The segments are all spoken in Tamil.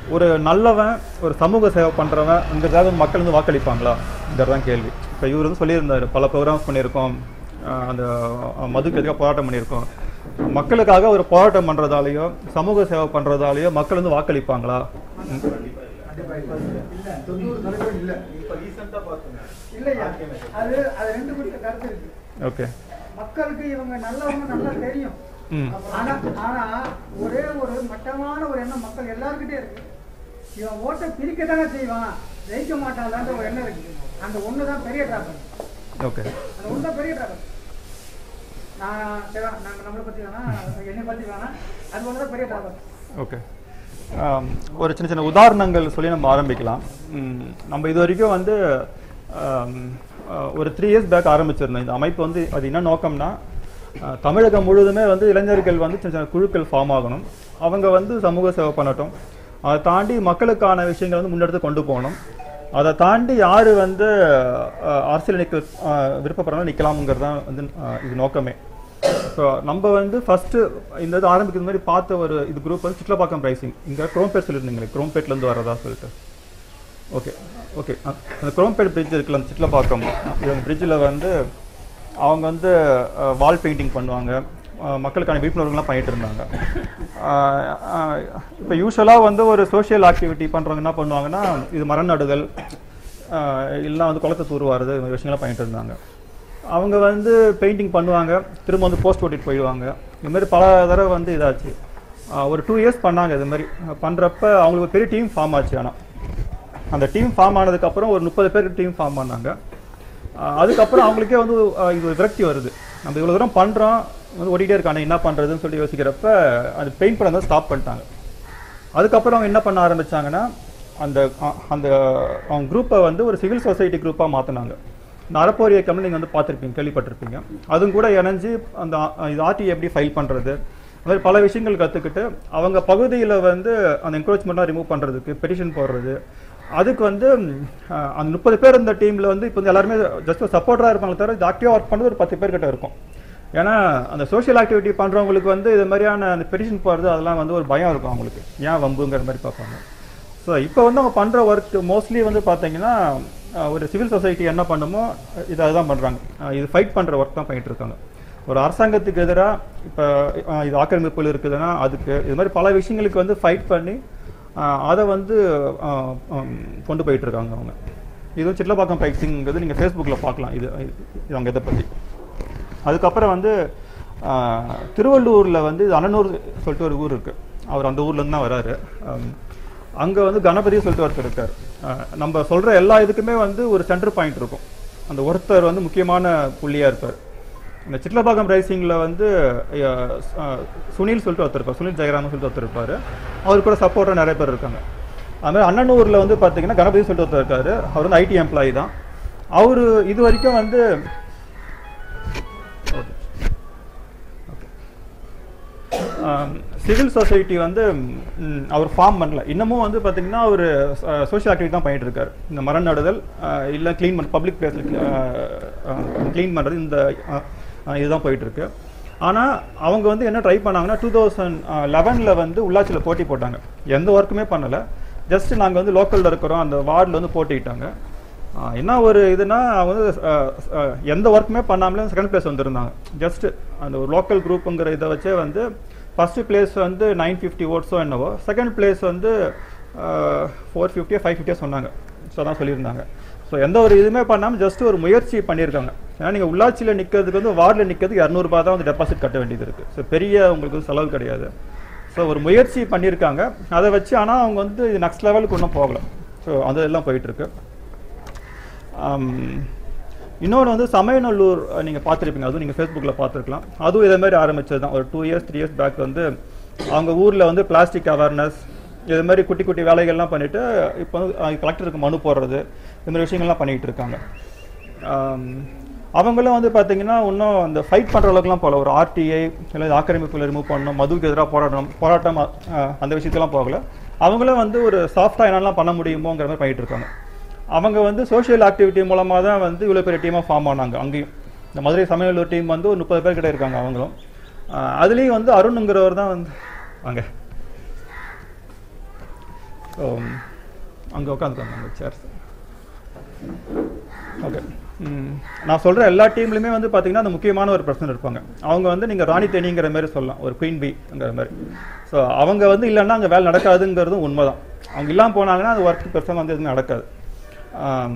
ஒரு நல்லவன் ஒரு சமூக சேவை பண்ணுறவன் இங்கிறதாவது மக்கள் வந்து வாக்களிப்பாங்களா தான் கேள்வி இப்போ இவர் வந்து சொல்லியிருந்தார் பல ப்ரோக்ராம்ஸ் பண்ணியிருக்கோம் ஆஹ் அந்த அஹ், மதுக்கு எதிராக போராட்டம் பண்ணியிருக்கோம் மக்களுக்காக ஒரு போராட்டம் பண்ணுறதாலேயோ சமூக சேவை பண்ணுறதாலேயோ மக்கள் வந்து வாக்களிப்பாங்களா இல்ல தொண்ணூறு சதவீதம் இல்ல இப்போ ரீசெண்டாக பார்த்துங்க இல்லையா அது அது ரெண்டு குறித்த கருத்து இருக்கு ஓகே மக்களுக்கு இவங்க நல்லவங்க நல்லா தெரியும் ம் ஆனா ஆனா ஒரே ஒரு மட்டமான ஒரு எண்ணம் மக்கள் எல்லாருக்கிட்டே இருக்கு இவன் ஓட்டை பிரிக்க தானே செய்வான் ஜெயிக்க மாட்டான்லான்ற ஒரு எண்ணம் இருக்கு அந்த ஒண்ணு தான் பெரிய டிராபல் ஓகே அந்த ஒண்ணு தான் பெரிய டிராபல் நான் சரி, நாங்க நம்மளை பத்தி வேணா என்னை பத்தி வேணா அது ஒன்று தான் பெரிய டிராபல் ஓகே ஆம், ஒரு சின்ன சின்ன உதாரணங்கள் சொல்லி நம்ம ஆரம்பிக்கலாம் ம், நம்ம இது வரைக்கும் வந்து ஆம், ஆ, ஒரு த்ரீ இயர்ஸ் பேக் ஆரம்பிச்சிருந்தோம் இந்த அமைப்பு வந்து அது என்ன நோக்கம்னா ஆ, தமிழகம் முழுவதுமே வந்து இளைஞர்கள் வந்து சின்ன சின்ன குழுக்கள் ஃபார்ம் ஆகணும் அவங்க வந்து சமூக சேவை பண்ணட்டும் அதை தாண்டி மக்களுக்கான விஷயங்களை வந்து முன்னெடுத்து கொண்டு போகணும் அதை தாண்டி யார் வந்து ஆ, அரசியல் நிற்க விருப்பப்படுறாலும் நிற்கலாம்ங்கிறது தான் வந்து ஆ, இது நோக்கமே ஸோ நம்ம வந்து ஃபர்ஸ்ட் இந்த இது ஆரம்பிக்கிறது மாதிரி பார்த்த ஒரு இது குரூப் வந்து சிட்லப்பாக்கம் ரைசிங் இங்கே குரோம்பேட் சொல்லியிருந்தீங்களே குரோம்பேட்லேருந்து வரதா சொல்லிட்டு ஓகே ஓகே அந்த குரோம்பேட் பிரிட்ஜ் இருக்குல்ல அந்த சிட்லப்பாக்கம் இந்த பிரிட்ஜில் வந்து அவங்க வந்து வால் பெயிண்டிங் பண்ணுவாங்க அஹ், மக்களுக்கான விழிப்புணர்வுலாம் பண்ணிட்டு இருந்தாங்க இப்போ யூஸ்வலாக வந்து ஒரு சோஷியல் ஆக்டிவிட்டி பண்ணுறவங்க என்ன பண்ணுவாங்கன்னா இது மரம் நடுதல் இல்லைனா வந்து குளத்தை தூர்வாருது இந்த மாதிரி விஷயங்கள்லாம் பண்ணிட்டு இருந்தாங்க அவங்க வந்து பெயிண்டிங் பண்ணுவாங்க திரும்ப வந்து போஸ்ட் ஓட்டிட்டு போயிடுவாங்க இது மாதிரி பல தடவை வந்து இதாச்சு ஆஹ் ஒரு டூ இயர்ஸ் பண்ணாங்க இது மாதிரி பண்ணுறப்ப அவங்களுக்கு ஒரு பெரிய டீம் ஃபார்ம் ஆச்சு ஆனால் அந்த டீம் ஃபார்ம் ஆனதுக்கப்புறம் ஒரு முப்பது பேர் டீம் ஃபார்ம் பண்ணாங்க ஆஹ் அதுக்கப்புறம் அவங்களுக்கே வந்து ஆஹ் இது ஒரு விரக்தி வருது நம்ம இவ்வளோ தூரம் பண்ணுறோம் வந்து ஓடிட்டே இருக்கானே என்ன பண்ணுறதுன்னு சொல்லி யோசிக்கிறப்ப அந்த பெயிண்ட் பண்ண ஸ்டாப் பண்ணிட்டாங்க அதுக்கப்புறம் அவங்க என்ன பண்ண ஆரம்பிச்சாங்கன்னா அந்த அ- அந்த அவங்க குரூப்பை வந்து ஒரு சிவில் சொசைட்டி குரூப்பாக மாற்றினாங்க இந்த அறப்போர் இயக்கம்னு நீங்கள் வந்து பார்த்துருப்பீங்க கேள்விப்பட்டிருப்பீங்க அதுவும் கூட இணைஞ்சு அந்த அ- இது ஆர்டி எப்படி ஃபைல் பண்ணுறது அந்த மாதிரி பல விஷயங்கள் கற்றுக்கிட்டு அவங்க பகுதியில் வந்து அந்த என்க்ரோச்மெண்ட்டாக ரிமூவ் பண்ணுறதுக்கு பெட்டிஷன் போடுறது அதுக்கு வந்து ம், அஹ், அந்த முப்பது பேர் இந்த டீமில் வந்து இப்போ வந்து எல்லாருமே ஜஸ்ட் சப்போர்ட்டராக இருப்பாங்க தவிர இது ஆக்டிவாக ஒர்க் பண்ணுறது ஒரு பத்து பேர் கிட்ட இருக்கும் ஏன்னா அந்த சோஷியல் ஆக்டிவிட்டி பண்ணுறவங்களுக்கு வந்து இது மாதிரியான அந்த பெட்டிஷன் போடுறது அதெல்லாம் வந்து ஒரு பயம் இருக்கும் அவங்களுக்கு ஏன் வம்புங்கிற மாதிரி பார்ப்பாங்க ஸோ இப்போ வந்து அவங்க பண்ணுற ஒர்க் மோஸ்ட்லி வந்து பார்த்தீங்கன்னா அஹ், ஒரு சிவில் சொசைட்டி என்ன பண்ணுமோ இது அதுதான் பண்ணுறாங்க இது ஃபைட் பண்ணுற ஒர்க் தான் பண்ணிட்டு இருக்காங்க ஒரு அரசாங்கத்துக்கு எதிராக இப்போ இது ஆக்கிரமிப்புகள் இருக்குதுன்னா அதுக்கு இது மாதிரி பல விஷயங்களுக்கு வந்து ஃபைட் பண்ணி அஹ், அதை வந்து அஹ், ஹம், கொண்டு போயிட்டு இருக்காங்க அவங்க இது சிட்லப்பாக்கம் ஃபைட்ஸிங்கிறது நீங்கள் ஃபேஸ்புக்கில் பார்க்கலாம் இது இது அவங்க இதை பற்றி அதுக்கப்புறம் வந்து ஆஹ், திருவள்ளூர்ல வந்து இது அனனூர் சொல்லிட்டு ஒரு ஊர் இருக்கு அவர் அந்த ஊர்ல இருந்து தான் வராரு ஆம், அங்க வந்து கணபதி சொல்லிட்டு ஒருத்தர் இருக்கார் ஆஹ், நம்ம சொல்ற எல்லா இதுக்குமே வந்து ஒரு சென்டர் பாயிண்ட் இருக்கும் அந்த ஒருத்தர் வந்து முக்கியமான புள்ளியா இருப்பார் இந்த சிட்லபாக்கம் ரைசிங்ல வந்து அஹ், அஹ், சுனில் சொல்லிட்டு ஒருத்தர் இருப்பார் சுனில் ஜெயராமன் சொல்லிட்டு ஒருத்தர் இருப்பார் அவர் கூட சப்போர்ட்டாக நிறைய பேர் இருக்காங்க அது மாதிரி அண்ணனூரில் வந்து பார்த்தீங்கன்னா கணபதி சொல்லிட்டு ஒருத்தர் இருக்காரு அவர் வந்து ஐடி எம்ப்ளாயி தான் அவர் இது வரைக்கும் வந்து சிவில் சொசைட்டி வந்து ம், அவர் ஃபார்ம் பண்ணல இன்னமும் வந்து பார்த்தீங்கன்னா அவர் சோஷியல் ஆக்டிவிட்டி தான் பண்ணிட்டு இருக்காரு இந்த மரம் நடுதல் அஹ், இல்லை க்ளீன் பண்ண பப்ளிக் பிளேஸில் க்ளீன் பண்ணுறது இந்த அஹ், அஹ், இதுதான் போயிட்டு இருக்கு ஆனால் அவங்க வந்து என்ன ட்ரை பண்ணாங்கன்னா டூ தௌசண்ட் லெவனில் வந்து உள்ளாட்சியில் போட்டி போட்டாங்க எந்த ஒர்க்குமே பண்ணலை ஜஸ்ட் நாங்கள் வந்து லோக்கலில் இருக்கிறோம் அந்த வார்டில் வந்து போட்டிக்கிட்டாங்க ஆஹ் என்ன ஒரு இதுனா அவங்க வந்து அஹ், அஹ், எந்த ஒர்க்குமே பண்ணாமலே செகண்ட் பிளேஸ் வந்திருந்தாங்க ஜஸ்ட் அந்த ஒரு லோக்கல் குரூப்புங்கிற இதை வச்சே வந்து ஃபர்ஸ்ட் பிளேஸ் வந்து நைன் ஃபிஃப்டி ஓட்ஸோ என்னவோ செகண்ட் பிளேஸ் வந்து ஃபோர் ஃபிஃப்டியோ ஃபைவ் ஃபிஃப்டியோ சொன்னாங்க ஸோ அதான் சொல்லியிருந்தாங்க ஸோ எந்த ஒரு இதுவுமே பண்ணாமல் ஜஸ்ட் ஒரு முயற்சி பண்ணியிருக்காங்க ஏன்னா நீங்கள் உள்ளாட்சியில் நிற்கிறதுக்கு வந்து வார்டில் நிற்கிறதுக்கு இரநூறுபா தான் வந்து டெபாசிட் கட்ட வேண்டியது இருக்குது ஸோ பெரிய உங்களுக்கு வந்து செலவு கிடையாது ஸோ ஒரு முயற்சி பண்ணியிருக்காங்க அதை வச்சு ஆனால் அவங்க வந்து இது நெக்ஸ்ட் லெவலுக்கு இன்னும் போகல ஸோ அது எல்லாம் போயிட்டுருக்கு இன்னொன்று வந்து சமயநல்லூர் நீங்கள் பார்த்துருப்பீங்க அதுவும் நீங்கள் ஃபேஸ்புக்கில் பார்த்துருக்கலாம் அதுவும் இதே மாதிரி ஆரம்பிச்சது தான் ஒரு two years three years back வந்து அவங்க ஊரில் வந்து பிளாஸ்டிக் அவேர்னஸ் இது மாதிரி குட்டி குட்டி வேலைகள்லாம் பண்ணிட்டு இப்போ வந்து கலெக்டருக்கு மனு போடுறது இந்த மாதிரி விஷயங்கள்லாம் பண்ணிகிட்டு இருக்காங்க ஆம், அவங்களும் வந்து பார்த்தீங்கன்னா இன்னும் அந்த ஃபைட் பண்ணுற அளவுக்குலாம் போகல ஒரு ஆர்டிஐ இல்லை ஆக்கிரமிப்புகளை ரிமூவ் பண்ணணும் மதுவுக்கு எதிராக போராடணும் போராட்டம் அஹ், அந்த விஷயத்தெல்லாம் போகல அவங்களும் வந்து ஒரு சாஃப்டாக என்னெல்லாம் பண்ண முடியுமோங்கிற மாதிரி பண்ணிட்டு இருக்காங்க அவங்க வந்து சோஷியல் ஆக்டிவிட்டி மூலமாக தான் வந்து இவ்வளோ பெரிய டீமாக ஃபார்ம் ஆனாங்க அங்கேயும் இந்த மதுரை சமையலூர் டீம் வந்து ஒரு முப்பது பேர் கிட்ட இருக்காங்க அவங்களும் அஹ், அதுலேயும் வந்து அருணுங்கிறவர் தான் வந்து வாங்க ஸோ அங்கே உட்காந்துக்கோங்க அந்த சேர்ஸ் ஓகே நான் சொல்கிற எல்லா டீம்லையுமே வந்து பார்த்தீங்கன்னா அந்த முக்கியமான ஒரு பிரச்சனை இருப்பாங்க அவங்க வந்து நீங்கள் ராணி தேனிங்கிற மாதிரி சொல்லலாம் ஒரு குயின் பிங்கிற மாதிரி ஸோ அவங்க வந்து இல்லைன்னா அங்கே வேலை நடக்காதுங்கிறதும் உண்மைதான் அவங்க இல்லாமல் போனாங்கன்னா அது ஒர்க் பெருசாக வந்து எதுவுமே நடக்காது ஆம்,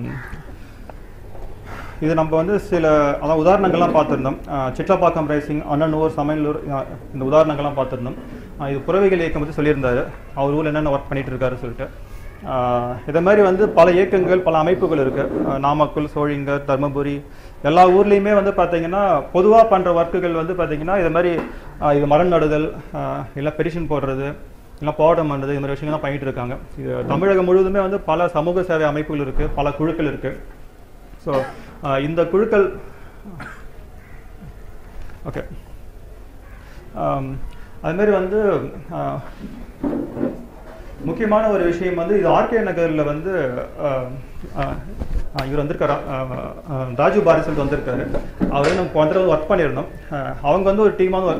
இது நம்ம வந்து சில அதான் உதாரணங்கள்லாம் பார்த்துருந்தோம் அஹ் சிட்லப்பாக்கம் ரைசிங் அண்ணனூர் சமையலூர் அஹ் இந்த உதாரணங்கள்லாம் பார்த்துருந்தோம் அஹ் இது புறவைகள் இயக்கம் பற்றி சொல்லியிருந்தாரு அவர் ஊரில் என்னென்ன ஒர்க் பண்ணிட்டு இருக்காரு சொல்லிட்டு அஹ் இதை மாதிரி வந்து பல இயக்கங்கள் பல அமைப்புகள் இருக்கு அஹ் நாமக்கல் சோழிங்கர் தர்மபுரி எல்லா ஊர்லேயுமே வந்து பார்த்தீங்கன்னா பொதுவாக பண்ணுற ஒர்க்குகள் வந்து பார்த்தீங்கன்னா இது மாதிரி அஹ் இது மரம் நடுதல் அஹ் இல்லை பெடிஷன் போடுறது இல்லை போராட்டம் பண்ணுறது இது மாதிரி விஷயங்கள்லாம் பண்ணிட்டு இருக்காங்க இது தமிழகம் முழுவதுமே வந்து பல சமூக சேவை அமைப்புகள் இருக்குது பல குழுக்கள் இருக்குது ஸோ இந்த குழுக்கள் ஓகே அதுமாரி வந்து ஆஹ், முக்கியமான ஒரு விஷயம் வந்து இது ஆர்கே நகரில் வந்து ஆஹ், ஆஹ், ஆஹ், இவர் வந்திருக்காரு ஆஹ், ஆஹ், ராஜு பாரிசல் வந்திருக்காரு அவர் நம்ம போன தடவை ஒர்க் பண்ணியிருந்தோம் ஆஹ், அவங்க வந்து ஒரு டீமாக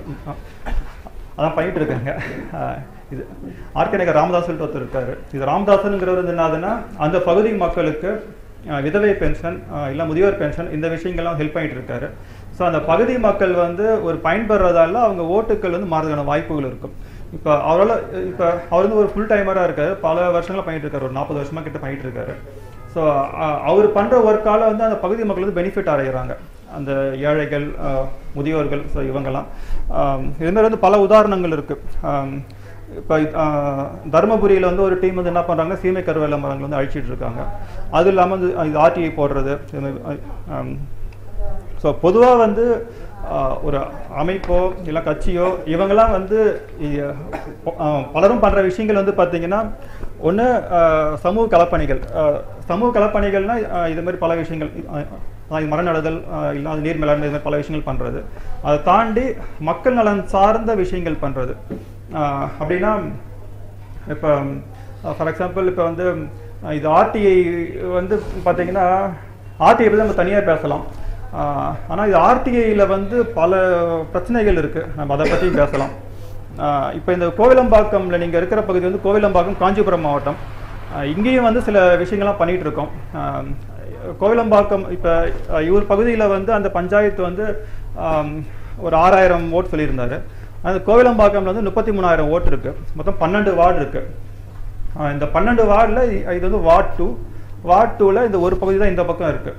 அதான் பண்ணிட்டு இருக்காங்க ஆஹ், இது ஆர்கே நகர் ராமதாஸ் சொல்லிட்டு ஒருத்தர் இருக்காரு இது ராமதாசனுங்கிறவர் வந்து என்னதுன்னா அந்த பகுதி மக்களுக்கு அஹ், விதவை பென்ஷன் இல்லை முதியோர் பென்ஷன் இந்த விஷயங்கள்லாம் ஹெல்ப் பண்ணிட்டு இருக்காரு ஸோ அந்த பகுதி மக்கள் வந்து ஒரு பயன்பெறதால அவங்க ஓட்டுக்கள் வந்து மாறதுக்கான வாய்ப்புகள் இருக்கும் இப்போ அவரால் இப்போ அவர் வந்து ஒரு ஃபுல் டைமராக இருக்காரு பல வருஷங்களா பண்ணிட்டு இருக்காரு ஒரு நாற்பது வருஷமா கிட்ட பண்ணிட்டு இருக்காரு ஸோ அவர் பண்ணுற ஒர்க்கால வந்து அந்த பகுதி மக்கள் வந்து பெனிஃபிட் அடைகிறாங்க அந்த ஏழைகள் அஹ், முதியோர்கள் ஸோ இவங்கெல்லாம் ஆம், இது மாதிரி வந்து பல உதாரணங்கள் இருக்கு ஆம், இப்போ தருமபுரியில் வந்து ஒரு டீம் வந்து என்ன பண்ணுறாங்கன்னா சீமை கருவேல மரங்கள் வந்து அழிச்சிட்டு இருக்காங்க அது இல்லாமல் வந்து இது ஆர்டிஐ போடுறது இது மாதிரி, ஆம், ஸோ பொதுவாக வந்து ஆஹ், ஒரு அமைப்போ இல்லை கட்சியோ இவங்கெல்லாம் வந்து இ- ஆஹ், பலரும் பண்ணுற விஷயங்கள் வந்து பார்த்தீங்கன்னா ஒன்று சமூக கலப்பணிகள் ஆஹ், சமூக கலப்பணிகள்னா ஆஹ், இது மாதிரி பல விஷயங்கள் ஆஹ், ஆஹ், மரம் நடுதல் ஆஹ், இல்லாத நீர் மேலாண்மை இது மாதிரி பல விஷயங்கள் பண்ணுறது அதை தாண்டி மக்கள் நலன் சார்ந்த விஷயங்கள் பண்ணுறது அப்படின்னா இப்போ ஃபார் எக்ஸாம்பிள் இப்போ வந்து அஹ், இது ஆர்டிஐ வந்து பார்த்தீங்கன்னா ஆர்டிஐ பற்றி நம்ம தனியாக பேசலாம் ஆனால் இது ஆர்டிஐயில் வந்து பல பிரச்சனைகள் இருக்குது நம்ம அதை பற்றி பேசலாம் இப்போ இந்த கோவிலம்பாக்கம்ல நீங்கள் இருக்கிற பகுதி வந்து கோவிலம்பாக்கம் காஞ்சிபுரம் மாவட்டம் அஹ், இங்கேயும் வந்து சில விஷயங்கள்லாம் பண்ணிட்டு இருக்கோம் அஹ், கோவிலம்பாக்கம் இப்போ இவர் பகுதியில் வந்து அந்த பஞ்சாயத்து வந்து ஆம், ஒரு ஆறாயிரம் ஓட்டு சொல்லியிருந்தாரு அந்த கோவிலம்பாக்கம்ல வந்து முப்பத்தி மூணாயிரம் ஓட்டு இருக்கு மொத்தம் பன்னெண்டு வார்டு இருக்கு ஆஹ் இந்த பன்னெண்டு வார்டில் இது வந்து வார்ட் டூ வார்ட் டூவில் இந்த ஒரு பகுதி தான் இந்த பக்கம் இருக்கு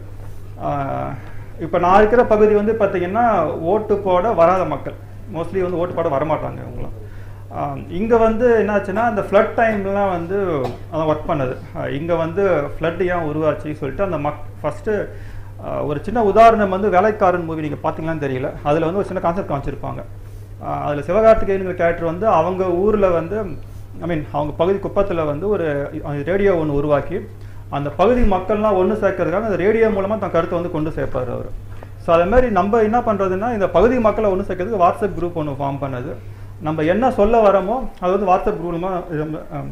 இப்போ நான் இருக்கிற பகுதி வந்து பார்த்தீங்கன்னா ஓட்டு போட வராத மக்கள் மோஸ்ட்லி வந்து ஓட்டு போட வரமாட்டாங்க இவங்களாம் இங்கே வந்து என்னாச்சுன்னா அந்த ஃப்ளட் டைம்லாம் வந்து அதான் ஒர்க் பண்ணுது இங்கே வந்து ஃப்ளட் ஏன் உருவாச்சு சொல்லிட்டு அந்த மக் ஃபஸ்ட்டு ஒரு சின்ன உதாரணம் வந்து வேலைக்காரன் மூவி நீங்கள் பார்த்தீங்களான்னு தெரியல அதில் வந்து ஒரு சின்ன கான்செப்ட் காமிச்சிருப்பாங்க அதில் சிவகார்த்திகேயனுங்கிற கேரக்டர் வந்து அவங்க ஊரில் வந்து ஐ மீன் அவங்க பகுதி குப்பத்தில் வந்து ஒரு ரேடியோ ஒன்று உருவாக்கி அந்த பகுதி மக்கள்லாம் ஒன்று சேர்க்கறதுக்காக அந்த ரேடியோ மூலமாக தன் கருத்தை வந்து கொண்டு சேர்ப்பார் அவர் ஸோ அதே மாதிரி நம்ம என்ன பண்ணுறதுன்னா இந்த பகுதி மக்களை ஒன்று சேர்க்கறதுக்கு வாட்ஸ்அப் குரூப் ஒன்று ஃபார்ம் பண்ணது நம்ம என்ன சொல்ல வரமோ அது வந்து வாட்ஸ்அப் குரூப்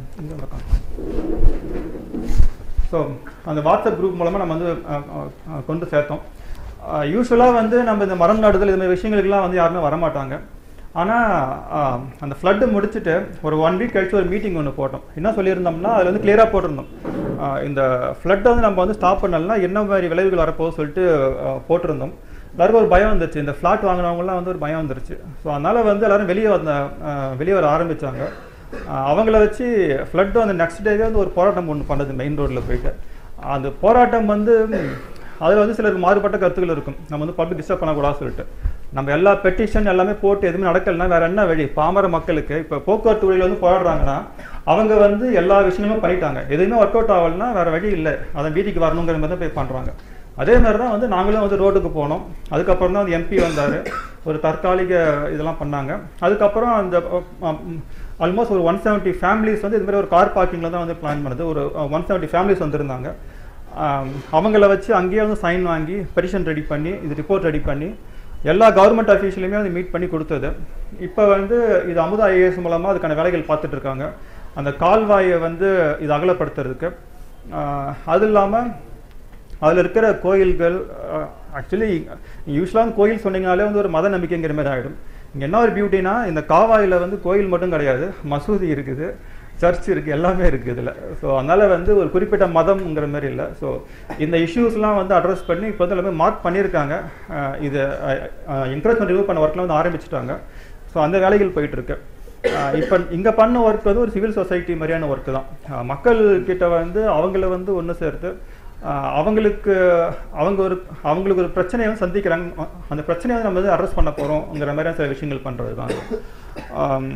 ஸோ அந்த வாட்ஸ்அப் குரூப் மூலமாக நம்ம வந்து அஹ், அஹ், அஹ், கொண்டு சேர்த்தோம் யூஸ்வலாக வந்து நம்ம இந்த மரம் நடுதல் இந்த மாதிரி விஷயங்களுக்கெல்லாம் வந்து யாருமே வரமாட்டாங்க ஆனால் அந்த ஃப்ளட்டு முடிச்சுட்டு ஒரு ஒன் வீக் கழிச்சு ஒரு மீட்டிங் ஒன்று போட்டோம் என்ன சொல்லியிருந்தோம்னா அதில் வந்து கிளியராக போட்டிருந்தோம் ஆஹ் இந்த ஃப்ளட்டை வந்து நம்ம வந்து ஸ்டாப் பண்ணலன்னா என்ன மாதிரி விளைவுகள் வரப்போகுது சொல்லிட்டு ஆஹ் போட்டிருந்தோம் எல்லாருக்கும் ஒரு பயம் வந்துருச்சு இந்த ஃப்ளாட் வாங்கினவங்கலாம் வந்து ஒரு பயம் வந்துருச்சு ஸோ அதனால் வந்து எல்லாரும் வெளியே வந்த ஆஹ் வெளியே வர ஆரம்பித்தாங்க அவங்கள வச்சு ஃப்ளட் வந்து நெக்ஸ்ட் டேவே வந்து ஒரு போராட்டம் ஒன்று பண்ணது மெயின் ரோட்டில் போயிட்டு அந்த போராட்டம் வந்து அதில் வந்து சிலருக்கு மாறுபட்ட கருத்துக்கள் இருக்கும் நம்ம வந்து பப்ளிக் டிஸ்டர்ப் பண்ணக்கூடாது சொல்லிட்டு நம்ம எல்லா பெட்டிஷன் எல்லாமே போட்டு எதுவுமே நடக்கலைன்னா வேற என்ன வழி பாமர மக்களுக்கு இப்போ போக்குவரத்து வழியில் வந்து போராடுறாங்கன்னா அவங்க வந்து எல்லா விஷயங்களுமே பண்ணிட்டாங்க எதுவுமே ஒர்க் அவுட் ஆகலைன்னா வேற வழி இல்லை அதை வீட்டுக்கு வரணுங்கிற மாதிரி தான் போய் பண்ணுறாங்க அதே மாதிரி தான் வந்து நாங்களும் வந்து ரோட்டுக்கு போனோம் அதுக்கப்புறம் தான் வந்து எம்பி வந்தார் ஒரு தற்காலிக இதெல்லாம் பண்ணாங்க அதுக்கப்புறம் அந்த ஆல்மோஸ்ட் ஒரு ஒன் செவன்ட்டி ஃபேமிலிஸ் வந்து இது மாதிரி ஒரு கார் பார்க்கிங்கில் தான் வந்து பிளான் பண்ணுது ஒரு ஒன் செவன்ட்டி ஃபேமிலிஸ் வந்திருந்தாங்க ஆம், அவங்கள வச்சு அங்கேயே வந்து சைன் வாங்கி பெட்டிஷன் ரெடி பண்ணி இது ரிப்போர்ட் ரெடி பண்ணி எல்லா கவர்மெண்ட் அஃபீஷியலுமே வந்து மீட் பண்ணி கொடுத்தது இப்போ வந்து இது அமுதா ஐஏஎஸ் மூலமாக அதுக்கான வேலைகள் பார்த்துட்டு இருக்காங்க அந்த கால்வாயை வந்து இது அகலப்படுத்துறதுக்கு ஆஹ், அது இல்லாமல் அதில் இருக்கிற கோயில்கள் ஆக்சுவலி யூஸ்வலாக கோயில் சொன்னீங்கனாலே வந்து ஒரு மத நம்பிக்கைங்கிற மாதிரி ஆகிடும் இங்கே என்ன ஒரு பியூட்டினா இந்த காவாயில் வந்து கோயில் மட்டும் கிடையாது மசூதி இருக்குது சர்ச் இருக்குது எல்லாமே இருக்குது இதில் ஸோ அதனால் வந்து ஒரு குறிப்பிட்ட மதம்ங்கிற மாதிரி இல்லை ஸோ இந்த இஷ்யூஸ்லாம் வந்து அட்ரஸ் பண்ணி இப்போ வந்து எல்லாமே மார்க் பண்ணியிருக்காங்க அஹ் இது என்கரேஜ்மெண்ட் ரிமூவ் பண்ண ஒர்க்லாம் வந்து ஆரம்பிச்சிட்டாங்க ஸோ அந்த வேலைகள் போயிட்டுருக்கு இப்போ இங்கே பண்ண ஒர்க் வந்து ஒரு சிவில் சொசைட்டி மாதிரியான ஒர்க் தான் அஹ் மக்கள் கிட்ட வந்து அவங்கள வந்து ஒன்று சேர்த்து அஹ் அவங்களுக்கு அவங்க ஒரு அவங்களுக்கு ஒரு பிரச்சனையை வந்து சந்திக்கிறாங்க அ- அந்த பிரச்சனையை வந்து நம்ம வந்து அட்ரஸ் பண்ண போகிறோங்கிற மாதிரியான சில விஷயங்கள் பண்ணுறது தான் ஆம்,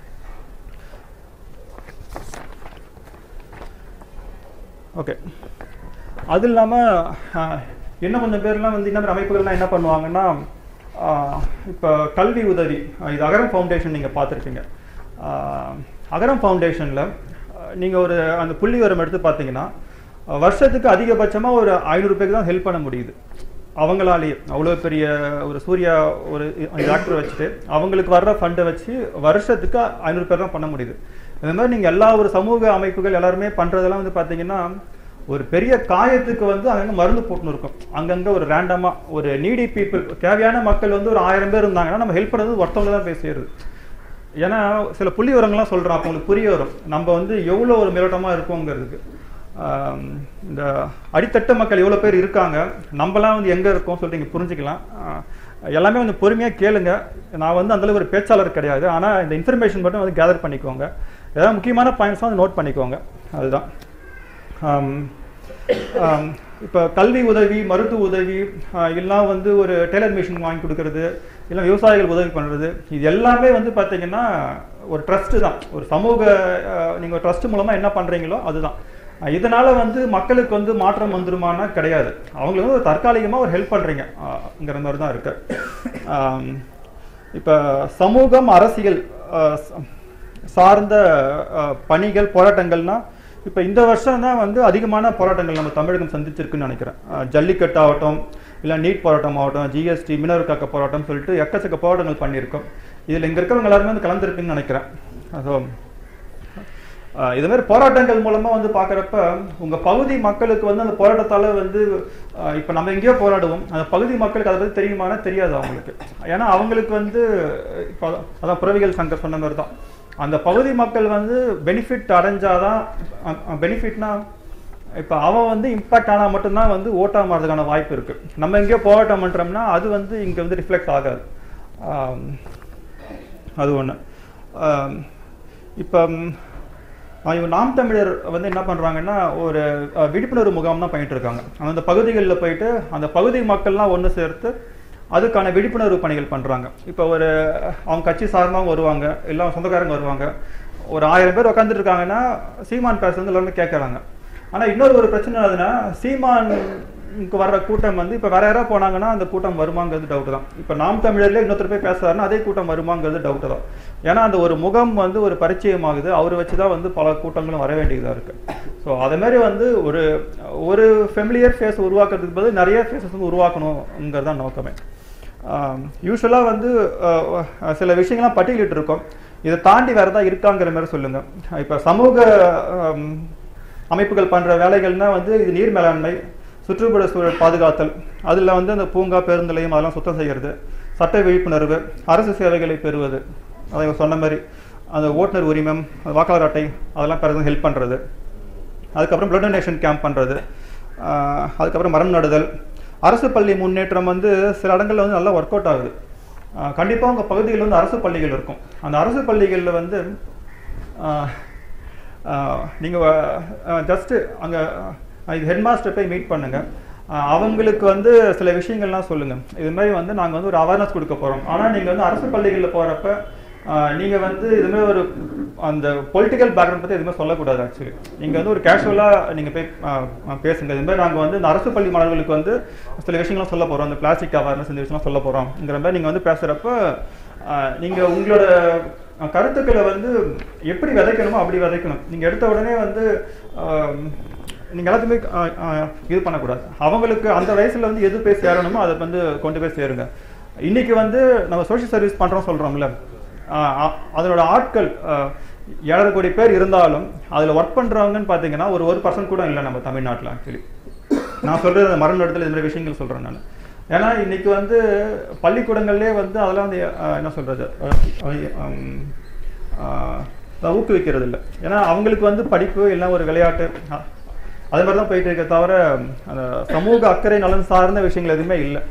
ஓகே அது இல்லாமல் இன்னும் கொஞ்சம் பேர்லாம் வந்து இன்னும் அமைப்புகள்லாம் என்ன பண்ணுவாங்கன்னா இப்போ கல்வி உதவி அஹ் இது அகரம் ஃபவுண்டேஷன் நீங்கள் பார்த்துருப்பீங்க ஆஹ் அகரம் ஃபவுண்டேஷனில் நீங்கள் ஒரு அந்த புள்ளி விவரம் எடுத்து பார்த்தீங்கன்னா அஹ் வருஷத்துக்கு அதிகபட்சமாக ஒரு ஐநூறு பேருக்கு தான் ஹெல்ப் பண்ண முடியுது அவங்களாலேயே அவ்வளோ பெரிய ஒரு சூர்யா ஒரு ஆக்டர் வச்சுட்டு அவங்களுக்கு வர்ற ஃபண்டை வச்சு வருஷத்துக்கு ஐநூறு பேர் தான் பண்ண முடியுது இந்த மாதிரி நீங்கள் எல்லா ஒரு சமூக அமைப்புகள் எல்லாருமே பண்ணுறதெல்லாம் வந்து பார்த்தீங்கன்னா ஒரு பெரிய காயத்துக்கு வந்து அங்கங்கே மருந்து போட்டுன்னு இருக்கும் அங்கங்கே ஒரு ரேண்டமாக ஒரு நீடி பீப்புள் தேவையான மக்கள் வந்து ஒரு ஆயிரம் பேர் இருந்தாங்கன்னா நம்ம ஹெல்ப் பண்ணது ஒருத்தவங்க தான் போய் சேருது ஏன்னா சில புள்ளி விவரங்கள்லாம் சொல்கிறோம் அப்போ உங்களுக்கு புரிய வரும் நம்ம வந்து எவ்வளோ ஒரு மேலோட்டமாக இருக்கோங்கிறதுக்கு ஆம், இந்த அடித்தட்டு மக்கள் எவ்வளோ பேர் இருக்காங்க நம்மலாம் வந்து எங்கே இருக்கோம் சொல்லிட்டு நீங்கள் புரிஞ்சுக்கலாம் ஆ, எல்லாமே கொஞ்சம் பொறுமையாக கேளுங்க நான் வந்து அந்தளவுக்கு ஒரு பேச்சாளர் கிடையாது ஆனால் இந்த இன்ஃபர்மேஷன் மட்டும் வந்து கேதர் பண்ணிக்கோங்க ஏதாவது முக்கியமான பாயிண்ட்ஸ் வந்து நோட் பண்ணிக்கோங்க அதுதான் இப்போ கல்வி உதவி மருத்துவ உதவி ஆஹ் எல்லாம் வந்து ஒரு டெய்லர் மிஷின் வாங்கி கொடுக்கறது இல்லை விவசாயிகள் உதவி பண்ணுறது இது எல்லாமே வந்து பார்த்தீங்கன்னா ஒரு ட்ரஸ்ட்டு தான் ஒரு சமூக நீங்கள் ட்ரஸ்ட் மூலமாக என்ன பண்ணுறீங்களோ அதுதான் ஆஹ் இதனால வந்து மக்களுக்கு வந்து மாற்றம் வந்துருமானா கிடையாது அவங்களுக்கு வந்து ஒரு தற்காலிகமாக ஒரு ஹெல்ப் பண்ணுறீங்கங்கிற மாதிரி தான் இருக்கு ஆம், இப்போ சமூகம் அரசியல் ஆஹ் ச- சார்ந்த ஆஹ், பணிகள் போராட்டங்கள்னா இப்போ இந்த வருஷம் தான் வந்து அதிகமான போராட்டங்கள் நம்ம தமிழகம் சந்திச்சிருக்குன்னு நினைக்கிறேன் ஆஹ், ஜல்லிக்கட்டு ஆகட்டும் இல்லை நீட் போராட்டம் ஆகட்டும் ஜிஎஸ்டி மினவர் காக்க போராட்டம் சொல்லிட்டு எக்கச்சக்க போராட்டங்கள் பண்ணியிருக்கோம் இதில் இங்கே இருக்கிறவங்க எல்லாருமே வந்து கலந்துருக்குன்னு நினைக்கிறேன் ஸோ ஆஹ் இது மாதிரி போராட்டங்கள் மூலமா வந்து பார்க்குறப்ப உங்க பகுதி மக்களுக்கு வந்து அந்த போராட்டத்தால வந்து ஆஹ் இப்ப நம்ம எங்கேயோ போராடுவோம் அந்த பகுதி மக்களுக்கு அதை பத்தி தெரியுமானா தெரியாது அவங்களுக்கு ஏன்னா அவங்களுக்கு வந்து இப்போ அதான் புறவிகள் சங்கம் சொன்ன மாதிரி தான் அந்த பகுதி மக்கள் வந்து பெனிஃபிட் அடைஞ்சாதான் பெனிஃபிட்னா இப்போ அவன் வந்து இம்பாக்ட் ஆனால் மட்டும்தான் வந்து ஓட்டா மாறதுக்கான வாய்ப்பு இருக்கு நம்ம எங்கேயோ போராட்டம் பண்றோம்னா அது வந்து இங்க வந்து ரிஃப்ளெக்ட் ஆகாது ஆம், அது ஒன்று இப்போ இவங்க நாம் தமிழர் வந்து என்ன பண்ணுறாங்கன்னா ஒரு அஹ், விழிப்புணர்வு முகாம் தான் பண்ணிட்டு இருக்காங்க அந்த பகுதிகளில் போயிட்டு அந்த பகுதி மக்கள்லாம் ஒன்று சேர்த்து அதுக்கான விழிப்புணர்வு பணிகள் பண்ணுறாங்க இப்போ ஒரு அவங்க கட்சி சார்ந்தவங்க வருவாங்க இல்லை அவங்க சொந்தக்காரங்க வருவாங்க ஒரு ஆயிரம் பேர் உட்காந்துட்டு இருக்காங்கன்னா சீமான் பேச வந்து எல்லாருமே கேட்குறாங்க ஆனால் இன்னொரு ஒரு பிரச்சனை அதுன்னா சீமானுக்கு வர்ற கூட்டம் வந்து இப்போ வேற யாராவது போனாங்கன்னா அந்த கூட்டம் வருமாங்கிறது டவுட் தான் இப்போ நாம் தமிழர்ல இன்னொருத்தர் போய் பேசுறாருன்னா அதே கூட்டம் வருமாங்கிறது டவுட் தான் ஏன்னா அந்த ஒரு முகம் வந்து ஒரு பரிச்சயமாகுது அவரை வச்சு தான் வந்து பல கூட்டங்களும் வர வேண்டியதாக இருக்கு ஸோ அதே மாதிரி வந்து ஒரு ஒரு ஃபெமிலியர் ஃபேஸ் உருவாக்குறதுக்கு பதில் நிறைய ஃபேஸஸ் வந்து உருவாக்கணுங்கிறது தான் நோக்கமே யூஸ்வலாக வந்து அஹ், அஹ், சில விஷயங்கள்லாம் பட்டியலிட்டு இருக்கோம் இதை தாண்டி வேற ஏதாவது இருக்காங்கிற மாதிரி சொல்லுங்க இப்போ சமூக அம், அமைப்புகள் பண்ற வேலைகள்னா வந்து இது நீர் மேலாண்மை சுற்றுப்புற சூழல் பாதுகாத்தல் அதில் வந்து அந்த பூங்கா பேருந்து நிலையம் அதெல்லாம் சுத்தம் செய்கிறது சட்ட விழிப்புணர்வு அரசு சேவைகளை பெறுவது அதை இவங்க சொன்ன மாதிரி அந்த ஓட்டுநர் உரிமம் அந்த வாக்காளர் அட்டை அதெல்லாம் பெறது ஹெல்ப் பண்ணுறது அதுக்கப்புறம் பிளட் டொனேஷன் கேம்ப் பண்ணுறது அதுக்கப்புறம் மரம் நடுதல் அரசு பள்ளி முன்னேற்றம் வந்து சில இடங்கள்ல வந்து நல்லா ஒர்க் அவுட் ஆகுது கண்டிப்பாக உங்கள் பகுதியில் வந்து அரசு பள்ளிகள் இருக்கும் அந்த அரசு பள்ளிகளில் வந்து நீங்கள் ஜஸ்ட்டு அங்கே இது ஹெட் மாஸ்டர் போய் மீட் பண்ணுங்க ஆஹ் அவங்களுக்கு வந்து சில விஷயங்கள்லாம் சொல்லுங்க இது மாதிரி வந்து நாங்கள் வந்து ஒரு அவேர்னஸ் கொடுக்க போகிறோம் ஆனால் நீங்கள் வந்து அரசு பள்ளிகளில் போகிறப்ப நீங்கள் வந்து இதுமாதிரி ஒரு அந்த பொலிட்டிக்கல் பேக்ரவுண்ட் பற்றி எதுவுமே சொல்லக்கூடாது ஆக்சுவலி நீங்கள் வந்து ஒரு கேஷுவலாக நீங்கள் போய் ஆஹ் ஆஹ் பேசுங்க இது மாதிரி நாங்கள் வந்து இந்த அரசு பள்ளி மாணவர்களுக்கு வந்து சில விஷயங்கள்லாம் சொல்ல போகிறோம் இந்த பிளாஸ்டிக் அவேர்னஸ் இந்த விஷயம்லாம் சொல்ல போகிறோம்ங்கிற மாதிரி நீங்கள் வந்து பேசுகிறப்ப நீங்கள் உங்களோட அஹ், கருத்துக்களை வந்து எப்படி விதைக்கணுமோ அப்படி விதைக்கணும் நீங்கள் எடுத்த உடனே வந்து ஆஹ், நீங்க எல்லாத்தையுமே அஹ், அஹ், இது பண்ணக்கூடாது அவங்களுக்கு அந்த வயசுல வந்து எது போய் சேரணுமோ அதை வந்து கொண்டு போய் சேருங்க இன்னைக்கு வந்து நம்ம சோஷியல் சர்வீஸ் பண்றோம் சொல்றோம்ல அஹ், அ- அதனோட ஆட்கள் அஹ், ஏழரை கோடி பேர் இருந்தாலும் அதுல ஒர்க் பண்றவங்கன்னு பாத்தீங்கன்னா ஒரு ஒரு பர்சன்ட் கூட இல்லை நம்ம தமிழ்நாட்டுல ஆக்சுவலி நான் சொல்றது அந்த மரம் நடத்தல் இந்த மாதிரி விஷயங்கள் சொல்றேன் நான் ஏன்னா இன்னைக்கு வந்து பள்ளிக்கூடங்கள்லேயே வந்து அதெல்லாம் வந்து அஹ், என்ன சொல்றது அஹ், அஹ், உம், ஆஹ் அஹ், ஊக்குவிக்கிறது இல்லை ஏன்னா அவங்களுக்கு வந்து படிப்பு இல்லை ஒரு விளையாட்டு அஹ், அது மாதிரி தான் போயிட்டு இருக்க தவிர அந்த சமூக அக்கறை நலன் சார்ந்த விஷயங்கள் எதுவுமே இல்லை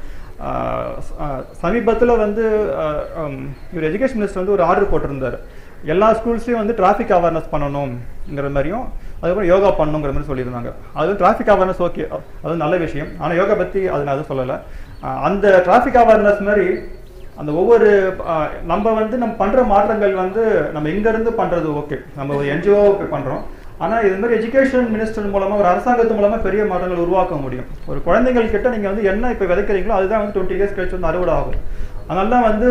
சமீபத்தில் வந்து அஹ், ஹம், இவர் எஜுகேஷன் மினிஸ்டர் வந்து ஒரு ஆர்டர் போட்டிருந்தார் எல்லா ஸ்கூல்ஸ்லையும் வந்து டிராஃபிக் அவேர்னஸ் பண்ணணுங்கிற மாதிரியும் அதுக்கப்புறம் யோகா பண்ணணுங்கிற மாதிரி சொல்லியிருந்தாங்க அது டிராஃபிக் அவேர்னஸ் ஓகே அது நல்ல விஷயம் ஆனால் யோகா பற்றி அது நான் எதுவும் சொல்லலை அஹ், அந்த டிராஃபிக் அவேர்னஸ் மாதிரி அந்த ஒவ்வொரு அஹ், நம்ம வந்து நம்ம பண்ற மாற்றங்கள் வந்து நம்ம இங்க இருந்து பண்றது ஓகே நம்ம ஒரு என்ஜிஓ பண்றோம் ஆனா இது மாதிரி எஜுகேஷன் மினிஸ்டர் மூலமா ஒரு அரசாங்கத்து மூலமா பெரிய மாற்றங்கள் உருவாக்க முடியும் ஒரு குழந்தைகள் கிட்ட நீங்க வந்து என்ன இப்ப விதைக்கிறீங்களோ அதுதான் வந்து டுவெண்ட்டி இயர்ஸ் கழிச்சு வந்து அறுவடை ஆகும் அதனால தான் வந்து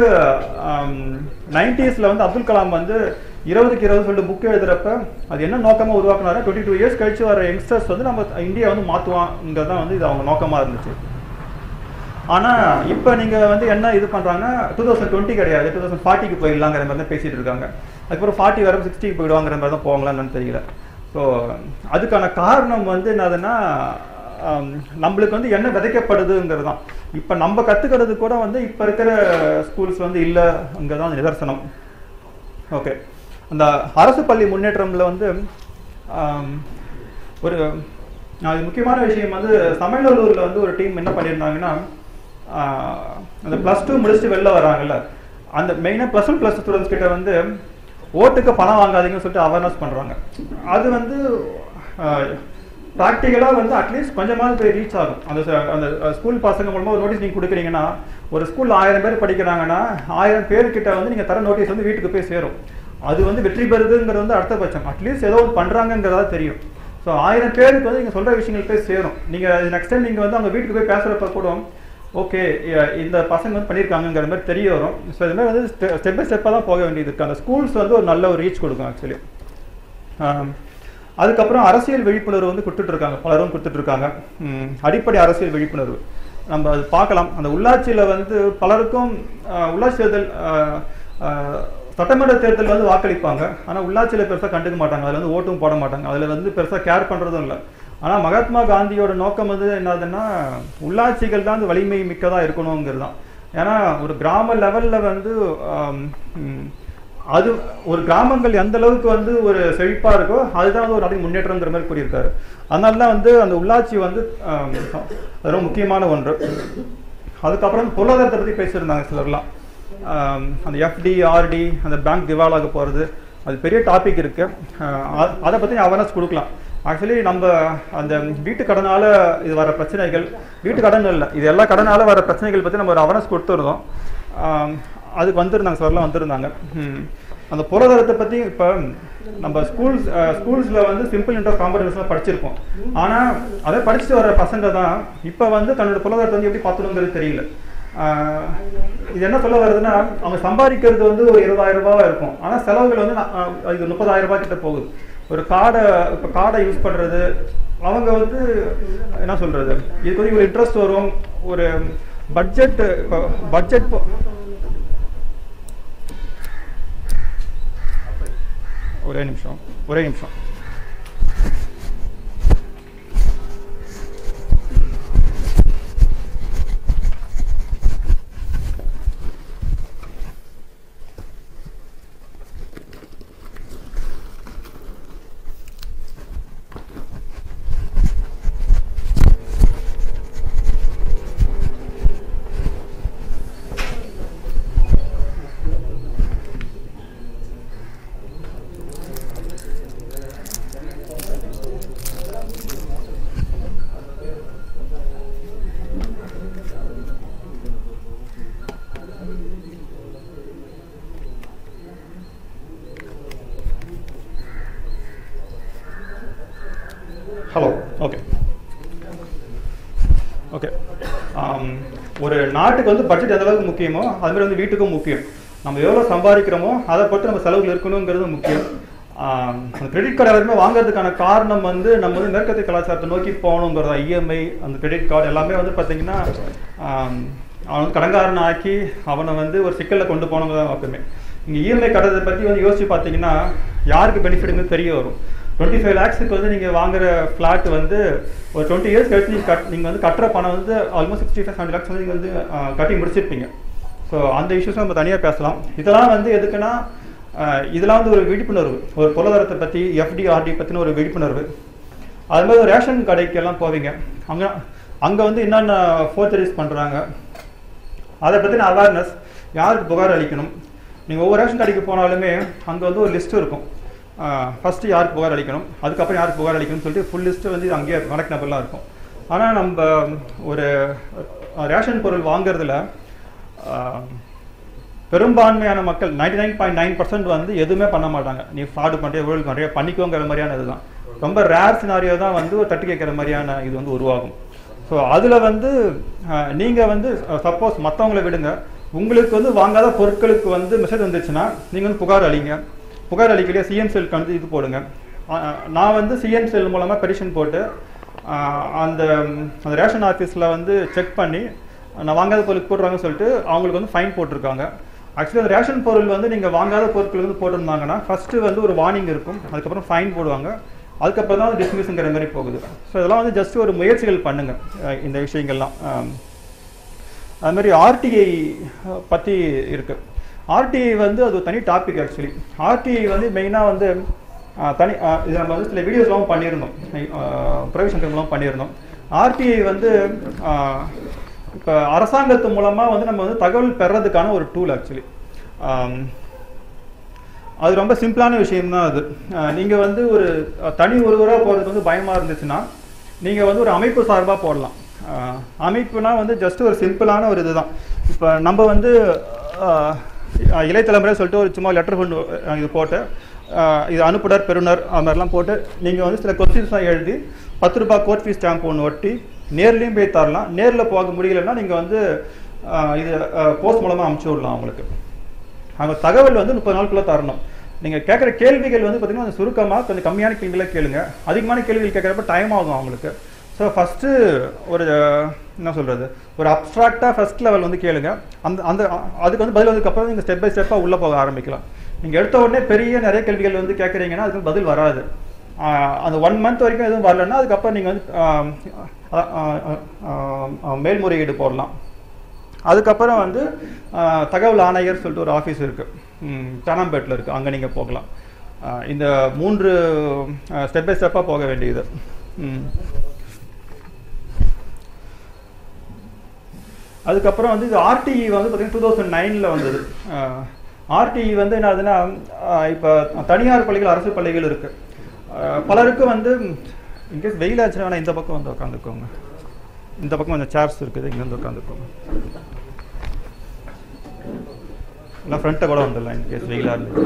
நைன்டிஸ்ல வந்து அப்துல் கலாம் வந்து இருபதுக்கு இருபது சொல்லிட்டு புக் எழுதுறப்ப அது என்ன நோக்கமா உருவாக்குனாரு டுவெண்ட்டி டூ இயர்ஸ் கழிச்சு வர யங்ஸ்டர்ஸ் வந்து நம்ம இந்தியா வந்து மாத்துவாங்கிறதான் வந்து இது அவங்க நோக்கமா இருந்துச்சு ஆனா இப்போ நீங்க வந்து என்ன இது பண்றாங்கன்னா டூ தௌசண்ட் டுவெண்ட்டி கிடையாது டூ தௌசண்ட் ஃபார்ட்டிக்கு போயிடலாங்கிற மாதிரி தான் பேசிட்டு இருக்காங்க அதுக்கப்புறம் ஃபார்ட்டி வர சிக்ஸ்டிக்கு போயிடுவாங்கிற மாதிரி தான் போவாங்களான்னு தெரியல ஸோ அதுக்கான காரணம் வந்து என்னதுன்னா ஆம், நம்மளுக்கு வந்து என்ன விதைக்கப்படுதுங்கிறது தான் இப்போ நம்ம கத்துக்கிறது கூட வந்து இப்போ இருக்கிற ஸ்கூல்ஸ் வந்து இல்லைங்கிறது தான் நிதர்சனம் ஓகே அந்த அரசு பள்ளி முன்னேற்றம்ல வந்து ஆம், ஒரு அது முக்கியமான விஷயம் வந்து தமிழ்நல்லூர்ல வந்து ஒரு டீம் என்ன பண்ணியிருந்தாங்கன்னா ஆஹ், அந்த ப்ளஸ் டூ முடிச்சுட்டு வெளில வராங்கல்ல அந்த மெயினாக plus one plus two students கிட்ட வந்து ஓட்டுக்கு பணம் வாங்காதீங்கன்னு சொல்லிட்டு அவேர்னஸ் பண்றாங்க அது வந்து ப்ராக்டிக்கலாக வந்து அட்லீஸ்ட் கொஞ்சமாவது போய் ரீச் ஆகும் அந்த ச- அந்த ஸ்கூல் பசங்க மூலமா ஒரு நோட்டீஸ் நீங்கள் கொடுக்குறீங்கன்னா ஒரு ஸ்கூல்ல ஆயிரம் பேர் படிக்கிறாங்கன்னா ஆயிரம் பேர்கிட்ட வந்து நீங்கள் தர நோட்டீஸ் வந்து வீட்டுக்கு போய் சேரும் அது வந்து வெற்றி பெறுதுங்கிறது வந்து அடுத்த பட்சம் அட்லீஸ்ட் ஏதோ ஒன்று பண்ணுறாங்கிறதா தெரியும் ஸோ ஆயிரம் பேருக்கு வந்து நீங்கள் சொல்கிற விஷயங்கள் போய் சேரும் நீங்கள் நெக்ஸ்ட் டைம் நீங்கள் வந்து அவங்க வீட்டுக்கு போய் பேசுகிறப்ப கூட ஓகே இந்த பசங்க வந்து பண்ணியிருக்காங்கங்கிற மாதிரி தெரிய வரும் ஸோ இது மாதிரி வந்து ஸ்டெப் பை ஸ்டெப்பாக தான் போக வேண்டியது இருக்குது அந்த ஸ்கூல்ஸ் வந்து ஒரு நல்ல ஒரு ரீச் கொடுக்கும் ஆக்சுவலி அதுக்கப்புறம் அரசியல் விழிப்புணர்வு வந்து கொடுத்துட்டு இருக்காங்க பலரும் கொடுத்துட்டு இருக்காங்க ம், அடிப்படை அரசியல் விழிப்புணர்வு நம்ம அது பார்க்கலாம் அந்த உள்ளாட்சியில வந்து பலருக்கும் அஹ், உள்ளாட்சி தேர்தல் அஹ், அஹ், சட்டமன்ற தேர்தல் வந்து வாக்களிப்பாங்க ஆனா உள்ளாட்சியில பெருசா கண்டுக்க மாட்டாங்க அதுல வந்து ஓட்டும் போட மாட்டாங்க அதுல வந்து பெருசா கேர் பண்றதும் இல்லை ஆனா மகாத்மா காந்தியோட நோக்கம் வந்து என்னதுன்னா உள்ளாட்சிகள் தான் வந்து வலிமை மிக்கதா இருக்கணுங்கிறது தான் ஏன்னா ஒரு கிராம லெவல்ல வந்து ஆம், ம், அது ஒரு கிராமங்கள் எந்த அளவுக்கு வந்து ஒரு செழிப்பா இருக்கோ அதுதான் வந்து ஒரு நாட்டின் முன்னேற்றங்கிற மாதிரி கூறியிருக்காரு அதனால தான் வந்து அந்த உள்ளாட்சி வந்து ஆம், அது ரொம்ப முக்கியமான ஒன்று அதுக்கப்புறம் பொருளாதாரத்தை பத்தி பேசியிருந்தாங்க சிலர்லாம் ஆம், அந்த எஃப்டி ஆர்டி அந்த பேங்க் திவாலாக போறது அது பெரிய டாபிக் இருக்கு ஆஹ் அ- அதை பத்தி அவேர்னஸ் கொடுக்கலாம் ஆக்சுவலி நம்ம அந்த வீட்டு கடனால இது வர பிரச்சனைகள் வீட்டு கடன் இல்லை இது எல்லா கடனால வர பிரச்சனைகள் பத்தி நம்ம ஒரு அவேர்னஸ் கொடுத்துருந்தோம் ஆம், அதுக்கு வந்திருந்தாங்க சார்லாம் வந்திருந்தாங்க ம். அந்த பொருளாதாரத்தை பத்தி இப்போ நம்ம ஸ்கூல்ஸ் ஸ்கூல்ஸ்ல வந்து சிம்பிள் இன்ட்ரெஸ்ட் காம்படிஷன் படிச்சிருப்போம் ஆனா அதை படிச்சுட்டு வர பசங்க தான் இப்போ வந்து தன்னோட பொருளாதாரத்தை வந்து எப்படி பார்த்துணுங்கிறது தெரியல ஆஹ் இது என்ன சொல்ல வருதுன்னா அவங்க சம்பாதிக்கிறது வந்து ஒரு இருபதாயிரம் ரூபாவா இருக்கும் ஆனா செலவுகள் வந்து நா- ஆஹ் இது முப்பதாயிரம் ரூபாய் கிட்ட போகுது ஒரு கார்டை இப்போ கார்டை யூஸ் பண்றது அவங்க வந்து என்ன சொல்றது இதுக்கு வந்து ஒரு இன்ட்ரெஸ்ட் வரும் ஒரு பட்ஜெட் பட்ஜெட் ஒரே நிமிஷம் ஒரே நிமிஷம் ஹலோ ஓகே ஓகே ஒரு நாட்டுக்கு வந்து பட்ஜெட் எந்த அளவுக்கு முக்கியமோ அது மாதிரி வந்து வீட்டுக்கும் முக்கியம் நம்ம எவ்வளோ சம்பாதிக்கிறோமோ அதை பொறுத்து நம்ம செலவுகள் இருக்கணுங்கிறது முக்கியம் ஆம், அந்த கிரெடிட் கார்டு எல்லாருமே வாங்குறதுக்கான காரணம் வந்து நம்ம வந்து மேற்கத்திய கலாச்சாரத்தை நோக்கி போகணுங்கிறதா இஎம்ஐ அந்த கிரெடிட் கார்டு எல்லாமே வந்து பார்த்தீங்கன்னா ஆம், அவன் வந்து கடன்காரன் ஆக்கி அவனை வந்து ஒரு சிக்கலில் கொண்டு போனவங்க தான் எப்பவுமே இங்கே இஎம்ஐ கட்டுறதை பற்றி வந்து யோசிச்சு பார்த்தீங்கன்னா யாருக்கு பெனிஃபிட்னு தெரிய வரும் டுவெண்ட்டி ஃபைவ் லேக்ஸுக்கு வந்து நீங்கள் வாங்குற ஃப்ளாட் வந்து ஒரு டுவெண்ட்டி இயர்ஸ் கழிச்சு நீங்கள் கட் நீங்கள் வந்து கட்டுற பணம் வந்து almost sixty five seventy lakhs வந்து நீங்கள் வந்து ஆ, கட்டி முடிச்சிருப்பீங்க ஸோ அந்த இஷ்யூஸ் நம்ம தனியாக பேசலாம் இதெல்லாம் வந்து எதுக்குன்னா ஆஹ் இதெல்லாம் வந்து ஒரு விழிப்புணர்வு ஒரு பொருளாதாரத்தை பற்றி எஃப்டி ஆர்டி பற்றின ஒரு விழிப்புணர்வு அது மாதிரி ஒரு ரேஷன் கடைக்கெல்லாம் போவீங்க அங்கே அங்கே வந்து என்னென்ன ஃபோர்ஜரிஸ் பண்ணுறாங்க அதை பற்றின அவேர்னஸ் யாருக்கு புகார் அளிக்கணும் நீங்கள் ஒவ்வொரு ரேஷன் கடைக்கு போனாலுமே அங்கே வந்து ஒரு லிஸ்ட் இருக்கும் ஃபஸ்ட்டு யாருக்கு புகார் அளிக்கணும் அதுக்கப்புறம் யாருக்கு புகார் அளிக்கணும்னு சொல்லிட்டு ஃபுல் லிஸ்ட்டு வந்து அங்கேயே கனெக்ட் நம்பர்லாம் இருக்கும் ஆனால் நம்ம ஒரு ரேஷன் பொருள் வாங்குறதுல ஆஹ், பெரும்பான்மையான மக்கள் 99.9% நைன் பாயிண்ட் நைன் பர்சன்ட் வந்து எதுவுமே பண்ண மாட்டாங்க நீ ஃப்ராடு பண்ணுறிய ஊழல் பண்ணுறிய பண்ணிக்கோங்கிற மாதிரியான இதுதான் ரொம்ப ரேர் சினாரியோ தான் வந்து ஒரு தட்டு கேட்குற மாதிரியான இது வந்து உருவாகும் ஸோ அதில் வந்து அஹ், நீங்க வந்து சப்போஸ் மற்றவங்களை விடுங்க உங்களுக்கு வந்து வாங்காத பொருட்களுக்கு வந்து மெசேஜ் வந்துச்சுன்னா நீங்க வந்து புகார் அளிங்க புகார் அளிக்கலையா சிஎம் செல்க்கு வந்து இது போடுங்க அஹ், நான் வந்து சிஎம் செல் மூலமா பெடிஷன் போட்டு அஹ், அந்த அந்த ரேஷன் ஆஃபீஸில் வந்து செக் பண்ணி நான் வாங்காத பொருளுக்கு போடுறாங்கன்னு சொல்லிட்டு அவங்களுக்கு வந்து ஃபைன் போட்டிருக்காங்க ஆக்சுவலி அந்த ரேஷன் பொருள் வந்து நீங்கள் வாங்காத பொருட்கள் வந்து போட்டிருந்தாங்கன்னா ஃபஸ்ட்டு வந்து ஒரு வார்னிங் இருக்கும் அதுக்கப்புறம் ஃபைன் போடுவாங்க அதுக்கப்புறம் தான் டிஸ்மிஸ்ங்கிற மாதிரி போகுது ஸோ இதெல்லாம் வந்து ஜஸ்ட் ஒரு முயற்சிகள் பண்ணுங்க அஹ் இந்த விஷயங்கள்லாம் ஆம். அது மாதிரி ஆர்டிஐ பற்றி இருக்கு ஆர்டிஐ வந்து அது ஒரு தனி டாபிக் ஆக்சுவலி ஆர்டிஐ வந்து மெயினாக வந்து அஹ், தனி அஹ், இது நம்ம வந்து சில வீடியோஸ்லாம் பண்ணியிருந்தோம் ப்ரொவிஷன் மூலம் பண்ணியிருந்தோம் ஆர்டிஐ வந்து இப்போ அரசாங்கத்து மூலமாக வந்து நம்ம வந்து தகவல் பெறதுக்கான ஒரு டூல் ஆக்சுவலி அது ரொம்ப சிம்பிளான விஷயம் தான் அது அஹ் நீங்க வந்து ஒரு அஹ், தனி ஒருவராக போறதுக்கு வந்து பயமா இருந்துச்சுன்னா நீங்க வந்து ஒரு அமைப்பு சார்பா போடலாம் அஹ், அமைப்புனா வந்து ஜஸ்ட் ஒரு சிம்பிளான ஒரு இதுதான் இப்போ நம்ம வந்து அஹ், அஹ், இளையதலைமுறை சொல்லிட்டு ஒரு சும்மா லெட்டர் கொண்டு அஹ், இது போட்டு அஹ், இது அனுப்புனர் பெறுநர் அது மாதிரிலாம் போட்டு நீங்க வந்து சில கொஸ்டின்ஸ்லாம் எழுதி பத்து ரூபாய் கோர்ட் ஃபீஸ் ஸ்டாம்ப் ஒன்று ஒட்டி நேர்லேயும் போய் தரலாம் நேரில் போக முடியலன்னா நீங்க வந்து அஹ், இது போஸ்ட் மூலமா அனுப்பிச்சி விடலாம் அவங்களுக்கு அவங்க தகவல் வந்து முப்பது நாளுக்குள்ள தரணும் நீங்க கேட்குற கேள்விகள் வந்து பார்த்தீங்கன்னா கொஞ்சம் சுருக்கமா கொஞ்சம் கம்மியான கேள்விகளை கேளுங்க அதிகமான கேள்விகள் கேட்குறப்ப டைம் ஆகும் அவங்களுக்கு ஸோ ஃபஸ்ட்டு ஒரு அஹ், என்ன சொல்றது ஒரு அப்ட்ராக்டாக ஃபர்ஸ்ட் லெவல் வந்து கேளுங்க அந்த அந்த அதுக்கு வந்து பதில் வந்ததுக்கப்புறம் நீங்கள் ஸ்டெப் பை ஸ்டெப்பாக உள்ளே போக ஆரம்பிக்கலாம் நீங்கள் எடுத்த உடனே பெரிய நிறைய கேள்விகள் வந்து கேட்குறீங்கன்னா அதுக்கு பதில் வராது ஆஹ் அந்த ஒன் மந்த் வரைக்கும் எதுவும் வரலன்னா அதுக்கப்புறம் நீங்கள் வந்து ஆஹ் ஆஹ் ஆஹ் ஆஹ் மேல்முறையீடு போடலாம் அதுக்கப்புறம் வந்து ஆஹ், தகவல் ஆணையர் சொல்லிட்டு ஒரு ஆஃபீஸ் இருக்கு ம், தனாம்பேட்டில் இருக்கு அங்கே நீங்கள் போகலாம் ஆஹ், இந்த மூன்று ஸ்டெப் பை ஸ்டெப்பாக போக வேண்டியது ம். அதுக்கப்புறம் வந்து இது ஆர்டிஇ வந்து பார்த்தீங்கன்னா டூ தௌசண்ட் நைனில் வந்தது ஆர்டிஇ வந்து என்ன ஆகுதுன்னா இப்போ தனியார் பள்ளிகள் அரசு பள்ளிகள் இருக்கு ஆஹ், பலருக்கு வந்து இன்கேஸ் வெயில் ஆச்சுன்னா வேணா இந்த பக்கம் வந்து உட்காந்துக்கோங்க இந்த பக்கம் கொஞ்சம் சேர்ஸ் இருக்குது இங்க வந்து உட்காந்துக்கோங்க இல்லை ஃப்ரண்ட்டை கூட வந்துடலாம் இன்கேஸ் வெயிலாக இருந்து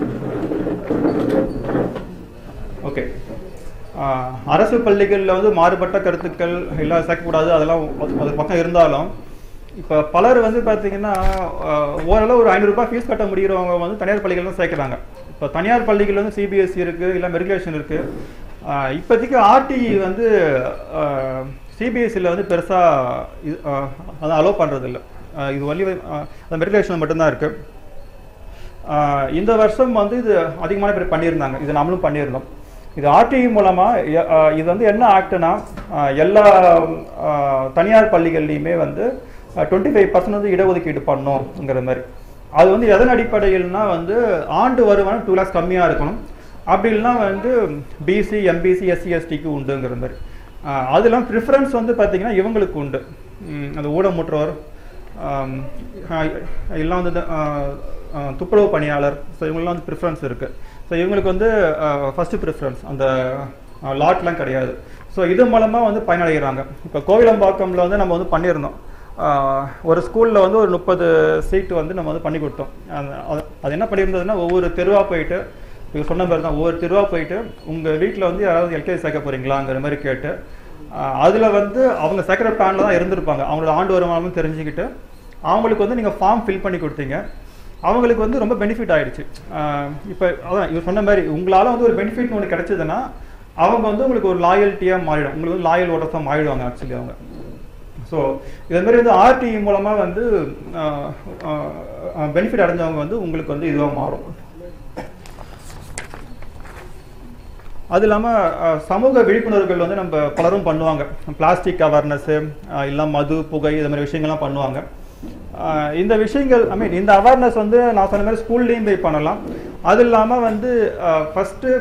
ஓகே அரசு பள்ளிகளில் வந்து மாறுபட்ட கருத்துக்கள் எல்லாம் சேர்க்கக்கூடாது அதெல்லாம் அது- அது பக்கம் இருந்தாலும் இப்போ பலர் வந்து பார்த்தீங்கன்னா ஆஹ், ஓரளவு ஒரு ஐநூறுரூபா ஃபீஸ் கட்ட முடிகிறவங்க வந்து தனியார் பள்ளிகள் தான் சேர்க்குறாங்க இப்போ தனியார் பள்ளிகள் வந்து சிபிஎஸ்சி இருக்குது இல்லை மெட்ரிகுலேஷன் இருக்குது இப்போதைக்கு ஆர்டிஇ வந்து சிபிஎஸ்சியில் வந்து பெருசாக அதான் அலோவ் பண்ணுறதில்ல இது ஒன்லி அந்த மெட்ரிகுலேஷன் மட்டும்தான் இருக்குது ஆஹ் இந்த வருஷம் வந்து இது அதிகமான பேர் பண்ணியிருந்தாங்க இது நம்மளும் பண்ணியிருந்தோம் இது ஆர்டிஇ மூலமா எ- ஆஹ் இது வந்து என்ன ஆக்ட்னா எல்லா ஆஹ் தனியார் பள்ளிகள்லையுமே வந்து டுவெண்ட்டி ஃபைவ் பர்சன்ட் வந்து இடஒதுக்கீடு பண்ணுங்கிற மாதிரி அது வந்து எதன் அடிப்படையில்னா வந்து ஆண்டு வருமானம் டூ லேக்ஸ் கம்மியாக இருக்கணும் அப்படி இல்லைன்னா வந்து பிசி எம்பிசி எஸ்சி எஸ்டிக்கு உண்டுங்கிற மாதிரி ஆஹ் அதெல்லாம் ப்ரிஃபரன்ஸ் வந்து பார்த்தீங்கன்னா இவங்களுக்கு உண்டு ம், அந்த ஊடமுற்றோர் ஆம், ஆஹ் எல்லாம் வந்து இந்த, ஆஹ், ஆஹ், துப்புரவு பணியாளர் ஸோ இவங்கெல்லாம் வந்து ப்ரிஃபரன்ஸ் இருக்குது ஸோ இவங்களுக்கு வந்து ஃபஸ்ட்டு ப்ரிஃபரன்ஸ் அந்த லாட்லாம் கிடையாது ஸோ இது மூலமாக வந்து பயனடைகிறாங்க இப்போ கோவிலம்பாக்கம்ல வந்து நம்ம வந்து பண்ணியிருந்தோம் ஆஹ், ஒரு ஸ்கூலில் வந்து ஒரு முப்பது சீட்டு வந்து நம்ம வந்து பண்ணி கொடுத்தோம் அந்த- அது அது என்ன பண்ணியிருந்ததுன்னா ஒவ்வொரு தெருவாக போயிட்டு இப்போ சொன்ன மாதிரி தான் ஒவ்வொரு தெருவாக போயிட்டு உங்கள் வீட்டில் வந்து யாராவது எல்கேஜி சேர்க்க போகிறீங்களாங்கிற மாதிரி கேட்டு அதில் வந்து அவங்க சேர்க்குற பிளானில் தான் இருந்திருப்பாங்க அவங்களோட ஆண்டு வருமானமும் தெரிஞ்சுக்கிட்டு அவங்களுக்கு வந்து நீங்கள் ஃபார்ம் ஃபில் பண்ணி கொடுத்தீங்க அவங்களுக்கு வந்து ரொம்ப பெனிஃபிட் ஆயிடுச்சு இப்போ அதான் இவர் சொன்ன மாதிரி உங்களால் வந்து ஒரு பெனிஃபிட் ஒன்று கிடைச்சதுன்னா அவங்க வந்து உங்களுக்கு ஒரு லாயல்ட்டியாக மாறிடும் உங்களுக்கு வந்து லாயல் ஓட்டர்ஸாக மாறிடுவாங்க ஆக்சுவலி அவங்க ஸோ இதே மாதிரி வந்து ஆர்டிஇ மூலமாக வந்து பெனிஃபிட் அடைஞ்சவங்க வந்து உங்களுக்கு வந்து இதுவாக மாறும் அது இல்லாமல் சமூக விழிப்புணர்வுகள் வந்து நம்ம பலரும் பண்ணுவாங்க பிளாஸ்டிக் அவேர்னஸ்ஸு இல்லை மது புகை இது மாதிரி விஷயங்கள்லாம் பண்ணுவாங்க அஹ் இந்த விஷயங்கள் ஐ மீன் இந்த அவேர்னஸ் வந்து நான் சொன்ன மாதிரி ஸ்கூல்லையும் போய் பண்ணலாம் அது இல்லாமல் வந்து ஃபஸ்ட்டு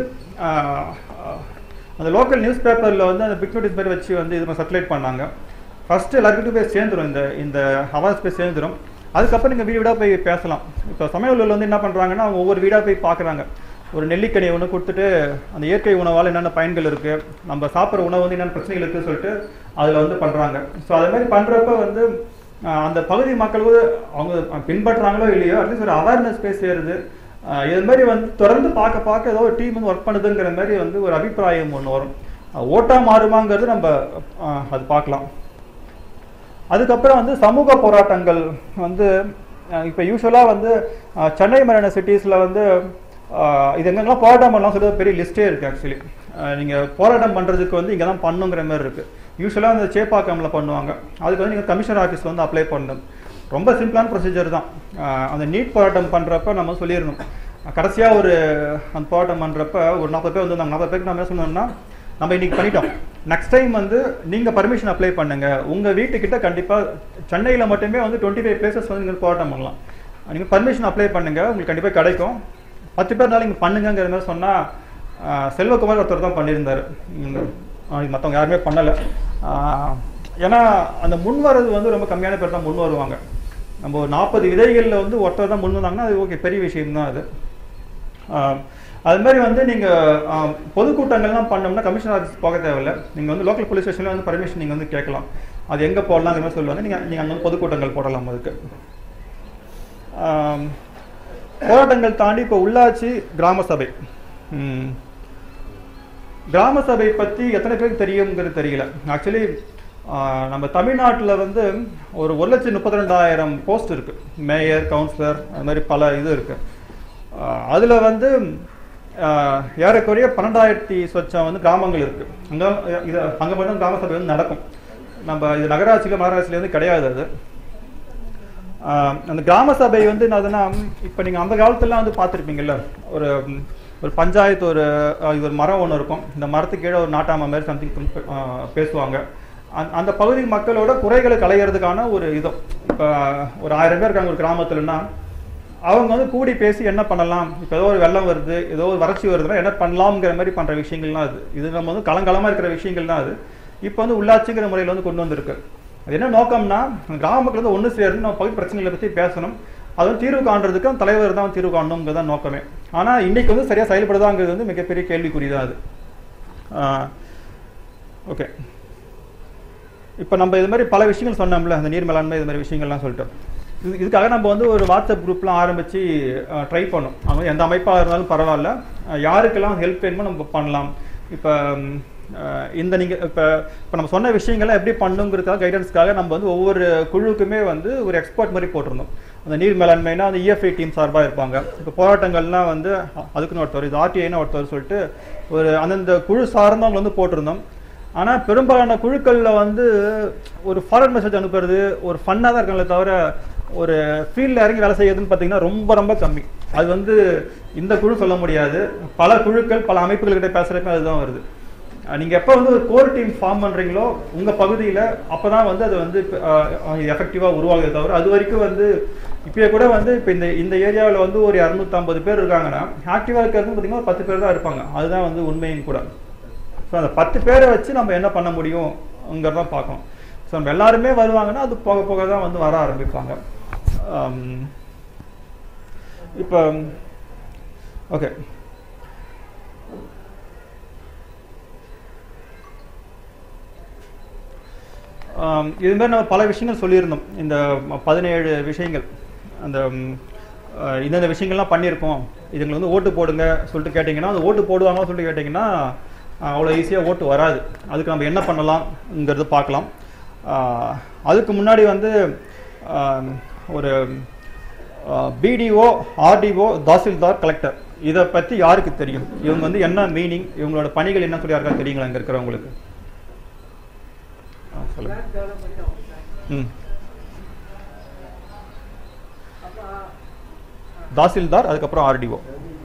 அந்த லோக்கல் நியூஸ் பேப்பரில் வந்து அந்த பிக் நோட்டீஸ் மாதிரி வச்சு வந்து இது சர்க்குலேட் பண்ணாங்க ஃபஸ்ட்டு எல்லாருக்கிட்டும் போய் சேர்ந்துரும் இந்த இந்த அவார்ட்ஸ் போய் சேர்ந்துரும் அதுக்கப்புறம் நீங்கள் வீடு வீடாக போய் பேசலாம் இப்போ சமயலூரில் வந்து என்ன பண்ணுறாங்கன்னா அவங்க ஒவ்வொரு வீடாக போய் பார்க்குறாங்க ஒரு நெல்லிக்கனி ஒன்று கொடுத்துட்டு அந்த இயற்கை உணவால் என்னென்ன பயன்கள் இருக்குது நம்ம சாப்பிட்ற உணவு வந்து என்னென்ன பிரச்சனைகள் இருக்குன்னு சொல்லிட்டு அதில் வந்து பண்ணுறாங்க ஸோ அது மாதிரி பண்ணுறப்ப வந்து ஆஹ், அந்த பகுதி மக்களுக்கு அவங்க பின்பற்றுறாங்களோ இல்லையோ அட்லீஸ்ட் ஒரு அவேர்னஸ் போய் சேருது ஆஹ், இது மாதிரி வந்து தொடர்ந்து பார்க்க பார்க்க ஏதோ ஒரு டீம் வந்து ஒர்க் பண்ணுதுங்கிற மாதிரி வந்து ஒரு அபிப்பிராயம் ஒன்று வரும் ஆஹ், ஓட்டா மாறுமாங்கிறது நம்ம ஆஹ், அது பார்க்கலாம் அதுக்கப்புறம் வந்து சமூக போராட்டங்கள் வந்து அஹ், இப்போ யூஸ்வலாக வந்து அஹ், சென்னை மாதிரியான சிட்டிஸில் வந்து அஹ், இது எங்கெங்கெல்லாம் போராட்டம் பண்ணலாம் சொல்லி ஒரு பெரிய லிஸ்ட்டே இருக்குது ஆக்சுவலி நீங்கள் போராட்டம் பண்ணுறதுக்கு வந்து இங்கே தான் பண்ணுங்கிற மாதிரி இருக்குது யூஸ்வலாக அந்த சேப்பாக்கமில் பண்ணுவாங்க அதுக்கு வந்து நீங்கள் கமிஷனர் ஆஃபீஸ் வந்து அப்ளை பண்ணணும் ரொம்ப சிம்பிளான ப்ரொசீஜர் தான் அஹ், அந்த நீட் போராட்டம் பண்ணுறப்ப நம்ம சொல்லிடணும் கடைசியாக ஒரு அந்த போராட்டம் பண்ணுறப்ப ஒரு நாற்பது பேர் வந்து நாற்பது பேருக்கு நம்ம என்ன சொன்னோம்னா நம்ம இன்னைக்கு பண்ணிட்டோம் நெக்ஸ்ட் டைம் வந்து நீங்கள் பர்மிஷன் அப்ளை பண்ணுங்க உங்கள் வீட்டுக்கிட்ட கண்டிப்பாக சென்னையில் மட்டுமே வந்து டுவெண்ட்டி ஃபைவ் பிளேசஸ் வந்து நீங்கள் போராட்டம் பண்ணலாம் நீங்கள் பர்மிஷன் அப்ளை பண்ணுங்க உங்களுக்கு கண்டிப்பாக கிடைக்கும் பத்து பேர்னால நீங்கள் பண்ணுங்கங்கிற மாதிரி சொன்னால் செல்வகுமார் ஒருத்தர் தான் பண்ணியிருந்தார் மற்றவங்க யாருமே பண்ணலை ஏன்னா அந்த முன் வர்றது வந்து ரொம்ப கம்மியான பேர் தான் முன் வருவாங்க நம்ம ஒரு நாற்பது விதைகளில் வந்து ஒருத்தர் தான் முன் வந்தாங்கன்னா அது ஓகே பெரிய விஷயம் தான் அது ஆஹ் அது மாதிரி வந்து நீங்கள் பொதுக்கூட்டங்கள்லாம் பண்ணோம்னா கமிஷனர் ஆஃபீஸ் போக தேவையில்ல நீங்கள் வந்து லோக்கல் போலீஸ் ஸ்டேஷனில் வந்து பர்மிஷன் நீங்கள் வந்து கேட்கலாம் அது எங்கே போடலாங்கிற மாதிரி சொல்லுவாங்க நீங்கள் நீங்கள் அங்கே வந்து பொதுக்கூட்டங்கள் போடலாம் அதுக்கு ஆம், போராட்டங்கள் தாண்டி இப்போ உள்ளாட்சி கிராம சபை ம். கிராம சபை பற்றி எத்தனை பேருக்கு தெரியுங்கிறது தெரியல ஆக்சுவலி நம்ம தமிழ்நாட்டில் வந்து ஒரு ஒரு லட்சத்தி முப்பத்தி ரெண்டாயிரம் போஸ்ட் இருக்கு மேயர் கவுன்சிலர் அது மாதிரி பல இது இருக்கு அதில் வந்து ஆஹ், ஏறக்குறைய பன்னெண்டாயிரத்தி சொச்சம் வந்து கிராமங்கள் இருக்கு அங்கே இது அங்கே மட்டும் கிராம சபை வந்து நடக்கும் நம்ம இது நகராட்சியில் மாநகராட்சியில வந்து கிடையாது அது ஆஹ் அந்த கிராம சபை வந்து என்னதுன்னா இப்போ நீங்கள் அந்த காலத்துலலாம் வந்து பார்த்துருப்பீங்கல்ல ஒரு ம், ஒரு பஞ்சாயத்து ஒரு ஆஹ் இது ஒரு மரம் ஒன்று இருக்கும் இந்த மரத்துக்கு கீழே ஒரு நாட்டாம மாதிரி சம்திங் பேசுவாங்க அந்த அந்த பகுதி மக்களோட குறைகளை களையிறதுக்கான ஒரு இது இப்போ ஒரு ஆயிரம் பேர் இருக்காங்க ஒரு கிராமத்துலன்னா அவங்க வந்து கூடி பேசி என்ன பண்ணலாம் இப்போ ஏதோ ஒரு வெள்ளம் வருது ஏதோ ஒரு வறட்சி வருதுன்னா என்ன பண்ணலாம்ங்கிற மாதிரி பண்ணுற விஷயங்கள்லாம் அது இது நம்ம வந்து கலங்கலமாக இருக்கிற விஷயங்கள் தான் அது இப்போ வந்து உள்ளாட்சிங்கிற முறையில் வந்து கொண்டு வந்திருக்கு அது என்ன நோக்கம்னா கிராம மக்கள் வந்து ஒன்று சேர்ந்து நம்ம பகுதி பிரச்சனைகளை பற்றி பேசணும் அது வந்து தீர்வு காண்றதுக்கு அந்த தலைவர் தான் தீர்வு காணணுங்கிறது தான் நோக்கமே ஆனால் இன்னைக்கு வந்து சரியாக செயல்படுதாங்கிறது வந்து மிகப்பெரிய கேள்விக்குறி தான் அது ஓகே இப்போ நம்ம இது மாதிரி பல விஷயங்கள் சொன்னோம்ல அந்த நீர் மேலாண்மை இது மாதிரி விஷயங்கள்லாம் சொல்லிட்டு இது இதுக்காக நம்ம வந்து ஒரு வாட்ஸ்அப் குரூப்லாம் ஆரம்பித்து ட்ரை பண்ணோம் அவங்க எந்த அமைப்பாக இருந்தாலும் பரவாயில்ல அஹ் யாருக்கெல்லாம் ஹெல்ப் வேணுமோ நம்ம பண்ணலாம் இப்போ இந்த நீங்கள் இப்போ இப்போ நம்ம சொன்ன விஷயங்கள்லாம் எப்படி பண்ணுங்கிறதுக்காக கைடன்ஸ்க்காக நம்ம வந்து ஒவ்வொரு குழுக்குமே வந்து ஒரு எக்ஸ்பர்ட் மாதிரி போட்டிருந்தோம் அந்த நீர் மேலாண்மைனா அந்த இஎஃப்ஐ டீம் சார்பாக இருப்பாங்க இப்போ போராட்டங்கள்லாம் வந்து அ- அதுக்குன்னு ஒருத்தர் இது ஆர்டிஐன்னு ஒருத்தர் சொல்லிட்டு ஒரு அந்தந்த குழு சார்ந்தவங்க வந்து போட்டிருந்தோம் ஆனால் பெரும்பாலான குழுக்களில் வந்து ஒரு ஃபாரன் மெசேஜ் அனுப்புறது ஒரு ஃபன்னாக தான் இருக்காங்களே தவிர ஒரு ஃபீல்டில் இறங்கி வேலை செய்யறதுன்னு பார்த்தீங்கன்னா ரொம்ப ரொம்ப கம்மி அது வந்து இந்த குழு சொல்ல முடியாது பல குழுக்கள் பல அமைப்புகள்கிட்ட பேசுகிறப்ப அதுதான் வருது அஹ் நீங்க எப்போ வந்து ஒரு கோர் டீம் ஃபார்ம் பண்றீங்களோ உங்க பகுதியில அப்பதான் வந்து அது வந்து எஃபெக்டிவா உருவாகுதே தவிர அது வரைக்கும் வந்து இப்பயே கூட வந்து இப்போ இந்த இந்த ஏரியாவில் வந்து ஒரு இரநூத்தம்பது பேர் இருக்காங்கன்னா ஆக்டிவா இருக்கிறது பார்த்தீங்கன்னா ஒரு பத்து பேர் தான் இருப்பாங்க அதுதான் வந்து உண்மையும் கூட ஸோ அந்த பத்து பேரை வச்சு நம்ம என்ன பண்ண முடியுங்கிறதான் பார்க்கணும் ஸோ நம்ம எல்லாருமே வருவாங்கன்னா அது போக போக தான் வந்து வர ஆரம்பிப்பாங்க ஆம், இப்போ ஓகே ஆம், இது மாதிரி நம்ம பல விஷயங்கள் சொல்லியிருந்தோம் இந்த ம- பதினேழு விஷயங்கள் அந்த ம், அஹ், இந்தந்த விஷயங்கள்லாம் பண்ணியிருக்கோம் இதுங்களை வந்து ஓட்டு போடுங்க சொல்லிட்டு கேட்டிங்கன்னா அது ஓட்டு போடுவாங்களா சொல்லிட்டு கேட்டிங்கன்னா அஹ், அவ்வளோ ஈஸியாக ஓட்டு வராது அதுக்கு நம்ம என்ன பண்ணலாம்ங்கிறது பார்க்கலாம் ஆஹ், அதுக்கு முன்னாடி வந்து ஆம், ஒரு பிடிஓ ஆர்டிஓ தாசில்தார் கலெக்டர் இதை பற்றி யாருக்கு தெரியும் இவங்க வந்து என்ன மீனிங் இவங்களோட பணிகள் என்ன சொல்லி யாருக்கா தெரியுங்களா இங்கே இருக்கிறவங்களுக்கு ஆ, சொல்லுங்க ம் தாசில்தார் அதுக்கப்புறம் ஆர்டிஓ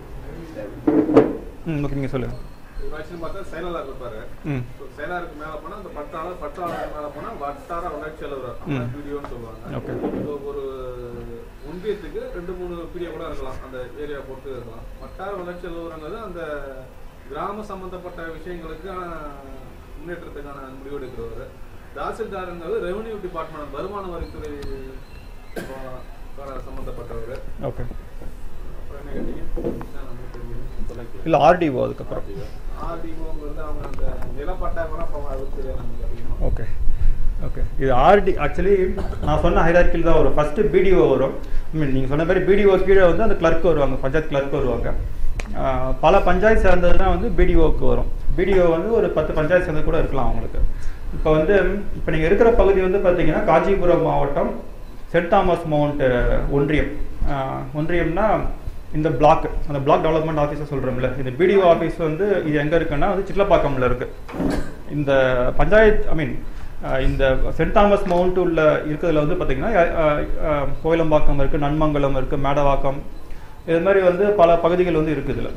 ம் ஓகே நீங்கள் சொல்லுங்கள் ஆக்சுவலி பார்த்தா செயலாளர் இருப்பாரு ம் So, செயலாளருக்கு மேல போனா அந்த பட்டாளர் பட்டாளர் மேல போனா வட்டார வளர்ச்சி அலுவலர் ம். வீடியோன்னு சொல்லுவாங்க Okay. So, ஒரு ஒன்றியத்துக்கு ரெண்டு மூணு பிடிஓ கூட இருக்கலாம் அந்த ஏரியா பொறுத்து இருக்கலாம் வட்டார வளர்ச்சி அலுவலங்கிறது அந்த கிராம சம்பந்தப்பட்ட விஷயங்களுக்கான முன்னேற்றத்துக்கான முடிவு எடுக்கிறவர் தாசில்தாருங்கிறது ரெவென்யூ டிபார்ட்மெண்ட் வருமான வரித்துறை ஆ, கார சம்பந்தப்பட்டவர் ஓகே அப்புறம் என்ன கேட்டீங்க என்ன நமக்கு தெரியும் தொலைக்கு இல்லை ஆர்டிஓ அதுக்கப்புறம் ஆர்டிஓங்கிறது அவங்க அந்த நிலப்பட்டா கூட அப்போ அது தெரியாது நமக்கு அதிகமாக ஓகே ஓகே இது ஆர்டி ஆக்சுவலி நான் சொன்ன ஹைரார்க்கில் தான் வரும் ஃபஸ்ட்டு பிடிஓ வரும் ஐ மீன் நீங்கள் சொன்ன மாதிரி பிடிஓ கீழே வந்து அந்த கிளர்க் வருவாங்க பஞ்சாயத்து கிளர்க் வருவாங்க ஆஹ் பல பஞ்சாயத்து சேர்ந்ததுன்னா வந்து பிடிஓக்கு வரும் பிடிஓ வந்து ஒரு பத்து பஞ்சாயத்து சேர்ந்தது கூட இருக்கலாம் அவங்களுக்கு இப்போ வந்து இப்போ நீங்கள் இருக்கிற பகுதி வந்து பார்த்தீங்கன்னா காஞ்சிபுரம் மாவட்டம் சென்ட் தாமஸ் மவுண்ட் ஒன்றியம் ஆஹ் ஒன்றியம்னா இந்த பிளாக் அந்த பிளாக் டெவலப்மெண்ட் ஆஃபீஸை சொல்கிறோம்ல இந்த பிடிஓ ஆஃபீஸ் வந்து இது எங்கே இருக்குன்னா வந்து சிட்லப்பாக்கம்ல இருக்கு இந்த பஞ்சாயத்து ஐ மீன் இந்த சென்ட் தாமஸ் மவுண்ட் உள்ள இருக்கிறதுல வந்து பார்த்தீங்கன்னா அஹ், அஹ், கோயிலம்பாக்கம் இருக்குது நன்மங்கலம் இருக்குது மேடவாக்கம் இது மாதிரி வந்து பல பகுதிகள் வந்து இருக்குது இதில்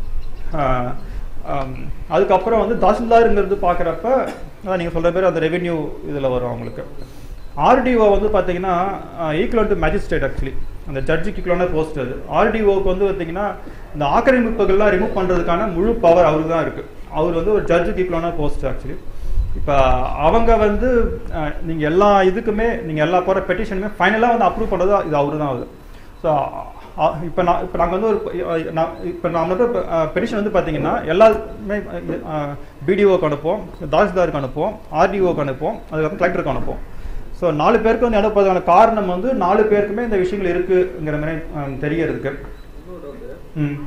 அதுக்கப்புறம் வந்து தாசில்தாருங்கிறது பார்க்குறப்ப அதான் நீங்கள் சொல்கிற பேர் அந்த ரெவென்யூ இதில் வரும் அவங்களுக்கு ஆர்டிஓ வந்து பார்த்தீங்கன்னா ஈக்குவல் டு மேஜிஸ்ட்ரேட் ஆக்சுவலி அந்த ஜட்ஜுக்கு ஈக்குவலான போஸ்ட் அது ஆர்டிஓக்கு வந்து பார்த்தீங்கன்னா இந்த ஆக்கிரமிப்புகள்லாம் ரிமூவ் பண்ணுறதுக்கான முழு பவர் அவருக்கு தான் இருக்குது அவர் வந்து ஒரு ஜட்ஜுக்கு ஈக்குவலான போஸ்ட் ஆக்சுவலி இப்போ அவங்க வந்து நீங்கள் எல்லா இதுக்குமே நீங்கள் எல்லா போகிற பெட்டிஷனுமே ஃபைனலாக வந்து அப்ரூவ் பண்ணுறது இது அவரு தான் அது ஸோ இப்போ நான் இப்போ நாங்கள் வந்து ஒரு நான் இப்போ நம்ம வந்து பெட்டிஷன் வந்து பார்த்தீங்கன்னா எல்லாருமே பிடிஓக்கு அனுப்புவோம் தாசில்தாருக்கு அனுப்புவோம் ஆர்டிஓக்கு அனுப்புவோம் அதுக்கப்புறம் கலெக்டருக்கு அனுப்புவோம் ஸோ நாலு பேருக்கு வந்து அனுப்புறதுக்கான காரணம் வந்து நாலு பேருக்குமே இந்த விஷயங்கள் இருக்குங்கிற மாதிரி அஹ், தெரியறதுக்கு இன்னொரு டவுட்டு ம்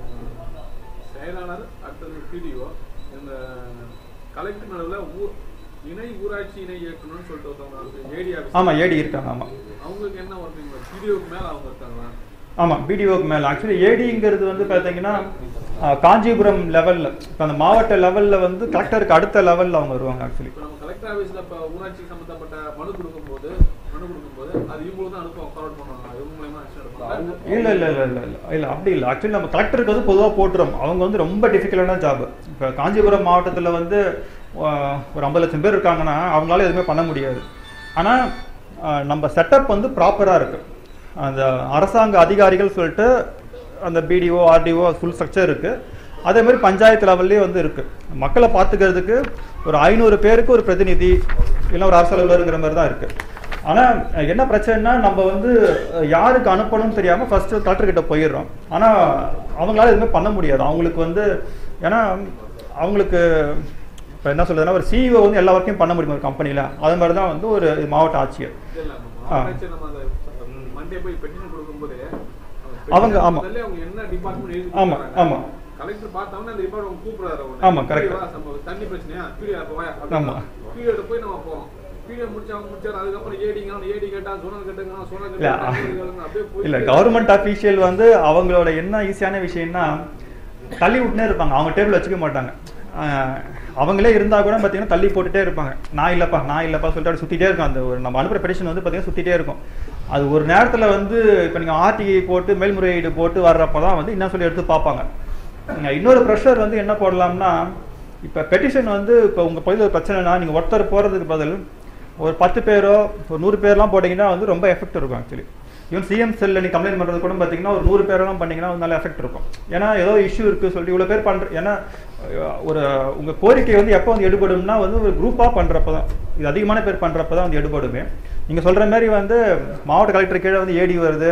செயலாளர் அடுத்தது பிடிஓ இந்த கலெக்டர் நடுவில் ஊர் இணை ஊராட்சி இணை இயக்குனர்னு சொல்லிட்டு ஒருத்தவங்க ஏடி ஆஃபீஸ் ஆமாம் ஏடி இருக்காங்க ஆமாம் அவங்களுக்கு என்ன ஒர்க்கிங் பிடிஓக்கு மேல அவங்க இருக்காங்களா ஆமாம் பிடிஓக்கு மேலே ஆக்சுவலி ஏடிங்கிறது வந்து பார்த்தீங்கன்னா அஹ், காஞ்சிபுரம் லெவலில் இப்போ அந்த மாவட்ட லெவலில் வந்து கலெக்டருக்கு அடுத்த லெவலில் அவங்க வருவாங்க ஆக்சுவலி இப்போ நம்ம கலெக்டர் ஆஃபீஸில் இப்போ ஊராட்சி சம்மந்தப்பட்ட மனு கொடுக்கும்போது மனு கொடுக்கும்போது அது இவங்களுக்கு தான் அனுப்புவோம் ஃபார்வர்ட் பண்ணுவாங்க இவங்க மூலயமா ஆக்ஷன் எடுப்பாங்க இல்லை இல்லை இல்லை இல்லை இல்லை இல்லை அப்படி இல்லை ஆக்சுவலி நம்ம கலெக்டருக்கு வந்து பொதுவாக போட்டுரும் அவங்க வந்து ரொம்ப டிஃபிகல்ட்டான ஜாப் இப்போ காஞ்சிபுரம் மாவட்டத்தில் வந்து ஆஹ், ஒரு ஐம்பது லட்சம் பேர் இருக்காங்கன்னா அவங்களால எதுவுமே பண்ண முடியாது ஆனால் நம்ம செட்டப் வந்து ப்ராப்பராக இருக்கு அந்த அரசாங்க அதிகாரிகள் சொல்லிட்டு அந்த பிடிஓ ஆர்டிஓ ஃபுல் ஸ்ட்ரக்சர் இருக்கு அதே மாதிரி பஞ்சாயத்து லெவல்லே வந்து இருக்கு மக்களை பார்த்துக்கிறதுக்கு ஒரு ஐநூறு பேருக்கு ஒரு பிரதிநிதி இல்லை ஒரு அரசு அலுவலருங்கிற மாதிரி தான் இருக்கு ஆனா அஹ், என்ன பிரச்சனைனா நம்ம வந்து அஹ், யாருக்கு அனுப்பணும்னு தெரியாம ஃபர்ஸ்ட் கலெக்டர் கிட்ட போயிடுறோம் ஆனா அவங்களால எதுவுமே பண்ண முடியாது அவங்களுக்கு வந்து ஏன்னா அவங்களுக்கு இப்போ என்ன சொல்றதுன்னா ஒரு சிஇஓ வந்து எல்லா ஒர்க்கையும் பண்ண முடியும் ஒரு கம்பெனில அது மாதிரி தான் வந்து ஒரு மாவட்ட ஆட்சியர் இல்ல மாவட்ட நம்ம அந்த மண்டே போய் பெட்டிஷன் கொடுக்கும்போது அவங்க, ஆமா. அவங்க என்ன டிபார்ட்மெண்ட் எழுதி ஆமா, கொடுக்குறாங்க. ஆமா. கலெக்டர் பார்த்தவொடனே அந்த டிபார்ட்மெண்ட் கூப்பிடுறாரு உடனே. ஆமா, correct. "பிடி வா, நம்ம தண்ணி பிரச்சனையா பீடியா அப்ப வாயா ஆமா. பீடியோட போய் நம்ம போறோம் பீடியோ முடிச்சு அவங்க முடிச்சாரு அதுக்கப்புறம் ஏடிங்க அவன் ஏடி கேட்டா சோனல் கேட்டுங்க சோனல் இல்ல, கேட்டுங்க அப்படியே போய் இல்ல கவர்மெண்ட் அஃபீஷியல் வந்து அவங்களோட என்ன ஈஸியான விஷயம்னா தள்ளி விட்டுனே இருப்பாங்க அவங்க டேபிள் வச்சுக்க மாட்டாங்க ஆஹ் அவங்களே இருந்தா கூட பார்த்தீங்கன்னா தள்ளி போட்டுட்டே இருப்பாங்க நான் இல்லப்பா நான் இல்லப்பா சொல்லிட்டு அப்படி சுத்திட்டே இருக்கும் அந்த ஒரு நம்ம அனுப்புற பெட்டிஷன் வந்து பார்த்தீங்கன்னா சுத்திட்டே இருக்கும் அது ஒரு நேரத்துல வந்து இப்போ நீங்க ஆர்டிஐ போட்டு மேல்முறையீடு போட்டு வர்றப்ப தான் வந்து என்ன சொல்லி எடுத்து பார்ப்பாங்க இங்க இன்னொரு ப்ரெஷர் வந்து என்ன போடலாம்னா இப்போ பெட்டிஷன் வந்து இப்போ உங்க பகுதியில் ஒரு பிரச்சனைனா நீங்க ஒருத்தர் போறதுக்கு பதில் ஒரு பத்து பேரோ ஒரு நூறு பேர்லாம் போட்டிங்கன்னா வந்து ரொம்ப எஃபெக்ட் இருக்கும் ஆக்சுவலி ஈவன் சிஎம் செல்ல நீ கம்ப்ளைண்ட் பண்ணுறது கூட பார்த்தீங்கன்னா ஒரு நூறு பேரெல்லாம் பண்ணீங்கன்னா ஒரு நல்ல எஃபெக்ட் இருக்கும் ஏன்னா ஏதோ இஷ்யூ இருக்குது சொல்லிட்டு இவ்வளோ பேர் பண்ணுற ஏன்னா அஹ், ஒரு உங்கள் கோரிக்கை வந்து எப்போ வந்து எடுபடும்னா வந்து ஒரு குரூப்பாக பண்ணுறப்ப தான் இது அதிகமான பேர் பண்ணுறப்ப தான் வந்து எடுபடுமே நீங்கள் சொல்கிற மாதிரி வந்து மாவட்ட கலெக்டர் கீழே வந்து ஏடி வருது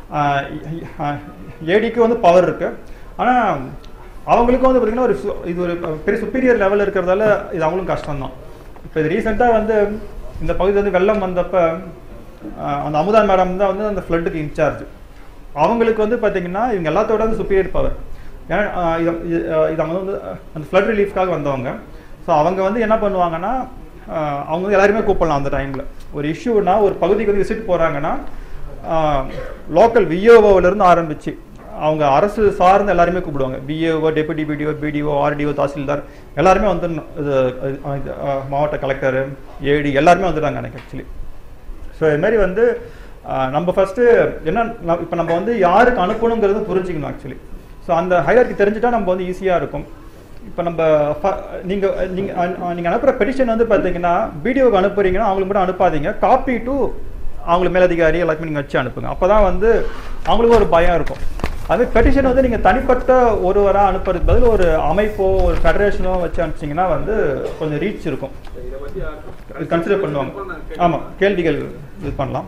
ஏடிக்கு வந்து பவர் இருக்குது ஆனால் அவங்களுக்கும் வந்து பார்த்தீங்கன்னா ஒரு சு- இது ஒரு பெரிய சுப்பீரியர் லெவல் இருக்கிறதால இது அவங்களும் கஷ்டம் தான் இப்போ இது ரீசெண்டாக வந்து இந்த பகுதி வந்து வெள்ளம் வந்தப்ப ஆஹ், அந்த அமுதா மேடம் தான் வந்து அந்த ஃப்ளட்டுக்கு இன்சார்ஜ் அவங்களுக்கு வந்து பார்த்தீங்கன்னா இவங்க எல்லாத்தோட வந்து சுப்பீரியர் பவர் ஏன்னா ஆஹ், இது இது- ஆஹ், இது அவங்க வந்து ஆஹ், அந்த ஃப்ளட் ரிலீஃப்காக வந்தவங்க ஸோ அவங்க வந்து என்ன பண்ணுவாங்கன்னா ஆஹ், அவங்க வந்து எல்லாருமே கூப்பிடலாம் அந்த டைமில் ஒரு இஷ்யூனா ஒரு பகுதிக்கு வந்து விசிட் போகிறாங்கன்னா லோக்கல் விஓஓவிலேருந்து ஆரம்பிச்சு அவங்க அரசு சார்ந்து எல்லாருமே கூப்பிடுவாங்க BAO deputy BDO BDO RDO தாசில்தார் எல்லாருமே வந்து இது இது, இது, ஆஹ், மாவட்ட கலெக்டர் ஏடி எல்லாருமே வந்துட்டாங்க எனக்கு ஆக்சுவலி ஸோ இது மாதிரி வந்து ஆஹ், நம்ம ஃபர்ஸ்ட் என்ன இப்போ நம்ம வந்து யாருக்கு அனுப்பணுங்கிறது புரிஞ்சுக்கணும் ஆக்சுவலி ஸோ அந்த ஹையர்க்கு தெரிஞ்சுட்டா நம்ம வந்து ஈஸியாக இருக்கும் இப்போ நம்ம ஃப- நீங்க நீங்க அ- அ- நீங்க அனுப்புற பெட்டிஷன் வந்து பார்த்தீங்கன்னா பிடிஓக்கு அனுப்புறீங்கன்னா அவங்களுக்கு மட்டும் அனுப்பாதீங்க காப்பி டு அவங்களுக்கு மேலதிகாரி எல்லாத்தையுமே நீங்கள் வச்சு அனுப்புங்க அப்போ தான் வந்து அவங்களுக்கும் ஒரு பயம் இருக்கும் அது பெட்டிஷன் வந்து நீங்கள் தனிப்பட்ட ஒருவராக அனுப்புறதுக்கு பதில் ஒரு அமைப்போ ஒரு ஃபெடரேஷனோ வச்சு அனுப்பிச்சிங்கன்னா வந்து கொஞ்சம் ரீச் இருக்கும் இதை பத்தி கன்சிடர் பண்ணுவாங்க ஆமாம் கேள்விகள் இது பண்ணலாம்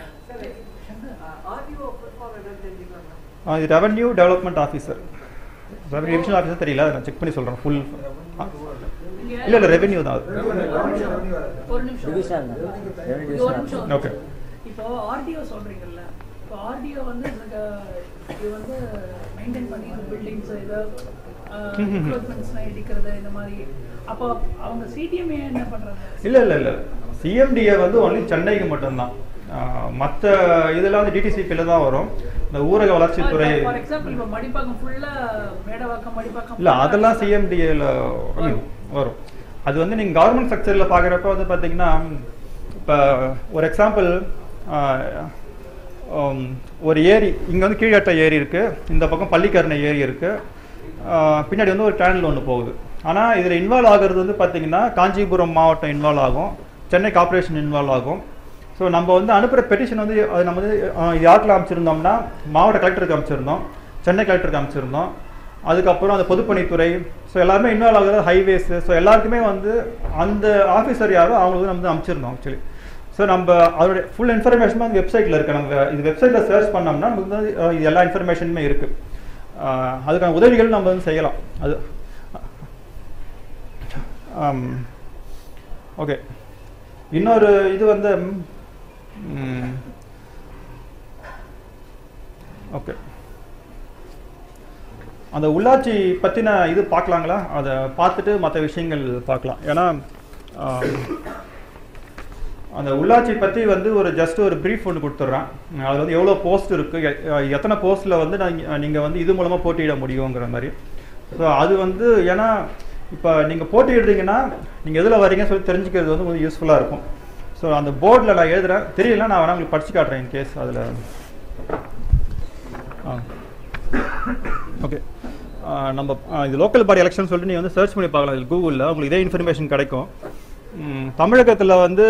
ஆர்டிஓ ஃபுல் என்னன்னு தெரிஞ்சுக்கலாம் ஆ, இது revenue development officer revenue divisional officer தெரியல அதை நான் செக் பண்ணி சொல்கிறேன் ஃபுல் இல்லை இல்லை ரெவென்யூ தான் அது ஒரு நிமிஷம் டிவிஷன் தான் ரெவன்யூ இது ஒரு டிவிஷன் நிமிஷம் ஓகே இப்போ ஆர்டிஓ சொல்றீங்கல்ல இப்போ ஆர்டிஓ வந்து எனக்கு இது வந்து மெயின்டைன் பண்ணி இந்த பில்டிங்ஸ் இதை எக்யூப்மெண்ட்ஸ்லாம் இடிக்கிறது இந்த மாதிரி அப்போ அவங்க சிடிஎம்ஏ என்ன பண்றாங்க இல்லை இல்லை இல்லை சிஎம்டிஏ வந்து ஒன்லி சென்னைக்கு மட்டும்தான் மற்ற இதெல்லாம் வந்து டிடிசிபியில் தான் வரும் இந்த ஊரக வளர்ச்சித்துறை ஃபார் எக்ஸாம்பிள் இப்போ மடிப்பாக்கம் ஃபுல்லா மேடவாக்கம் மடிப்பாக்கம் இல்லை அதெல்லாம் சிஎம்டிஏல வரும் அது வந்து நீங்கள் கவர்மெண்ட் செக்டரில் பார்க்குறப்ப வந்து பார்த்தீங்கன்னா இப்போ ஒரு எக்ஸாம்பிள் ஒரு ஏரி இங்கே வந்து கீழட்ட ஏரி இருக்குது இந்த பக்கம் பள்ளிக்கரணை ஏரி இருக்குது பின்னாடி வந்து ஒரு டேனல் ஒன்று போகுது ஆனால் இதில் இன்வால்வ் ஆகிறது வந்து பார்த்தீங்கன்னா காஞ்சிபுரம் மாவட்டம் இன்வால்வ் ஆகும் சென்னை கார்ப்பரேஷன் இன்வால்வ் ஆகும் ஸோ நம்ம வந்து அனுப்புகிற பெட்டிஷன் வந்து அது நம்ம வந்து அஹ், இது யாருக்குள்ள அமைச்சிருந்தோம்னா மாவட்ட கலெக்டருக்கு அமைச்சிருந்தோம் சென்னை கலெக்டருக்கு அமைச்சிருந்தோம் அதுக்கப்புறம் அந்த பொதுப்பணித்துறை ஸோ எல்லாருமே இன்வால்வ் ஆகுறது ஹைவேஸ் ஸோ எல்லாருக்குமே வந்து அந்த ஆஃபீஸர் யாரோ அவங்களுக்கு நம்ம வந்து அமைச்சிருந்தோம் ஆக்சுவலி ஸோ நம்ம அதோடைய ஃபுல் இன்ஃபர்மேஷன் வந்து வெப்சைட்டில் இருக்கு நம்ம இது வெப்சைட்டில் சர்ச் பண்ணோம்னா நமக்கு வந்து அஹ், இது எல்லா இன்ஃபர்மேஷனுமே இருக்கு அஹ், அதுக்கான உதவிகள் நம்ம வந்து செய்யலாம் அது ஓகே இன்னொரு இது வந்து ஓகே அந்த உள்ளாட்சி பற்றின இது பார்க்கலாங்களா அதை பார்த்துட்டு மற்ற விஷயங்கள் பார்க்கலாம் ஏன்னா ஆம், அந்த உள்ளாட்சி பற்றி வந்து ஒரு ஜஸ்ட் ஒரு ப்ரீஃப் ஒன்று கொடுத்துட்றேன் அதில் வந்து எவ்வளோ போஸ்ட் இருக்குது எத்தனை போஸ்ட்டில் வந்து நீங்கள் வந்து இது மூலமாக போட்டியிட முடியுங்கிற மாதிரி ஸோ அது வந்து ஏன்னா இப்போ நீங்கள் போட்டியிடுறீங்கன்னா நீங்கள் எதில் வரீங்கன்னு சொல்லி தெரிஞ்சுக்கிறது வந்து கொஞ்சம் யூஸ்ஃபுல்லாக இருக்கும் ஸோ அந்த போர்டில் நான் எழுதுறேன் தெரியல நான் வேணா உங்களுக்கு படிச்சு காட்டுறேன் இன் கேஸ் அதில் ஆ ஓகே நம்ம ஆ, இது லோக்கல் பாடி எலெக்ஷன் சொல்லிட்டு நீங்கள் வந்து சர்ச் பண்ணி பார்க்கலாம் இது கூகுளில் உங்களுக்கு இதே இன்ஃபர்மேஷன் கிடைக்கும் தமிழகத்தில் வந்து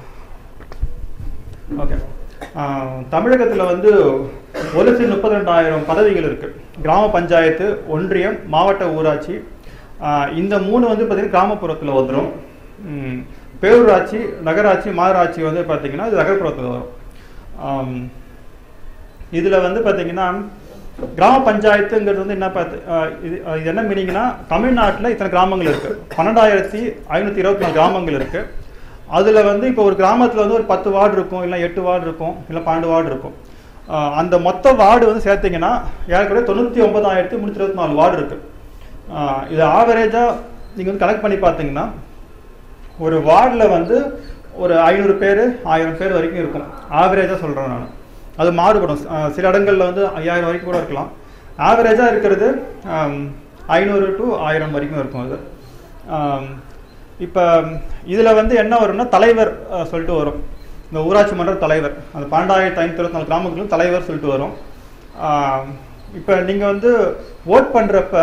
ஓகே தமிழகத்தில் வந்து ஒரு லட்சத்தி முப்பத்தி ரெண்டாயிரம் பதவிகள் இருக்கு கிராம பஞ்சாயத்து ஒன்றியம் மாவட்ட ஊராட்சி ஆ, இந்த மூணு வந்து பார்த்தீங்கன்னா கிராமப்புறத்தில் வந்துடும் ம், பேரூராட்சி நகராட்சி மாநகராட்சி வந்து பார்த்தீங்கன்னா இது நகர்ப்புறத்தில் வரும் ஆம், இதுல வந்து பாத்தீங்கன்னா கிராம பஞ்சாயத்துங்கிறது வந்து என்ன பார்த்து அஹ் இது அஹ் இது என்ன மீனிங்னா தமிழ்நாட்டில் இத்தனை கிராமங்கள் இருக்கு பன்னெண்டாயிரத்தி ஐநூற்றி இருபத்தி நாலு கிராமங்கள் இருக்கு அதுல வந்து இப்போ ஒரு கிராமத்துல வந்து ஒரு பத்து வார்டு இருக்கும் இல்லை எட்டு வார்டு இருக்கும் இல்லை பன்னெண்டு வார்டு இருக்கும் அஹ் அந்த மொத்த வார்டு வந்து சேர்த்தீங்கன்னா ஏறக்குறைய தொண்ணூற்றி ஒன்பதாயிரத்தி முந்நூற்றி இருபத்தி நாலு வார்டு இருக்கு அஹ் இது ஆவரேஜாக நீங்கள் வந்து கனெக்ட் பண்ணி பார்த்தீங்கன்னா ஒரு வார்டில் வந்து ஒரு ஐநூறு பேர் ஆயிரம் பேர் வரைக்கும் இருக்கும் ஆவரேஜாக சொல்கிறேன் நான் அது மாறுபடும் அஹ் சில இடங்களில் வந்து ஐயாயிரம் வரைக்கும் கூட இருக்கலாம் ஆவரேஜாக இருக்கிறது ஐநூறு டு ஆயிரம் வரைக்கும் இருக்கும் அது இப்போ இதில் வந்து என்ன வரும்னா தலைவர் அஹ், சொல்லிட்டு வரும் இந்த ஊராட்சி மன்ற தலைவர் அந்த பன்னெண்டாயிரத்தி ஐநூற்றி இருபத்தி நாலு கிராமங்களும் தலைவர் சொல்லிட்டு வரும் இப்போ நீங்கள் வந்து ஓட் பண்ணுறப்ப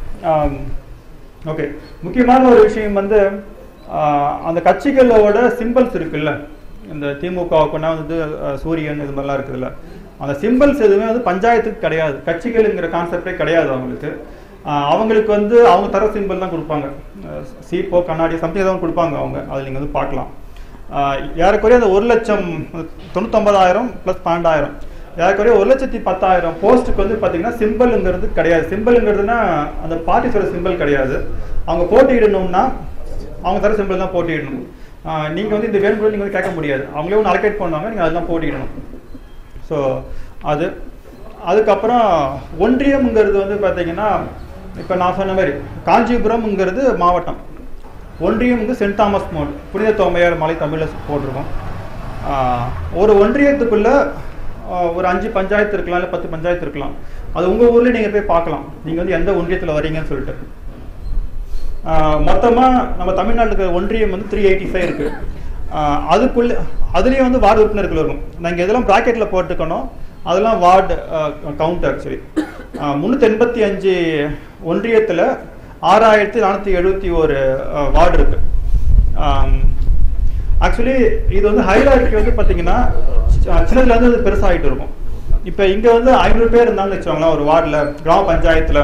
ஓகே முக்கியமான ஒரு விஷயம் வந்து ஆஹ், அந்த கட்சிகளோட சிம்பிள்ஸ் இருக்குல்ல இந்த திமுக கொண்டா வந்து அஹ், சூரியன் இது மாதிரிலாம் இருக்குதுல்ல அந்த சிம்பிள்ஸ் எதுவுமே வந்து பஞ்சாயத்துக்கு கிடையாது கட்சிகளுங்கிற கான்செப்டே கிடையாது அவங்களுக்கு ஆஹ், அவங்களுக்கு வந்து அவங்க தர சிம்பிள் தான் கொடுப்பாங்க அஹ், சீப்போ கண்ணாடி சம்திங் ஏதாவது கொடுப்பாங்க அவங்க அதில் நீங்கள் வந்து பார்க்கலாம் ஆஹ், ஏறக்குறைய அந்த ஒரு லட்சம் தொண்ணூத்தொன்பதாயிரம் ப்ளஸ் பன்னெண்டாயிரம் ஏறக்குறைய ஒரு லட்சத்தி பத்தாயிரம் போஸ்ட்டுக்கு வந்து பார்த்தீங்கன்னா சிம்பிள்ங்கிறது கிடையாது சிம்பிள்ங்கிறதுனா அந்த பார்ட்டிஸோட சிம்பிள் கிடையாது அவங்க போட்டியிடணும்னா அவங்க தர சிம்பிள் தான் போட்டியிடணும் ஆஹ் நீங்க வந்து இந்த வேணும் நீங்கள் வந்து கேட்க முடியாது அவங்களே ஒன்று அலோகேட் பண்ணுவாங்க நீங்கள் அதெல்லாம் போட்டியிடணும் ஸோ அது அதுக்கப்புறம் ஒன்றியம்ங்கிறது வந்து பார்த்தீங்கன்னா இப்போ நான் சொன்ன மாதிரி காஞ்சிபுரம்ங்கிறது மாவட்டம் ஒன்றியம் வந்து சென்ட் தாமஸ் மோட் புனித தோமையார் மலை தமிழில் போட்டிருக்கோம் ஆஹ் ஒரு ஒன்றியத்துக்குள்ள ஆஹ் ஒரு அஞ்சு பஞ்சாயத்து இருக்கலாம் இல்லை பத்து பஞ்சாயத்து இருக்கலாம் அது உங்கள் ஊர்லேயே நீங்கள் போய் பார்க்கலாம் நீங்கள் வந்து எந்த ஒன்றியத்தில் வரீங்கன்னு சொல்லிட்டு ஆஹ் மொத்தமா நம்ம தமிழ்நாட்டுக்கு ஒன்றியம் வந்து த்ரீ எயிட்டி ஃபைவ் இருக்கு ஆஹ் அதுக்குள்ள அதுலேயும் வந்து வார்டு உறுப்பினர்கள் இருக்கும் நாங்கள் இதெல்லாம் ப்ராக்கெட்டில் போட்டுக்கணும் அதெல்லாம் வார்டு கவுண்ட் ஆக்சுவலி முந்நூற்றி எண்பத்தி அஞ்சு ஒன்றியத்தில் ஆறாயிரத்தி நானூற்றி எழுபத்தி ஒரு வார்டு இருக்கு ஆம், ஆக்சுவலி இது வந்து ஹைரார்கி வந்து பார்த்தீங்கன்னா சி- சின்னதுல இருந்து அது பெருசாகிட்டு இருக்கும் இப்போ இங்க வந்து ஐநூறு பேர் இருந்தாங்கன்னு வச்சுக்கோங்களேன் ஒரு வார்டில் கிராம பஞ்சாயத்துல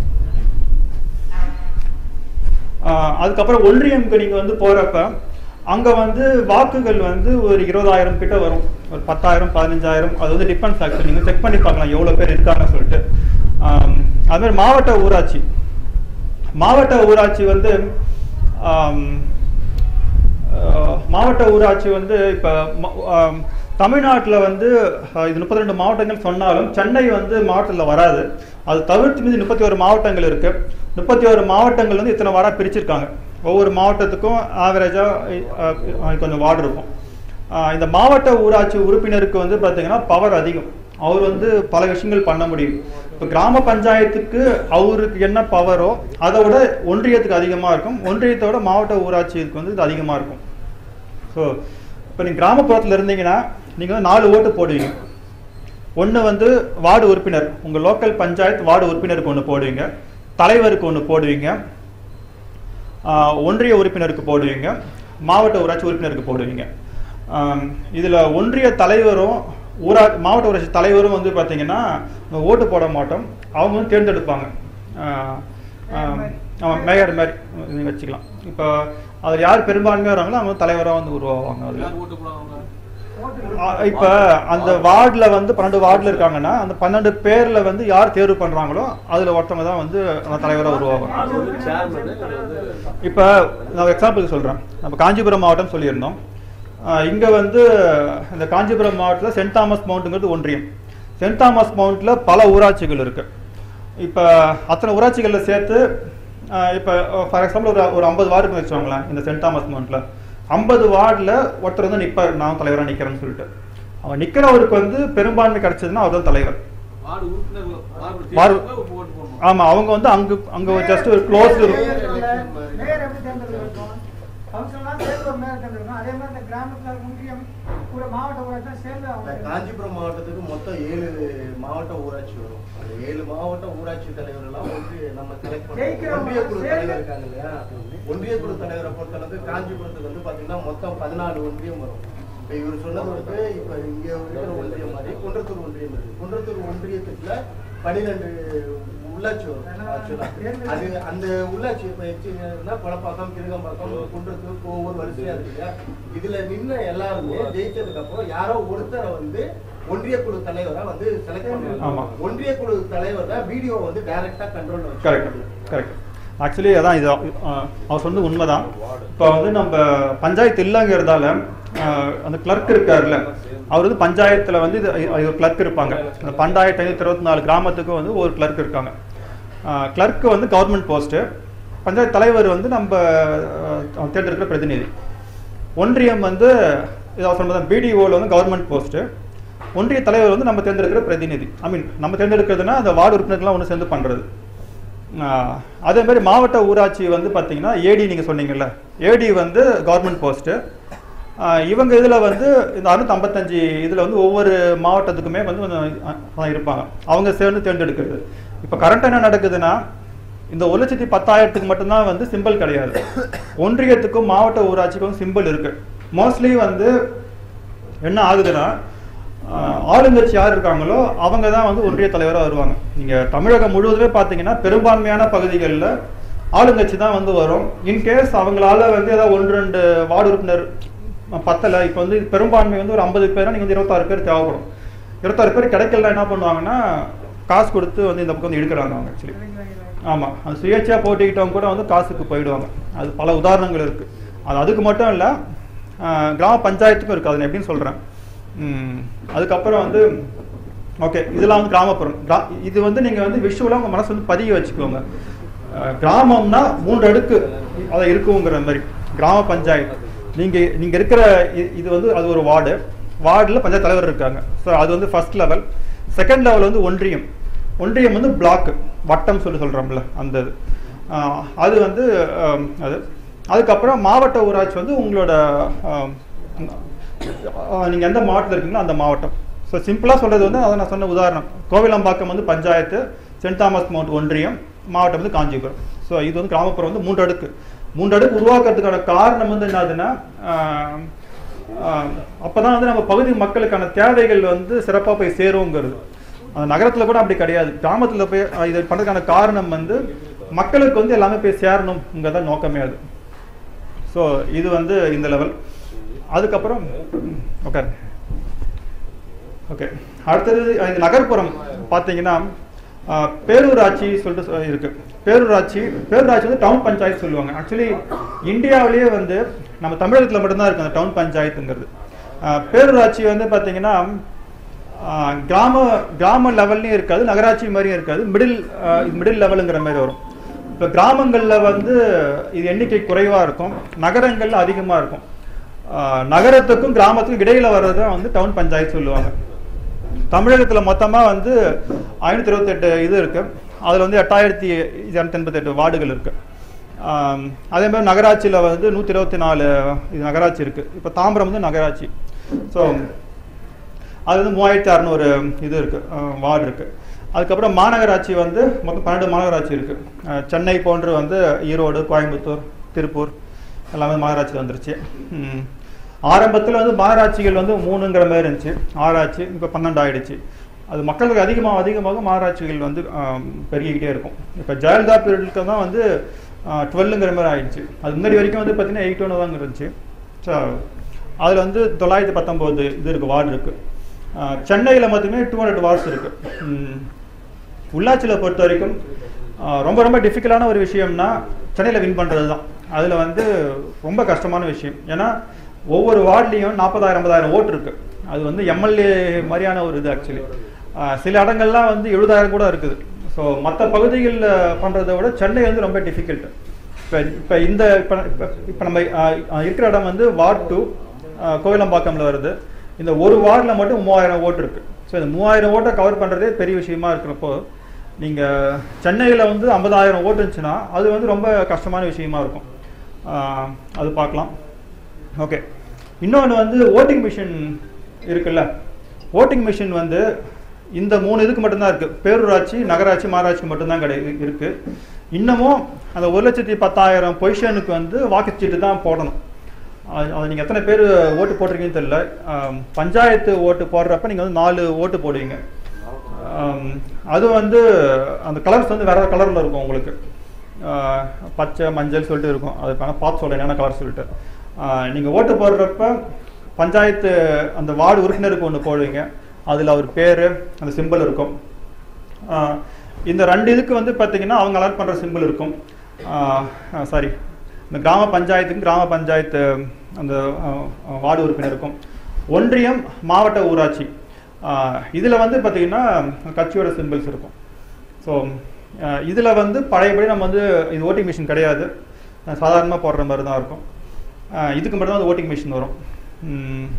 ஆஹ் அதுக்கப்புறம் ஒன்றியம்க்கு நீங்க வந்து போறப்ப அங்க வந்து வாக்குகள் வந்து ஒரு இருபதாயிரம் கிட்ட வரும் ஒரு பத்தாயிரம் பதினஞ்சாயிரம் அது வந்து டிபெண்ட்ஸ் ஆக்சுவலி நீங்க செக் பண்ணி பார்க்கலாம் எவ்வளவு பேர் இருக்காங்கன்னு சொல்லிட்டு ஆம், அது மாதிரி மாவட்ட ஊராட்சி மாவட்ட ஊராட்சி வந்து ஆம், ஆஹ், மாவட்ட ஊராட்சி வந்து இப்போ தமிழ்நாட்டில் வந்து ஆஹ், இது முப்பத்தி ரெண்டு மாவட்டங்கள் சொன்னாலும் சென்னை வந்து மாவட்டத்தில் வராது அது தவிர்த்து மீது முப்பத்தி ஒரு மாவட்டங்கள் இருக்கு முப்பத்தி ஒரு மாவட்டங்கள் வந்து இத்தனை வார்டாக பிரிச்சிருக்காங்க ஒவ்வொரு மாவட்டத்துக்கும் ஆவரேஜாக கொஞ்சம் வார்டு இருக்கும் ஆஹ், இந்த மாவட்ட ஊராட்சி உறுப்பினருக்கு வந்து பார்த்தீங்கன்னா பவர் அதிகம் அவர் வந்து பல விஷயங்கள் பண்ண முடியும் இப்போ கிராம பஞ்சாயத்துக்கு அவருக்கு என்ன பவரோ அதை விட ஒன்றியத்துக்கு அதிகமாக இருக்கும் ஒன்றியத்தை விட மாவட்ட ஊராட்சிக்கு வந்து இது அதிகமாக இருக்கும் ஸோ இப்போ நீங்கள் கிராமப்புறத்தில் இருந்தீங்கன்னா நீங்கள் வந்து நாலு ஓட்டு போடுவீங்க ஒன்று வந்து வார்டு உறுப்பினர் உங்கள் லோக்கல் பஞ்சாயத்து வார்டு உறுப்பினருக்கு ஒன்று போடுவீங்க தலைவருக்கு ஒன்று போடுவீங்க ஆஹ், ஒன்றிய உறுப்பினருக்கு போடுவீங்க மாவட்ட ஊராட்சி உறுப்பினருக்கு போடுவீங்க இதில் ஒன்றிய தலைவரும் ஊரா மாவட்ட ஊராட்சி தலைவரும் வந்து பார்த்தீங்கன்னா நம்ம ஓட்டு போட மாட்டோம் அவங்க வந்து தேர்ந்தெடுப்பாங்க ஆஹ், ஆஹ், ஆமாம் மேயர் மாதிரி நீங்கள் வச்சுக்கலாம் இப்போ அதில் யார் பெரும்பான்மையாக வராங்களோ அவங்க தலைவராக வந்து உருவாவாங்க அதில் யார் ஓட்டு போடுவாங்க ஓட்டு இப்ப அந்த வார்டுல வந்து பன்னெண்டு வார்டுல இருக்காங்கன்னா அந்த பன்னெண்டு பேர்ல வந்து யார் தேர்வு பண்றாங்களோ அதுல ஒருத்தவங்க தான் வந்து அந்த தலைவரா உருவாகும் அது வந்து சேர்மன் அது வந்து இப்ப நான் எக்ஸாம்பிளுக்கு சொல்றேன் நம்ம காஞ்சிபுரம் மாவட்டம் சொல்லியிருந்தோம் ஆஹ் இங்க வந்து இந்த காஞ்சிபுரம் மாவட்டத்தில் சென்ட் தாமஸ் மவுண்ட்ங்கிறது ஒன்றியம் சென்ட் தாமஸ் மவுண்ட்ல பல ஊராட்சிகள் இருக்கு இப்ப அத்தனை ஊராட்சிகளில் சேர்த்து ஆஹ் இப்ப ஃபார் எக்ஸாம்பிள் ஒரு ஒரு ஐம்பது வார்டு வச்சுக்கோங்களேன் இந்த சென்ட் தாமஸ் மவுண்ட்ல ஐம்பது வார்டில் ஒருத்தர் வந்து நிற்பார் நான் தலைவராக நிற்கிறேன்னு சொல்லிட்டு அவன் நிற்கிறவருக்கு வந்து பெரும்பான்மை கிடைச்சதுன்னா அவர் தான் தலைவர் வார்டு உறுப்பினர் வார்டு வார்டு- தேர்தலுக்கு ஓட்டு போடணும் ஆமா அவங்க வந்து அங்க அங்க ஜஸ்ட் ஒரு க்ளோஸ் மேயர் மேயர் எப்படி தேர்ந்தெடுக்கும் கவுன்சிலாம் சேர்ந்து ஒரு மேயர் தேர்ந்தெடுக்கும் அதே மாதிரி இந்த கிராமத்துல ஒன்றியம் கூட மாவட்ட ஊராட்சி சேர்ந்து இந்த அவங்க காஞ்சிபுரம் மாவட்டத்துக்கு மொத்தம் ஏழு மாவட்ட ஊராட்சி வரும் அந்த ஏழு மாவட்ட ஊராட்சி தலைவர் எல்லாம் வந்து நம்ம செலக்ட் பண்ணுவோம் ஜெயிக்கிறவங்க ஒன்றிய குழு சேர்ந்து- தலைவர் இருக்காங்க இல்லையா ஒன்றிய குழு தலைவரை பொறுத்தளவுக்கு காஞ்சிபுரத்துக்கு வந்து பாத்தீங்கன்னா மொத்தம் பதினாலு ஒன்றியம் வரும் இப்ப இவர் சொன்னது வந்து இப்ப இங்க இருக்கிற ஒன்றியம் மாதிரி குன்றத்தூர் ஒன்றியம் இருக்கு குன்றத்தூர் ஒன்றியத்துக்குள்ள பன்னிரெண்டு உள்ளாட்சி வரும் actually. அது அந்த உள்ளாட்சி இப்ப எச்சுன்னா கொலப்பாக்கம் கிருகம்பாக்கம் குன்றத்தூர் ஒவ்வொரு வரிசையா இருக்கு இல்லையா இதுல நின்ன எல்லாருமே ஜெயிச்சதுக்கு அப்புறம் யாரோ ஒருத்தரை வந்து ஒன்றிய குழு தலைவரா வந்து செலக்ட் ஆமா. பண்ணுவாங்க ஒன்றிய குழு தலைவர் தான் வீடியோ வந்து டைரக்டா கண்ட்ரோல் கரெக்ட் கரெக்ட் ஆக்சுவலி அதான் இது அஹ், அவர் சொன்னது உண்மைதான் இப்போ வந்து நம்ம பஞ்சாயத்து இல்லைங்கிறதால அஹ், அந்த கிளர்க் இருக்காருல்ல அவர் வந்து பஞ்சாயத்தில் வந்து இது இது ஒரு கிளர்க் இருப்பாங்க அந்த பண்டாயிரத்தி ஐநூற்றி இருபத்தி நாலு கிராமத்துக்கும் வந்து ஒரு கிளர்க் இருக்காங்க கிளர்க்கு வந்து கவர்மெண்ட் போஸ்ட்டு பஞ்சாயத்து தலைவர் வந்து நம்ம அஹ், தேர்ந்தெடுக்கிற பிரதிநிதி ஒன்றியம் வந்து இதை சொன்னதான் பிடிஓவில் வந்து கவர்மெண்ட் போஸ்ட்டு ஒன்றிய தலைவர் வந்து நம்ம தேர்ந்தெடுக்கிற பிரதிநிதி ஐ மீன் நம்ம தேர்ந்தெடுக்கிறதுனா அந்த வார்டு உறுப்பினர்கள்லாம் ஒன்று சேர்ந்து பண்ணுறது அதே மாதிரி மாவட்ட ஊராட்சி வந்து பார்த்தீங்கன்னா ஏடி நீங்கள் சொன்னீங்கல்ல ஏடி வந்து கவர்மெண்ட் போஸ்ட்டு இவங்க இதில் வந்து இந்த அறுநூத்தி ஐம்பத்தஞ்சு இதில் வந்து ஒவ்வொரு மாவட்டத்துக்குமே வந்து கொஞ்சம் அஹ், இருப்பாங்க அவங்க சேர்ந்து தேர்ந்தெடுக்கிறது இப்போ கரண்ட் என்ன நடக்குதுன்னா இந்த ஒரு லட்சத்தி பத்தாயிரத்துக்கு மட்டும்தான் வந்து சிம்பிள் கிடையாது ஒன்றியத்துக்கும் மாவட்ட ஊராட்சிக்கும் சிம்பிள் இருக்கு மோஸ்ட்லி வந்து என்ன ஆகுதுன்னா ஆஹ், ஆளுங்கட்சி யார் இருக்காங்களோ அவங்க தான் வந்து ஒன்றிய தலைவராக வருவாங்க நீங்க தமிழகம் முழுவதுமே பார்த்தீங்கன்னா பெரும்பான்மையான பகுதிகளில் ஆளுங்கட்சி தான் வந்து வரும் இன்கேஸ் அவங்களால வந்து ஏதாவது ஒன்று ரெண்டு வார்டு உறுப்பினர் பத்தலை இப்போ வந்து பெரும்பான்மை வந்து ஒரு ஐம்பது பேரா நீங்கள் வந்து இருபத்தாறு பேர் தேவைப்படும் இருபத்தாறு பேர் கிடைக்கலனா என்ன பண்ணுவாங்கன்னா காசு கொடுத்து வந்து இந்த பக்கம் வந்து எடுக்கிறாங்க அவங்க ஆக்சுவலி ஆமாம் அது சுயேட்சையாக போட்டிக்கிட்டவங்க கூட வந்து காசுக்கு போயிடுவாங்க அது பல உதாரணங்கள் இருக்கு அது அதுக்கு மட்டும் இல்லை கிராம பஞ்சாயத்துக்கும் இருக்குது அது நான் எப்படின்னு சொல்கிறேன் அதுக்கப்புறம் வந்து ஓகே இதெல்லாம் வந்து கிராமப்புறம் கிரா இது வந்து நீங்கள் வந்து விஷுவலாக உங்கள் மனசு வந்து பதிய வச்சுக்கோங்க அஹ், கிராமம்னா மூன்று அடுக்கு அதை இருக்குங்கிற மாதிரி கிராம பஞ்சாயத்து நீங்கள் நீங்கள் இருக்கிற இ- இது வந்து அது ஒரு வார்டு வார்டில் பஞ்சாயத்து தலைவர் இருக்காங்க ஸோ அது வந்து ஃபர்ஸ்ட் லெவல் செகண்ட் லெவல் வந்து ஒன்றியம் ஒன்றியம் வந்து பிளாக் வட்டம் சொல்லி சொல்கிறோம்ல அந்த இது ஆஹ் அது வந்து ஆம், அது அதுக்கப்புறம் மாவட்ட ஊராட்சி வந்து உங்களோட நீங்கள் எந்த மாவட்டத்தில் இருக்கீங்களோ அந்த மாவட்டம் ஸோ சிம்பிளாக சொல்கிறது வந்து அதை நான் சொன்ன உதாரணம் கோவிலம்பாக்கம் வந்து பஞ்சாயத்து சென்ட் தாமஸ் மவுண்ட் ஒன்றியம் மாவட்டம் வந்து காஞ்சிபுரம் ஸோ இது வந்து கிராமப்புறம் வந்து மூன்று அடுக்கு மூன்று அடுக்கு உருவாக்குறதுக்கான காரணம் வந்து என்னதுன்னா ஆஹ், அப்போ தான் வந்து நம்ம பகுதி மக்களுக்கான தேவைகள் வந்து சிறப்பாக போய் சேருங்கிறது அந்த நகரத்தில் கூட அப்படி கிடையாது கிராமத்தில் போய் அஹ், இது பண்ணுறதுக்கான காரணம் வந்து மக்களுக்கு வந்து எல்லாமே போய் சேரணுங்கிறத நோக்கமே அது ஸோ இது வந்து இந்த லெவல் அதுக்கப்புறம் ஓகே ஓகே அடுத்தது அஹ், இந்த நகர்ப்புறம் பார்த்தீங்கன்னா அஹ், பேரூராட்சி சொல்லிட்டு சொ- இருக்கு பேரூராட்சி பேரூராட்சி வந்து டவுன் பஞ்சாயத்து சொல்லுவாங்க ஆக்சுவலி இந்தியாவிலேயே வந்து நம்ம தமிழகத்தில் மட்டும்தான் இருக்கு அந்த டவுன் பஞ்சாயத்துங்கிறது அஹ், பேரூராட்சி வந்து பார்த்தீங்கன்னா அஹ், கிராம கிராம லெவல்லையும் இருக்காது நகராட்சி மாதிரியும் இருக்காது மிடில் மிடில் லெவலுங்கிற மாதிரி வரும் இப்போ கிராமங்களில் வந்து இது எண்ணிக்கை குறைவாக இருக்கும் நகரங்களில் அதிகமாக இருக்கும் அஹ், நகரத்துக்கும் கிராமத்துக்கும் இடையில வர்றது தான் வந்து டவுன் பஞ்சாயத்து சொல்லுவாங்க தமிழகத்துல மொத்தமா வந்து ஐநூத்தி இருபத்தெட்டு இது இருக்கு அதுல வந்து எட்டாயிரத்தி இரநூத்தி எண்பத்தெட்டு வார்டுகள் இருக்கு ஆம், அதே மாதிரி நகராட்சியில வந்து நூத்தி இருபத்தி நாலு இது நகராட்சி இருக்கு இப்ப தாம்பரம் வந்து நகராட்சி ஸோ அது வந்து மூவாயிரத்தி அறநூறு இது இருக்கு வார்டு இருக்கு அதுக்கப்புறம் மாநகராட்சி வந்து மொத்தம் பன்னெண்டு மாநகராட்சி இருக்கு அஹ், சென்னை போன்று வந்து ஈரோடு கோயம்புத்தூர் திருப்பூர் எல்லாமே மாநகராட்சி வந்துருச்சு ம். ஆரம்பத்தில் வந்து மாநகராட்சிகள் வந்து மூணுங்கிற மாதிரி இருந்துச்சு ஆறாச்சு இப்போ பன்னெண்டு ஆயிடுச்சு அது மக்களுக்கு அதிகமாக அதிகமாக மாநகராட்சிகள் வந்து ஆம், பெருகிக்கிட்டே இருக்கும் இப்போ ஜெயலலிதா பீரியடுக்கு தான் வந்து டுவெல்லுங்கிற மாதிரி ஆயிடுச்சு அது முன்னாடி வரைக்கும் வந்து பார்த்தீங்கன்னா எயிட் ஒன்று தான் இருந்துச்சு ஸோ அதில் வந்து தொள்ளாயிரத்தி பத்தொம்போது இது இருக்குது வார்டு இருக்குது சென்னையில் மட்டுமே டூ ஹண்ட்ரட் வார்ட்ஸ் இருக்குது உள்ளாட்சியில் பொறுத்த வரைக்கும் ஆஹ், ரொம்ப ரொம்ப டிஃபிகல்ட்டான ஒரு விஷயம்னா சென்னையில் வின் பண்ணுறது தான் அதில் வந்து ரொம்ப கஷ்டமான விஷயம் ஏன்னா ஒவ்வொரு வார்ட்லேயும் நாற்பதாயிரம் ஐம்பதாயிரம் ஓட்டு இருக்கு அது வந்து எம்எல்ஏ மாதிரியான ஒரு இது ஆக்சுவலி சில இடங்கள்லாம் வந்து எழுபதாயிரம் கூட இருக்குது ஸோ மற்ற பகுதிகளில் பண்ணுறதை விட சென்னை வந்து ரொம்ப டிஃபிகல்ட் இப்போ இப்போ இந்த இப்போ இப்போ இப்போ நம்ம ஆஹ், ஆஹ், இருக்கிற இடம் வந்து வார்ட் டூ கோவிலம்பாக்கம்ல வருது இந்த ஒரு வார்டில் மட்டும் மூவாயிரம் ஓட்டு இருக்கு ஸோ இந்த மூவாயிரம் ஓட்டை கவர் பண்ணுறதே பெரிய விஷயமா இருக்கிறப்போ நீங்கள் சென்னையில் வந்து ஐம்பதாயிரம் ஓட்டு இருந்துச்சுன்னா அது வந்து ரொம்ப கஷ்டமான விஷயமா இருக்கும் ஆஹ், அது பார்க்கலாம் ஓகே இன்னொன்று வந்து ஓட்டிங் மிஷின் இருக்குல்ல ஓட்டிங் மிஷின் வந்து இந்த மூணு இதுக்கு மட்டும்தான் இருக்கு பேரூராட்சி நகராட்சி மாநகராட்சிக்கு மட்டும்தான் கிடையாது இருக்கு இன்னமும் அந்த ஒரு லட்சத்தி பத்தாயிரம் பொசிஷனுக்கு வந்து வாக்குச்சீட்டு தான் போடணும் அது அது நீங்கள் எத்தனை பேர் ஓட்டு போட்டிருக்கீங்கன்னு தெரியல ஆம், பஞ்சாயத்து ஓட்டு போடுறப்ப நீங்கள் வந்து நாலு ஓட்டு போடுவீங்க ஆம், அது வந்து அந்த கலர்ஸ் வந்து வேற கலரில் இருக்கும் உங்களுக்கு ஆஹ், பச்சை மஞ்சள் சொல்லிட்டு இருக்கும் அது வேணால் பார்த்து சொல்கிறேன் என்ன கலர் சொல்லிட்டு நீங்கள் ஓட்டு போடுறப்ப பஞ்சாயத்து அந்த வார்டு உறுப்பினருக்கு ஒன்று போடுவீங்க அதில் அவர் பேர் அந்த சிம்பிள் இருக்கும் ஆஹ், இந்த ரெண்டு இதுக்கு வந்து பார்த்தீங்கன்னா அவங்க அலர்ட் பண்ணுற சிம்பிள் இருக்கும் சாரி இந்த கிராம பஞ்சாயத்துக்கு கிராம பஞ்சாயத்து அந்த ஆஹ், ஆஹ், வார்டு உறுப்பினர் இருக்கும் ஒன்றியம் மாவட்ட ஊராட்சி இதில் வந்து பார்த்தீங்கன்னா கட்சியோட சிம்பிள்ஸ் இருக்கும் ஸோ இதில் வந்து பழையபடி நம்ம வந்து இது ஓட்டிங் மிஷின் கிடையாது சாதாரணமாக போடுற மாதிரி தான் இருக்கும் ஆஹ், இதுக்கு மட்டும் தான் ஓட்டிங் மிஷின் வரும் உம்,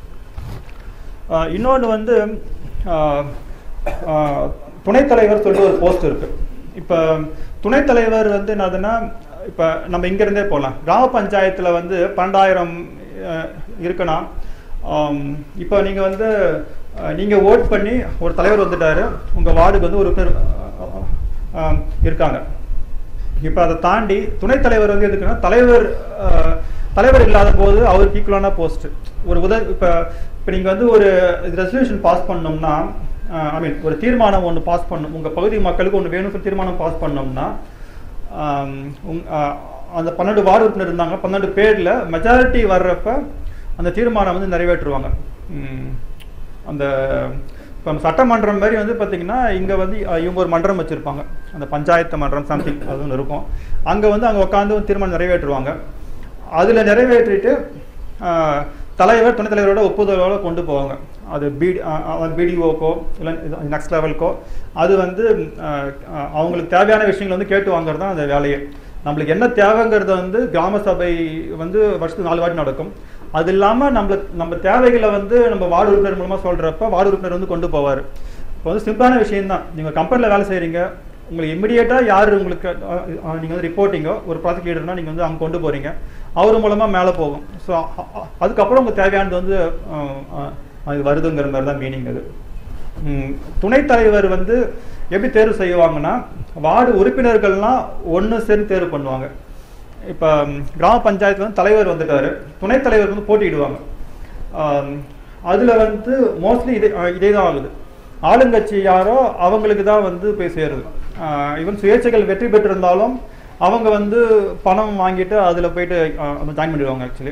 இன்னொன்று வந்து ஆஹ், ஆஹ், துணைத் தலைவர் சொல்லி ஒரு போஸ்ட் இருக்கு இப்போ துணைத் தலைவர் வந்து என்னதுன்னா இப்போ நம்ம இங்கேருந்தே போகலாம் கிராம பஞ்சாயத்தில் வந்து பன்னெண்டாயிரம் ஆஹ், இருக்குன்னா ஆம், இப்போ நீங்கள் வந்து ஆஹ், நீங்கள் ஓட் பண்ணி ஒரு தலைவர் வந்துட்டாரு உங்கள் வார்டுக்கு வந்து ஒரு உறுப்பினர் ஆஹ், ஆஹ், இருக்காங்க இப்போ அதை தாண்டி துணைத் தலைவர் வந்து எதுக்குன்னா தலைவர் ஆஹ், தலைவர் இல்லாத போது அவருக்கு ஈக்குவலான போஸ்ட் ஒரு உத இப்போ இப்போ நீங்கள் வந்து ஒரு ரெசல்யூஷன் பாஸ் பண்ணோம்னா ஐ மீன் ஒரு தீர்மானம் ஒன்று பாஸ் பண்ணும் உங்கள் பகுதி மக்களுக்கு ஒன்று வேணும் சொல்லி தீர்மானம் பாஸ் பண்ணோம்னா ஆம், உங்- ஆஹ், அந்த பன்னெண்டு வார்டு உறுப்பினர் இருந்தாங்க பன்னெண்டு பேரில் மெஜாரிட்டி வர்றப்ப அந்த தீர்மானம் வந்து நிறைவேற்றுவாங்க ம், அந்த இப்போ நம்ம சட்டமன்றம் மாதிரி வந்து பார்த்தீங்கன்னா இங்கே வந்து அஹ், இவங்க ஒரு மன்றம் வச்சுருப்பாங்க அந்த பஞ்சாயத்து மன்றம் சம்திங் அது ஒன்று இருக்கும் அங்கே வந்து அங்கே உட்காந்து ஒரு தீர்மானம் நிறைவேற்றுவாங்க அதில் நிறைவேற்றிட்டு அஹ், தலைவர் துணைத் தலைவரோட ஒப்புதலோட கொண்டு போவாங்க அது பிடி பிடிஓக்கோ இல்லை நெக்ஸ்ட் லெவலுக்கோ அது வந்து அஹ், அஹ், அவங்களுக்கு தேவையான விஷயங்கள் வந்து கேட்டு வாங்குறது தான் அந்த வேலையே நம்மளுக்கு என்ன தேவைங்கிறது வந்து கிராம சபை வந்து வருஷத்துக்கு நாலு வாட்டி நடக்கும் அது இல்லாமல் நம்மளுக்கு நம்ம தேவைகளை வந்து நம்ம வார்டு உறுப்பினர் மூலமாக சொல்கிறப்ப வார்டு உறுப்பினர் வந்து கொண்டு போவார் இப்போ வந்து சிம்பிளான விஷயம் தான் நீங்கள் கம்பெனியில் வேலை செய்கிறீங்க உங்களுக்கு இமிடியேட்டாக யார் உங்களுக்கு நீங்கள் வந்து ரிப்போர்ட்டிங்கோ ஒரு ப்ராஜெக்ட் லீடர்னா நீங்கள் வந்து அங்கே கொண்டு போகிறீங்க அவர் மூலமாக மேலே போகும் ஸோ அதுக்கப்புறம் உங்களுக்கு தேவையானது வந்து அஹ், அஹ், அது வருதுங்கிற மாதிரி தான் மீனிங் அது ம், துணைத் தலைவர் வந்து எப்படி தேர்வு செய்வாங்கன்னா வார்டு உறுப்பினர்கள்லாம் ஒன்று சேர்ந்து தேர்வு பண்ணுவாங்க இப்போ கிராம பஞ்சாயத்துல வந்து தலைவர் வந்துட்டாரு துணைத் தலைவர் வந்து போட்டியிடுவாங்க அதில் வந்து மோஸ்ட்லி இதே அஹ் இதே தான் ஆகுது ஆளுங்கட்சி யாரோ அவங்களுக்கு தான் வந்து போய் சேருது ஈவன் சுயேட்சைகள் வெற்றி பெற்றிருந்தாலும் அவங்க வந்து பணம் வாங்கிட்டு அதில் போயிட்டு ஜாயின் பண்ணிடுவாங்க ஆக்சுவலி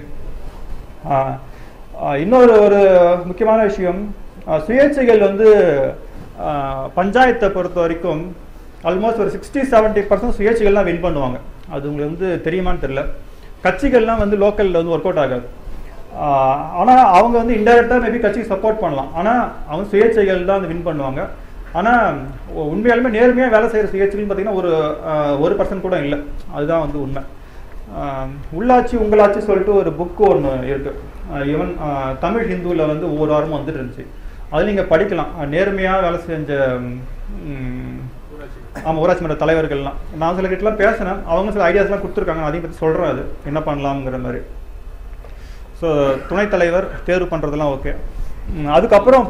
இன்னொரு ஒரு முக்கியமான விஷயம் ஆஹ் சுயேட்சைகள் வந்து ஆஹ் பஞ்சாயத்தை பொறுத்த வரைக்கும் ஆல்மோஸ்ட் ஒரு சிக்ஸ்டி செவன்ட்டி பர்சன்ட் சுயேட்சைகள்லாம் வின் பண்ணுவாங்க அது உங்களுக்கு வந்து தெரியுமான்னு தெரியல கட்சிகள்லாம் வந்து லோக்கலில் வந்து ஒர்க் அவுட் ஆகாது ஆஹ் ஆனா அவங்க வந்து இன்டெரக்டாக மேபி கட்சிக்கு சப்போர்ட் பண்ணலாம் ஆனா அவங்க சுயேட்சைகள் தான் வந்து வின் பண்ணுவாங்க ஆனா உ- உண்மையாலுமே நேர்மையா வேலை செய்யற சுயேட்சைகள் பார்த்தீங்கன்னா ஒரு ஆஹ் ஒரு பர்சன்ட் கூட இல்லை அதுதான் வந்து உண்மை ஆஹ் உள்ளாட்சி உங்களாட்சி சொல்லிட்டு ஒரு புக்கு ஒன்று இருக்கு ஈவன் தமிழ் ஹிந்துவில் வந்து ஒவ்வொரு வாரமும் வந்துட்டு இருந்துச்சு அது நீங்கள் படிக்கலாம் அஹ் நேர்மையா வேலை செஞ்ச ம், ஆமா ஊராட்சி மன்ற தலைவர்கள்லாம் நான் சில கிட்டலாம் பேசினேன் அவங்க சில ஐடியாஸ்லாம் கொடுத்துருக்காங்க நான் அதையும் பற்றி சொல்கிறேன் அது என்ன பண்ணலாம்ங்கிற மாதிரி ஸோ துணைத் தலைவர் தேர்வு பண்ணுறதெல்லாம் ஓகே அதுக்கப்புறம்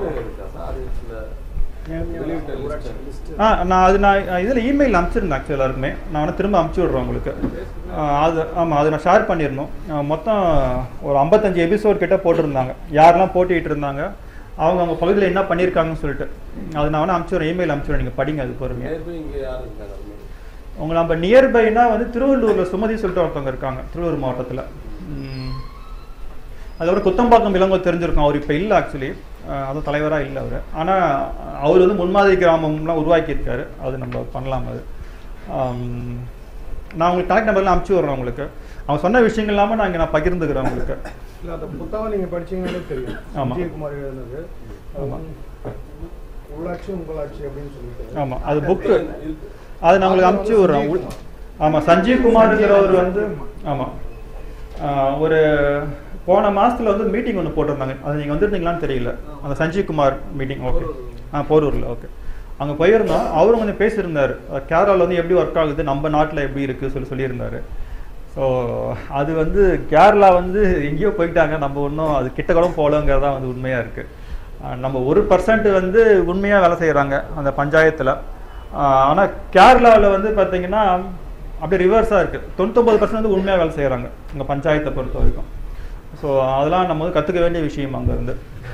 ஆ நான் அது நான் இதில் இமெயில் அனுப்பிச்சிருந்தேன் ஆக்சுவலாக எல்லாருக்குமே நான் வேணா திரும்ப அனுப்பிச்சி விட்றேன் உங்களுக்கு ஆ, அது ஆமாம் அது நான் ஷேர் பண்ணியிருந்தோம் ஆ, மொத்தம் ஒரு ஐம்பத்தஞ்சு எபிசோட் கிட்ட போட்டிருந்தாங்க யாரெல்லாம் போட்டிட்டு இருந்தாங்க அவங்க அவங்க பகுதியில் என்ன பண்ணியிருக்காங்கன்னு சொல்லிட்டு அது நான் வேணா அனுப்பிச்சி விட்றேன் இமெயில் அனுப்பிச்சி விட்றேன் நீங்கள் படிங்க அது பொறுமையாக நேர்மை இங்க யாரு இருக்காங்க அது மாதிரி? உங்க நம்ம நியர்பைனா வந்து திருவள்ளூர்ல சுமதி சொல்லிட்டு ஒருத்தவங்க இருக்காங்க திருவள்ளூர் மாவட்டத்துல ம். அதுக்கப்புறம் குத்தம்பாக்கம் இளங்கோ தெரிஞ்சிருக்கும் அவர் இப்போ இல்லை ஆக்சுவலி அதுவும் தலைவராக இல்லை அவர் ஆனால் அவர் வந்து முன்மாதிரி கிராமம்லாம் உருவாக்கியிருக்காரு அது நம்ம பண்ணலாம் அது ஆம், நான் உங்களுக்கு கனெக்ட் நம்பர்லாம் அனுப்பிச்சி விட்றேன் உங்களுக்கு அவங்க சொன்ன விஷயங்கள் இல்லாமல் நான் இங்கே நான் பகிர்ந்துக்கிறேன் உங்களுக்கு இல்ல அந்த புத்தகம் நீங்க படிச்சீங்கன்னாலே தெரியும் ஆமா. விஜயகுமார் எழுதுனது அது ஆமா. உள்ளாட்சி உங்களாட்சி அப்படின்னு சொல்லிட்டு ஆமாம் அது புக்கு அது நான் உங்களுக்கு அனுப்பிச்சி விட்றேன் உள்- ஆமா சஞ்சீவ் குமார்ங்கிறவர் வந்து ஆமா ஆஹ் ஒரு போன மாசத்துல வந்து மீட்டிங் ஒன்று போட்டிருந்தாங்க அது நீங்க வந்திருந்தீங்களான்னு தெரியல அந்த சஞ்சீவ் குமார் மீட்டிங் ஓகே ஆ போரூர்ல ஓகே அங்க போயிருந்தோம் அவரும் கொஞ்சம் பேசியிருந்தாரு கேரளாவில் வந்து எப்படி ஒர்க் ஆகுது நம்ம நாட்டில் எப்படி இருக்கு சொல்லி சொல்லியிருந்தாரு ஸோ அது வந்து கேரளா வந்து எங்கேயோ போயிட்டாங்க நம்ம ஒன்றும் அது கிட்ட கூட போகலங்கிறதா வந்து உண்மையாக இருக்குது நம்ம ஒரு பர்சன்ட் வந்து உண்மையாக வேலை செய்கிறாங்க அந்த பஞ்சாயத்தில் ஆனால் கேரளாவில் வந்து பார்த்தீங்கன்னா அப்படியே ரிவர்ஸாக இருக்குது தொண்ணூத்தொம்பது பர்சன்ட் வந்து உண்மையாக வேலை செய்கிறாங்க இங்கே பஞ்சாயத்தை பொறுத்த வரைக்கும் ஸோ அதெல்லாம் நம்ம வந்து கற்றுக்க வேண்டிய விஷயம் அங்கேருந்து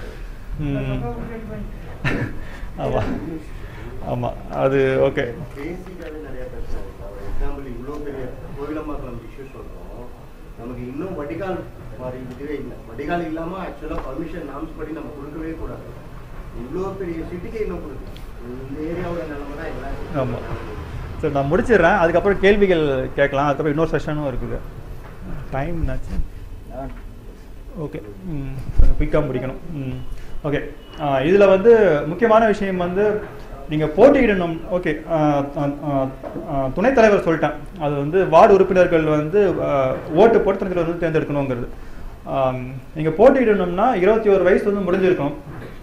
ஆமாம் ஆமாம் அது ஓகே பேசிக்காவே நிறைய பிரச்சனை இருக்கு ஒரு எக்ஸாம்பிள் இவ்வளோ பெரிய கோயிலம்பாக்கம் இஷ்யூ சொல்றோம் நமக்கு இன்னும் வடிகால் மாதிரி இதுவே இல்லை வடிகால் இல்லாம ஆக்சுவலா பர்மிஷன் நாம்ஸ் படி நம்ம கொடுக்கவே கூடாது இவ்வளோ பெரிய சிட்டிக்கு இன்னும் கொடுக்கணும் இந்த ஏரியாவோட நிலைமை தான் ஆமா. எல்லாருக்கும் சரி நான் முடிச்சிடுறேன் அதுக்கப்புறம் கேள்விகள் கேட்கலாம் அதுக்கப்புறம் இன்னொரு செஷனும் இருக்குது டைம் என்னாச்சு ஓகே ம் குயிக்காக முடிக்கணும் ம் ஓகே இதில் வந்து முக்கியமான விஷயம் வந்து நீங்கள் போட்டியிடணும் ஓகே துணைத் தலைவர் சொல்லிட்டேன் அது வந்து வார்டு உறுப்பினர்கள் வந்து ஆஹ், ஓட்டு போட்டு துணைத் தலைவர் வந்து தேர்ந்தெடுக்கணுங்கிறது நீங்கள் போட்டியிடணும்னா இருபத்தி ஒரு வயசு வந்து முடிஞ்சிருக்கணும்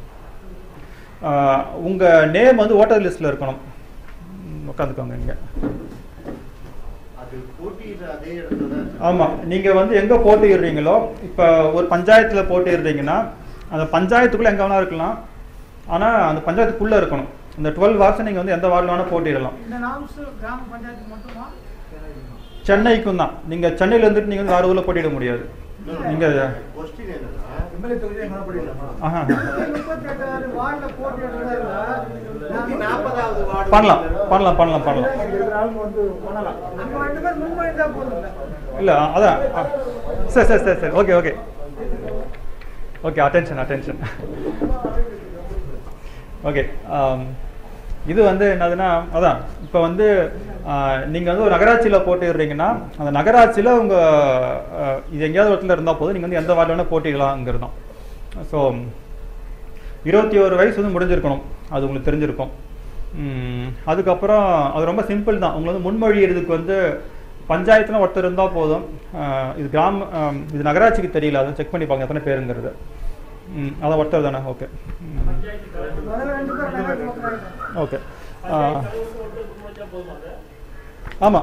ஆஹ், உங்க நேம் வந்து ஓட்டர் லிஸ்ட்ல இருக்கணும் ம், உட்காந்துக்கோங்க இங்க அது போட்டியிடுற அதே இடத்துல தான் இருக்கு. ஆமா நீங்க வந்து எங்க போட்டியிடுறீங்களோ இப்ப ஒரு பஞ்சாயத்துல போட்டியிடுறீங்கன்னா அந்த பஞ்சாயத்துக்குள்ள எங்க வேணா இருக்கலாம் ஆனா அந்த பஞ்சாயத்துக்குள்ள இருக்கணும் இந்த டுவெல் வார்ஸ் நீங்க வந்து எந்த வார்டில் வேணா போட்டியிடலாம் இந்த நாம்ஸ் கிராம பஞ்சாயத்துக்கு மட்டுமா சென்னைக்கும் தான் நீங்க சென்னையில இருந்துட்டு நீங்க வந்து வேற ஊர்ல போட்டியிட முடியாது நீங்க கொஸ்டின் என்னன்னா எம்எல்ஏ தொகுதி எங்கே படிக்கலாமா ஆஹா முப்பத்தெட்டாவது வார்டில் போட்டியிடுறதா நூத்தி நாற்பதாவது வார்டு பண்ணலாம் பண்ணலாம் பண்ணலாம் பண்ணலாம் இருக்கிற ஆளுங்க வந்து பண்ணலாம் நம்ம ரெண்டு பேர் முன்மொழிந்தா போதும் இல்லை இல்ல அதான் அ, சரி சரி சரி சரி okay okay okay attention attention okay இது வந்து என்னதுன்னா அதான் இப்போ வந்து நீங்கள் வந்து ஒரு நகராட்சியில் போட்டிடுறீங்கன்னா அந்த நகராட்சியில் உங்கள் இது எங்கேயாவது ஒரு இடத்துல இருந்தால் போதும் நீங்கள் வந்து எந்த வார்டு வேணால் போட்டிடலாங்கிறது தான் ஸோ இருபத்தி ஒரு வயசு வந்து முடிஞ்சிருக்கணும் அது உங்களுக்கு தெரிஞ்சிருக்கும் ம், அதுக்கப்புறம் அது ரொம்ப சிம்பிள் தான் உங்களுக்கு வந்து முன்மொழியிறதுக்கு வந்து பஞ்சாயத்துல ஒருத்தர் இருந்தால் போதும் ஆஹ் இது கிராம ஆம், இது நகராட்சிக்கு தெரியல அதை செக் பண்ணி பாருங்க எத்தனை பேருங்கிறது ம் அதான் ஒருத்தர் தானே ஓகே முதல்ல ரெண்டு பேர் நகராட்சி போட்டுறாங்க ஓகே ஆமாம்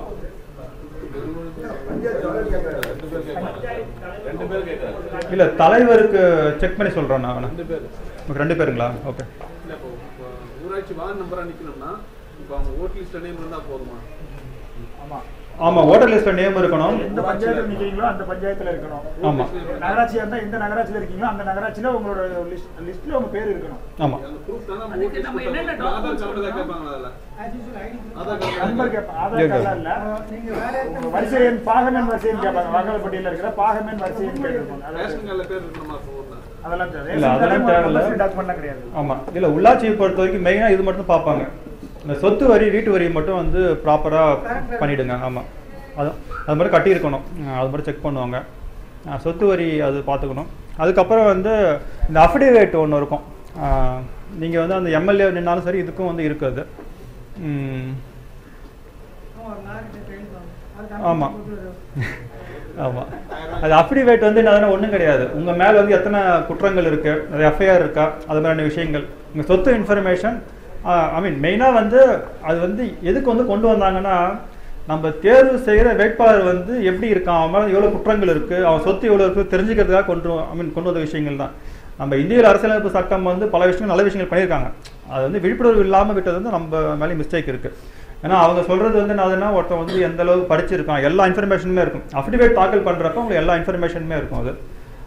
ரெண்டு பேர் கேட்கறாங்க ரெண்டு பேர் கேட்கறாங்க இல்லை தலைவருக்கு செக் பண்ணி சொல்கிறேன் நான் வேணா. ரெண்டு பேர் உங்களுக்கு ரெண்டு பேருங்களா ஓகே இல்ல இப்போ இப்போ ஊராட்சி வார்டு நம்பரா நிக்கணும்னா இப்போ அவங்க ஓட் லிஸ்ட் நேம் இருந்தா போதுமா ஆமா ஆமா ஓட்டர் லிஸ்ட்ல நேம் இருக்கணும் எந்த பஞ்சாயத்துல நிக்கிறீங்களோ அந்த பஞ்சாயத்துல இருக்கணும் ஆமா நகராட்சியா இருந்தா எந்த நகராட்சியில இருக்கீங்களோ அந்த நகராட்சியில உங்களோட லிஸ்ட் லிஸ்ட்ல உங்க பேர் இருக்கணும் ஆமா அந்த proof தானே அதுக்கு நம்ம என்னென்ன ஆதார் documents கார்டு தான் கொடுக்கணும்? கேட்பாங்களா அதுல as usual ID Aadhaar card number கேட்பாங்க ஆதார் கார்டுலாம் இல்ல நீங்க வேற உங்க எந்த வரிசை எண் பாகமென் வரிசை எண் கேட்பாங்க வாக்காளர் பட்டியலில் இருக்கிற பாகமென் வரிசை எண் கேட்டிருப்பாங்க அதெல்லாம் ரேஷன் கார்டுல பேர் இருக்கணுமா போதும் அதெல்லாம் தேவை இல்ல, அதெல்லாம் தேவையில்ல. டாக்குமெண்ட்லாம் கிடையாது ஆமா இல்ல உள்ளாட்சியை பொறுத்த வரைக்கும் மெயினா இது மட்டும் பார்ப்பாங்க இந்த சொத்து வரி வீட்டு வரி மட்டும் வந்து ப்ராப்பரா பண்ணிடுங்க ஆமா அது அது மாதிரி கட்டியிருக்கணும் அஹ் அது மாதிரி செக் பண்ணுவாங்க அஹ் சொத்து வரி அது பார்த்துக்கணும் அதுக்கப்புறம் வந்து இந்த அஃபிடேவிட் ஒன்று இருக்கும் அஹ் நீங்க வந்து அந்த எம்எல்ஏ நின்னாலும் சரி இதுக்கும் வந்து இருக்குது ம், ஒரு நாளைக்கு ட்ரெயின் அது ஆமா. கம்பெனி ஆமா அது அஃபிடேவிட் வந்து என்னதுன்னா ஒன்றும் கிடையாது உங்க மேல வந்து எத்தனை குற்றங்கள் இருக்கு எஃப்ஐஆர் இருக்கா அது மாதிரியான விஷயங்கள் உங்க சொத்து இன்ஃபர்மேஷன் ஐ மீன் மெயினா வந்து அது வந்து எதுக்கு வந்து கொண்டு வந்தாங்கன்னா நம்ம தேர்வு செய்யற வேட்பாளர் வந்து எப்படி இருக்கான் அவன் மேல எவ்வளவு குற்றங்கள் இருக்கு அவன் சொத்து எவ்வளவு இருக்கு தெரிஞ்சுக்கிறதுக்காக கொண்டு ஐ மீன் கொண்டு வந்த விஷயங்கள் தான் நம்ம இந்திய அரசியலமைப்பு சட்டம் வந்து பல விஷயங்கள் நல்ல விஷயங்கள் பண்ணியிருக்காங்க அது வந்து விழிப்புணர்வு இல்லாம விட்டது வந்து நம்ம மேலே மிஸ்டேக் இருக்கு ஏன்னா அவங்க சொல்றது வந்து என்னதுன்னா ஒருத்தன் வந்து எந்த அளவுக்கு படிச்சிருக்கான் எல்லா இன்ஃபர்மேஷனுமே இருக்கும் அஃபிடேவிட் தாக்கல் பண்றப்ப உங்களுக்கு எல்லா இன்ஃபர்மேஷனுமே இருக்கும் அது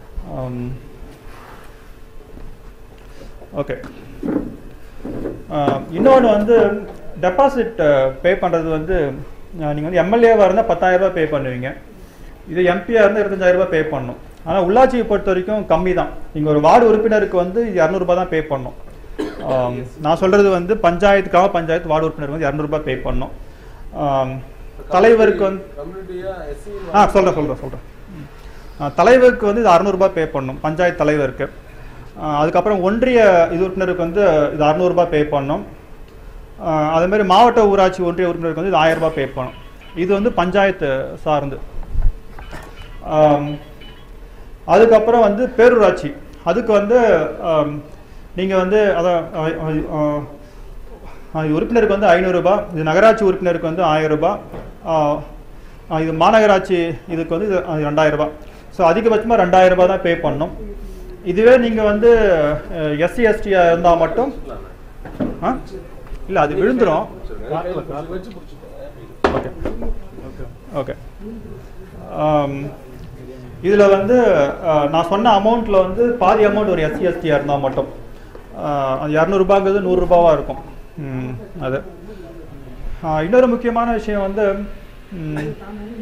ஓகே இன்னொன்று வந்து டெபாசிட் பே பண்ணுறது வந்து நீங்கள் வந்து எம்எல்ஏவாக இருந்தால் பத்தாயிரம் ரூபாய் பே பண்ணுவீங்க இது எம்பியாக இருந்தால் இருபத்தஞ்சாயிரம் ரூபாய் பே பண்ணணும் ஆனால் உள்ளாட்சியை பொறுத்த வரைக்கும் கம்மி தான் நீங்கள் ஒரு வார்டு உறுப்பினருக்கு வந்து இரநூறுபா தான் பே பண்ணணும் ஆம், நான் சொல்கிறது வந்து பஞ்சாயத்து கிராம பஞ்சாயத்து வார்டு உறுப்பினர் வந்து இரநூறுபா பே பண்ணணும் ஆம், தலைவருக்கு வந்து கம்யூனிட்டியா எஸ்சி ஆ சொல்கிறேன் சொல்கிறேன் சொல்கிறேன் தலைவருக்கு வந்து இது அறநூறுபா பே பண்ணணும் பஞ்சாயத்து தலைவருக்கு ஆ, அதுக்கப்புறம் ஒன்றிய இது உறுப்பினருக்கு வந்து இது அறநூறுபா பே பண்ணணும் ஆ, அதே மாதிரி மாவட்ட ஊராட்சி ஒன்றிய உறுப்பினருக்கு வந்து இது ஆயிரம் ரூபாய் பே பண்ணணும் இது வந்து பஞ்சாயத்து சார்ந்து ஆம், அதுக்கப்புறம் வந்து பேரூராட்சி அதுக்கு வந்து ஆம், நீங்க வந்து அதான் அ, அ, அ, ஆ, இது உறுப்பினருக்கு வந்து ஐநூறுரூபா இது நகராட்சி உறுப்பினருக்கு வந்து ஆயிரம் ரூபாய் ஆ, ஆ, இது மாநகராட்சி இதுக்கு வந்து இது, ஆ, ரெண்டாயிரம் ரூபாய் ஸோ அதிகபட்சமாக ரெண்டாயிரம் ரூபாய் தான் பே பண்ணணும் இதுவே நீங்கள் வந்து எஸ்சி எஸ்டியாக இருந்தால் மட்டும் ஆ இல்லை அது விழுந்துரும் வச்சு பிடிச்சிட்டேன் ஓகே ஓகே இதில் வந்து அஹ், நான் சொன்ன அமௌண்ட்டில் வந்து பாதி அமௌண்ட் ஒரு எஸ்சி எஸ்டியாக இருந்தால் மட்டும் அஹ், அது இரநூறுபாங்கிறது நூறுரூபாவாக இருக்கும் ம், அது அஹ், இன்னொரு முக்கியமான விஷயம் வந்து ம்,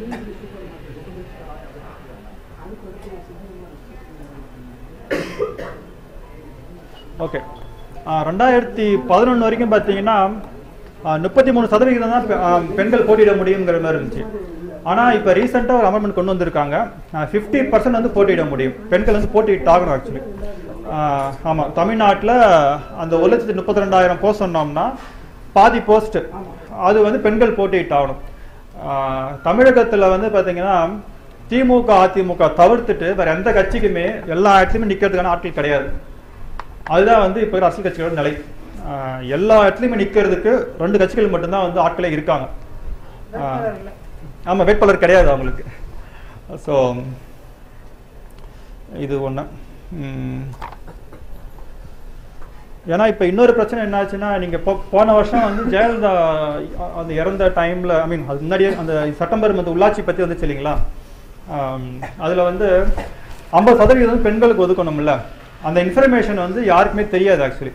ஓகே ரெண்டாயிரத்தி பதினொன்று வரைக்கும் பார்த்தீங்கன்னா முப்பத்தி மூணு சதவிகிதம் தான் பெ- ஆ, பெண்கள் போட்டியிட முடியுங்கிற மாதிரி இருந்துச்சு ஆனால் இப்போ ரீசெண்டாக ஒரு அமெண்ட்மெண்ட் கொண்டு வந்திருக்காங்க ஃபிஃப்டி பர்சன்ட் வந்து போட்டியிட முடியும் பெண்கள் வந்து போட்டியிட்டு ஆகணும் ஆக்சுவலி ஆமாம் தமிழ்நாட்டில் அந்த ஒரு லட்சத்தி முப்பத்தி ரெண்டாயிரம் போஸ்ட் சொன்னோம்னா பாதி போஸ்ட் அது வந்து பெண்கள் போட்டியிட்டு ஆகணும் தமிழகத்தில் வந்து பார்த்தீங்கன்னா திமுக அதிமுக தவிர்த்துட்டு வேற எந்த கட்சிக்குமே எல்லா இடத்துலையுமே நிற்கிறதுக்கான ஆட்கள் கிடையாது அதுதான் வந்து இப்போ அரசியல் கட்சிகளோட நிலை ஆஹ் எல்லா இடத்துலையுமே நிற்கிறதுக்கு ரெண்டு கட்சிகள் மட்டும்தான் வந்து ஆட்களே இருக்காங்க ஆஹ் ஆமா வேட்பாளர் கிடையாது அவங்களுக்கு ஸோ இது ஒன்று ஏன்னா இப்போ இன்னொரு பிரச்சனை என்னாச்சுன்னா நீங்கள் இப்போ போன வருஷம் வந்து ஜெயலலிதா அ- அந்த இறந்த டைமில் ஐ மீன் அது முன்னாடியே அந்த செப்டம்பர் மந்த் உள்ளாட்சி பற்றி வந்துச்சு இல்லைங்களா அதில் வந்து ஐம்பது சதவீதம் வந்து பெண்களுக்கு ஒதுக்கணும்ல அந்த இன்ஃபர்மேஷன் வந்து யாருக்குமே தெரியாது ஆக்சுவலி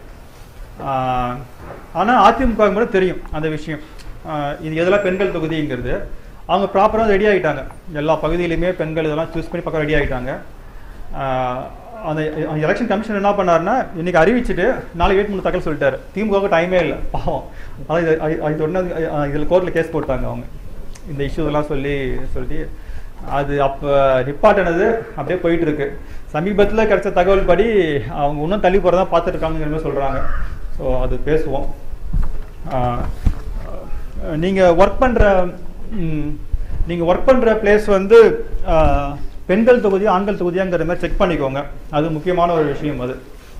ஆனால் அதிமுக மட்டும் தெரியும் அந்த விஷயம் ஆஹ் இது எதெல்லாம் பெண்கள் தொகுதிங்கிறது அவங்க ப்ராப்பராக ரெடி ஆகிட்டாங்க எல்லா பகுதியிலையுமே பெண்கள் இதெல்லாம் சூஸ் பண்ணி பக்கம் ரெடி ஆகிட்டாங்க அந்த எலெக்ஷன் கமிஷன் என்ன பண்ணாருன்னா இன்னைக்கு அறிவிச்சுட்டு நாளைக்கு வேட்புமனு தாக்கல் சொல்லிட்டாரு திமுக டைமே இல்லை பாவம் அதான் இது அது- அது ஒன்று இதில் கோர்ட்டில் கேஸ் போட்டாங்க அவங்க இந்த இஷ்யூ எல்லாம் சொல்லி சொல்லி அது அப்போ நிப்பாட்டினது அப்படியே போயிட்டு இருக்கு சமீபத்தில் கிடைச்ச தகவல் படி அவங்க இன்னும் தள்ளி போகிறதா பார்த்துட்டு இருக்காங்கிற மாதிரி சொல்கிறாங்க ஸோ அது பேசுவோம் ஆஹ் நீங்கள் ஒர்க் பண்ணுற நீங்கள் ஒர்க் பண்ணுற பிளேஸ் வந்து ஆஹ் பெண்கள் தொகுதி ஆண்கள் தொகுதியாங்கிற மாதிரி செக் பண்ணிக்கோங்க அது முக்கியமான ஒரு விஷயம் அது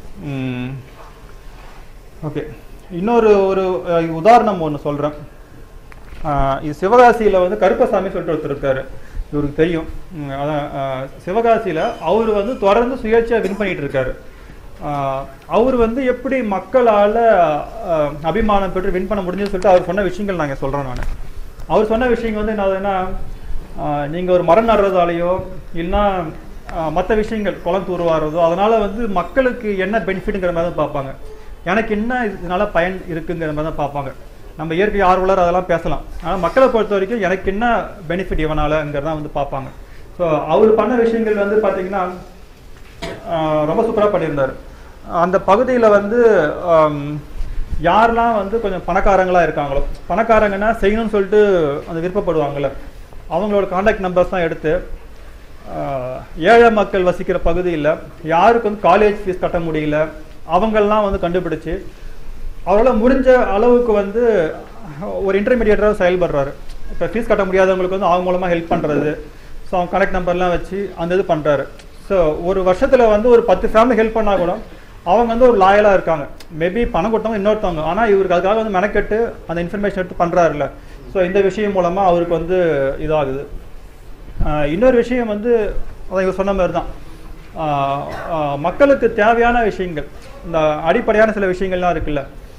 ஓகே இன்னொரு ஒரு அஹ், உதாரணம் ஒன்று சொல்கிறேன் இது சிவகாசியில் வந்து கருப்பசாமி சொல்லிட்டு ஒருத்தர் இருக்காரு இவருக்கு தெரியும் ம், அதான் அஹ், சிவகாசியில் அவர் வந்து தொடர்ந்து சுயேட்சையாக வின் பண்ணிட்டு இருக்காரு ஆஹ், அவர் வந்து எப்படி மக்களால் அபிமானம் பெற்று வின் பண்ண முடிஞ்சுன்னு சொல்லிட்டு அவர் சொன்ன விஷயங்கள் நாங்கள் சொல்கிறோம் நான் அவர் சொன்ன விஷயங்கள் வந்து என்னதுன்னா ஆஹ், நீங்க ஒரு மரம் நடுறதாலேயோ இல்லைன்னா மற்ற விஷயங்கள் குளம் தூர்வாடுறதோ அதனால வந்து மக்களுக்கு என்ன பெனிஃபிட்ங்கிற மாதிரி தான் பார்ப்பாங்க எனக்கு என்ன இதனால பயன் இருக்குங்கிற மாதிரி தான் பார்ப்பாங்க நம்ம இயற்கை ஆர்வலர் அதெல்லாம் பேசலாம் ஆனால் மக்களை பொறுத்த வரைக்கும் எனக்கு என்ன பெனிஃபிட் இவனாலங்கிறதான் வந்து பார்ப்பாங்க ஸோ அவர் பண்ண விஷயங்கள் வந்து பார்த்தீங்கன்னா ஆஹ் ரொம்ப சூப்பராக பண்ணியிருந்தார் அந்த பகுதியில் வந்து ஆம், யாரெல்லாம் வந்து கொஞ்சம் பணக்காரங்களா இருக்காங்களோ பணக்காரங்கன்னா செய்யணும்னு சொல்லிட்டு அந்த விருப்பப்படுவாங்கல்ல அவங்களோட காண்டாக்ட் நம்பர்ஸ் தான் எடுத்து ஆஹ், ஏழை மக்கள் வசிக்கிற பகுதியில் யாருக்கு வந்து காலேஜ் ஃபீஸ் கட்ட முடியல அவங்கெல்லாம் வந்து கண்டுபிடிச்சு அவரால் முடிஞ்ச அளவுக்கு வந்து ஒரு இன்டர்மீடியேட்டராக செயல்படுறாரு இப்போ ஃபீஸ் கட்ட முடியாதவங்களுக்கு வந்து அவங்க மூலமாக ஹெல்ப் பண்ணுறது ஸோ அவங்க கனெக்ட் நம்பர்லாம் வச்சு அந்த இது பண்ணுறாரு ஸோ ஒரு வருஷத்தில் வந்து ஒரு பத்து ஃபேமிலி ஹெல்ப் பண்ணால் கூட அவங்க வந்து ஒரு லாயலாக இருக்காங்க மேபி பணம் கொடுத்தவங்க இன்னொருத்தவங்க ஆனால் இவருக்கு அதுக்காக வந்து மெனக்கெட்டு அந்த இன்ஃபர்மேஷன் எடுத்து பண்ணுறாருல்ல ஸோ இந்த விஷயம் மூலமாக அவருக்கு வந்து இதாகுது ஆஹ் இன்னொரு விஷயம் வந்து அதான் இவர் சொன்ன மாதிரி தான் ஆஹ் ஆஹ் மக்களுக்கு தேவையான விஷயங்கள் இந்த அடிப்படையான சில விஷயங்கள்லாம் இருக்குல்ல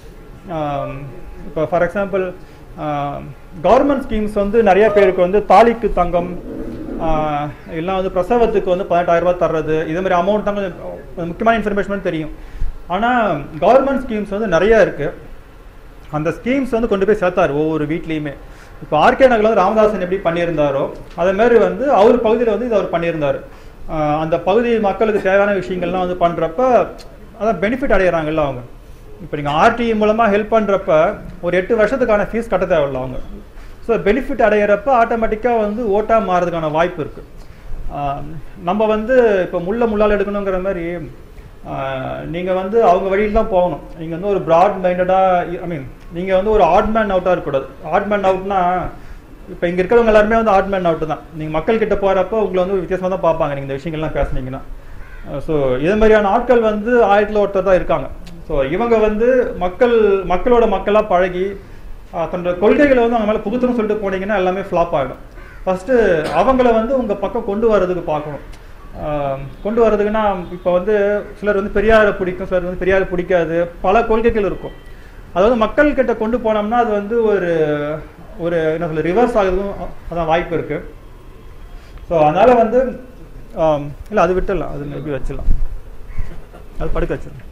இப்போ ஃபார் எக்ஸாம்பிள் கவர்மெண்ட் ஸ்கீம்ஸ் வந்து நிறைய பேருக்கு வந்து தாலிக்கு தங்கம் ஆஹ் இல்லைன்னா வந்து பிரசவத்துக்கு வந்து பதினெட்டாயிரம் ரூபாய் தர்றது இதே மாதிரி அமௌண்ட் தான் கொஞ்சம் கொஞ்சம் முக்கியமான இன்ஃபர்மேஷன் தெரியும் ஆனால் கவர்மெண்ட் ஸ்கீம்ஸ் வந்து நிறைய இருக்குது அந்த ஸ்கீம்ஸ் வந்து கொண்டு போய் சேர்த்தாரு ஒவ்வொரு வீட்லேயுமே இப்போ ஆர்கே நகரில் வந்து ராமதாசன் எப்படி பண்ணியிருந்தாரோ அதே மாதிரி வந்து அவர் பகுதியில் வந்து இது அவர் பண்ணியிருந்தாரு ஆஹ் அந்த பகுதி மக்களுக்கு தேவையான விஷயங்கள்லாம் வந்து பண்ணுறப்ப அதான் பெனிஃபிட் அடையிறாங்கல்ல அவங்க இப்போ நீங்கள் ஆர்டி மூலமாக ஹெல்ப் பண்ணுறப்ப ஒரு எட்டு வருஷத்துக்கான ஃபீஸ் கட்ட தேவையில்ல அவங்க ஸோ பெனிஃபிட் அடையிறப்ப ஆட்டோமேட்டிக்காக வந்து ஓட்டாக மாறதுக்கான வாய்ப்பு இருக்குது நம்ம வந்து இப்போ முள்ள முள்ளால் எடுக்கணுங்கிற மாதிரி நீங்கள் வந்து அவங்க வழியில் தான் போகணும் நீங்கள் வந்து ஒரு ப்ராட் மைண்டடாக ஐ மீன் நீங்கள் வந்து ஒரு ஆட் மேன் அவுட்டாக இருக்கக்கூடாது ஆட் மேன் அவுட்னா இப்போ இங்கே இருக்கிறவங்க எல்லாருமே வந்து ஆட் மேன் அவுட் தான் நீங்கள் மக்கள் கிட்ட போகிறப்ப உங்களை வந்து வித்தியாசமாக தான் பார்ப்பாங்க நீங்கள் இந்த விஷயங்கள்லாம் பேசுனீங்கன்னா ஸோ இதே மாதிரியான ஆட்கள் வந்து ஆயிரத்தில் ஒருத்தர் தான் இருக்காங்க ஸோ இவங்க வந்து மக்கள் மக்களோட மக்களாக பழகி ஆஹ் தன்னோட கொள்கைகளை வந்து அவங்க மேலே புகுத்தணும்னு சொல்லிட்டு போனீங்கன்னா எல்லாமே ஃப்ளாப் ஆகிடும் ஃபஸ்ட்டு அவங்கள வந்து உங்கள் பக்கம் கொண்டு வர்றதுக்கு பார்க்கணும் ஆஹ் கொண்டு வர்றதுக்குன்னா இப்போ வந்து சிலர் வந்து பெரியாரை பிடிக்கும் சிலர் வந்து பெரியாரை பிடிக்காது பல கொள்கைகள் இருக்கும் அதாவது மக்கள் கிட்ட கொண்டு போனோம்னா அது வந்து ஒரு ஒரு என்ன சொல்ல ரிவர்ஸ் ஆகுறதும் அதான் வாய்ப்பு இருக்கு ஸோ அதனால வந்து ஆம், இல்ல அது விட்டுடலாம் அது மேபி வச்சிடலாம் அது படுக்க வச்சிடலாம்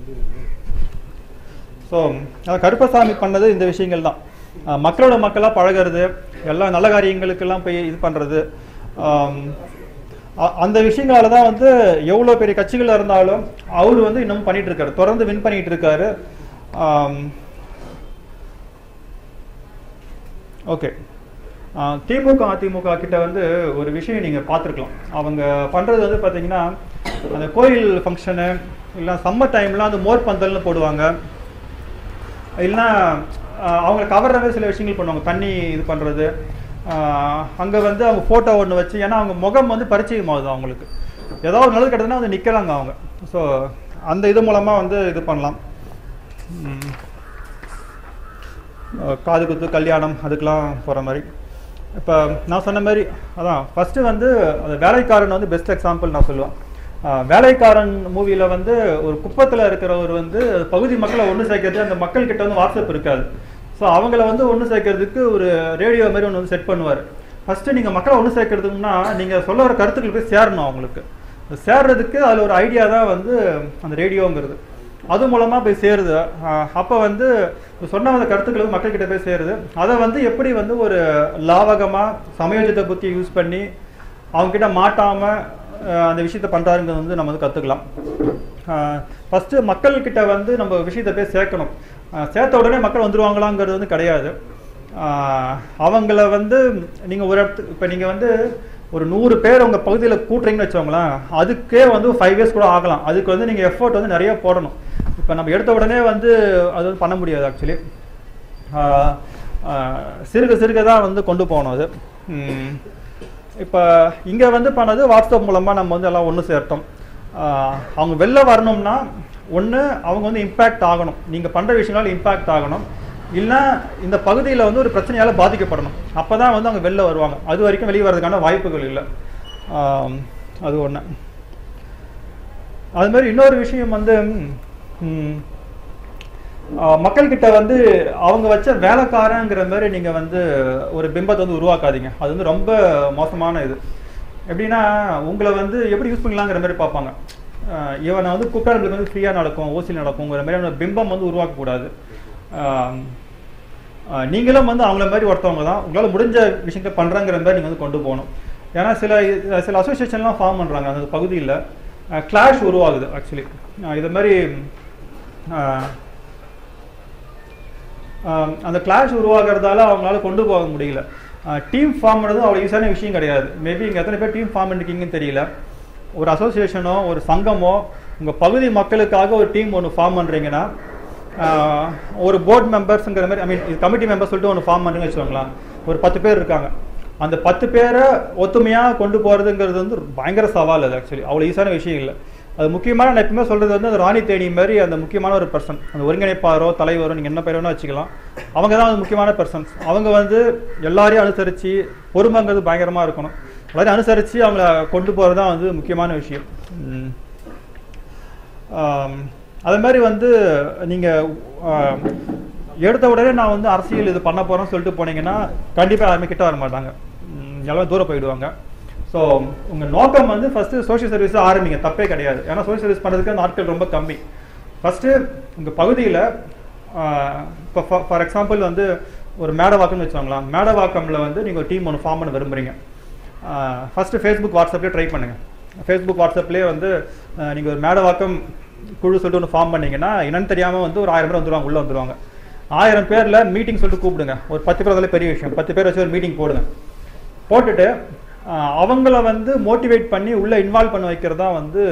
ஸோ கருப்பசாமி பண்ணது இந்த விஷயங்கள் தான் அஹ் மக்களோட மக்களாக பழகிறது எல்லா நல்ல காரியங்களுக்கெல்லாம் போய் இது பண்ணுறது அந்த விஷயங்களால தான் வந்து எவ்வளோ பெரிய கட்சிகள் இருந்தாலும் அவர் வந்து இன்னும் பண்ணிட்டு இருக்காரு தொடர்ந்து வின் பண்ணிட்டு இருக்காரு ஓகே திமுக அதிமுக கிட்ட வந்து ஒரு விஷயம் நீங்கள் பார்த்துருக்கலாம் அவங்க பண்ணுறது வந்து பார்த்தீங்கன்னா அந்த கோயில் ஃபங்க்ஷனு இல்லை சம்மர் டைம்லாம் அந்த மோர் பந்தல்னு போடுவாங்க இல்லைன்னா ஆஹ் அவங்களை கவர்ற மாதிரி சில விஷயங்கள் பண்ணுவாங்க தண்ணி இது பண்ணுறது அங்கே வந்து அவங்க ஃபோட்டோ ஒன்று வச்சு ஏன்னா அவங்க முகம் வந்து பரிச்சயமாகுது அவங்களுக்கு ஏதாவது ஒரு நல்லது கிட்டதுன்னா வந்து நிற்கலாங்க அவங்க ஸோ அந்த இது மூலமாக வந்து இது பண்ணலாம் ம். அஹ் காது குத்து கல்யாணம் அதுக்கெலாம் போகிற மாதிரி இப்போ நான் சொன்ன மாதிரி அதான் ஃபஸ்ட்டு வந்து அந்த வேலைக்காரன் வந்து பெஸ்ட் எக்ஸாம்பிள் நான் சொல்லுவேன் அஹ் வேலைக்காரன் மூவியில் வந்து ஒரு குப்பத்தில் இருக்கிறவர் வந்து பகுதி மக்களை ஒன்று சேர்க்கறது அந்த மக்கள் கிட்ட வந்து வாட்ஸ்அப் இருக்காது ஸோ அவங்கள வந்து ஒன்று சேர்க்கறதுக்கு ஒரு ரேடியோ மாதிரி ஒன்று வந்து செட் பண்ணுவார் ஃபஸ்ட்டு நீங்கள் மக்களை ஒன்று சேர்க்கறதுக்குன்னா நீங்கள் சொல்ல வர கருத்துக்கள் போய் சேரணும் அவங்களுக்கு சேர்றதுக்கு அதில் ஒரு ஐடியா தான் வந்து அந்த ரேடியோங்கிறது அது மூலமாக போய் சேருது அப்போ வந்து சொன்ன அந்த கருத்துக்கள் வந்து மக்கள்கிட்ட போய் சேருது அதை வந்து எப்படி வந்து ஒரு லாவகமாக சமயோஜித புத்தியை யூஸ் பண்ணி அவங்ககிட்ட மாட்டாமல் அந்த விஷயத்த பண்ணுறாருங்கிறது வந்து நம்ம வந்து கற்றுக்கலாம் ஃபஸ்ட்டு மக்கள்கிட்ட வந்து நம்ம விஷயத்தை போய் சேர்க்கணும் ஆஹ் சேர்த்த உடனே மக்கள் வந்துருவாங்களாங்கிறது வந்து கிடையாது ஆஹ் அவங்கள வந்து நீங்கள் ஒரு இடத்து இப்போ நீங்கள் வந்து ஒரு நூறு பேர் உங்கள் பகுதியில் கூட்டுறீங்கன்னு வச்சோங்களேன் அதுக்கே வந்து ஃபைவ் இயர்ஸ் கூட ஆகலாம் அதுக்கு வந்து நீங்கள் எஃபோர்ட் வந்து நிறைய போடணும் இப்போ நம்ம எடுத்த உடனே வந்து அது வந்து பண்ண முடியாது ஆக்சுவலி சிறுக சிறுக தான் வந்து கொண்டு போகணும் அது ம். இப்போ இங்கே வந்து பண்ணது வாட்ஸ்அப் மூலமாக நம்ம வந்து எல்லாம் ஒன்று சேர்த்தோம் ஆஹ் அவங்க வெளில வரணும்னா ஒன்று அவங்க வந்து இம்பேக்ட் ஆகணும் நீங்கள் பண்ணுற விஷயங்களால இம்பேக்ட் ஆகணும் இல்லை இந்த பகுதியில் வந்து ஒரு பிரச்சனையால் பாதிக்கப்படணும் அப்போ தான் வந்து அவங்க வெளில வருவாங்க அது வரைக்கும் வெளியே வர்றதுக்கான வாய்ப்புகள் இல்லை ஆம், அது ஒன்று அது மாதிரி இன்னொரு விஷயம் வந்து ம், ஆஹ் மக்கள்கிட்ட வந்து அவங்க வச்ச வேலைக்காரங்கிற மாதிரி நீங்க வந்து ஒரு பிம்பத்தை வந்து உருவாக்காதீங்க அது வந்து ரொம்ப மோசமான இது எப்படின்னா உங்களை வந்து எப்படி யூஸ் பண்ணலாங்கிற மாதிரி பார்ப்பாங்க ஆஹ் இவனை வந்து கூப்பிட்டா நம்மளுக்கு வந்து ஃப்ரீயாக நடக்கும் ஓசி நடக்குங்கிற மாதிரியான பிம்பம் வந்து உருவாக்கக்கூடாது ஆஹ் ஆஹ் நீங்களும் வந்து அவங்கள மாதிரி ஒருத்தவங்க தான் உங்களால் முடிஞ்ச விஷயத்தை பண்ணுறங்கிற மாதிரி நீங்கள் வந்து கொண்டு போகணும் ஏன்னா சில சில அசோசியேஷன்லாம் ஃபார்ம் பண்ணுறாங்க அந்த பகுதியில் கிளாஷ் உருவாகுது ஆக்சுவலி இது மாதிரி ஆஹ் ஆஹ் அந்த கிளாஷ் உருவாகிறதால அவங்களால கொண்டு போக முடியல டீம் ஃபார்ம் பண்ணுறது அவ்வளோ ஈஸியான விஷயம் கிடையாது மேபி இங்கே எத்தனை பேர் டீம் ஃபார்ம் பண்ணிருக்கீங்கன்னு தெரியல ஒரு அசோசியேஷனோ ஒரு சங்கமோ உங்கள் பகுதி மக்களுக்காக ஒரு டீம் ஒன்று ஃபார்ம் பண்ணுறீங்கன்னா ஒரு போர்ட் மெம்பர்ஸுங்கிற மாதிரி ஐ மீன் கமிட்டி மெம்பர்ஸ் சொல்லிட்டு ஒன்று ஃபார்ம் பண்ணுங்க வச்சுக்கோங்களேன் ஒரு பத்து பேர் இருக்காங்க அந்த பத்து பேரை ஒத்துமையாக கொண்டு போகிறதுங்கிறது வந்து பயங்கர சவால் அது ஆக்சுவலி அவ்வளோ ஈஸியான விஷயம் இல்லை அது முக்கியமான நான் எப்பவுமே சொல்கிறது வந்து அந்த ராணி தேனி மாதிரி அந்த முக்கியமான ஒரு பர்சன் அந்த ஒருங்கிணைப்பாரோ தலைவரோ நீங்கள் என்ன பேர் வேணா வச்சுக்கலாம் அவங்க தான் அந்த முக்கியமான பர்சன்ஸ் அவங்க வந்து எல்லாரையும் அனுசரித்து பொறுமைங்கிறது பயங்கரமாக இருக்கணும் எல்லாரையும் அனுசரித்து அவங்கள கொண்டு போகிறது தான் வந்து முக்கியமான விஷயம் ம். ஆம், அது மாதிரி வந்து நீங்கள் எடுத்த உடனே நான் வந்து அரசியல் இது பண்ண போகிறேன்னு சொல்லிட்டு போனீங்கன்னா கண்டிப்பாக யாருமே கிட்ட வர மாட்டாங்க ம், எல்லாமே தூரம் போயிடுவாங்க ஸோ உங்கள் நோக்கம் வந்து ஃபஸ்ட்டு சோஷியல் சர்வீஸ் ஆரம்பிங்க தப்பே கிடையாது ஏன்னா சோஷியல் சர்வீஸ் பண்ணுறதுக்கு நாட்கள் ரொம்ப கம்மி ஃபஸ்ட்டு உங்கள் பகுதியில் இப்போ ஃபார் எக்ஸாம்பிள் வந்து ஒரு மேடவாக்கம்னு வச்சுக்கோங்களேன் மேடவாக்கமில் வந்து நீங்கள் ஒரு டீம் ஒன்று ஃபார்ம் பண்ண விரும்புகிறீங்க ஃபஸ்ட்டு ஃபேஸ்புக் வாட்ஸ்அப்லேயே ட்ரை பண்ணுங்கள் ஃபேஸ்புக் வாட்ஸ்அப்லேயே வந்து நீங்கள் ஒரு மேடவாக்கம் குழு சொல்லிட்டு ஒன்று ஃபார்ம் பண்ணீங்கன்னா என்னன்னு தெரியாமல் வந்து ஒரு ஆயிரம் பேர் வந்துருவாங்க உள்ளே வந்துருவாங்க ஆயிரம் பேரில் மீட்டிங் சொல்லிட்டு கூப்பிடுங்க ஒரு பத்து பேர் அதில் பெரிய விஷயம் பத்து பேர் வச்சு ஒரு மீட்டிங் போடுங்க போட்டுட்டு ஆஹ், அவங்கள வந்து மோட்டிவேட் பண்ணி உள்ளே இன்வால்வ் பண்ண வைக்கிறது தான் வந்து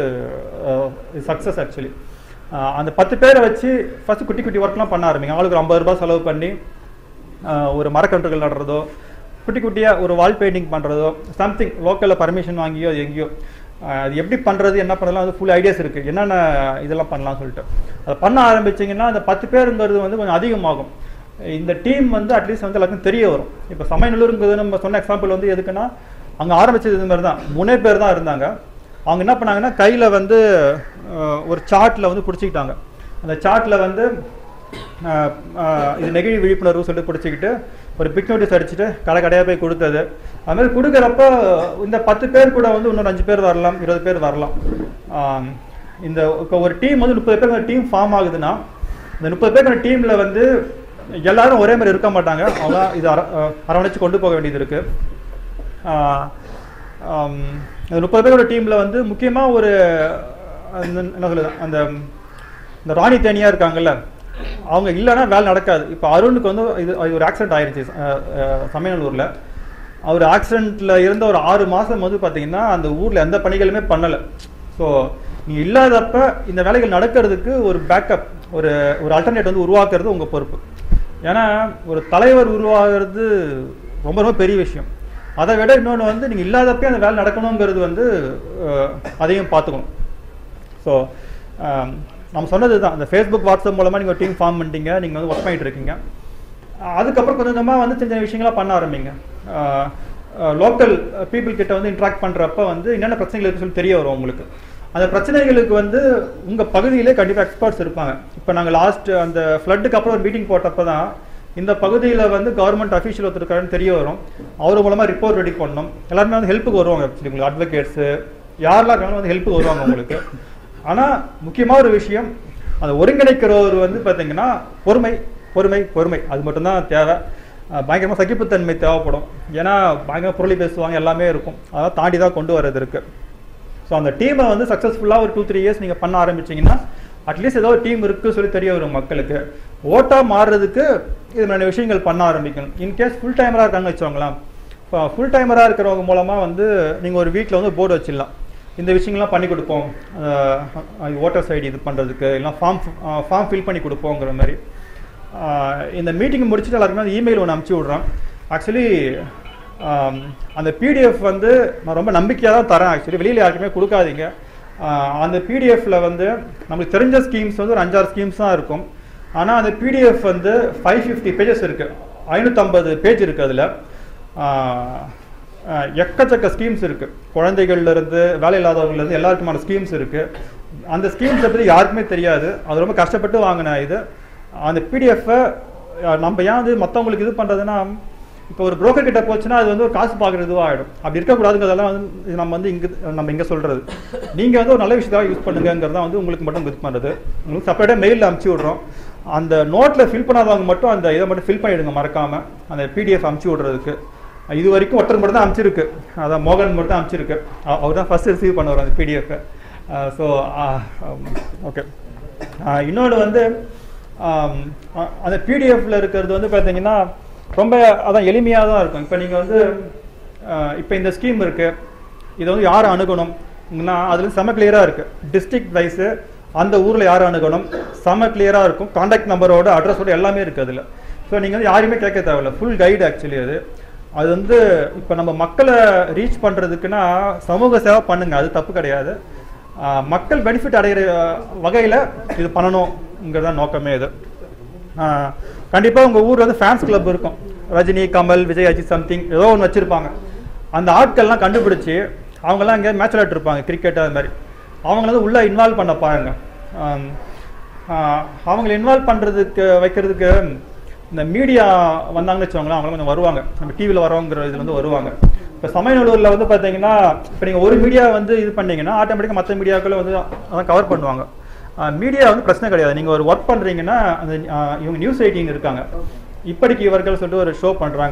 சக்ஸஸ் ஆக்சுவலி அந்த பத்து பேரை வச்சு ஃபஸ்ட்டு குட்டி குட்டி ஒர்க்லாம் பண்ண ஆரம்பிங்க ஆளுக்கு ஒரு ஐம்பது ரூபாய் செலவு பண்ணி ஆஹ், ஒரு மரக்கன்றுகள் நடுறதோ குட்டி குட்டியாக ஒரு வால் பெயிண்டிங் பண்ணுறதோ சம்திங் லோக்கலில் பர்மிஷன் வாங்கியோ அது எங்கேயோ ஆஹ், அது எப்படி பண்ணுறது என்ன பண்ணலாம் அது ஃபுல் ஐடியாஸ் இருக்குது என்னென்ன இதெல்லாம் பண்ணலாம்னு சொல்லிட்டு அதை பண்ண ஆரம்பிச்சிங்கன்னா அந்த பத்து பேருங்கிறது வந்து கொஞ்சம் அதிகமாகும் இந்த டீம் வந்து அட்லீஸ்ட் வந்து எல்லாருக்கும் தெரிய வரும் இப்போ சமயநல்லூருங்கிறது நம்ம சொன்ன எக்ஸாம்பிள் வந்து எதுக்குன்னா அங்கே ஆரம்பிச்சது இது மாதிரி தான் மூணே பேர் தான் இருந்தாங்க அவங்க என்ன பண்ணாங்கன்னா கையில் வந்து அஹ், ஒரு சார்ட்டில் வந்து பிடிச்சிக்கிட்டாங்க அந்த சார்ட்டில் வந்து அஹ், அஹ், இது நெகிழி விழிப்புணர்வு சொல்லிட்டு பிடிச்சிக்கிட்டு ஒரு பிக் நோட்டீஸ் அடிச்சுட்டு கடை கடையாக போய் கொடுத்தது அது மாதிரி கொடுக்குறப்ப இந்த பத்து பேர் கூட வந்து இன்னொரு அஞ்சு பேர் வரலாம் இருபது பேர் வரலாம் ஆம், இந்த இப்போ ஒரு டீம் வந்து முப்பது பேர் டீம் ஃபார்ம் ஆகுதுன்னா இந்த முப்பது பேர் டீமில் வந்து எல்லாரும் ஒரே மாதிரி இருக்க மாட்டாங்க அவங்க இது அர அஹ், அரவணைச்சு கொண்டு போக வேண்டியது இருக்குது ஆஹ் ஆம், அந்த முப்பது பேரோட டீமில் வந்து முக்கியமாக ஒரு அந்த என்ன சொல்லுது அந்த இந்த ராணி தேனியாக இருக்காங்கல்ல அவங்க இல்லைன்னா வேலை நடக்காது இப்போ அருணுக்கு வந்து இது இது ஒரு ஆக்சிடென்ட் ஆயிருச்சு அஹ், அஹ், சமயநல்லூரில் அவர் ஆக்சிடென்ட்ல இருந்த ஒரு ஆறு மாதம் வந்து பார்த்தீங்கன்னா அந்த ஊரில் எந்த பணிகளுமே பண்ணலை ஸோ நீ இல்லாதப்ப இந்த வேலைகள் நடக்கிறதுக்கு ஒரு பேக்கப் ஒரு ஒரு அல்டர்னேட் வந்து உருவாக்குறது உங்கள் பொறுப்பு ஏன்னா ஒரு தலைவர் உருவாகிறது ரொம்ப ரொம்ப பெரிய விஷயம் அதை விட இன்னொன்று வந்து நீங்கள் இல்லாதப்பே அந்த வேலை நடக்கணுங்கிறது வந்து அஹ், அதையும் பார்த்துக்கணும் ஸோ நம்ம சொன்னது தான் அந்த ஃபேஸ்புக் வாட்ஸ்அப் மூலமாக நீங்கள் டீம் ஃபார்ம் பண்ணிட்டீங்க நீங்கள் வந்து ஒர்க் பண்ணிட்டு இருக்கீங்க அஹ் அதுக்கப்புறம் கொஞ்சம் கொஞ்சமாக வந்து சின்ன சின்ன விஷயங்களா பண்ண ஆரம்பிங்க லோக்கல் பீப்புள் கிட்ட வந்து இன்ட்ராக்ட் பண்ணுறப்ப வந்து என்னென்ன பிரச்சனைகள் இருக்குன்னு சொல்லி தெரிய வரும் உங்களுக்கு அந்த பிரச்சனைகளுக்கு வந்து உங்கள் பகுதியிலே கண்டிப்பாக எக்ஸ்பர்ட்ஸ் இருப்பாங்க இப்போ நாங்கள் லாஸ்ட் அந்த ஃப்ளட்டுக்கு அப்புறம் ஒரு மீட்டிங் போட்டப்போ தான் இந்த பகுதியில் வந்து கவர்மெண்ட் அஃபீஷியல் ஒருத்தர் இருக்காருன்னு தெரிய வரும் அவர் மூலமாக ரிப்போர்ட் ரெடி பண்ணணும் எல்லாருமே வந்து ஹெல்ப்புக்கு வருவாங்க ஆக்சுவலி உங்களுக்கு அட்வொகேட்ஸு யாரெல்லாம் இருக்காங்களோ வந்து ஹெல்ப்புக்கு வருவாங்க உங்களுக்கு ஆனால் முக்கியமான ஒரு விஷயம் அந்த ஒருங்கிணைக்கிறவர் வந்து பார்த்தீங்கன்னா பொறுமை பொறுமை பொறுமை அது மட்டும்தான் தேவை அஹ் பயங்கரமா சகிப்புத்தன்மை தேவைப்படும் ஏன்னா பயங்கர பொருளி பேசுவாங்க எல்லாமே இருக்கும் அதெல்லாம் தாண்டி தான் கொண்டு வர்றது இருக்கு ஸோ அந்த டீமை வந்து சக்ஸஸ்ஃபுல்லாக ஒரு டூ த்ரீ இயர்ஸ் நீங்கள் பண்ண ஆரம்பிச்சீங்கன்னா அட்லீஸ்ட் ஏதோ ஒரு டீம் இருக்கு சொல்லி தெரிய வரும் மக்களுக்கு ஓட்டா மாறுறதுக்கு இது மாதிரி விஷயங்கள் பண்ண ஆரம்பிக்கணும் இன்கேஸ் ஃபுல் டைமராக இருக்காங்கன்னு வச்சுக்கோங்களேன் இப்போ ஃபுல் டைமராக இருக்கிறவங்க மூலமாக வந்து நீங்கள் ஒரு வீட்டில் வந்து போர்டு வச்சிடலாம் இந்த விஷயங்கள்லாம் பண்ணி கொடுப்போம் ஓட்டர்ஸ் ஐடி இது பண்ணுறதுக்கு இல்லை ஃபார்ம் ஃபார்ம் ஃபில் பண்ணி கொடுப்போங்கிற மாதிரி ஆஹ் இந்த மீட்டிங் முடிச்சுட்டு எல்லாருக்குமே அந்த இமெயில் ஒன்று அனுப்பிச்சி விட்றேன் ஆக்சுவலி அந்த பிடிஎஃப் வந்து நான் ரொம்ப நம்பிக்கையாக தான் தரேன் ஆக்சுவலி வெளியில் யாருக்குமே கொடுக்காதீங்க ஆஹ் அந்த பிடிஎஃப்ல வந்து நமக்கு தெரிஞ்ச ஸ்கீம்ஸ் வந்து ஒரு அஞ்சாறு ஸ்கீம்ஸ் தான் இருக்கும் ஆனால் அந்த பிடிஎஃப் வந்து ஃபைவ் ஃபிஃப்டி பேஜஸ் இருக்குது ஐநூற்றம்பது பேஜ் இருக்குது அதில் எக்கச்சக்க ஸ்கீம்ஸ் இருக்குது குழந்தைகள்ல இருந்து வேலை இல்லாதவங்கள்ல இருந்து எல்லாருக்குமான ஸ்கீம்ஸ் இருக்குது அந்த ஸ்கீம்ஸை பற்றி யாருக்குமே தெரியாது அது ரொம்ப கஷ்டப்பட்டு வாங்கின இது அந்த பிடிஎஃப்பை நம்ம ஏன் வந்து மற்றவங்களுக்கு இது பண்ணுறதுன்னா இப்போ ஒரு broker கிட்ட போச்சுன்னா அது வந்து ஒரு காசு பார்க்குற இதுவாக ஆகிடும் அப்படி இருக்கக்கூடாதுங்கிறதெல்லாம் வந்து இது நம்ம வந்து இங்கே நம்ம இங்கே சொல்கிறது நீங்கள் வந்து ஒரு நல்ல விஷயத்தாக யூஸ் பண்ணுங்கிறது தான் வந்து உங்களுக்கு மட்டும் இது பண்ணுறது உங்களுக்கு செப்பரேட்டாக மெயிலில் அமுச்சு விட்றோம் அந்த நோட்டில் ஃபில் பண்ணாதவங்க மட்டும் அந்த இதை மட்டும் ஃபில் பண்ணிவிடுங்க மறக்காமல் அந்த பிடிஎஃப் அமுச்சு விட்றதுக்கு இது வரைக்கும் ஒருத்தர் மட்டும் தான் அமுச்சிருக்கு அதான் மோகன் மட்டும் தான் அமுச்சிருக்கு அ- அவர் தான் ஃபஸ்ட் ரிசீவ் பண்ணுவார் அந்த பிடிஎஃப்பை ஸோ ஓகே இன்னொன்று வந்து ஆம், அ- அந்த பிடிஎஃப்ல இருக்கிறது வந்து பார்த்தீங்கன்னா ரொம்ப அதான் எளிமையாக தான் இருக்கும் இப்போ நீங்கள் வந்து இப்போ இந்த ஸ்கீம் இருக்குது இதை வந்து யார் அணுகணும்னா அதில் செம கிளியராக இருக்குது டிஸ்ட்ரிக்ட் வைஸு அந்த ஊரில் யார் அணுகணும் செம கிளியராக இருக்கும் காண்டாக்ட் நம்பரோட அட்ரஸோட எல்லாமே இருக்குது அதில் ஸோ நீங்கள் வந்து யாரையுமே கேட்க தேவையில்ல ஃபுல் கைடு ஆக்சுவலி அது அது வந்து இப்போ நம்ம மக்களை ரீச் பண்ணுறதுக்குன்னா சமூக சேவை பண்ணுங்க அது தப்பு கிடையாது ஆஹ் மக்கள் பெனிஃபிட் அடைகிற வகையில் இது பண்ணணுங்கிறத நோக்கமே இது ஆஹ் கண்டிப்பா உங்க ஊர்ல வந்து ஃபேன்ஸ் கிளப் இருக்கும் ரஜினி கமல் விஜய் அஜித் சம்திங் ஏதோ ஒன்று வச்சிருப்பாங்க அந்த ஆட்கள்லாம் கண்டுபிடிச்சு அவங்கெல்லாம் இங்கே மேட்ச் விளையாட்டு இருப்பாங்க கிரிக்கெட் அது மாதிரி அவங்கள வந்து உள்ள இன்வால்வ் பண்ண பாருங்க ஆம், ஆஹ் அவங்களை இன்வால்வ் பண்றதுக்கு வைக்கிறதுக்கு இந்த மீடியா வந்தாங்கன்னு வச்சுக்கோங்களேன் அவங்க கொஞ்சம் வருவாங்க நம்ம டிவியில் வரவங்கிற இதுல வந்து வருவாங்க இப்போ சமயநல்லூரில் வந்து பார்த்தீங்கன்னா இப்போ நீங்கள் ஒரு மீடியா வந்து இது பண்ணீங்கன்னா ஆட்டோமேட்டிக்காக மற்ற மீடியாக்களும் வந்து அதான் கவர் பண்ணுவாங்க மீடியா வந்து பிரச்சனை கிடையாது நீங்கள் ஒரு ஒர்க் பண்ணுறீங்கன்னா அந்த ஆஹ் இவங்க நியூஸ் எயிட்டின் இருக்காங்க இப்படிக்கு இவர்கள் சொல்லிட்டு ஒரு ஷோ பண்ணுறாங்க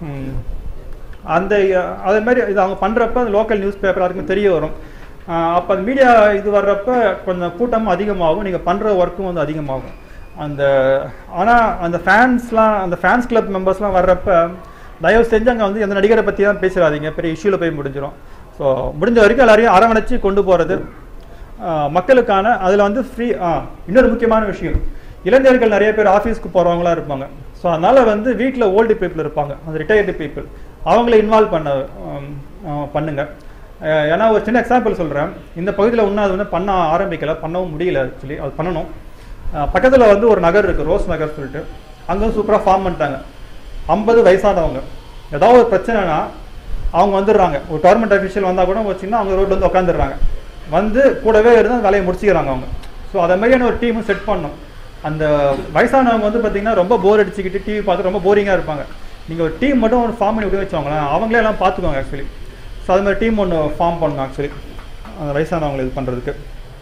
அந்த அஹ், அதே மாதிரி இது அவங்க பண்ணுறப்ப அந்த லோக்கல் நியூஸ் பேப்பர் அதுக்கு தெரிய வரும் அப்போ அந்த மீடியா இது வர்றப்ப கொஞ்சம் கூட்டமும் அதிகமாகும் நீங்கள் பண்ணுற ஒர்க்கும் வந்து அதிகமாகும் அந்த ஆனால் அந்த ஃபேன்ஸ்லாம் அந்த ஃபேன்ஸ் கிளப் மெம்பர்ஸ்லாம் வர்றப்ப தயவு செஞ்சு அங்கே வந்து எந்த நடிகரை பற்றி தான் பேசுறாதீங்க பெரிய இஷ்யூவில் போய் முடிஞ்சிடும் ஸோ முடிஞ்ச வரைக்கும் எல்லாரையும் அரவணைச்சு கொண்டு போகிறது ஆஹ் மக்களுக்கான அதில் வந்து ஃப்ரீ இன்னொரு முக்கியமான விஷயம் இளைஞர்கள் நிறைய பேர் ஆஃபீஸ்க்கு போகிறவங்களா இருப்பாங்க ஸோ அதனால் வந்து வீட்டில் ஓல்டு பீப்புள் இருப்பாங்க அந்த ரிட்டையர்டு பீப்புள் அவங்கள இன்வால்வ் பண்ண ஆம், ஆஹ் பண்ணுங்க ஆஹ் ஏன்னா ஒரு சின்ன எக்ஸாம்பிள் சொல்கிறேன் இந்த பகுதியில் இன்னும் அது வந்து பண்ண ஆரம்பிக்கல பண்ணவும் முடியல ஆக்சுவலி அது பண்ணணும் பக்கத்தில் வந்து ஒரு நகர் இருக்குது ரோஸ் நகர் சொல்லிட்டு அங்கே சூப்பராக ஃபார்ம் பண்ணிட்டாங்க ஐம்பது வயசானவங்க ஏதாவது ஒரு பிரச்சனைனா அவங்க வந்துடுறாங்க ஒரு கவர்மெண்ட் அஃபிஷியல் வந்தால் கூட வச்சுன்னா அவங்க ரோட்ல வந்து உட்காந்துடுறாங்க வந்து கூடவே இருந்து அந்த வேலையை முடிச்சுக்கிறாங்க அவங்க ஸோ அதை மாதிரியான ஒரு டீமும் செட் பண்ணணும் அந்த வயசானவங்க வந்து பார்த்தீங்கன்னா ரொம்ப போர் அடிச்சுக்கிட்டு டிவி பார்த்து ரொம்ப போரிங்காக இருப்பாங்க நீங்கள் ஒரு டீம் மட்டும் ஒன்று ஃபார்ம் பண்ணி விட்டு வச்சுக்கோங்களேன் அவங்களே எல்லாம் பார்த்துக்குவாங்க ஆக்சுவலி ஸோ அது மாதிரி டீம் ஒன்று ஃபார்ம் பண்ணணும் ஆக்சுவலி அந்த வயசானவங்களை இது பண்ணுறதுக்கு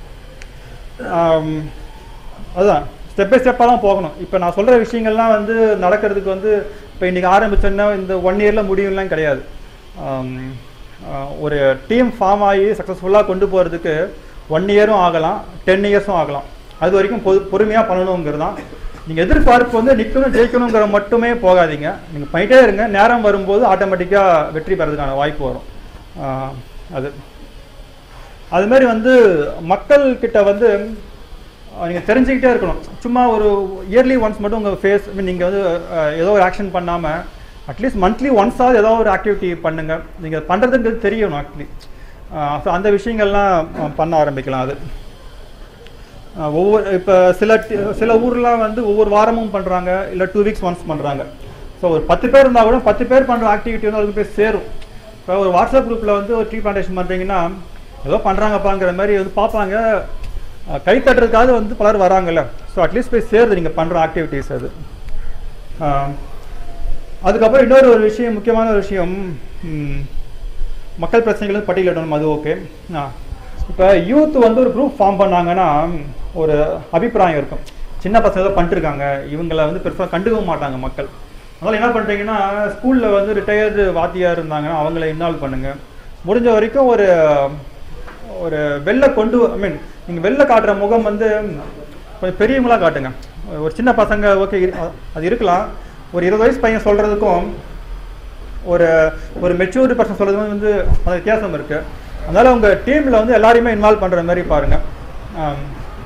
அதுதான் ஸ்டெப் பை ஸ்டெப்பாக தான் போகணும் இப்போ நான் சொல்கிற விஷயங்கள்லாம் வந்து நடக்கிறதுக்கு வந்து இப்போ இன்றைக்கி ஆரம்பிச்சோன்னா இந்த ஒன் இயரில் முடியும்லாம் கிடையாது ஆம், ஆஹ் ஒரு டீம் ஃபார்ம் ஆகி சக்ஸஸ்ஃபுல்லாக கொண்டு போகிறதுக்கு ஒன் இயரும் ஆகலாம் டென் இயர்ஸும் ஆகலாம் அது வரைக்கும் பொது பொறுமையாக பண்ணணுங்கிறது தான் நீங்கள் எதிர்பார்ப்பு வந்து நிற்கணும் ஜெயிக்கணுங்கிற மட்டுமே போகாதீங்க நீங்கள் பண்ணிட்டே இருங்க நேரம் வரும்போது ஆட்டோமேட்டிக்காக வெற்றி பெறதுக்கான வாய்ப்பு வரும் ஆஹ் அது அது மாதிரி வந்து மக்கள் கிட்ட வந்து அஹ், நீங்க தெரிஞ்சுக்கிட்டே இருக்கணும் சும்மா ஒரு இயர்லி ஒன்ஸ் மட்டும் உங்க ஃபேஸ் நீங்க வந்து அஹ், ஏதோ ஒரு ஆக்ஷன் பண்ணாம அட்லீஸ்ட் மந்த்லி ஒன்ஸாவது ஏதோ ஒரு ஆக்டிவிட்டி பண்ணுங்க நீங்க பண்றதுங்கிறது தெரியணும் ஆக்சுவலி ஸோ அந்த விஷயங்கள்லாம் அஹ், பண்ண ஆரம்பிக்கலாம் அது அஹ், ஒவ்வொரு இப்போ சில டி- சில ஊர்லாம் வந்து ஒவ்வொரு வாரமும் பண்றாங்க இல்லை டூ வீக்ஸ் ஒன்ஸ் பண்றாங்க ஸோ ஒரு பத்து பேர் இருந்தால் கூட பத்து பேர் பண்ற ஆக்டிவிட்டி வந்து அதுக்கு போய் சேரும் இப்போ ஒரு வாட்ஸ்அப் குரூப்ல வந்து ஒரு ட்ரீ பிளான்டேஷன் பண்றீங்கன்னா ஏதோ பண்றாங்கப்பாங்கிற மாதிரி வந்து பார்ப்பாங்க அஹ், கை தட்டுறதுக்காக வந்து பலர் வராங்கல்ல ஸோ அட்லீஸ்ட் போய் சேருது நீங்க பண்ற ஆக்டிவிட்டீஸ் அது அஹ், அதுக்கப்புறம் இன்னொரு ஒரு விஷயம் முக்கியமான ஒரு விஷயம் ம், மக்கள் பிரச்சனைகள் பட்டியலிடணும் அது ஓகே இப்போ யூத் வந்து ஒரு குரூப் ஃபார்ம் பண்ணாங்கன்னா ஒரு அபிப்பிராயம் இருக்கும் சின்ன பசங்க ஏதோ பண்ணிட்டுருக்காங்க இவங்களை வந்து பெருசாக கண்டுக்கவும் மாட்டாங்க மக்கள் அதனால் என்ன பண்ணுறீங்கன்னா ஸ்கூலில் வந்து ரிட்டையர்டு வாத்தியார் இருந்தாங்கன்னா அவங்கள இன்வால்வ் பண்ணுங்க முடிஞ்ச வரைக்கும் ஒரு ஒரு வெளில கொண்டு ஐ மீன் நீங்கள் வெளில காட்டுற முகம் வந்து கொஞ்சம் பெரியவங்களா காட்டுங்க ஒரு சின்ன பசங்க ஓகே அது இருக்கலாம் ஒரு இருபது வயசு பையன் சொல்கிறதுக்கும் ஒரு ஒரு மெச்சூர்டு பர்சன் சொல்கிறது வந்து அந்த வித்தியாசம் இருக்கு அதனால உங்க டீம்ல வந்து எல்லாரையுமே இன்வால்வ் பண்ற மாதிரி பாருங்க ஆம்.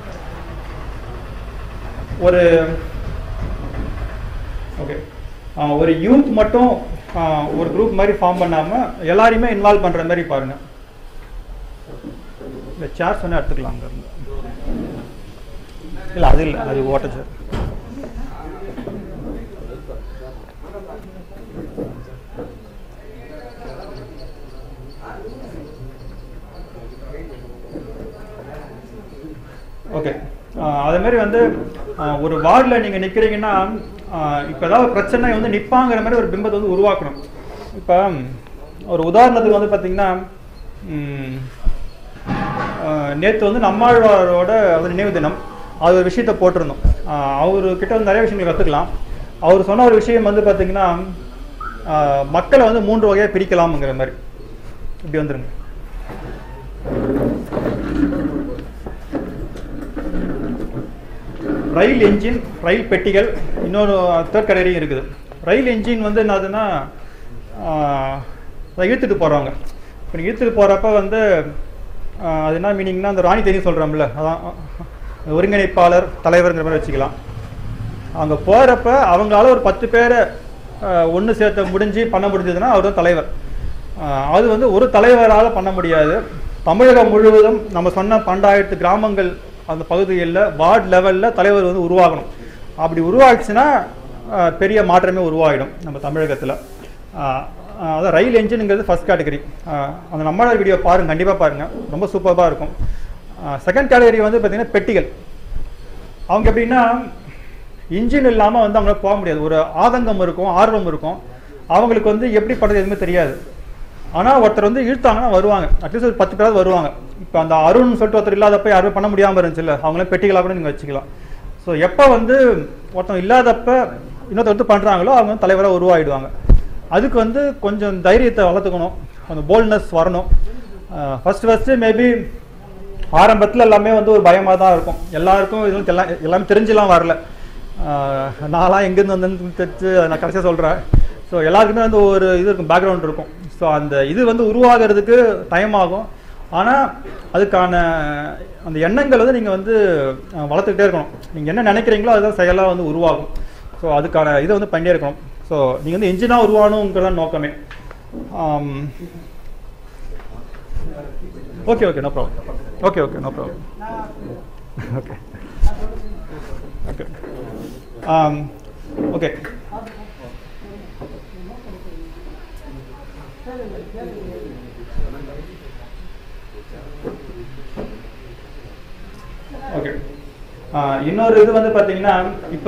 ஒரு ஓகே ஒரு யூத் மட்டும் ஆ, ஒரு குரூப் மாதிரி ஃபார்ம் பண்ணாம எல்லாரையுமே இன்வால்வ் பண்ற மாதிரி பாருங்க இந்த சேர் சொன்னா எடுத்துக்கலாம் அங்க இருந்து இல்ல அது இல்ல அது ஓட்ட சேர் ஓகே அதே மாதிரி வந்து ஆஹ் ஒரு வார்டில் நீங்கள் நிற்கிறீங்கன்னா இப்போ ஏதாவது பிரச்சனை வந்து நிற்பாங்கிற மாதிரி ஒரு பிம்பத்தை வந்து உருவாக்கணும் இப்போ ஒரு உதாரணத்துக்கு வந்து பார்த்தீங்கன்னா நேற்று வந்து நம்மாழ்வாரோட அவர் நினைவு தினம் அது ஒரு விஷயத்த போட்டிருந்தோம் ஆஹ் அவர்கிட்ட வந்து நிறைய விஷயங்கள் கற்றுக்கலாம் அவர் சொன்ன ஒரு விஷயம் வந்து பார்த்தீங்கன்னா ஆஹ் மக்களை வந்து மூன்று வகையாக பிரிக்கலாம்ங்கிற மாதிரி இப்படி வந்துருங்க ரயில் என்ஜின் ரயில் பெட்டிகள் இன்னொரு தேர்ட் கேட்டகரியும் இருக்குது ரயில் என்ஜின் வந்து என்னதுன்னா ஆஹ், அதை இழுத்துட்டு போகிறவங்க இப்போ நீங்கள் இழுத்துட்டு போகிறப்ப வந்து ஆஹ், அது என்ன மீனிங்னா அந்த ராணி தெரியும் சொல்கிறோம்ல அதான் ஆஹ், ஒருங்கிணைப்பாளர் தலைவர்ங்கிற மாதிரி வச்சுக்கலாம் அங்கே போகிறப்ப அவங்களால ஒரு பத்து பேரை ஒன்று சேர்த்த முடிஞ்சு பண்ண முடிஞ்சதுன்னா அவர் தான் தலைவர் ஆஹ், அது வந்து ஒரு தலைவரால் பண்ண முடியாது தமிழகம் முழுவதும் நம்ம சொன்ன பன்னெண்டாயிரத்து கிராமங்கள் அந்த பகுதிகளில் வார்டு லெவலில் தலைவர் வந்து உருவாகணும் அப்படி உருவாச்சுன்னா ஆஹ், பெரிய மாற்றமே உருவாகிடும் நம்ம தமிழகத்தில் அதான் ரயில் என்ஜினுங்கிறது ஃபர்ஸ்ட் கேட்டகரி அந்த நம்மளோட வீடியோ பாருங்க கண்டிப்பாக பாருங்கள் ரொம்ப சூப்பராக இருக்கும் செகண்ட் கேட்டகரி வந்து பார்த்தீங்கன்னா பெட்டிகள் அவங்க எப்படின்னா இன்ஜின் இல்லாமல் வந்து அவங்களால போக முடியாது ஒரு ஆதங்கம் இருக்கும் ஆர்வம் இருக்கும் அவங்களுக்கு வந்து எப்படி பண்ணுறது எதுவுமே தெரியாது ஆனால் ஒருத்தர் வந்து இழுத்தாங்கன்னா வருவாங்க அட்லீஸ்ட் ஒரு பத்து பேராவது வருவாங்க இப்போ அந்த அருண் சொல்லிட்டு ஒருத்தர் இல்லாதப்ப யாருமே பண்ண முடியாமல் இருந்துச்சுல்ல அவங்களே பெட்டிகளாக கூட நீங்கள் வச்சுக்கலாம் ஸோ எப்போ வந்து ஒருத்தன் இல்லாதப்ப இன்னொருத்தர் வந்து பண்ணுறாங்களோ அவங்க வந்து தலைவராக உருவாகிடுவாங்க அதுக்கு வந்து கொஞ்சம் தைரியத்தை வளர்த்துக்கணும் கொஞ்சம் போல்ட்னஸ் வரணும் ஃபர்ஸ்ட் ஃபஸ்ட்டு மேபி ஆரம்பத்தில் எல்லாமே வந்து ஒரு பயமாக தான் இருக்கும் எல்லாருக்கும் இது வந்து எல்லாம் எல்லாமே தெரிஞ்சுலாம் வரல ஆஹ் நான்லாம் எங்கேருந்து வந்தேன்னு தெரிஞ்சு நான் கடைசியாக சொல்கிறேன் ஸோ எல்லாருக்குமே வந்து ஒரு இது இருக்கும் பேக்ரவுண்ட் இருக்கும் ஸோ அந்த இது வந்து உருவாகிறதுக்கு டைம் ஆகும் ஆனால் அதுக்கான அந்த எண்ணங்கள் வந்து நீங்கள் வந்து அஹ், வளர்த்துக்கிட்டே இருக்கணும் நீங்கள் என்ன நினைக்கிறீங்களோ அதுதான் செயலாக வந்து உருவாகும் ஸோ அதுக்கான இதை வந்து பண்ணியே இருக்கணும் ஸோ நீங்கள் வந்து இன்ஜினாக உருவாகணுங்கிறதான் நோக்கமே okay okay no problem okay okay no problem okay okay okay okay இன்னொரு இது வந்து பார்த்தீங்கன்னா இப்போ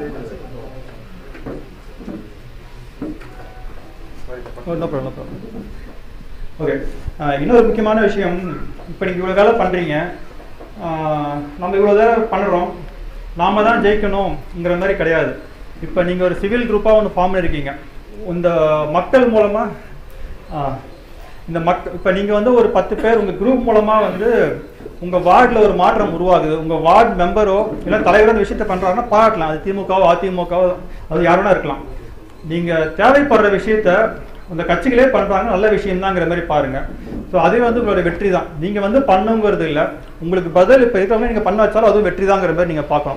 no problem no problem okay இன்னொரு முக்கியமான விஷயம் இப்போ நீங்கள் இவ்வளோ வேலை பண்ணுறீங்க நம்ம இவ்வளோ வேலை பண்ணுறோம் நாம தான் ஜெயிக்கணுங்கிற மாதிரி கிடையாது இப்போ நீங்கள் ஒரு சிவில் குரூப்பாக ஒன்று ஃபார்ம் பண்ணியிருக்கீங்க இந்த மக்கள் மூலமாக இந்த மக் இப்போ நீங்கள் வந்து ஒரு பத்து பேர் உங்கள் குரூப் மூலமாக வந்து உங்கள் வார்டில் ஒரு மாற்றம் உருவாகுது உங்கள் வார்டு மெம்பரோ இல்லை தலைவரோ அந்த விஷயத்தை பண்ணுறாங்கன்னா பாராட்டலாம் அது திமுகவோ அதிமுகவோ அது யாருன்னா இருக்கலாம் நீங்கள் தேவைப்படுற விஷயத்த அந்த கட்சிகளே பண்ணுறாங்க நல்ல விஷயம்தாங்கிற மாதிரி பாருங்க ஸோ அதே வந்து உங்களோட வெற்றி தான் நீங்கள் வந்து பண்ணுங்கிறது இல்லை உங்களுக்கு பதில் இப்போ இருக்கிறவங்க நீங்கள் பண்ண வச்சாலும் அதுவும் வெற்றி தாங்கிற மாதிரி நீங்கள் பார்க்கணும்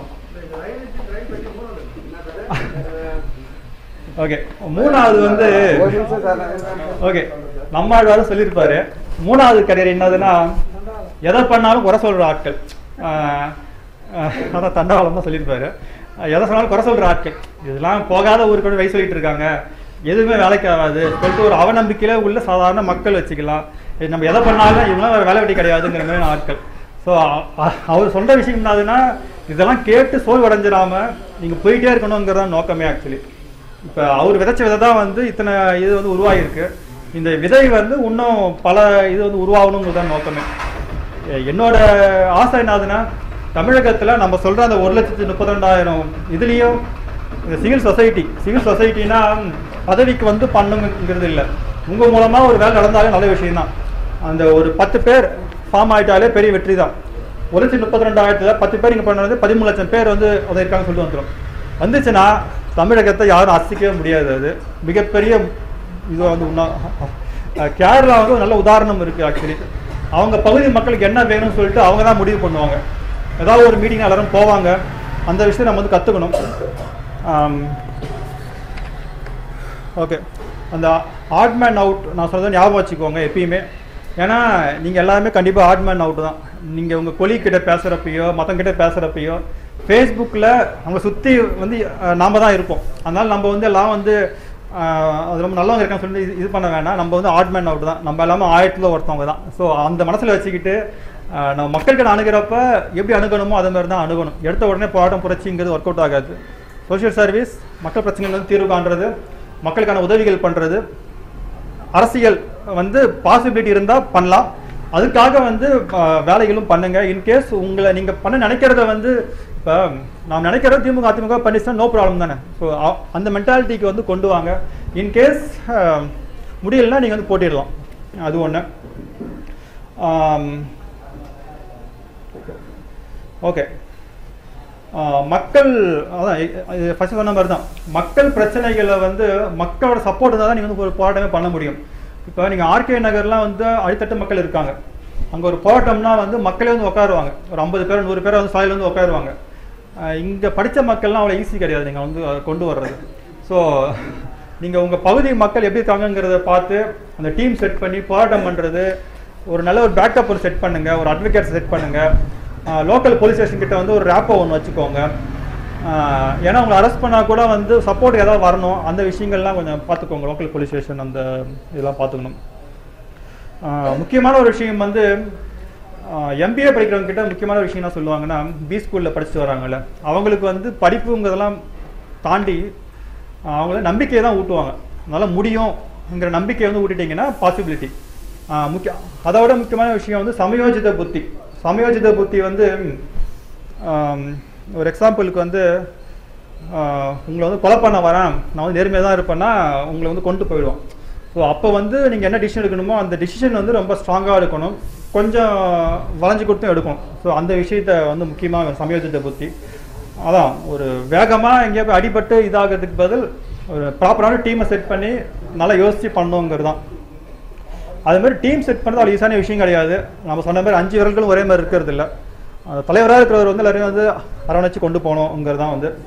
ஓகே மூணாவது வந்து ஓகே நம்மாழ்வாரும் சொல்லியிருப்பாரு மூணாவது கரியர் என்னதுன்னா எதை பண்ணாலும் குறை சொல்ற ஆட்கள் ஆஹ் ஆஹ் அதான் தண்டவாளம் தான் சொல்லியிருப்பாரு ஆஹ் எதை சொன்னாலும் குறை சொல்ற ஆட்கள் இதெல்லாம் போகாத ஊருக்கு கூட வயசு சொல்லிட்டு இருக்காங்க எதுவுமே வேலைக்கு ஆகாது சொல்லிட்டு ஒரு அவநம்பிக்கையில உள்ள சாதாரண மக்கள் வச்சுக்கலாம் இது நம்ம எதை பண்ணாலும் இவங்களாம் வேற வேலை வெட்டி கிடையாதுங்கிற மாதிரி ஆட்கள் ஸோ அவர் சொல்ற விஷயம் என்னதுன்னா இதெல்லாம் கேட்டு சோல் அடைஞ்சிடாம நீங்க போயிட்டே இருக்கணுங்கிறதான் நோக்கமே ஆக்சுவலி இப்போ அவர் விதைச்ச விதை தான் வந்து இத்தனை இது வந்து உருவாகிருக்கு இந்த விதை வந்து இன்னும் பல இது வந்து உருவாகணுங்கிறது தான் நோக்கமே எ- என்னோட ஆசை என்னதுன்னா தமிழகத்தில் நம்ம சொல்ற அந்த ஒரு லட்சத்து முப்பத்தி ரெண்டாயிரம் இதுலேயும் இந்த சிவில் சொசைட்டி சிவில் சொசைட்டினா பதவிக்கு வந்து பண்ணுங்கிறது இல்லை உங்கள் மூலமாக ஒரு வேலை நடந்தாலே நல்ல விஷயம்தான் அந்த ஒரு பத்து பேர் ஃபார்ம் ஆயிட்டாலே பெரிய வெற்றி தான் ஒரு லட்சம் முப்பத்தி ரெண்டாயிரத்துல பத்து பேர் இங்கே பண்ணுறது பதிமூணு லட்சம் பேர் வந்து அதை இருக்காங்க சொல்லிட்டு வந்துடும் வந்துச்சுன்னா தமிழகத்தை யாரும் அசைக்கவே முடியாது அது மிகப்பெரிய இது வந்து உண்ணா- அஹ் கேரளா வந்து ஒரு நல்ல உதாரணம் இருக்கு ஆக்சுவலி அவங்க பகுதி மக்களுக்கு என்ன வேணும்னு சொல்லிட்டு அவங்க தான் முடிவு பண்ணுவாங்க ஏதாவது ஒரு மீட்டிங் எல்லாரும் போவாங்க அந்த விஷயத்தை நம்ம வந்து கற்றுக்கணும் ஓகே அந்த ஆட் மேன் அவுட் நான் சொல்றதை ஞாபகம் வச்சுக்கோங்க எப்பயுமே ஏன்னா நீங்கள் எல்லாருமே கண்டிப்பாக ஆட் மேன் அவுட் தான் நீங்கள் உங்கள் கொலி கிட்ட பேசுகிறப்பையோ மற்றவங்கிட்ட பேசுகிறப்பையோ ஃபேஸ்புக்கில் நம்மளை சுற்றி வந்து அஹ், நாம தான் இருப்போம் அதனால் நம்ம வந்து எல்லாம் வந்து அஹ், அது ரொம்ப நல்லவங்க இருக்கான்னு சொல்லி இது- இது பண்ண வேணாம் நம்ம வந்து ஆட் மேன் அவுட் தான் நம்ம எல்லாமே ஆயிரத்தில் ஒருத்தவங்க தான் ஸோ அந்த மனசில் வச்சுக்கிட்டு ஆஹ் நம்ம மக்கள்கிட்ட அணுகிறப்ப எப்படி அணுகணுமோ அதே மாதிரி தான் அணுகணும் எடுத்த உடனே போராட்டம் புரட்சிங்கிறது ஒர்க் அவுட் ஆகாது சோஷியல் சர்வீஸ் மக்கள் பிரச்சனைகள் வந்து தீர்வு காண்றது மக்களுக்கான உதவிகள் பண்ணுறது அரசியல் வந்து பாசிபிலிட்டி இருந்தால் பண்ணலாம் அதுக்காக வந்து ஆஹ், வேலைகளும் பண்ணுங்க இன்கேஸ் உங்களை நீங்க பண்ண நினைக்கிறத வந்து இப்போ நாம் நினைக்கிறத திமுக அதிமுக பண்ணிச்சுன்னா நோ ப்ராப்ளம் தானே ஸோ அந்த மென்டாலிட்டிக்கு வந்து கொண்டு வாங்க இன்கேஸ் முடியலன்னா நீங்கள் வந்து போட்டிடலாம் அது ஒன்று ஓகே மக்கள் அதான் ஃபர்ஸ்ட் சொன்ன மாதிரி தான் மக்கள் பிரச்சனைகளை வந்து மக்களோட சப்போர்ட் இருந்தால் தான் நீங்கள் வந்து ஒரு போராட்டமே பண்ண முடியும் இப்போ நீங்கள் ஆர்கே நகர்லாம் வந்து அடித்தட்டு மக்கள் இருக்காங்க அங்கே ஒரு போராட்டம்னா வந்து மக்களே வந்து உட்காருவாங்க ஒரு ஐம்பது பேர் நூறு பேர் வந்து சாலையில் வந்து உட்காருவாங்க இங்கே படித்த மக்கள்லாம் அவ்வளோ ஈஸி கிடையாது நீங்கள் வந்து அதை கொண்டு வர்றது ஸோ நீங்கள் உங்கள் பகுதி மக்கள் எப்படி இருக்காங்கங்கிறத பார்த்து அந்த டீம் செட் பண்ணி போராட்டம் பண்ணுறது ஒரு நல்ல ஒரு பேக்கப் ஒரு செட் பண்ணுங்க ஒரு அட்வொகேட் செட் பண்ணுங்க லோக்கல் போலீஸ் ஸ்டேஷன் கிட்ட வந்து ஒரு ரேப்போ ஒன்று வச்சுக்கோங்க ஆஹ் ஏன்னா உங்களை அரெஸ்ட் பண்ணால் கூட வந்து சப்போர்ட் ஏதாவது வரணும் அந்த விஷயங்கள்லாம் கொஞ்சம் பார்த்துக்கோங்க லோக்கல் போலீஸ் ஸ்டேஷன் அந்த இதெல்லாம் பார்த்துக்கணும் ஆஹ் முக்கியமான ஒரு விஷயம் வந்து எம்பிஏ படிக்கிறவங்க கிட்ட முக்கியமான ஒரு விஷயம் என்ன சொல்லுவாங்கன்னா பி ஸ்கூலில் படிச்சுட்டு வராங்கல்ல அவங்களுக்கு வந்து படிப்புங்கிறதெல்லாம் தாண்டி ஆஹ் அவங்கள நம்பிக்கையை தான் ஊட்டுவாங்க அதனால் முடியும்ங்கிற நம்பிக்கையை வந்து ஊட்டிட்டீங்கன்னா பாசிபிலிட்டி முக்கிய அதை விட முக்கியமான விஷயம் வந்து சமயோஜித புத்தி சமயோஜித புத்தி வந்து ஆம், ஒரு எக்ஸாம்பிளுக்கு வந்து ஆஹ், உங்களை வந்து கொலை பண்ண வரேன் நான் வந்து நேர்மையாக தான் இருப்பேன்னா உங்களை வந்து கொண்டு போயிடுவோம் ஸோ அப்போ வந்து நீங்கள் என்ன டிசிஷன் எடுக்கணுமோ அந்த டிசிஷன் வந்து ரொம்ப ஸ்ட்ராங்காக இருக்கணும் கொஞ்சம் வளைஞ்சு கொடுத்தும் எடுக்கணும் ஸோ அந்த விஷயத்த வந்து முக்கியமாக சமயோஜித புத்தி அதான் ஒரு வேகமாக எங்கேயா போய் அடிபட்டு இதாகிறதுக்கு பதில் ஒரு ப்ராப்பரான டீமை செட் பண்ணி நல்லா யோசித்து பண்ணோங்கிறது தான் அது மாதிரி டீம் செட் பண்ணுறது அவ்வளோ ஈஸியான விஷயம் கிடையாது நம்ம சொன்ன மாதிரி அஞ்சு விரல்களும் ஒரே மாதிரி இருக்கிறது இல்லை தலைவராக இருக்கிறவர் வந்து எல்லாரையும் வந்து அரவணைச்சு கொண்டு போகணுங்கிறது தான் வந்து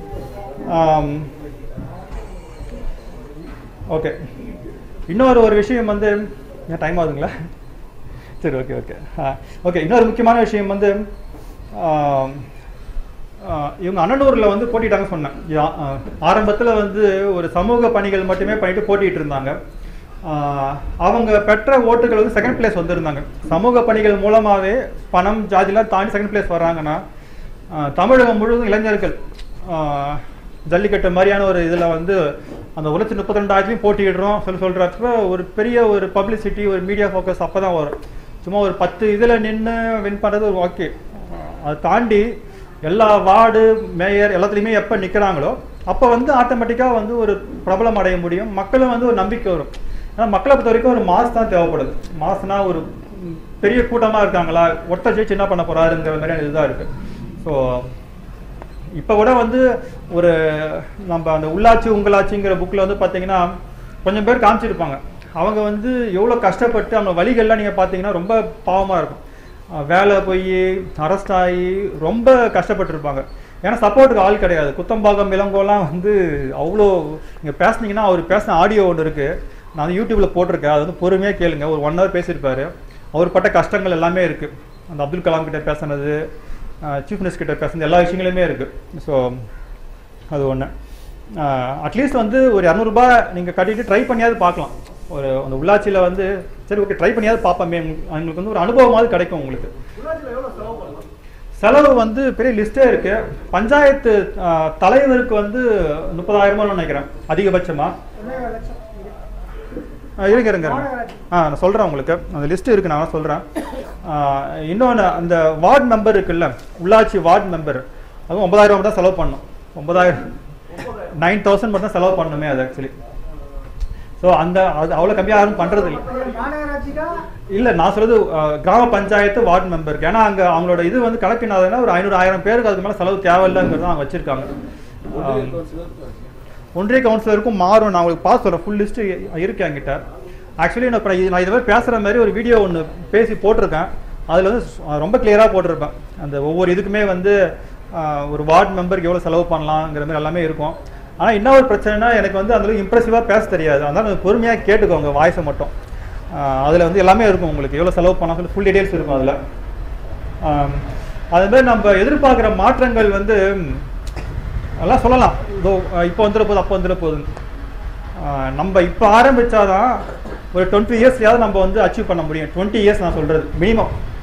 ஓகே இன்னொரு ஒரு விஷயம் வந்து ஏன் டைம் ஆகுதுங்களா சரி ஓகே ஓகே ஓகே இன்னொரு முக்கியமான விஷயம் வந்து ஆம், ஆ, இவங்க அண்ணனூரில் வந்து போட்டிட்டாங்க சொன்னேன் ஆரம்பத்தில் வந்து ஒரு சமூக பணிகள் மட்டுமே பண்ணிட்டு போட்டிட்டு இருந்தாங்க ஆ, அவங்க பெற்ற ஓட்டுகள் வந்து செகண்ட் பிளேஸ் வந்திருந்தாங்க சமூக பணிகள் மூலமாகவே பணம் ஜாதிலாம் தாண்டி செகண்ட் பிளேஸ் வர்றாங்கன்னா ஆ, தமிழகம் முழுவதும் இளைஞர்கள் ஆ, ஜல்லிக்கட்டு மாதிரியான ஒரு இதில் வந்து அந்த ஒரு லட்சத்தி முப்பத்தி ரெண்டாயிரத்துலையும் போட்டியிடுறோம் சொல்லி சொல்கிறப்ப ஒரு பெரிய ஒரு பப்ளிசிட்டி ஒரு மீடியா ஃபோக்கஸ் அப்போ தான் வரும் சும்மா ஒரு பத்து இதில் நின்று வின் பண்ணுறது ஒரு ஓகே அதை தாண்டி எல்லா வார்டு மேயர் எல்லாத்துலேயுமே எப்போ நிற்கிறாங்களோ அப்போ வந்து ஆட்டோமேட்டிக்காக வந்து ஒரு பிரபலம் அடைய முடியும் மக்களும் வந்து ஒரு நம்பிக்கை வரும் ஏன்னா மக்களை பொறுத்த வரைக்கும் ஒரு மாஸ் தான் தேவைப்படுது மாஸ்னா ஒரு ம், பெரிய கூட்டமாக இருக்காங்களா ஒட்ட ஜெயிச்சு என்ன பண்ண போறாருங்கிற மாதிரியான இதுதான் இருக்கு ஸோ இப்போ கூட வந்து ஒரு நம்ம அந்த உள்ளாட்சி உங்களாட்சிங்கிற புக்கில் வந்து பார்த்தீங்கன்னா கொஞ்சம் பேர் காமிச்சிருப்பாங்க அவங்க வந்து எவ்வளோ கஷ்டப்பட்டு அவங்க வழிகள்லாம் நீங்கள் பார்த்தீங்கன்னா ரொம்ப பாவமாக இருக்கும் அஹ் வேலை போய் அரெஸ்ட் ஆகி ரொம்ப கஷ்டப்பட்டிருப்பாங்க ஏன்னா சப்போர்ட்டுக்கு ஆள் கிடையாது குத்தம்பாக்கம் இளங்கோலாம் வந்து அவ்வளோ நீங்கள் பேசுனீங்கன்னா அவர் பேசின ஆடியோ ஒன்று இருக்குது நான் வந்து யூடியூப்பில் போட்டிருக்கேன் அது வந்து பொறுமையாக கேளுங்க ஒரு ஒன் ஹவர் பேசியிருப்பாரு அவர் பட்ட கஷ்டங்கள் எல்லாமே இருக்குது அந்த அப்துல் கலாம் கிட்ட பேசுனது சீஃப் மினிஸ்டர் கிட்ட பேசுனது எல்லா விஷயங்களுமே இருக்குது ஸோ அது ஒன்று அட்லீஸ்ட் வந்து ஒரு இரநூறுபா நீங்கள் கட்டிட்டு ட்ரை பண்ணியாவது பார்க்கலாம் ஒரு அந்த உள்ளாட்சியில் வந்து சரி ஓகே ட்ரை பண்ணியாவது பார்ப்போமே உங்களுக்கு உங்களுக்கு வந்து ஒரு அனுபவமாவது கிடைக்கும் உங்களுக்கு செலவு வந்து பெரிய லிஸ்டே இருக்கு பஞ்சாயத்து ஆஹ், தலைவருக்கு வந்து முப்பதாயிரமா நினைக்கிறேன் அதிகபட்சமா ஒன்றே லட்சம் இங்க. ஆ, இருங்க இருங்க இருங்க. ஆ நான் சொல்கிறேன் உங்களுக்கு அந்த லிஸ்ட் இருக்கு நான் சொல்கிறேன் இன்னொன்று அந்த வார்டு மெம்பர் இருக்குல்ல உள்ளாட்சி வார்டு மெம்பர் அதுவும் ஒன்பதாயிரம் ரூபாய் தான் செலவு பண்ணணும் ஒன்பதாயிரம் நைன் தௌசண்ட் மட்டும் தான் செலவு பண்ணணுமே அது ஆக்சுவலி ஸோ அந்த அது அவ்வளோ கம்மியாக யாரும் பண்ணுறது இல்லை இது மாநகராட்சிக்கா இல்ல நான் சொல்றது அஹ், கிராம பஞ்சாயத்து வார்டு மெம்பருக்கு ஏன்னா அங்க அவங்களோட இது வந்து கலப்பினாதுன்னா ஒரு ஐநூறு ஆயிரம் பேருக்கு அதுக்கு மேல செலவு தேவையில்லைங்கிறது அவங்க வச்சிருக்காங்க ஆம். ஒன்றிய கவுன்சிலருக்கும் மாறும் நான் உங்களுக்கு பார்த்து சொல்றேன் ஃபுல் லிஸ்ட் இருக்கு என்கிட்ட ஆக்சுவலி நான் இப்போ நான் இது மாதிரி பேசுற மாதிரி ஒரு வீடியோ ஒன்று பேசி போட்டிருக்கேன் அதுல வந்து சு- ரொம்ப கிளியரா போட்டிருப்பேன் அந்த ஒவ்வொரு இதுக்குமே வந்து ஆஹ், ஒரு வார்டு மெம்பருக்கு எவ்வளவு செலவு பண்ணலாங்கிற மாதிரி எல்லாமே இருக்கும் ஆனா என்ன ஒரு பிரச்சனைனா எனக்கு வந்து அந்த இம்ப்ரெசிவா பேச தெரியாது அதனால கொஞ்சம் பொறுமையா கேட்டுக்கோங்க வாய்ஸை மட்டும் ஆஹ், அதுல வந்து எல்லாமே இருக்கும் உங்களுக்கு எவ்வளவு செலவு பண்ணலாம் சொல்லி ஃபுல் டீடைல்ஸ் இருக்கும் அதுல ஆம், அது மாதிரி நம்ம எதிர்பார்க்குற மாற்றங்கள் வந்து ம், எல்லாம் சொல்லலாம் இதோ அஹ், இப்போ வந்துட போகுது அப்போ வந்துட போகுதுன்னு ஆஹ், நம்ம இப்போ ஆரம்பிச்சாதான் ஒரு டுவெண்ட்டி இயர்ஸ்லையாவது நம்ம வந்து அச்சீவ் பண்ண முடியும் டுவெண்ட்டி இயர்ஸ் நான் சொல்றது மினிமம்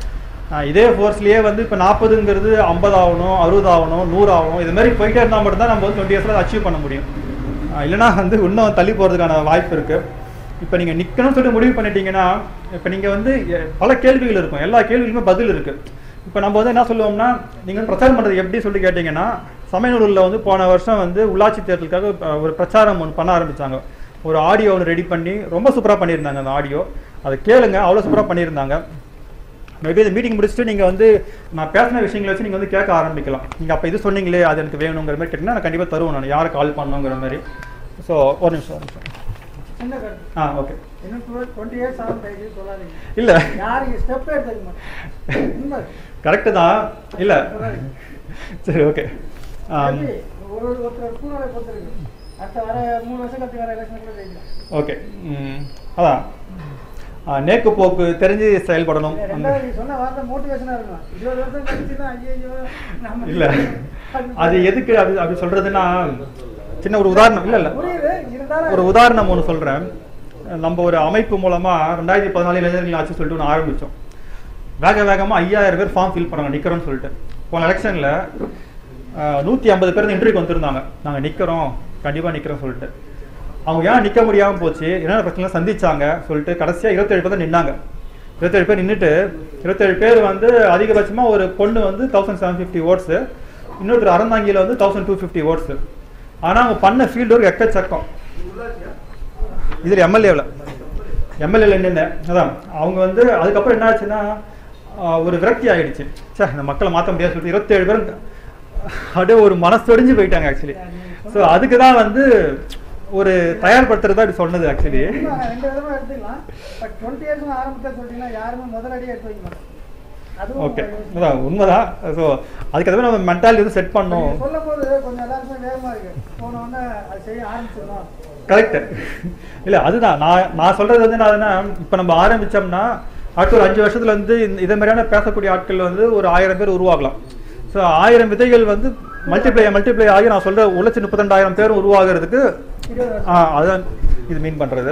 ஆஹ் இதே ஃபோர்ஸ்லயே வந்து இப்போ நாற்பதுங்கிறது ஐம்பது ஆகணும் அறுபது ஆகணும் நூறு ஆகணும் இது மாதிரி போயிட்டே இருந்தால் மட்டும்தான் நம்ம வந்து டுவெண்ட்டி இயர்ஸில் அச்சீவ் பண்ண முடியும் ஆஹ் இல்லைன்னா வந்து இன்னும் தள்ளி போகிறதுக்கான வாய்ப்பு இருக்கு இப்போ நீங்கள் நிற்கணும்னு சொல்லிட்டு முடிவு பண்ணிட்டீங்கன்னா இப்போ நீங்கள் வந்து எ- பல கேள்விகள் இருக்கும் எல்லா கேள்விகளுமே பதில் இருக்கு இப்போ நம்ம வந்து என்ன சொல்லுவோம்னா நீங்கள் பிரச்சாரம் பண்ணுறது எப்படி சொல்லி கேட்டிங்கன்னா சமயநூலில் வந்து போன வருஷம் வந்து உள்ளாட்சி தேர்தலுக்காக அஹ், ஒரு பிரச்சாரம் ஒன்று பண்ண ஆரம்பிச்சாங்க ஒரு ஆடியோ ஒன்று ரெடி பண்ணி ரொம்ப சூப்பராக பண்ணியிருந்தாங்க அந்த ஆடியோ அதை கேளுங்க அவ்வளோ சூப்பராக பண்ணியிருந்தாங்க மேபி இந்த மீட்டிங் முடிச்சுட்டு நீங்கள் வந்து நான் பேசின விஷயங்களை வச்சு நீங்கள் வந்து கேட்க ஆரம்பிக்கலாம் நீங்கள் அப்போ இது சொன்னீங்களே அது எனக்கு வேணுங்கிற மாதிரி கேட்டிங்கன்னா நான் கண்டிப்பாக தருவேன் நான் யாரை கால் பண்ணணுங்கிற மாதிரி ஸோ ஒரு நிமிஷம் ஒரு நிமிஷம் சின்ன கருத்து ஆ ஓகே இன்னும் டுவெண்ட்டி இயர்ஸ் ஆகும் தயவு சொல்லாதீங்க இல்லை யாருக்கு ஸ்டெப் எடுத்துக்க மாட்டேன் உண்மை கரெக்டு தான் இல்லை சரி ஓகே எப்படி? ஒரு ஒருத்தர் சூழ்நிலை பொறுத்திருக்கு அடுத்த வர மூணு வருஷம் கழிச்சு வர எலெக்ஷன் கூட ஜெயிக்கலாம் ஓகே ம் அதான் ஆ, நேக்கு போக்கு தெரிஞ்சு செயல்படணும் அந்த- ரெண்டாவது நீ சொன்ன வார்த்தை மோட்டிவேஷனா இருக்கும் இருபது வருஷம் கழிச்சுன்னா ஐயோ நம்ம இல்ல அது எதுக்கு அப்படி அப்படி சொல்றதுன்னா சின்ன ஒரு உதாரணம் இல்ல இல்ல புரியுது இருந்தாலும் ஒரு உதாரணம் ஒன்று சொல்றேன் நம்ம ஒரு அமைப்பு மூலமா ரெண்டாயிரத்தி பதினாலு இளைஞர்கள் ஆட்சி சொல்லிட்டு ஒன்று ஆரம்பிச்சோம் வேக வேகமா ஐயாயிரம் பேர் ஃபார்ம் ஃபில் பண்ணாங்க நிக்கிறோம்னு சொல்லிட்டு போன எலெக்ஷன்ல நூத்தி ஐம்பது பேர் இன்டர்வியூக்கு வந்திருந்தாங்க நாங்க நிக்கிறோம் கண்டிப்பா நிக்கிறோம் சொல்லிட்டு அவங்க ஏன் நிக்க முடியாம போச்சு என்னென்ன பிரச்சனை சந்திச்சாங்க சொல்லிட்டு கடைசியா இருபத்தேழு பேர் தான் நின்னாங்க இருபத்தேழு பேர் நின்றுட்டு இருபத்தேழு பேர் வந்து அதிகபட்சமா ஒரு பொண்ணு வந்து தௌசண்ட் செவன் ஃபிஃப்டி ஓட்ஸ் இன்னொருத்தர் அறந்தாங்கியில வந்து தௌசண்ட் டூ ஃபிஃப்டி ஓட்ஸ் ஆனா அவங்க பண்ண ஃபீல்டு ஒரு எக்கச்சக்கம் இதுல எம்எல்ஏவில் எம்எல்ஏல நின்று அதான் அவங்க வந்து அதுக்கப்புறம் என்ன ஆச்சுன்னா ஆஹ், ஒரு விரக்தி ஆயிடுச்சு சே இந்த மக்களை மாற்ற முடியாது சொல்லிட்டு இருபத்தேழு பேர் அப்படியே ஒரு மனசொடிஞ்சு போயிட்டாங்க ஆக்சுவலி ஸோ அதுக்கு தான் வந்து ஒரு தயார்படுத்துறது தான் இப்படி சொன்னது ஆக்சுவலி உண்மை, ரெண்டு விதமா எடுத்துக்கலாம் பட் டுவெண்ட்டி இயர்ஸ் ஆரம்பத்தில் சொல்லிட்டீங்கன்னா யாருமே முதலடியே எடுத்து வைக்க மாட்டாங்க அதுவும் ஓகே உங்க யோசனை. அதான் உண்மைதான் ஸோ அதுக்கு தவிர நம்ம மென்டாலிட்டி வந்து செட் பண்ணோம் நீங்க சொல்லும் போது கொஞ்சம் எல்லாருக்குமே வேகமா இருக்கு போன உடனே அது செய்ய ஆரம்பிச்சிடணும் கரெக்ட் இல்ல அதுதான் நான் நான் சொல்றது வந்து என்னதுன்னா இப்ப நம்ம ஆரம்பிச்சோம்னா அடுத்த ஒரு அஞ்சு வருஷத்துல வந்து இந்த- இதே மாதிரியான பேசக்கூடிய ஆட்கள் வந்து ஒரு ஆயிரம் பேர் உருவாகலாம் ஸோ ஆயிரம் விதைகள் வந்து மல்டிப்ளை மல்டிப்ளை ஆகி நான் சொல்ற ஒரு லட்சம் முப்பத்திரெண்டாயிரம் பேர் உருவாகிறதுக்கு இருபது வருஷம் ஆ, அதுதான் இது மீன் பண்றது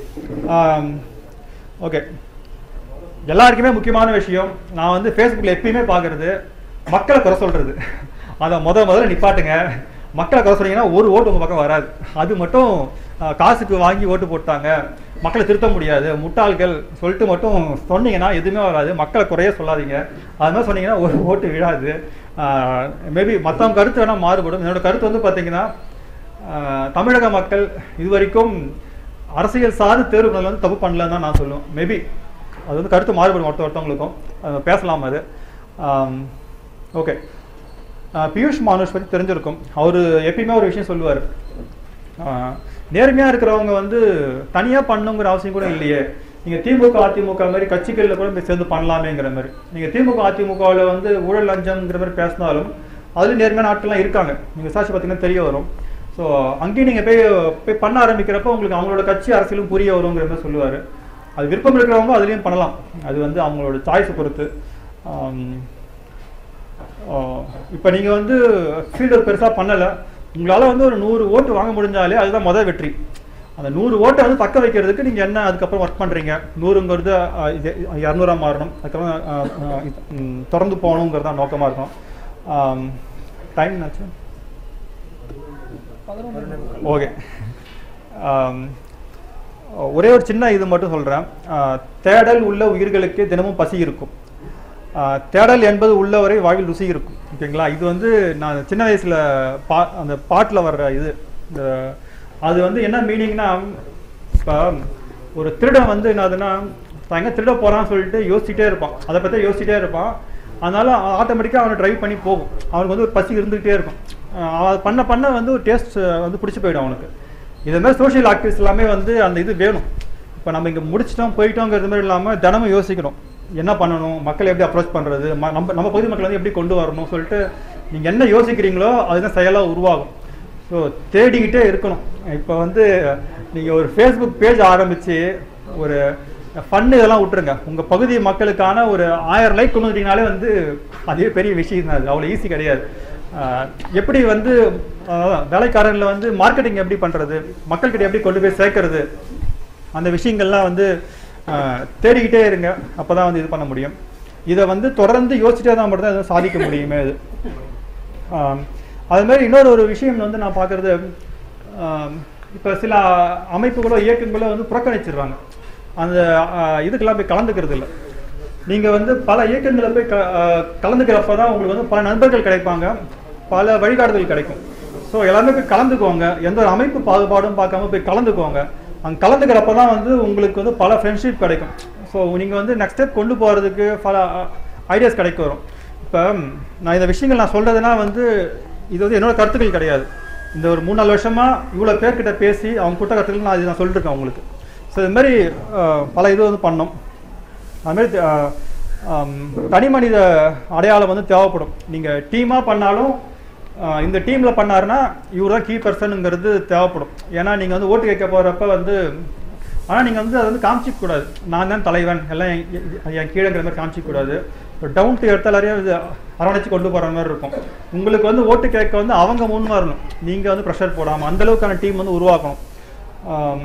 ஓகே எல்லாருக்குமே முக்கியமான விஷயம் நான் வந்து ஃபேஸ்புக்கில் எப்பயுமே பார்க்கறது மக்களை குறை சொல்றது அதை முத முதல்ல நிப்பாட்டுங்க மக்களை குறை சொன்னீங்கன்னா ஒரு ஓட்டு உங்க பக்கம் வராது அது மட்டும் ஆ, காசுக்கு வாங்கி ஓட்டு போட்டாங்க மக்களை திருத்த முடியாது முட்டாள்கள் சொல்லிட்டு மட்டும் சொன்னீங்கன்னா எதுவுமே வராது மக்களை குறைய சொல்லாதீங்க அது மாதிரி சொன்னீங்கன்னா ஒரு ஓட்டு விழாது மேபி மற்றவங்க கருத்து வேணால் மாறுபடும் என்னோட கருத்து வந்து பார்த்தீங்கன்னா ஆஹ் தமிழக மக்கள் இதுவரைக்கும் அரசியல் சார்ந்து தேர்வு பண்ணல வந்து தப்பு பண்ணலன்னு தான் நான் சொல்லுவேன் மேபி அது வந்து கருத்து மாறுபடும் ஒருத்த ஒருத்தவங்களுக்கும் அது பேசலாம் அது ஓகே பியூஷ் மானுஷ் பற்றி தெரிஞ்சிருக்கும் அவர் எப்பயுமே ஒரு விஷயம் சொல்லுவார் நேர்மையாக இருக்கிறவங்க வந்து தனியாக பண்ணுங்கிற அவசியம் கூட இல்லையே நீங்கள் திமுக அதிமுக மாதிரி கட்சிகளில் கூட போய் சேர்ந்து பண்ணலாமேங்கிற மாதிரி நீங்கள் திமுக அதிமுகவில் வந்து ஊழல் லஞ்சம்ங்கிற மாதிரி பேசினாலும் அதுலேயும் நேர்மையான ஆட்கள்லாம் இருக்காங்க நீங்கள் விசாரிச்சு பார்த்தீங்கன்னா தெரிய வரும் ஸோ அங்கேயும் நீங்கள் போய் போய் பண்ண ஆரம்பிக்கிறப்போ உங்களுக்கு அவங்களோட கட்சி அரசியலும் புரிய வருங்கிற மாதிரி சொல்லுவார் அது விருப்பம் இருக்கிறவங்க அதுலேயும் பண்ணலாம் அது வந்து அவங்களோட சாய்ஸ் பொறுத்து இப்போ நீங்கள் வந்து ஃபீல்டு பெருசாக பண்ணலை உங்களால் வந்து ஒரு நூறு ஓட்டு வாங்க முடிஞ்சாலே அதுதான் முதல் வெற்றி அந்த நூறு ஓட்டை வந்து தக்க வைக்கிறதுக்கு நீங்கள் என்ன அதுக்கப்புறம் ஒர்க் பண்ணுறீங்க நூறுங்கிறது அஹ், இது இரநூறாக மாறணும் அதுக்கப்புறம் அஹ், அஹ், இது, ம், தொடர்ந்து போகணுங்கிறது தான் நோக்கமாக இருக்கும் டைம் என்னாச்சு ஓகே ஒரே ஒரு சின்ன இது மட்டும் சொல்கிறேன் தேடல் உள்ள உயிர்களுக்கு தினமும் பசி இருக்கும் ஆஹ் தேடல் என்பது உள்ளவரை வாழ்வில் ருசி இருக்கும் ஓகேங்களா இது வந்து நான் சின்ன வயசுல பா அந்த பாட்டில் வர்ற இது இந்த அது வந்து என்ன மீனிங்னா இப்போ ஒரு திருடன் வந்து என்னதுன்னா தான் எங்க திருட போறான்னு சொல்லிட்டு யோசிச்சுட்டே இருப்பான் அதை பற்றி யோசிச்சுட்டே இருப்பான் அதனால ஆட்டோமேட்டிக்காக அவனை டிரைவ் பண்ணி போகும் அவனுக்கு வந்து ஒரு பசி இருந்துகிட்டே இருக்கும் ஆஹ் அவன் பண்ண பண்ண வந்து ஒரு டேஸ்ட் வந்து பிடிச்சி போயிடும் அவனுக்கு இதே மாதிரி சோஷியல் ஆக்டிவிஸ்ட் எல்லாமே வந்து அந்த இது வேணும் இப்போ நம்ம இங்கே முடிச்சிட்டோம் போயிட்டோங்கிறது மாதிரி இல்லாமல் தினமும் யோசிக்கணும் என்ன பண்ணணும் மக்களை எப்படி அப்ரோச் பண்ணுறது நம்ம நம்ம பகுதி மக்களை வந்து எப்படி கொண்டு வரணும் சொல்லிட்டு நீங்கள் என்ன யோசிக்கிறீங்களோ அதுதான் செயலாக உருவாகும் ஸோ தேடிக்கிட்டே இருக்கணும் இப்போ வந்து நீங்கள் ஒரு ஃபேஸ்புக் பேஜ் ஆரம்பித்து ஒரு ஃபன் இதெல்லாம் விட்டுருங்க உங்கள் பகுதி மக்களுக்கான ஒரு ஆயிரம் லைக் கொண்டு வந்துட்டீங்கனாலே வந்து அதே பெரிய விஷயம் தான் அது அவ்வளோ ஈஸி கிடையாது ஆஹ் எப்படி வந்து அஹ் வேலைக்காரர்களை வந்து மார்க்கெட்டிங் எப்படி பண்ணுறது மக்கள்கிட்ட எப்படி கொண்டு போய் சேர்க்கறது அந்த விஷயங்கள்லாம் வந்து ஆஹ் தேடிக்கிட்டே இருங்க அப்போ தான் வந்து இது பண்ண முடியும் இதை வந்து தொடர்ந்து யோசிச்சுட்டே தான் மட்டும் தான் எதுவும் சாதிக்க முடியுமே இது ஆம், அது மாதிரி இன்னொரு ஒரு விஷயம் வந்து நான் பார்க்குறது இப்போ சில அமைப்புகளோ இயக்கங்களோ வந்து புறக்கணிச்சிடுறாங்க அந்த ஆ, இதுக்கெல்லாம் போய் கலந்துக்கிறது இல்லை நீங்கள் வந்து பல இயக்கங்களில் போய் க ஆ, கலந்துக்கிறப்ப தான் உங்களுக்கு வந்து பல நண்பர்கள் கிடைப்பாங்க பல வழிகாட்டுதல் கிடைக்கும் ஸோ எல்லாருமே போய் கலந்துக்கோங்க எந்த ஒரு அமைப்பு பாகுபாடும் பார்க்காம போய் கலந்துக்கோங்க அங்கே கலந்துக்கிறப்ப தான் வந்து உங்களுக்கு வந்து பல ஃப்ரெண்ட்ஷிப் கிடைக்கும் ஸோ நீங்கள் வந்து நெக்ஸ்ட் ஸ்டெப் கொண்டு போகிறதுக்கு பல ஐடியாஸ் கிடைக்க வரும் இப்போ நான் இந்த விஷயங்கள் நான் சொல்கிறதுனா வந்து இது வந்து என்னோட கருத்துக்கள் கிடையாது இந்த ஒரு மூணு நாலு வருஷமாக இவ்வளோ பேர்கிட்ட பேசி அவங்க கூட்ட கருத்துக்கள் நான் இது நான் சொல்லிருக்கேன் உங்களுக்கு ஸோ இது மாதிரி அஹ், பல இது வந்து பண்ணோம் அதுமாதிரி அஹ், ஆம், தனி மனித அடையாளம் வந்து தேவைப்படும் நீங்கள் டீமாக பண்ணாலும் அஹ், இந்த டீமில் பண்ணாருன்னா இவர் தான் கீ பர்சனுங்கிறது தேவைப்படும் ஏன்னா நீங்கள் வந்து ஓட்டு கேட்க போகிறப்ப வந்து ஆனால் நீங்கள் வந்து அதை வந்து காமிச்சிக்க கூடாது நான் தான் தலைவன் எல்லாம் என் என் என் கீழேங்கிற மாதிரி காமிச்சிக்க கூடாது டவுன் டு எடுத்த எல்லாரையும் இது அரவணைச்சு கொண்டு போகிற மாதிரி இருக்கும் உங்களுக்கு வந்து ஓட்டு கேட்க வந்து அவங்க முன் வரணும் நீங்கள் வந்து ப்ரெஷர் போடாமல் அந்த அளவுக்கான டீம் வந்து உருவாக்கணும் ஆம்,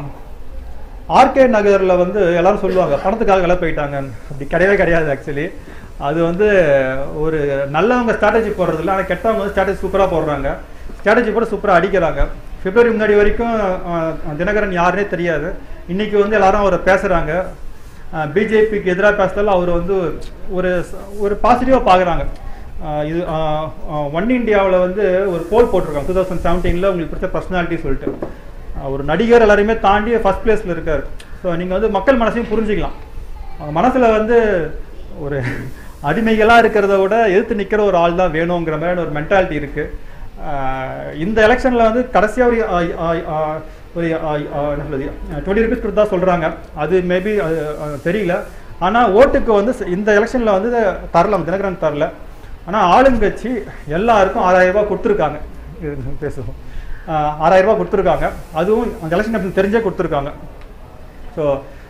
ஆர்கே நகரில் வந்து எல்லாரும் சொல்லுவாங்க பணத்துக்காக எல்லாம் போயிட்டாங்க அப்படி கிடையவே கிடையாது ஆக்சுவலி அது வந்து ஒரு நல்லவங்க ஸ்ட்ராட்டஜி போடுறது இல்லை ஆனால் கெட்டவங்க வந்து ஸ்ட்ராட்டஜி சூப்பராக போடுறாங்க ஸ்ட்ராட்டஜி போட சூப்பராக அடிக்கிறாங்க பிப்ரவரி முன்னாடி வரைக்கும் அஹ், தினகரன் யாருனே தெரியாது இன்னைக்கு வந்து எல்லாரும் அவரை பேசுகிறாங்க பிஜேபிக்கு எதிராக பேசுறதால அவர் வந்து ஒரு ஒரு பாசிட்டிவாக பார்க்குறாங்க இது ஒன் இந்தியாவில் வந்து ஒரு போல் போட்டிருக்காங்க டூ தௌசண்ட் செவன்டீனில் உங்களுக்கு பிடிச்ச பர்சனாலிட்டி சொல்லிட்டு அஹ் ஒரு நடிகர் எல்லாரையுமே தாண்டி ஃபர்ஸ்ட் பிளேஸில் இருக்கார் ஸோ நீங்கள் வந்து மக்கள் மனசையும் புரிஞ்சுக்கலாம் அவங்க மனசில் வந்து ஒரு அடிமைகளாக இருக்கிறத விட எதிர்த்து நிற்கிற ஒரு ஆள் தான் வேணுங்கிற மாதிரி ஒரு மென்டாலிட்டி இருக்குது இந்த எலெக்ஷனில் வந்து கடைசியாக ஒரு ஆ- ஆ- ஆ- ஒரு ஆ- ஆ- என்ன சொல்றது டுவெண்ட்டி ருபீஸ் கொடுத்தா சொல்கிறாங்க அது மேபி தெரியல ஆனால் ஓட்டுக்கு வந்து ச- இந்த எலெக்ஷனில் வந்து தரலாம் தினகரன் தரல ஆனால் ஆளுங்கட்சி எல்லாருக்கும் ஆறாயிரம் ரூபாய் கொடுத்துருக்காங்க இது பேசுவோம் ஆஹ் ஆறாயிரம் ரூபாய் கொடுத்துருக்காங்க அதுவும் அந்த எலெக்ஷன் கமிஷன் தெரிஞ்சே கொடுத்துருக்காங்க ஸோ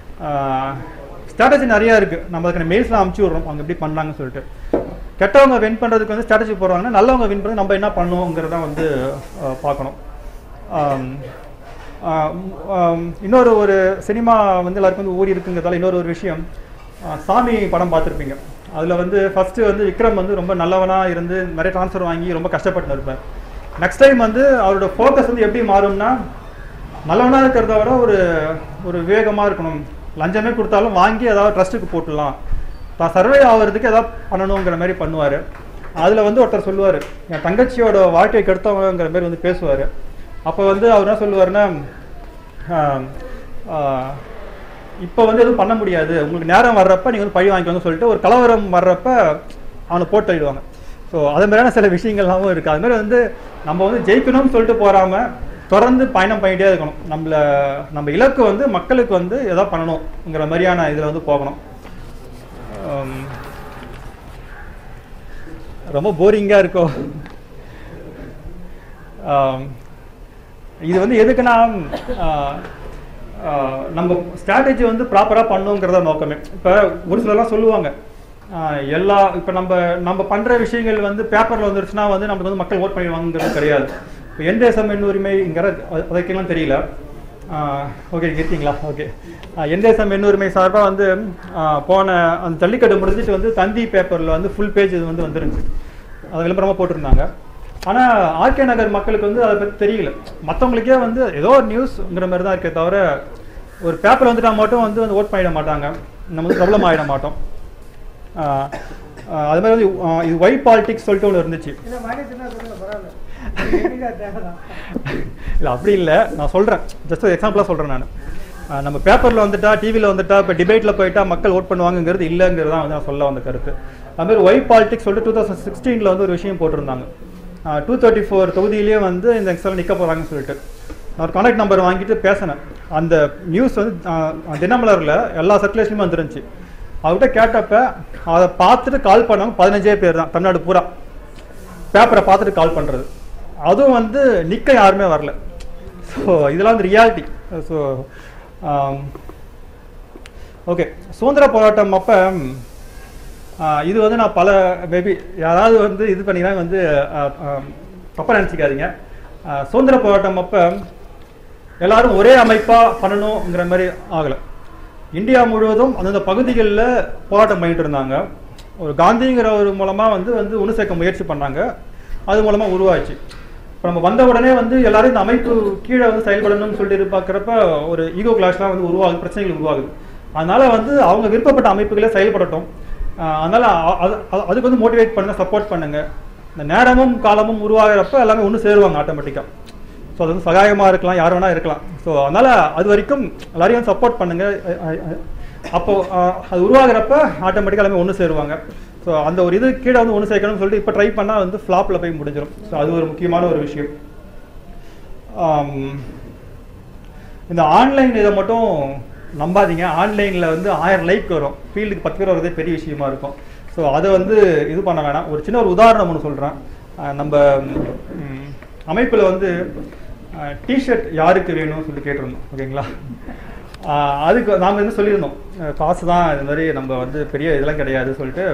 ஸ்ட்ராட்டஜி நிறையா இருக்குது நம்ம அதுக்கு மெயில்ஸ்லாம் அமுச்சு விட்றோம் அவங்க எப்படி பண்ணாங்கன்னு சொல்லிட்டு கெட்டவங்க வின் பண்ணுறதுக்கு வந்து ஸ்ட்ராட்டஜி போடுறாங்கன்னா நல்லவங்க வின் பண்ணி நம்ம என்ன பண்ணுவோங்கிறத வந்து ஆஹ் பார்க்கணும் ஆம், ஆஹ் ஆம், இன்னொரு ஒரு சினிமா வந்து எல்லாருக்கும் வந்து ஊறி இருக்குங்கிறதால இன்னொரு ஒரு விஷயம் ஆஹ் சாமி படம் பார்த்துருப்பீங்க அதில் வந்து ஃபஸ்ட்டு வந்து விக்ரம் வந்து ரொம்ப நல்லவனாக இருந்து நிறைய ட்ரான்ஸ்ஃபர் வாங்கி ரொம்ப கஷ்டப்பட்டு இருப்பார் நெக்ஸ்ட் டைம் வந்து அவரோட ஃபோக்கஸ் வந்து எப்படி மாறும்னா நல்லவனாக இருக்கிறத விட ஒரு ஒரு விவேகமாக இருக்கணும் லஞ்சமே கொடுத்தாலும் வாங்கி ஏதாவது ட்ரஸ்ட்டுக்கு போட்டுடலாம் தான் சர்வே ஆகிறதுக்கு ஏதாவது பண்ணணுங்கிற மாதிரி பண்ணுவார் அதில் வந்து ஒருத்தர் சொல்லுவார் என் தங்கச்சியோட வாழ்க்கையை கெடுத்தவங்கிற மாதிரி வந்து பேசுவார் அப்போ வந்து அவர் என்ன சொல்லுவாருன்னா இப்போ வந்து எதுவும் பண்ண முடியாது உங்களுக்கு நேரம் வர்றப்ப நீங்கள் வந்து பழி வாங்கிக்கோங்க சொல்லிட்டு ஒரு கலவரம் வர்றப்ப அவனை போட்டு தள்ளிடுவாங்க ஸோ அது மாதிரியான சில விஷயங்கள்லாமும் இருக்குது அது மாதிரி வந்து நம்ம வந்து ஜெயிக்கணும்னு சொல்லிட்டு போகாமல் தொடர்ந்து பயணம் பண்ணிகிட்டே இருக்கணும் நம்மள நம்ம இலக்கு வந்து மக்களுக்கு வந்து எதோ பண்ணணுங்கிற மாதிரியான இதில் வந்து போகணும் ஆம், ரொம்ப போரிங்காக இருக்கோ ஆம், இது வந்து எதுக்குன்னா ஆஹ், ஆஹ், நம்ம ஸ்ட்ராட்டஜி வந்து ப்ராப்பராக பண்ணுங்கிறத நோக்கமே இப்போ ஒரு சிலர்லாம் சொல்லுவாங்க ஆஹ், எல்லா இப்போ நம்ம நம்ம பண்ணுற விஷயங்கள் வந்து பேப்பரில் வந்துருச்சுன்னா வந்து நமக்கு வந்து மக்கள் ஓட் பண்ணிடுவாங்கிறது கிடையாது இப்போ என் தேசம் என் உரிமைங்கிற அது- அதுக்கெல்லாம் தெரியல ஓகே இருக்கீங்களா ஓகே என் தேசம் என் உரிமை சார்பாக வந்து ஆஹ், போன அந்த ஜல்லிக்கட்டு முடிஞ்சிட்டு வந்து தந்தி பேப்பரில் வந்து ஃபுல் பேஜ் இது வந்து வந்துருந்துச்சு அது விளம்பரமாக போட்டிருந்தாங்க ஆனால் ஆர்கே நகர் மக்களுக்கு வந்து அதை பற்றி தெரியல மற்றவங்களுக்கே வந்து ஏதோ ஒரு நியூஸ்ங்கிற மாதிரி தான் இருக்கே தவிர ஒரு பேப்பர் வந்துட்டா மட்டும் வந்து வந்து ஓட் பண்ணிட மாட்டாங்க நம்ம வந்து பிரபலம் ஆகிட மாட்டோம் ஆஹ் ஆஹ் அது மாதிரி வந்து ஆஹ் இது ஒய் பாலிடிக்ஸ் சொல்லிட்டு ஒன்று இருந்துச்சு இல்லை மைனஸ்னா சொல்லுங்க பரவாயில்ல எதுக்காக தேவைதான் இல்லை அப்படி இல்லை நான் சொல்கிறேன் ஜஸ்ட் ஒரு எக்ஸாம்பிளாக சொல்கிறேன் நான் ஆஹ் நம்ம பேப்பரில் வந்துட்டா டிவியில் வந்துட்டா இப்போ டிபேட்டில் போயிட்டா மக்கள் ஓட் பண்ணுவாங்கங்கிறது இல்லைங்கிறது தான் வந்து நான் சொல்ல வந்த கருத்து அது மாதிரி ஒய் பாலிடிக்ஸ் சொல்லிட்டு டூ தௌசண்ட் சிக்ஸ்டீனில் வந்து ஒரு விஷயம் போட்டிருந்தாங்க டூ தேர்ட்டி ஃபோர் தொகுதியிலேயே வந்து இந்த எக்ஸாம் நிற்க போகிறாங்கன்னு சொல்லிட்டு நான் ஒரு கான்டாக்ட் நம்பர் வாங்கிட்டு பேசினேன் அந்த நியூஸ் வந்து ஆஹ், தினமலரில் எல்லா சர்க்குலேஷனுமே வந்துருந்துச்சு அவர்கிட்ட கேட்டப்ப அதை பார்த்துட்டு கால் பண்ணவங்க பதினஞ்சே பேர் தான் தமிழ்நாடு பூரா பேப்பரை பார்த்துட்டு கால் பண்ணுறது அதுவும் வந்து நிற்க யாருமே வரல ஸோ இதெல்லாம் வந்து ரியாலிட்டி ஸோ ஓகே சுதந்திர போராட்டம் அப்போ இது வந்து நான் பல மேபி யாராவது வந்து இது பண்ணிங்கன்னா வந்து தப்பாக நினச்சிக்காதீங்க ஆஹ், சுதந்திர போராட்டம் அப்போ எல்லாரும் ஒரே அமைப்பாக பண்ணணுங்கிற மாதிரி ஆகலை இந்தியா முழுவதும் அந்தந்த பகுதிகளில் போராட்டம் பண்ணிட்டு இருந்தாங்க ஒரு காந்திங்கிற ஒரு மூலமாக வந்து வந்து ஒன்று சேர்க்க முயற்சி பண்ணாங்க அது மூலமாக உருவாச்சு இப்போ நம்ம வந்த உடனே வந்து எல்லாரும் இந்த அமைப்பு கீழே வந்து செயல்படணும்னு சொல்லிட்டு பார்க்குறப்ப ஒரு ஈகோ கிளாஸ்லாம் வந்து உருவாகுது பிரச்சனைகள் உருவாகுது அதனால வந்து அவங்க விருப்பப்பட்ட அமைப்புகளே செயல்படட்டும் ஆஹ் அதனால அ- அது அது- அதுக்கு வந்து மோட்டிவேட் பண்ணுங்க சப்போர்ட் பண்ணுங்க இந்த நேரமும் காலமும் உருவாகிறப்ப எல்லாமே ஒன்று சேருவாங்க ஆட்டோமேட்டிக்காக ஸோ அது வந்து சகாயமாக இருக்கலாம் யார் வேணா இருக்கலாம் ஸோ அதனால அது வரைக்கும் எல்லாரையும் சப்போர்ட் பண்ணுங்க அ- அ- அ- அப்போ ஆஹ், அது உருவாகிறப்ப ஆட்டோமேட்டிக்காக எல்லாமே ஒன்று சேருவாங்க ஸோ அந்த ஒரு இது கீழே வந்து ஒன்று சேர்க்கணும்னு சொல்லிட்டு இப்போ ட்ரை பண்ணால் வந்து ஃப்ளாப்பில் போய் முடிஞ்சிடும் ஸோ அது ஒரு முக்கியமான ஒரு விஷயம் ஆம், இந்த ஆன்லைன் இதை மட்டும் நம்பாதீங்க ஆன்லைனில் வந்து ஆயிரம் லைக் வரும் ஃபீல்டுக்கு பத்து பேர் வரதே பெரிய விஷயமா இருக்கும் ஸோ அதை வந்து இது பண்ண வேணாம் ஒரு சின்ன ஒரு உதாரணம் ஒன்று சொல்கிறேன் நம்ம அமைப்பில் வந்து டிஷர்ட் யாருக்கு வேணும்னு சொல்லி கேட்டிருந்தோம் ஓகேங்களா ஆஹ் அதுக்கு நாம் என்ன சொல்லியிருந்தோம் அஹ் காசு தான் இது மாதிரி நம்ம வந்து பெரிய இதெல்லாம் கிடையாது சொல்லிட்டு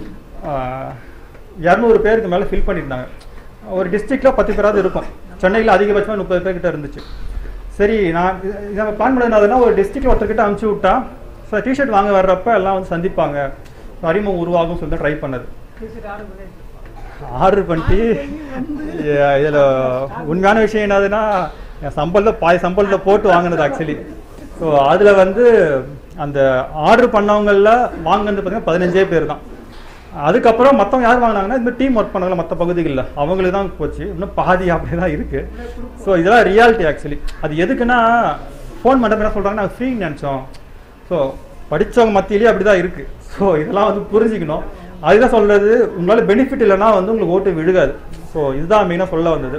இரநூறு பேருக்கு மேலே ஃபில் பண்ணியிருந்தாங்க ஒரு டிஸ்ட்ரிக்டில் பத்து பேராவது இருக்கும் சென்னையில் அதிகபட்சமாக முப்பது பேர்கிட்ட இருந்துச்சு சரி நான் இது இது நம்ம பிளான் பண்ணதுனா ஒரு டிஸ்ட்ரிக்ட் ஒருத்தர்கிட்ட அனுப்பிச்சி விட்டா ஸோ டிஷர்ட் வாங்க வர்றப்ப எல்லாம் வந்து சந்திப்பாங்க அறிமுகம் உருவாகும் சொல்லிட்டு ட்ரை பண்ணது ஆர்டர் பண்ணிட்டு ஏ- இதுல உண்மையான விஷயம் என்னதுன்னா என் சம்பளத்தை பாதி சம்பளத்தை போட்டு வாங்கினது ஆக்சுவலி ஸோ அதுல வந்து அந்த ஆர்டர் பண்ணவங்கள வாங்கினது பார்த்தீங்கன்னா பதினஞ்சே பேர் தான் அதுக்கப்புறம் மற்றவங்க யார் வாங்கினாங்கன்னா இந்த டீம் ஒர்க் பண்ணாங்களா மற்ற பகுதிகளில் அவங்களுக்கு தான் போச்சு இன்னும் பாதி அப்படி தான் இருக்கு ஸோ இதெல்லாம் ரியாலிட்டி ஆக்சுவலி அது எதுக்குன்னா ஃபோன் பண்ணுறப்ப என்ன சொல்கிறாங்க நாங்கள் ஃப்ரீன்னு நினச்சோம் ஸோ படித்தவங்க மத்தியிலேயே அப்படி தான் இருக்குது ஸோ இதெல்லாம் வந்து புரிஞ்சுக்கணும் அதுதான் சொல்றது உங்களால் பெனிஃபிட் இல்லைன்னா வந்து உங்களுக்கு ஓட்டு விழுகாது ஸோ இதுதான் மெயினாக சொல்ல வந்தது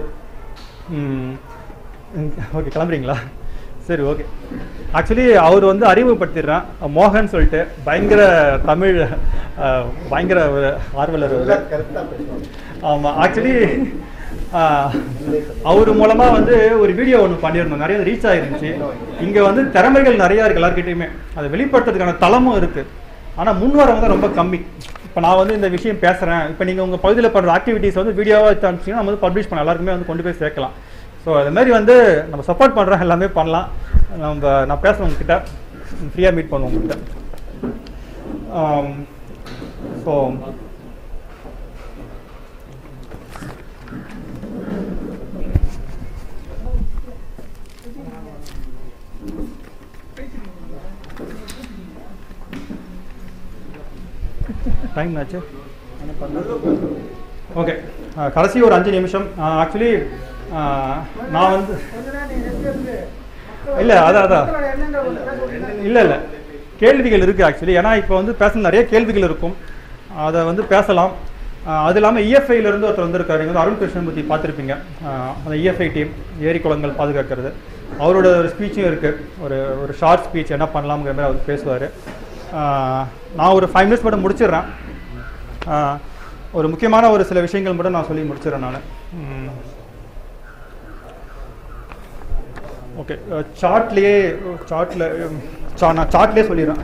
ஓகே கிளம்புறீங்களா சரி ஓகே ஆக்சுவலி அவர் வந்து அறிமுகப்படுத்திடுறேன் மோகன் சொல்லிட்டு பயங்கர தமிழ் அஹ், பயங்கர ஒரு ஆர்வலர் அவரு. கரெக்டாக பேசுவாங்க ஆமாம் ஆக்சுவலி அவர் மூலமா வந்து ஒரு வீடியோ ஒன்று பண்ணியிருந்தோம் நிறைய ரீச் ஆயிருந்துச்சு இங்க வந்து திறமைகள் நிறைய இருக்கு எல்லாருக்கிட்டையுமே அதை வெளிப்படுத்துறதுக்கான தளமும் இருக்கு ஆனா முன் வரவங்க தான் ரொம்ப கம்மி இப்போ நான் வந்து இந்த விஷயம் பேசுறேன் இப்போ நீங்க உங்க பகுதியில் பண்ற ஆக்டிவிட்டிஸ் வந்து வீடியோவாக அனுப்பிச்சிங்கன்னா நம்ம வந்து பப்ளிஷ் பண்ணலாம் எல்லாருக்குமே வந்து கொண்டு போய் சேர்க்கலாம் ஸோ அது மாதிரி வந்து நம்ம சப்போர்ட் பண்றோம் எல்லாமே பண்ணலாம் நம்ம நான் பேசுறேன் உங்ககிட்ட ஃப்ரீயாக மீட் பண்ணுவோம் உங்ககிட்ட ஸோ டைம் ஆச்சு ஓகே கடைசி ஒரு அஞ்சு நிமிஷம் ஆக்சுவலி நான் வந்து கொஞ்ச நேரம் நீங்க நிறுத்தி இருந்து மக்கள் இல்ல, அதான், அதான். மக்களோட எண்ணங்கள் வந்து பேச விட்டுருங்க. இல்லை இல்லை கேள்விகள் இருக்குது ஆக்சுவலி ஏன்னா இப்போ வந்து பேச நிறைய கேள்விகள் இருக்கும் அதை வந்து பேசலாம் ஆஹ் அது இல்லாமல் இருந்து ஒருத்தர் வந்திருக்காரு இங்க வந்து அருண் கிருஷ்ணமூர்த்தி பார்த்துருப்பீங்க ஆஹ் அந்த இஎஃப்ஐ டீம் ஏரி குளங்கள் பாதுகாக்கிறது அவரோட ஒரு ஸ்பீச்சும் இருக்குது ஒரு ஒரு ஷார்ட் ஸ்பீச் என்ன பண்ணலாம்ங்கிற மாதிரி அவர் பேசுவார் நான் ஒரு ஃபைவ் மினிட்ஸ் மட்டும் முடிச்சிடுறேன் ஆஹ் ஒரு முக்கியமான ஒரு சில விஷயங்கள் மட்டும் நான் சொல்லி முடிச்சிடுறேன் நான் ஓகே சார்ட்லேயே சார்ட்டில் நான் சார்ட்லேயே சொல்லிடுறேன்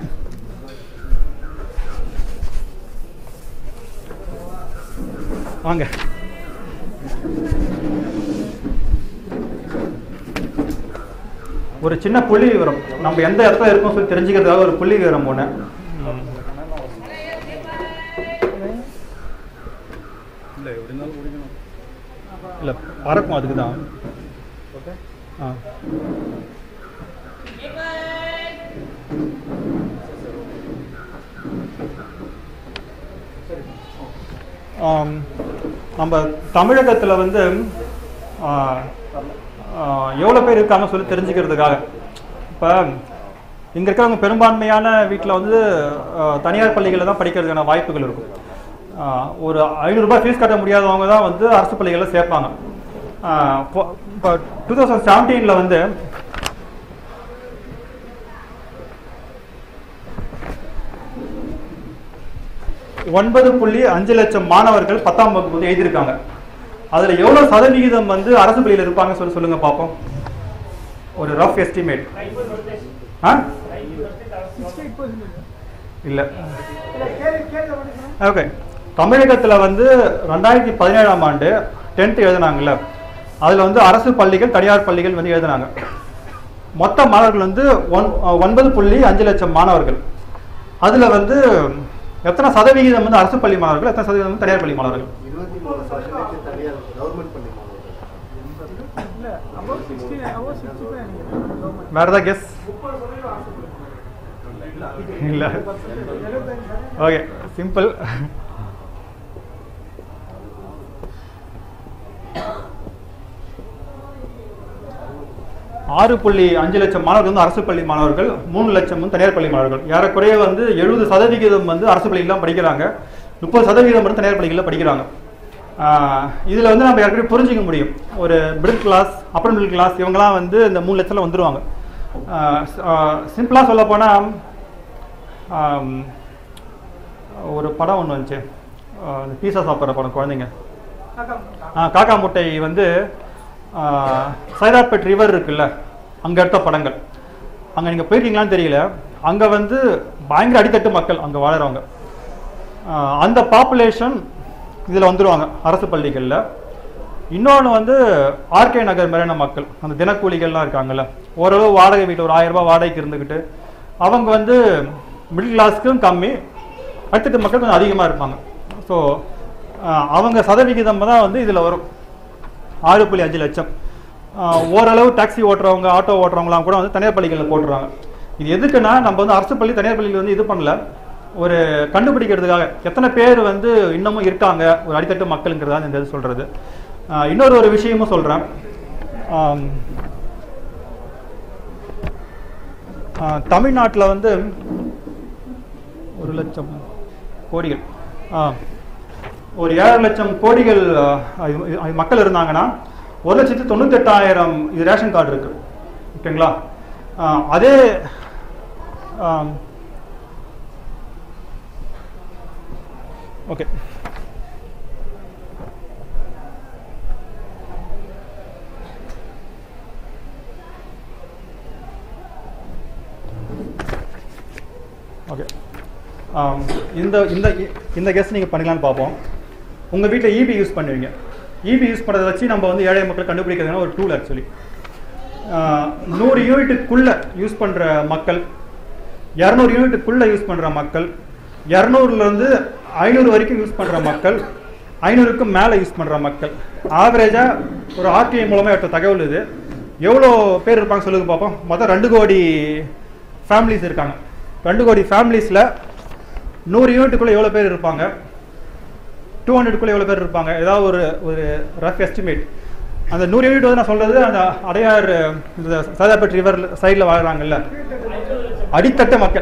வாங்க ஒரு சின்ன புள்ளி விவரம் நம்ம எந்த இடத்துல இருக்கோம் சொல்லி தெரிஞ்சுக்கிறதுக்காக ஒரு புள்ளி விவரம் ஒன்று இல்லை பறக்கும் அதுக்கு தான் ஆ ஆம், நம்ம தமிழகத்தில் வந்து எவ்வளோ பேர் இருக்காங்க சொல்லி தெரிஞ்சுக்கிறதுக்காக இப்போ இங்கே இருக்கிறவங்க பெரும்பான்மையான வீட்டில் வந்து ஆ, தனியார் பள்ளிகளில் தான் படிக்கிறதுக்கான வாய்ப்புகள் இருக்கும் ஆ, ஒரு ஐநூறுரூபா ஃபீஸ் கட்ட முடியாதவங்க தான் வந்து அரசு பள்ளிகளில் சேர்ப்பாங்க ஆ, இப்போ- இப்போ டூ தௌசண்ட் செவன்டீனில் வந்து ஒன்பது புள்ளி அஞ்சு லட்சம் மாணவர்கள் பத்தாம் வகுப்பு வந்து எழுதியிருக்காங்க அதுல எவ்வளவு சதவிகிதம் வந்து அரசு பள்ளியில் இருப்பாங்க சொல்லி சொல்லுங்க பார்ப்போம் ஒரு ரஃப் எஸ்டிமேட் ஆ இல்ல இல்ல, கேள்வி கேள்வி மட்டும் சொல்லுங்க. ஓகே தமிழகத்துல வந்து ரெண்டாயிரத்தி பதினேழாம் ஆண்டு டென்த் எழுதுனாங்கல்ல அதுல வந்து அரசு பள்ளிகள் தனியார் பள்ளிகள் வந்து எழுதுனாங்க மொத்த மாணவர்கள் வந்து ஒன் ஒன்பது புள்ளி அஞ்சு லட்சம் மாணவர்கள் அதுல வந்து எத்தனை சதவிகிதம் வந்து அரசு பள்ளி மாணவர்கள் எத்தனை சதவீதம் வந்து தனியார் பள்ளி மாணவர்கள் இருபத்தி மூணு பர்சன்டேஜ் தனியார் கவர்மெண்ட் பண்ணி இல்ல above 60 above 65 நினைக்கிறேன் வேற ஏதாவது கெஸ் இல்ல ஓகே சிம்பிள் ஆறு புள்ளி அஞ்சு லட்சம் மாணவர்கள் வந்து அரசு பள்ளி மாணவர்கள் மூணு லட்சம் வந்து தனியார் பள்ளி மாணவர்கள் ஏறக்குறைய வந்து எழுபது சதவிகிதம் வந்து அரசு பள்ளியில் தான் படிக்கிறாங்க முப்பது சதவீதம் வந்து தனியார் பள்ளிகளில் படிக்கிறாங்க ஆஹ் இதுல வந்து நம்ம ஏற்கனவே புரிஞ்சுக்க முடியும் ஒரு middle class upper middle class இவங்கெல்லாம் வந்து இந்த மூணு லட்சத்தில் வந்துருவாங்க சிம்பிளாக சொல்ல போனால் ஒரு படம் ஒன்று வந்துச்சு ஆஹ் இந்த பீஸா சாப்பிட்ற படம் குழந்தைங்க ஆ, காக்கா முட்டை வந்து ஆ, சைதாப்பேட் ரிவர் இருக்குல்ல அங்கே எடுத்த படங்கள் அங்கே நீங்கள் போயிருக்கீங்களான்னு தெரியல அங்கே வந்து பயங்கர அடித்தட்டு மக்கள் அங்கே வாழறவங்க ஆ, அந்த பாப்புலேஷன் இதில் வந்துருவாங்க அரசு பள்ளிகளில் இன்னொன்று வந்து ஆர்கே நகர் மாதிரியான மக்கள் அந்த தினக்கூலிகள்லாம் இருக்காங்கல்ல ஓரளவு வாடகை வீட்டில் ஒரு ஆயிரம் ரூபாய் வாடகைக்கு இருந்துக்கிட்டு அவங்க வந்து மிடில் கிளாஸ்க்கும் கம்மி அடுத்தட்டு மக்கள் கொஞ்சம் அதிகமாக இருப்பாங்க ஸோ அவங்க சதவிகிதம் தான் வந்து இதில் வரும் ஆறு புள்ளி அஞ்சு லட்சம் ஆஹ் ஓரளவு டாக்ஸி ஓட்டுறவங்க ஆட்டோ ஓட்டுறவங்களாம் கூட வந்து தனியார் பள்ளிகளில் போட்டுருவாங்க இது எதுக்குன்னா நம்ம வந்து அரசு பள்ளி தனியார் பள்ளியில் வந்து இது பண்ணல ஒரு கண்டுபிடிக்கிறதுக்காக எத்தனை பேர் வந்து இன்னமும் இருக்காங்க ஒரு அடித்தட்டு மக்களுங்கிறதா இந்த இது சொல்றது ஆஹ் இன்னொரு ஒரு விஷயமும் சொல்றேன் தமிழ்நாட்டில் வந்து ஒரு லட்சம் கோடிகள் ஆ ஒரு ஏழரை லட்சம் கோடிகள் அஹ், இது- இது மக்கள் இருந்தாங்கன்னா ஒரு லட்சத்தி தொண்ணூத்தெட்டாயிரம் இது ரேஷன் கார்டு இருக்கு ஓகேங்களா அஹ், அதே ஆம், ஓகே ஓகே ஆம், இந்த இந்த இந்த கெஸ்ட் நீங்கள் பண்ணிக்கலாம்னு பார்ப்போம் உங்கள் வீட்டில் இபி யூஸ் பண்ணுவீங்க இபி யூஸ் பண்ணுறதை வச்சு நம்ம வந்து ஏழை மக்கள் கண்டுபிடிக்கிறதுனா ஒரு டூல் ஆக்சுவலி நூறு யூனிட்டுக்குள்ளே யூஸ் பண்ணுற மக்கள் இரநூறு யூனிட்டுக்குள்ளே யூஸ் பண்ணுற மக்கள் இரநூறுலேருந்து ஐநூறு வரைக்கும் யூஸ் பண்ணுற மக்கள் ஐநூறுக்கும் மேலே யூஸ் பண்ணுற மக்கள் ஆவரேஜாக ஒரு ஆர்டிஐ மூலமாக எடுத்த தகவல் இது எவ்வளோ பேர் இருப்பாங்க சொல்லுங்க பார்ப்போம் மொத்தம் ரெண்டு கோடி ஃபேமிலிஸ் இருக்காங்க ரெண்டு கோடி ஃபேமிலிஸில் நூறு யூனிட்டுக்குள்ளே எவ்வளோ பேர் இருப்பாங்க டூ ஹண்ட்ரட்குள்ளே எவ்வளோ பேர் இருப்பாங்க ஏதாவது ஒரு ஒரு ரஃப் எஸ்டிமேட் அந்த நூறு யூனிட் வந்து நான் சொல்கிறது அந்த அடையார் இந்த சதாபேட் ரிவர் சைடில் வாழ்கிறாங்கல்ல அடித்தட்ட மக்கள்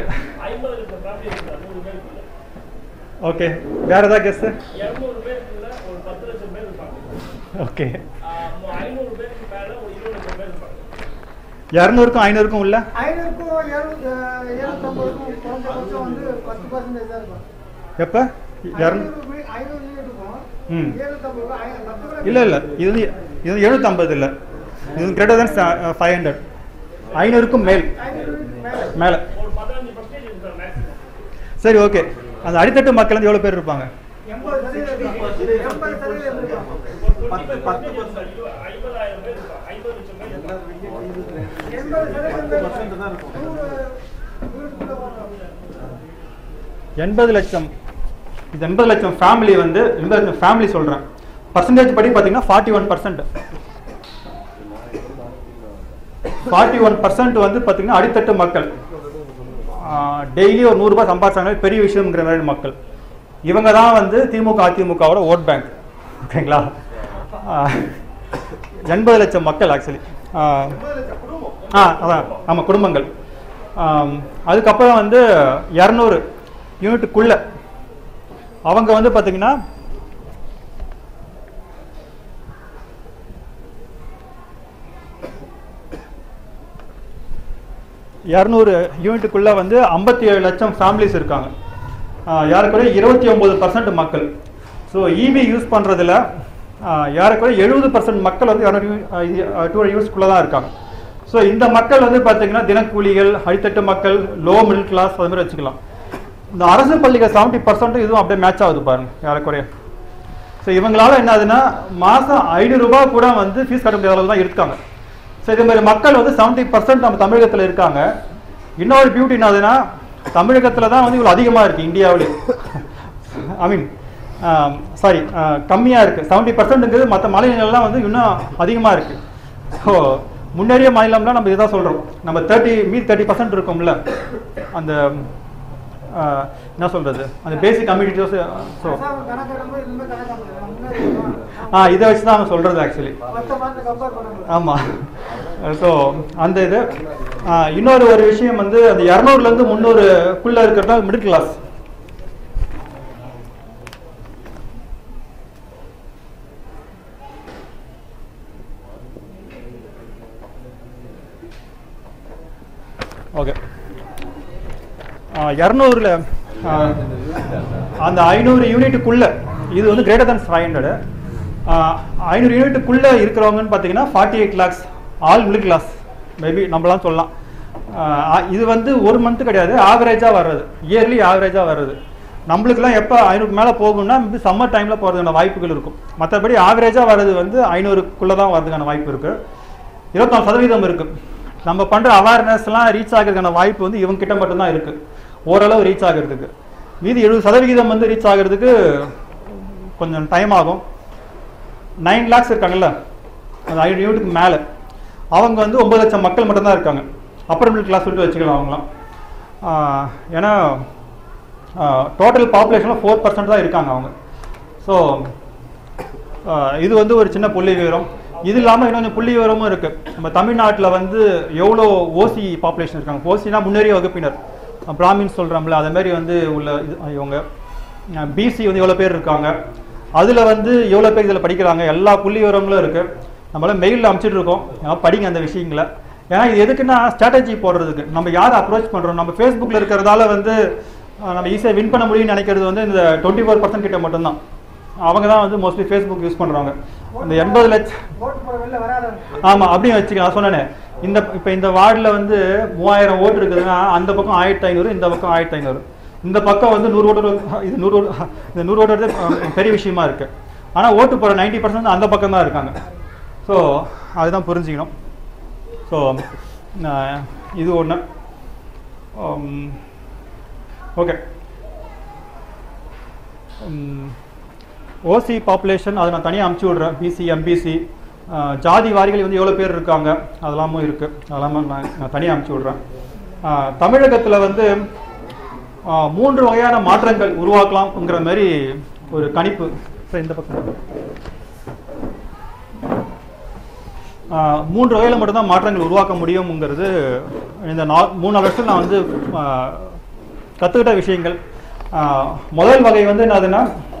ஓகே வேற ஏதாவது கெஸ் இருநூறு பேருக்குள்ள ஒரு பத்து லட்சம் பேர் இருப்பாங்க ஓகே ஆஹ் ஐநூறு பேருக்கு மேல ஒரு இருபது லட்சம் பேர் இருப்பாங்க இரநூறுக்கும் ஐநூறுக்கும் உள்ள ஐநூறுக்கும் எழுநூத்தி எழுநூத்தம்பதுக்கும் குறைஞ்சபட்சம் வந்து பத்து பர்சன்டேஜ் தான் இருக்கும் எப்போ இரநூ ஐநூறு மீ- ஐநூறு யூனிட்டுக்கும் ம். எழுநூத்தம்பதுக்கும் ஐ- பத்து கூட இல்லை இல்லை இது வந்து இது வந்து எழுநூத்தம்பது இல்லை இது கிரேட்டர் தென் ஃபைவ் ஹண்ட்ரட் ஐநூறுக்கும் மேல் ஐநூறு யூனிட் மேலே மேலே ஒரு பதினஞ்சு பர்சன்டேஜ் இருக்காங்க மேக்ஸிமம் சரி ஓகே அந்த அடித்தட்டு மக்கள் வந்து எவ்வளோ பேர் இருப்பாங்க எண்பது சதவீதம் எண்பது சதவீதம் இருக்கும் பத்து பத்து ஐம்பதாயிரம் பேர் இருப்பாங்க ஐம்பது லட்சம் பேர் இருப்பாங்க எண்பது சதவீதம் தான் இருக்கும் நூறு யூனிட்டுக்குள்ள வரும் எண்பது லட்சம் இது எண்பது லட்சம் ஃபேமிலி வந்து எண்பது லட்சம் ஃபேமிலி சொல்கிறேன் பர்சன்டேஜ் படி பார்த்தீங்கன்னா forty one percent forty one percent வந்து பார்த்தீங்கன்னா அடித்தட்டு மக்கள் டெய்லி ஒரு நூறுரூபா சம்பாதிச்சாங்களே பெரிய விஷயம்ங்கிற மாதிரி மக்கள் இவங்க தான் வந்து திமுக அதிமுகவோட ஓட் பேங்க் ஓகேங்களா எண்பது லட்சம் மக்கள் ஆக்சுவலி ஆ அதான் ஆமாம் குடும்பங்கள் ஆம், அதுக்கப்புறம் வந்து இரநூறு யூனிட்டுக்குள்ள அவங்க வந்து பார்த்தீங்கன்னா இரநூறு யூனிட்டுக்குள்ள வந்து ஐம்பத்தி ஏழு லட்சம் ஃபேமிலிஸ் இருக்காங்க ஆஹ் ஏறக்குறைய இருபத்தி ஒம்பது பர்சன்ட் மக்கள் ஸோ இவி யூஸ் பண்ணுறதுல ஏறக்குறைய எழுபது பர்சன்ட் மக்கள் வந்து இரநூறு டூ யூஸ்க்குள்ளே தான் இருக்காங்க ஸோ இந்த மக்கள் வந்து பார்த்தீங்கன்னா தினக்கூலிகள் அடித்தட்டு மக்கள் லோ மிடில் கிளாஸ் அது மாதிரி வச்சுக்கலாம் இந்த அரசு பள்ளிகள் செவன்ட்டி பர்சன்ட் இதுவும் அப்படியே மேட்ச் ஆகுது பாருங்க ஏறக்குறைய ஸோ இவங்களால என்ன ஆகுதுன்னா மாதம் ஐநூறுரூபா கூட வந்து ஃபீஸ் கட்ட முடியாத அளவு தான் இருக்காங்க ஸோ இதே மாதிரி மக்கள் வந்து செவன்ட்டி பர்சன்ட் நம்ம தமிழகத்தில் இருக்காங்க இன்னொரு பியூட்டி என்னதுன்னா தமிழகத்தில் தான் வந்து இவ்வளோ அதிகமாக இருக்குது இந்தியாவிலே ஐ மீன் சாரி கம்மியாக இருக்குது செவன்ட்டி பர்சன்ட்டுங்கிறது மற்ற மாநிலங்கள்லாம் வந்து இன்னும் அதிகமாக இருக்குது ஸோ முன்னேறிய மாநிலம்லாம் நம்ம இதான் சொல்கிறோம் நம்ம தேர்ட்டி மீ தேர்ட்டி பர்சன்ட் இருக்கோம்ல அந்த ஆஹ், என்ன சொல்கிறது அந்த பேசிக் கம்யூனிட்டிஸ் ஸோ கணக்கு ரொம்ப இதுமே கணக்கு நம்ம முன்னாடி இருக்கோம். ஆ இதை வச்சு தான் அவங்க சொல்கிறது ஆக்சுவலி மற்ற மாநிலத்தை கம்பேர் பண்ணும்போது ஆமாம் ஸோ அந்த இது ஆ, இன்னொரு ஒரு விஷயம் வந்து அந்த இரநூறுலேருந்து முந்நூறுக்குள்ளே இருக்கிறது தான் மிடில் கிளாஸ் ஓகே இரநூறுல அந்த ஐநூறு யூனிட்டுக்குள்ள இது வந்து கிரேட்டர் than ஃபைவ் ஹண்ட்ரடு ஐநூறு யூனிட்டுக்குள்ள இருக்கிறவங்கன்னு பார்த்தீங்கன்னா forty eight lakhs all middle class maybe நம்மளாம் சொல்லலாம் ஆஹ் இது வந்து ஒரு மந்த் கிடையாது ஆவரேஜாக வர்றது இயர்லி ஆவரேஜாக வர்றது நம்மளுக்குலாம் எப்போ ஐநூறுக்கு மேலே போகும்னா மேபி சம்மர் டைமில் போகிறதுக்கான வாய்ப்புகள் இருக்கும் மற்றபடி ஆவரேஜாக வர்றது வந்து ஐநூறுக்குள்ளே தான் வர்றதுக்கான வாய்ப்பு இருக்குது இருபத்தாலு சதவீதம் இருக்கு நம்ம பண்ற அவேர்னஸ்லாம் ரீச் ஆகிறதுக்கான வாய்ப்பு வந்து இவங்க கிட்ட மட்டும்தான் இருக்கு ஓரளவு ரீச் ஆகிறதுக்கு மீதி எழுபது சதவிகிதம் வந்து ரீச் ஆகிறதுக்கு கொஞ்சம் டைம் ஆகும் நைன் லேக்ஸ் இருக்காங்கல்ல அந்த ஐநூறு யூனிட்டுக்கு மேலே அவங்க வந்து ஒன்பது லட்சம் மக்கள் மட்டும்தான் இருக்காங்க அப்பர் மிடில் கிளாஸ் சொல்லிட்டு வச்சுக்கலாம் அவங்களாம் ஆஹ் ஏன்னா டோட்டல் பாப்புலேஷனில் ஃபோர் பர்சன்ட் தான் இருக்காங்க அவங்க ஸோ ஆஹ் இது வந்து ஒரு சின்ன புள்ளி விவரம் இது இல்லாமல் இன்னொன்று புள்ளி விவரமும் இருக்கு நம்ம தமிழ்நாட்டில் வந்து எவ்வளோ ஓசி பாப்புலேஷன் இருக்காங்க ஓசினா முன்னேறிய வகுப்பினர் பிராமின்ஸ் சொல்கிறோம்ல அதே மாதிரி வந்து உள்ள இது இவங்க பிசி வந்து எவ்வளோ பேர் இருக்காங்க அதில் வந்து எவ்வளோ பேர் இதில் படிக்கிறாங்க எல்லா புள்ளி விவரங்களும் இருக்கு நம்மள மெயிலில் அனுப்பிச்சிட்டு இருக்கோம் ஏன்னா படிங்க அந்த விஷயங்களை ஏன்னா இது எதுக்குன்னா ஸ்ட்ராட்டஜி போடுறதுக்கு நம்ம யாரை அப்ரோச் பண்ணுறோம் நம்ம ஃபேஸ்புக்கில் இருக்கிறதால வந்து அஹ், நம்ம ஈஸியாக வின் பண்ண முடியும்னு நினைக்கிறது வந்து இந்த டுவெண்ட்டி ஃபோர் பர்சன்ட் கிட்ட மட்டும்தான் அவங்க தான் வந்து மோஸ்ட்லி ஃபேஸ்புக் யூஸ் பண்ணுறாங்க இந்த எண்பது லட்சம் ஓட்டு போட வெளில வராதவங்க ஆமாம் அப்படியும் வச்சுக்கலாம் நான் சொன்னேனே இந்த இப்போ இந்த வார்டில் வந்து மூவாயிரம் ஓட்டு இருக்குதுன்னா அந்த பக்கம் ஆயிரத்தி ஐநூறு இந்த பக்கம் ஆயிரத்தி ஐநூறு இந்த பக்கம் வந்து நூறு ஓட்டு இது நூறு ஓட்டு இந்த நூறு ஓட்டு வரது, அஹ், பெரிய விஷயமா இருக்கு ஆனால் ஓட்டு போகிற நைன்டி பர்சன்ட் அந்த பக்கம் தான் இருக்காங்க ஸோ அதுதான் புரிஞ்சுக்கணும் ஸோ இது ஒன்று ஓகே ஓசி பாப்புலேஷன் அதை நான் தனியாக அமுச்சு விட்றேன் பிசி எம்பிசி ஜாதி வாரிகள் வந்து எவ்வளோ பேர் இருக்காங்க அதெல்லாமும் இருக்குது அதெல்லாமும் நான் நான் தனியாக அமுச்சு விட்றேன் தமிழகத்தில் வந்து ஆஹ், மூன்று வகையான மாற்றங்கள் உருவாக்கலாம்ங்கிற மாதிரி ஒரு கணிப்பு சரி, இந்த பக்கம் ஆஹ், மூன்று வகையில் மட்டும்தான் மாற்றங்கள் உருவாக்க முடியுங்கிறது இந்த நா மூணு நாலு வருஷம் நான் வந்து ஆஹ், கற்றுக்கிட்ட விஷயங்கள் ஆஹ், முதல் வகை வந்து என்னதுன்னா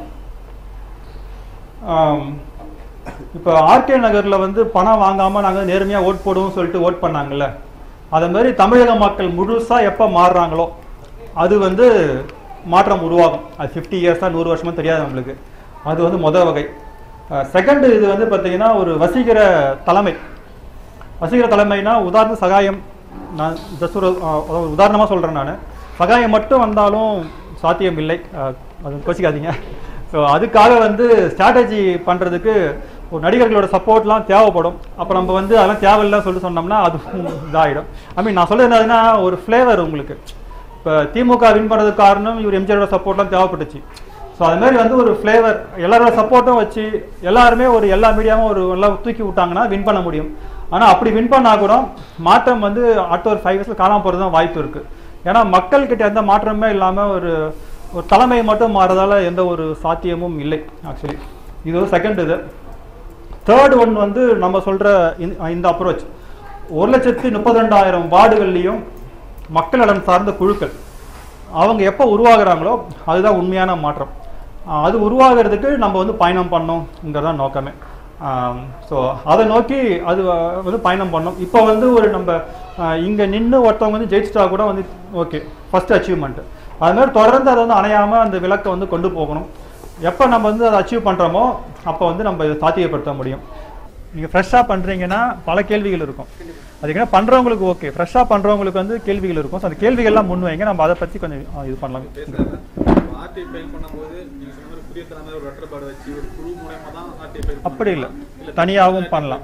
இப்போ ஆர்கே நகரில் வந்து பணம் வாங்காமல் நாங்கள் நேர்மையாக ஓட் போடுவோம் சொல்லிட்டு ஓட் பண்ணாங்கல்ல அதே மாதிரி தமிழக மக்கள் முழுசாக எப்போ மாறுறாங்களோ அது வந்து மாற்றம் உருவாகும் அது ஃபிஃப்டி இயர்ஸாக நூறு வருஷமா தெரியாது நம்மளுக்கு அது வந்து முதல் வகை செகண்ட் இது வந்து பார்த்தீங்கன்னா ஒரு வசீகர தலைமை வசீகர தலைமைனா உதாரண சகாயம் நான் ஜஸ்ட் ஒரு உதாரணமாக சொல்கிறேன் நான் சகாயம் மட்டும் வந்தாலும் சாத்தியம் இல்லை அஹ், அது கோச்சிக்காதீங்க ஸோ அதுக்காக வந்து ஸ்ட்ராட்டஜி பண்ணுறதுக்கு ஒரு நடிகர்களோட சப்போர்ட்லாம் தேவைப்படும் அப்போ நம்ம வந்து அதெல்லாம் தேவையில்லை சொல்லிட்டு சொன்னோம்னா அது இதாகிடும் ஐ மீன் நான் சொல்றது என்னதுன்னா ஒரு ஃப்ளேவர் உங்களுக்கு இப்போ திமுக வின் பண்ணுறதுக்கு காரணம் இவர் எம்ஜிஆரோட சப்போர்ட்லாம் தேவைப்பட்டுச்சு ஸோ அது மாதிரி வந்து ஒரு ஃப்ளேவர் எல்லாரோட சப்போர்ட்டும் வச்சு எல்லாருமே ஒரு எல்லா மீடியாவும் ஒரு எல்லாம் தூக்கி விட்டாங்கன்னா வின் பண்ண முடியும் ஆனால் அப்படி வின் பண்ணா கூட மாற்றம் வந்து அடுத்த ஒரு ஃபைவ் இயர்ஸில் காணாம போகிறது தான் வாய்ப்பு இருக்குது ஏன்னா மக்கள்கிட்ட எந்த மாற்றமே இல்லாமல் ஒரு ஒரு தலைமை மட்டும் மாறதால எந்த ஒரு சாத்தியமும் இல்லை ஆக்சுவலி இது ஒரு செகண்ட் இது தேர்ட் ஒன் வந்து நம்ம சொல்கிற இந்த அப்ரோச் ஒரு லட்சத்தி முப்பத்தி ரெண்டாயிரம் வார்டுகள்லையும் மக்கள் நலன் சார்ந்த குழுக்கள் அவங்க எப்போ உருவாகுறாங்களோ அதுதான் உண்மையான மாற்றம் ஆஹ் அது உருவாகிறதுக்கு நம்ம வந்து பயணம் பண்ணோங்கிறதான் நோக்கமே ஸோ அதை நோக்கி அது அஹ், வந்து பயணம் பண்ணோம் இப்போ வந்து ஒரு நம்ம இங்கே நின்று ஒருத்தவங்க வந்து ஜெயிச்சிட்டா கூட வந்து ஓகே ஃபர்ஸ்ட் அச்சீவ்மெண்ட் அது மாதிரி தொடர்ந்து அதை வந்து அணையாமல் அந்த விளக்கை வந்து கொண்டு போகணும் எப்போ நம்ம வந்து அதை அச்சீவ் பண்ணுறோமோ அப்போ வந்து நம்ம இதை சாத்தியப்படுத்த முடியும் நீங்கள் ஃப்ரெஷ்ஷாக பண்ணுறீங்கன்னா பல கேள்விகள் இருக்கும் அதுக்குன்னா பண்ணுறவங்களுக்கு ஓகே ஃப்ரெஷ்ஷாக பண்ணுறவங்களுக்கு வந்து கேள்விகள் இருக்கும் ஸோ அந்த கேள்விகள்லாம் முன் வைங்க நம்ம அதை பற்றி கொஞ்சம் ஆ, இது பண்ணலாம் ஆர்டி ஃபைல் பண்ணும்போது நீங்க சொன்ன மாதிரி புதிய தலைமை ஒரு லெட்டர் பேட் வச்சு ஒரு குழு மூலயமா தான் ஆர்டி ஃபைல் அப்படி இல்லை தனியாகவும் பண்ணலாம்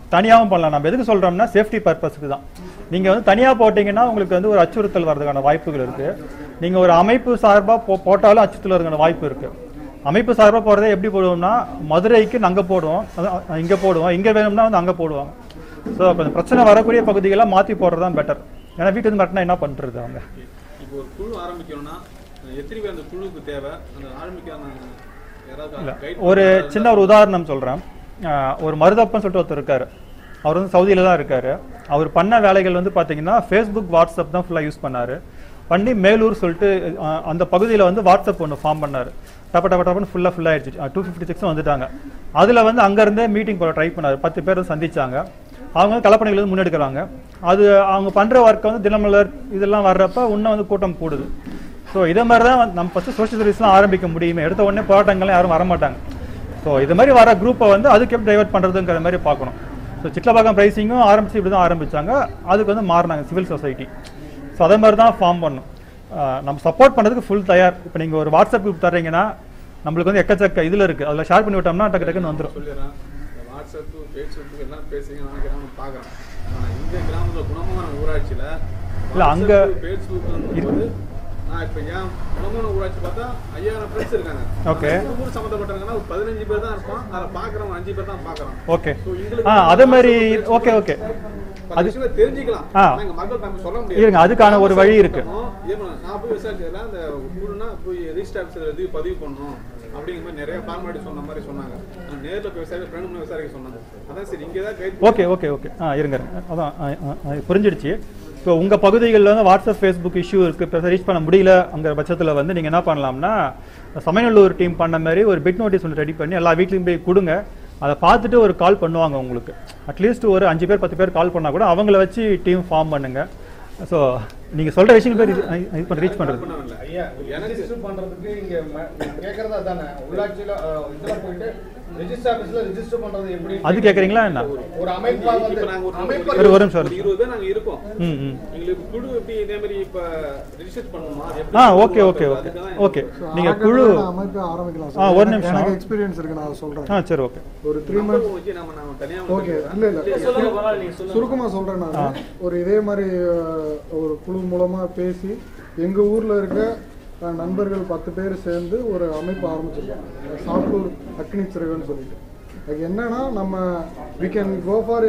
தனியாகவும் பண்ணலாம் நம்ம எதுக்கு சொல்றோம்னா சேஃப்டி பர்பஸ்க்கு தான் நீங்க வந்து தனியா போட்டீங்கன்னா உங்களுக்கு வந்து ஒரு அச்சுறுத்தல் வர்றதுக்கான வாய்ப்புகள் இருக்கு நீங்க ஒரு அமைப்பு சார்பா போ- போட்டாலும் அச்சுறுத்தல் வர்றதுக்கான வாய்ப்பு இருக்கு அமைப்பு சார்பா போறதை எப்படி போடுவோம்னா மதுரைக்கு அங்க போடுவோம் அது- அ- இங்க போடுவோம் இங்க வேணும்னா வந்து அங்க போடுவாங்க ஸோ கொஞ்சம் பிரச்சனை வரக்கூடிய பகுதிகளை மாத்தி போடுறது தான் பெட்டர் ஏன்னா வீட்டு வந்து மட்டும் என்ன பண்றது அவங்க இப்போ ஒரு குழு ஆரம்பிக்கணும்னா எத்தனை பேர் அந்த குழுவுக்கு தேவை அந்த ஆரம்பிக்கான யாராவது இல்ல guide ஒரு பண்றாங்களா? சின்ன ஒரு உதாரணம் சொல்றேன் அஹ் ஒரு மருதப்பன் சொல்லிட்டு ஒருத்தர் இருக்காரு அவர் வந்து சவுதியில தான் இருக்காரு அவர் பண்ண வேலைகள் வந்து பாத்தீங்கன்னா ஃபேஸ்புக் வாட்ஸ்அப் தான் ஃபுல்லா யூஸ் பண்ணாரு பண்ணி மேலூர் சொல்லிட்டு அஹ், அந்த பகுதியில வந்து வாட்ஸ்அப் ஒன்று ஃபார்ம் பண்ணாரு டப்ப டப்ப டப்பன்னு ஃபுல்லா ஃபுல் ஆயிடுச்சு டூ ஃபிஃப்டி சிக்ஸ் வந்துட்டாங்க அதுல வந்து அங்க இருந்தே மீட்டிங் போட ட்ரை பண்ணாரு பத்து பேர் வந்து சந்திச்சாங்க அவங்க வந்து கலப்பணிகள் வந்து முன்னெடுக்கிறாங்க அது அவங்க பண்ற ஒர்க்கை வந்து தினமலர் இதெல்லாம் வர்றப்ப இன்னும் வந்து கூட்டம் கூடுது ஸோ இதே மாதிரி தான் வந்து நம்ம ஃபஸ்ட்டு சோஷியல் சர்வீஸ்லாம் ஆரம்பிக்க முடியுமே எடுத்த உடனே போராட்டங்கள்லாம் யாரும் வரமாட்டாங்க ஸோ இது மாதிரி வர குரூப்பை வந்து அதுக்கு எப்படி டைவர்ட் பண்ணுறதுங்கிற மாதிரி பார்க்கணும் ஸோ சிட்லபாக்கம் ப்ரைஸிங்கும் ஆரம்பிச்சு இப்படி தான் ஆரம்பிச்சாங்க அதுக்கு வந்து மாறினாங்க சிவில் சொசைட்டி ஸோ அதே மாதிரி தான் ஃபார்ம் பண்ணும் ஆஹ் நம்ம சப்போர்ட் பண்ணுறதுக்கு ஃபுல் தயார் இப்போ நீங்கள் ஒரு வாட்ஸ்அப் குரூப் தர்றீங்கன்னா நம்மளுக்கு வந்து எக்கச்சக்க இதில் இருக்குது அதில் ஷேர் பண்ணி விட்டோம்னா டக்கு டக்குன்னு வந்துடும் சொல்லிடுறேன் இந்த வாட்ஸ்அப் ஃபேஸ்புக் எல்லாம் பேசுறீங்க நினைக்கிறேன் நான் பார்க்குறேன் ஆனால் இந்த கிராமத்துல குணமான ஊராட்சியில இல்ல, அங்க- ஃபேஸ்புக் போது நான் இப்போ ஏன் குணமான ஊராட்சி பார்த்தா ஐயாயிரம் ஃப்ரெண்ட்ஸ் இருக்காங்க Okay. ஆனா இந்த ஊர் சம்மந்தப்பட்டவங்கன்னா ஒரு பதினஞ்சு பேர் தான் இருப்பான் அதை பார்க்குறவங்க அஞ்சு பேர் தான் பார்க்குறான் ஓகே ஸோ எங்களுக்கு ஆ அதே மாதிரி ஓகே ஓகே பல விஷயங்களை தெரிஞ்சுக்கலாம் ஆ. ஆனா எங்க மக்கள் நம்ம சொல்ல முடியாது இருங்க, அதுக்கான ஒரு வழி இருக்கு. ஏமா, நான் போய் விசாரிச்சதுல அந்த குழுனா போய் ரிஜிஸ்டர் ஆஃபீஸில் இது பதிவு பண்ணணும் அப்படிங்கிற மாதிரி நிறைய ஃபார்மாலிட்டி சொன்ன மாதிரி சொன்னாங்க நான் நேர்ல போய் விசாரி ஃப்ரெண்டு மூணு விசாரிக்க சொன்னாங்க அதான் சரி இங்கே தான் கைது ஓகே ஓகே ஓகே ஆ இருங்க இருங்க. அதான் ஆ, ஆ, ஆ, புரிஞ்சிடுச்சு ஸோ உங்கள் பகுதிகளில் வந்து வாட்ஸ்அப் ஃபேஸ்புக் இஷ்யூ இருக்குது இப்போ ரீச் பண்ண முடியல அங்கிற பட்சத்தில் வந்து நீங்கள் என்ன பண்ணலாம்னா சமயநல்லூர் டீம் பண்ண மாதிரி ஒரு பிட் நோட்டீஸ் ஒன்று ரெடி பண்ணி எல்லா வீட்லையும் போய் கொடுங்க அதை பார்த்துட்டு ஒரு கால் பண்ணுவாங்க உங்களுக்கு அட்லீஸ்ட் ஒரு அஞ்சு பேர் பத்து பேர் கால் பண்ணால் கூட அவங்கள வச்சு டீம் ஃபார்ம் பண்ணுங்க ஸோ நீங்கள் சொல்கிற விஷயங்கள் பேர் இது பண்ண ரீச் பண்ணுறது பண்ணவில்லை ஐயா ரெஜிஸ்டர் பண்றதுக்கு இங்க ம- கேக்குறது அதானே உள்ளாட்சியில அஹ், இதுல போயிட்டு ரெஜிஸ்டர் ஆபீஸ்ல ரெஜிஸ்டர் பண்றது எப்படி அது கேட்குறீங்களா என்ன ஒரு அமைப்பா வந்து இப்போ நாங்கள் ஒரு அமைப்பா ஒரு ஒரு நிமிஷம், ஒரு ஒரு இருபது பேர் நாங்கள் இருக்கோம் ம் ம் எங்களுக்கு குழு எப்படி இதே மாதிரி இப்போ ரிஜிஸ்டர் பண்ணணுமா அது ஆ எப்படி ஓகே ஓகே ஓகே அதுக்கு தான் ஓகே நீங்கள் குழு அமைப்பு ஆரம்பிக்கலாம் ஆ, சார் ஒரு எனக்கு- நிமிஷம். எனக்கு எக்ஸ்பீரியன்ஸ் இருக்கு நான் சொல்றேன் ஆ சரி ஓகே ஒரு த்ரீ number மந்த்ஸ் வச்சு நம்ம நம்ம தனியாக ஓகே இல்ல இல்ல சொல்லுங்க பரவாயில்ல நீங்க சொல்லுங்க சுருக்கமா சொல்றேன் நான் ஒரு இதே மாதிரி அஹ், ஒரு குழு மூலமா பேசி எங்க ஊர்ல இருக்க அஹ், நண்பர்கள் பத்து பேர் சேர்ந்து ஒரு அமைப்பு ஆரம்பிச்சிருக்கோம் சாத்தூர் அக்னி சிறகுன்னு சொல்லிட்டு அது என்னன்னா நம்ம வி கேன் கோ ஃபார்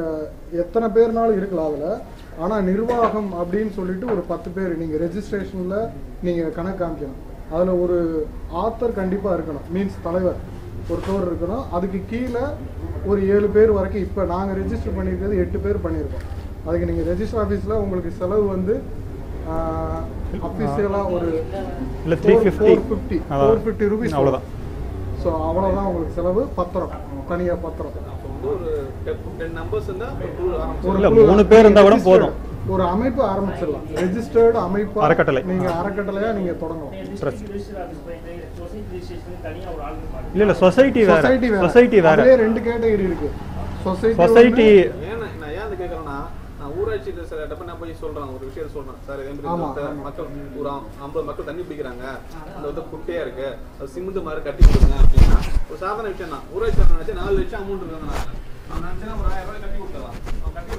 எத்தனை பேர்னாலும் இருக்கலாம் அதுல ஆனா நிர்வாகம் அப்படின்னு சொல்லிட்டு ஒரு பத்து பேர் நீங்க ரெஜிஸ்ட்ரேஷன்ல நீங்க கணக்கு காமிக்கணும் அதுல ஒரு ஆத்தர் கண்டிப்பா இருக்கணும் மீன்ஸ் தலைவர் ஒருத்தவர் இருக்கணும் அதுக்கு கீழே ஒரு ஏழு பேர் வரைக்கும் இப்போ நாங்கள் ரெஜிஸ்டர் பண்ணியிருக்கிறது எட்டு பேர் பண்ணியிருக்கோம் அதுக்கு நீங்கள் ரெஜிஸ்டர் ஆஃபீஸில் உங்களுக்கு செலவு வந்து அஃபிஷியலாக ஒரு இல்லை three fifty four fifty four fifty rupees அவ்வளோதான் ஸோ அவ்வளோதான் உங்களுக்கு செலவு பத்திரம் தனியாக பத்திரம் அப்போ வந்து ஒரு டென் நம்பர்ஸ் இருந்தால் ஒரு குழு ஆரம்பிச்சு ஒரு இல்ல, குழு மூணு பேர் இருந்தா கூட registered. போதும். ஒரு அமைப்பு ஆரம்பிச்சிடலாம் ரெஜிஸ்டர்டு அமைப்பு அறக்கட்டளை. நீங்க அறக்கட்டளையா நீங்க தொடங்கலாம் ரிஜிஸ்டர் ஆஃபீஸ் போயிட்டு சொசைட்டி ரிஜிஸ்ட்ரேஷன் தனியா ஒரு ஆள் இருப்பாங்க இல்ல இல்ல சொசைட்டி வேற சொசைட்டி வேற சொசைட்டி வேற அதுலயே ரெண்டு கேட்டகரி இருக்கு சொசைட்டி சொசைட்டி ஏன் நான் நான் ஏன் அதை கேட்குறேன்னா நான் ஊராட்சியில் சில இடப்ப நான் போய் சொல்றேன் ஒரு விஷயம் சொல்றேன் சார் இதே மாதிரி ஆமா, இந்த ஆமா. மக்கள் ஒரு ஐம்- ஐம்பது மக்கள் தண்ணி பிடிக்கிறாங்க அந்த வந்து குட்டையா இருக்கு அது சிமெண்ட் மாதிரி கட்டி கொடுங்க அப்படின்னா ஒரு சாதாரண விஷயம் தான் ஊராட்சி நினைச்சு நாலு லட்சம் அமௌண்ட் இருக்காங்க நான் நினைச்சேன்னா ஒரு ஆயிரம் ரூபாய் கட்டி கொடுக்கலாம் அவன் கட்டி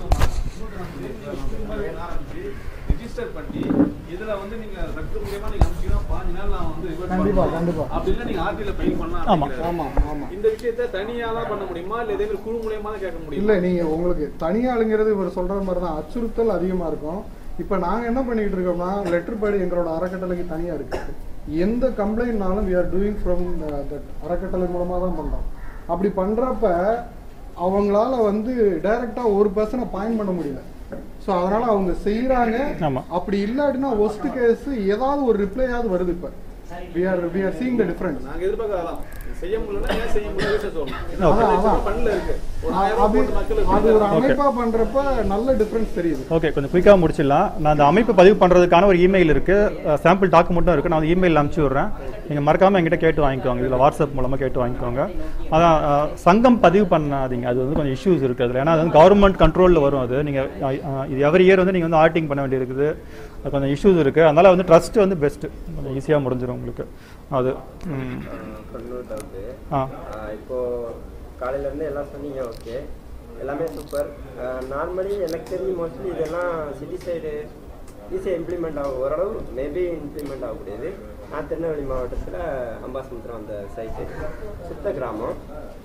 கொடுக்கலாம் ஆரம்பிச்சு ரிஜிஸ்டர் பண்ணி இதுல வந்து நீங்க ரத்து மூலியமா நீங்க அனுப்பிச்சீங்கன்னா பாஞ்சு நாள் நான் வந்து revert கண்டிப்பா, பண்ணணும். கண்டிப்பா. அப்படி இல்லை நீங்க ஆர்டில ஃபைல் பண்ணலாம் ஆமா. அப்படிங்கிறாரு. ஆமா ஆமா இந்த விஷயத்தை தனியா தான் பண்ண முடியுமா இல்ல இதே மாதிரி குழு மூலியமா தான் கேட்க முடியுமா இல்ல நீங்க உங்களுக்கு தனியாளுங்கிறது இவர் சொல்ற மாதிரி தான் அச்சுறுத்தல் அதிகமா இருக்கும் இப்ப நாங்க என்ன பண்ணிட்டு இருக்கோம்னா லெட்டர் படி எங்களோட அறக்கட்டளைக்கு தனியா இருக்கு எந்த கம்ப்ளைண்ட்னாலும் we are doing from that அறக்கட்டளை மூலமா தான் பண்றோம் அப்படி பண்றப்ப அவங்களால வந்து டைரக்டா ஒரு பர்சனை பாயிண்ட் பண்ண முடியல ஸோ அதனால அவங்க செய்யறாங்க ஆமா. அப்படி இல்லாட்டினா ஒஸ்ட் கேஸ் ஏதாவது ஒரு ரிப்ளையாவது வருது இப்ப we are we are seeing the difference நாங்க எதிர்பார்க்கறதான் செய்ய முடியலன்னா ஏன் செய்ய முடியல சொல்லணும் ஏன்னா Okay. பல லட்சம் அதான். பண்ணல இருக்கு ஒரு ஆயிரம் ரூபாய் அது போட்டு மக்களுக்கு அது ஒரு Okay. அமைப்பா பண்றப்ப நல்ல டிஃபரன்ஸ் தெரியுது ஓகே கொஞ்சம் குயிக்காக முடிச்சிடலாம் நான் அந்த அமைப்பு பதிவு பண்ணுறதுக்கான ஒரு இமெயில் இருக்குது சாம்பிள் டாக்குமெண்ட்டும் இருக்குது நான் வந்து இமெயில் அனுப்பிச்சி விட்றேன் நீங்கள் மறக்காமல் என்கிட்ட கேட்டு வாங்கிக்கோங்க இதில் வாட்ஸ்அப் மூலமாக கேட்டு வாங்கிக்கோங்க அதான் அஹ், சங்கம் பதிவு பண்ணாதீங்க அது வந்து கொஞ்சம் இஷ்யூஸ் இருக்குது அதில் ஏன்னா அது வந்து கவர்மெண்ட் கண்ட்ரோலில் வரும் அது நீங்கள் இது எவரி இயர் வந்து நீங்கள் வந்து ஆர்டிங் பண்ண வேண்டியிருக்குது அது கொஞ்சம் இஷ்யூஸ் இருக்குது அதனால் வந்து ட்ரஸ்ட் வந்து பெஸ்ட்டு கொஞ்சம் ஈஸியாக முடிஞ்சிடும் உங்களுக்கு அது ம். இன்னொரு டவுட்டு ஆ இப்போ காலையில இருந்து எல்லாம் சொன்னீங்க ஓகே எல்லாமே சூப்பர் நார்மலி எனக்கு தெரிஞ்சு மோஸ்ட்லி இதெல்லாம் சிட்டி சைடு ஈஸியாக இம்ப்ளிமெண்ட் ஆகும் ஓரளவு மேபி இம்ப்ளிமெண்ட் ஆகக்கூடியது நான் திருநெல்வேலி மாவட்டத்தில் அம்பாசமுத்திரம் அந்த சைட்டு சித்த கிராமம்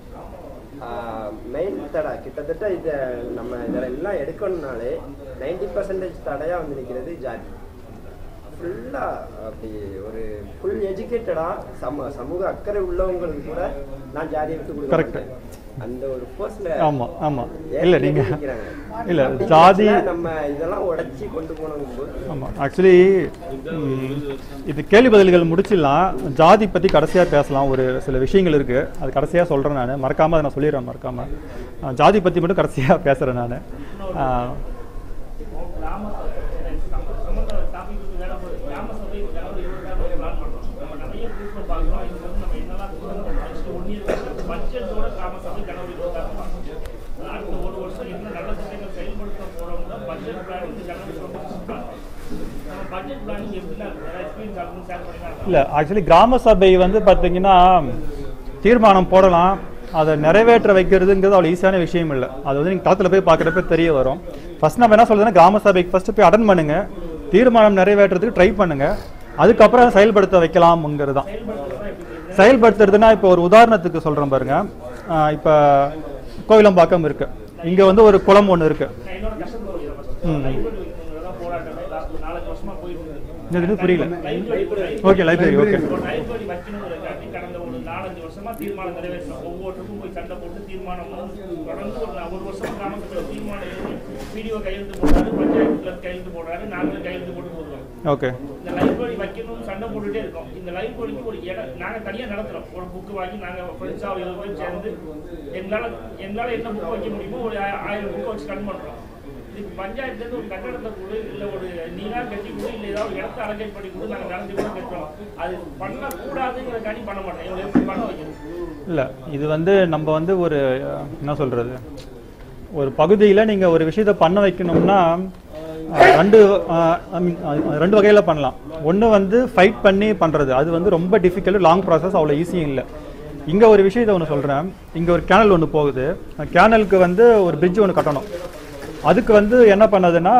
மெயின் தடை கிட்டத்தட்ட இதை நம்ம இதில் எல்லாம் எடுக்கணும்னாலே நைன்டி பர்சன்டேஜ் தடையாக வந்து நிற்கிறது ஜாதி ஃபுல்லாக அப்படி ஒரு ஃபுல் எஜுகேட்டடாக சம சமூக அக்கறை உள்ளவங்களுக்கு கூட நான் ஜாதியை விட்டு கொடுக்க Correct. மாட்டேன். அந்த ஒரு ஃபோர்ஸ்ல ஆமா ஆமா இல்ல நீங்க இல்ல ஜாதி நம்ம இதெல்லாம் உடைச்சி கொண்டு போனோம் ஆமா ஆக்சுவலி இது கேள்வி பதில்கள் முடிச்சிடலாம் ஜாதி பத்தி கடைசியா பேசலாம் ஒரு சில விஷயங்கள் இருக்கு அது கடைசியா சொல்றேன் நான் மறக்காம அதை நான் சொல்லிடுறேன் மறக்காம அஹ், ஜாதி பத்தி மட்டும் கடைசியா பேசுறேன் நான் கிராம சம்பந்த டாபிக் வேலை போகுது கிராம சபை ஜனவரி இருபதாம் தேதி பிளான் பண்றோம் நம்ம நிறைய குரூப்ல பார்க்குறோம் இது வந்து நம்ம என்னெல்லாம் நெக்ஸ்ட் ஒன் இயர் பட்ஜெட்டோட கிராம சபை ஜனவரி இருபதாம் அடுத்த ஒரு வருஷம் என்ன நல்ல திட்டங்கள் செயல்படுத்த போறோம்னா பட்ஜெட் பிளான் வந்து ஜனவரி இருபத்தி நம்ம பட்ஜெட் பிளானிங் எப்படி எக்ஸ்பீரியன்ஸ் ஆகணும் ஷேர் பண்ணிக்கலாம் இல்ல ஆக்சுவலி கிராம சபை வந்து பாத்தீங்கன்னா தீர்மானம் போடலாம் அதை நிறைவேற்ற வைக்கிறதுங்கிறது அவ்வளோ ஈஸியான விஷயம் இல்லை அது வந்து நீங்கள் களத்தில் போய் பார்க்குறப்ப தெரிய வரும் ஃபர்ஸ்ட் நம்ம என்ன சொல்றதுன்னா கிராம சபைக்கு ஃபர்ஸ்ட் போய் அட்டன் பண்ணுங்க தீர்மானம் நிறைவேற்றுறதுக்கு ட்ரை பண்ணுங்க அதுக்கப்புறம் அதை செயல்படுத்த வைக்கலாம்ங்கிறது தான் செயல்படுத்துறதுன்னா இப்போ ஒரு உதாரணத்துக்கு சொல்றேன் பாருங்க ஆஹ் இப்போ கோவிலம்பாக்கம் இருக்கு இங்க வந்து ஒரு குளம் ஒன்று இருக்கு நான் என்னோட கஷ்டம் புரியுது ம். லைப்ரரி வைக்கணுங்கிறதா போராட்டமே லாஸ்ட் நாலஞ்சு வருஷமா போயிட்டு இருக்கு இது இது புரியல லைப்ரரி ஓகே லைப்ரரி ஓகே ஒரு லைப்ரரி வைக்கணுங்கிறதுக்காண்டி கடந்த ஒரு நாலஞ்சு வருஷமா தீர்மானம் நிறைவேற்றணும் ஒவ்வொருத்தருக்கும் போய் சண்டை போட்டு தீர்மானம் வந்து தொடர்ந்து ஒரு நா- ஒரு வருஷம் கிராமத்துல தீர்மானம் எழுதி வீடியோ கையெழுத்து போடுறாரு பஞ்சாயத்துல கையெழுத்து போடுறாரு நாங்களும் கையெழுத்து போட்டு போடுறோம் ஓகே இந்த லைப்ரரி வைக்கணும்னு சண்டை போட்டுட்டே இருக்கோம் இந்த லைப்ரரிக்கு ஒரு இடம் நாங்க தனியா நடத்துறோம் ஒரு புக் வாங்கி நாங்க ஃப்ரெண்ட்ஸா ஒரு இருபது பேர் சேர்ந்து எங்களால எங்களால என்ன புக் வைக்க முடியுமோ ஒரு ஆய- ஆயிரம் புக் வச்சு கன் பண்றோம் இதுக்கு பஞ்சாயத்துல இருந்து ஒரு கட்டடத்தை கொடு இல்ல ஒரு நீரா கட்டி கொடு இல்ல ஏதாவது ஒரு இடத்த அலகேட் பண்ணி கொடு நாங்க நடந்து கூட கட்டுறோம் அது பண்ணக்கூடாதுங்கிறக்காண்டி பண்ண மாட்டோம் இவங்க எப்படி பண்ண வைக்கணும் இல்ல இது வந்து நம்ம வந்து ஒரு அஹ், என்ன சொல்றது ஒரு பகுதியில நீங்க ஒரு விஷயத்த பண்ண வைக்கணும்னா அஹ், ரெண்டு அஹ், I mean, அஹ், ரெண்டு வகையில பண்ணலாம் ஒண்ணு வந்து ஃபைட் பண்ணி பண்றது அது வந்து ரொம்ப டிஃபிகல்ட் லாங் ப்ராசஸ் அவ்வளோ ஈஸியும் இல்லை இங்க ஒரு விஷயத்தை ஒன்று சொல்றேன் இங்க ஒரு கேனல் ஒன்று போகுது கேனலுக்கு வந்து ஒரு பிரிட்ஜ் ஒன்று கட்டணும் அதுக்கு வந்து என்ன பண்ணதுன்னா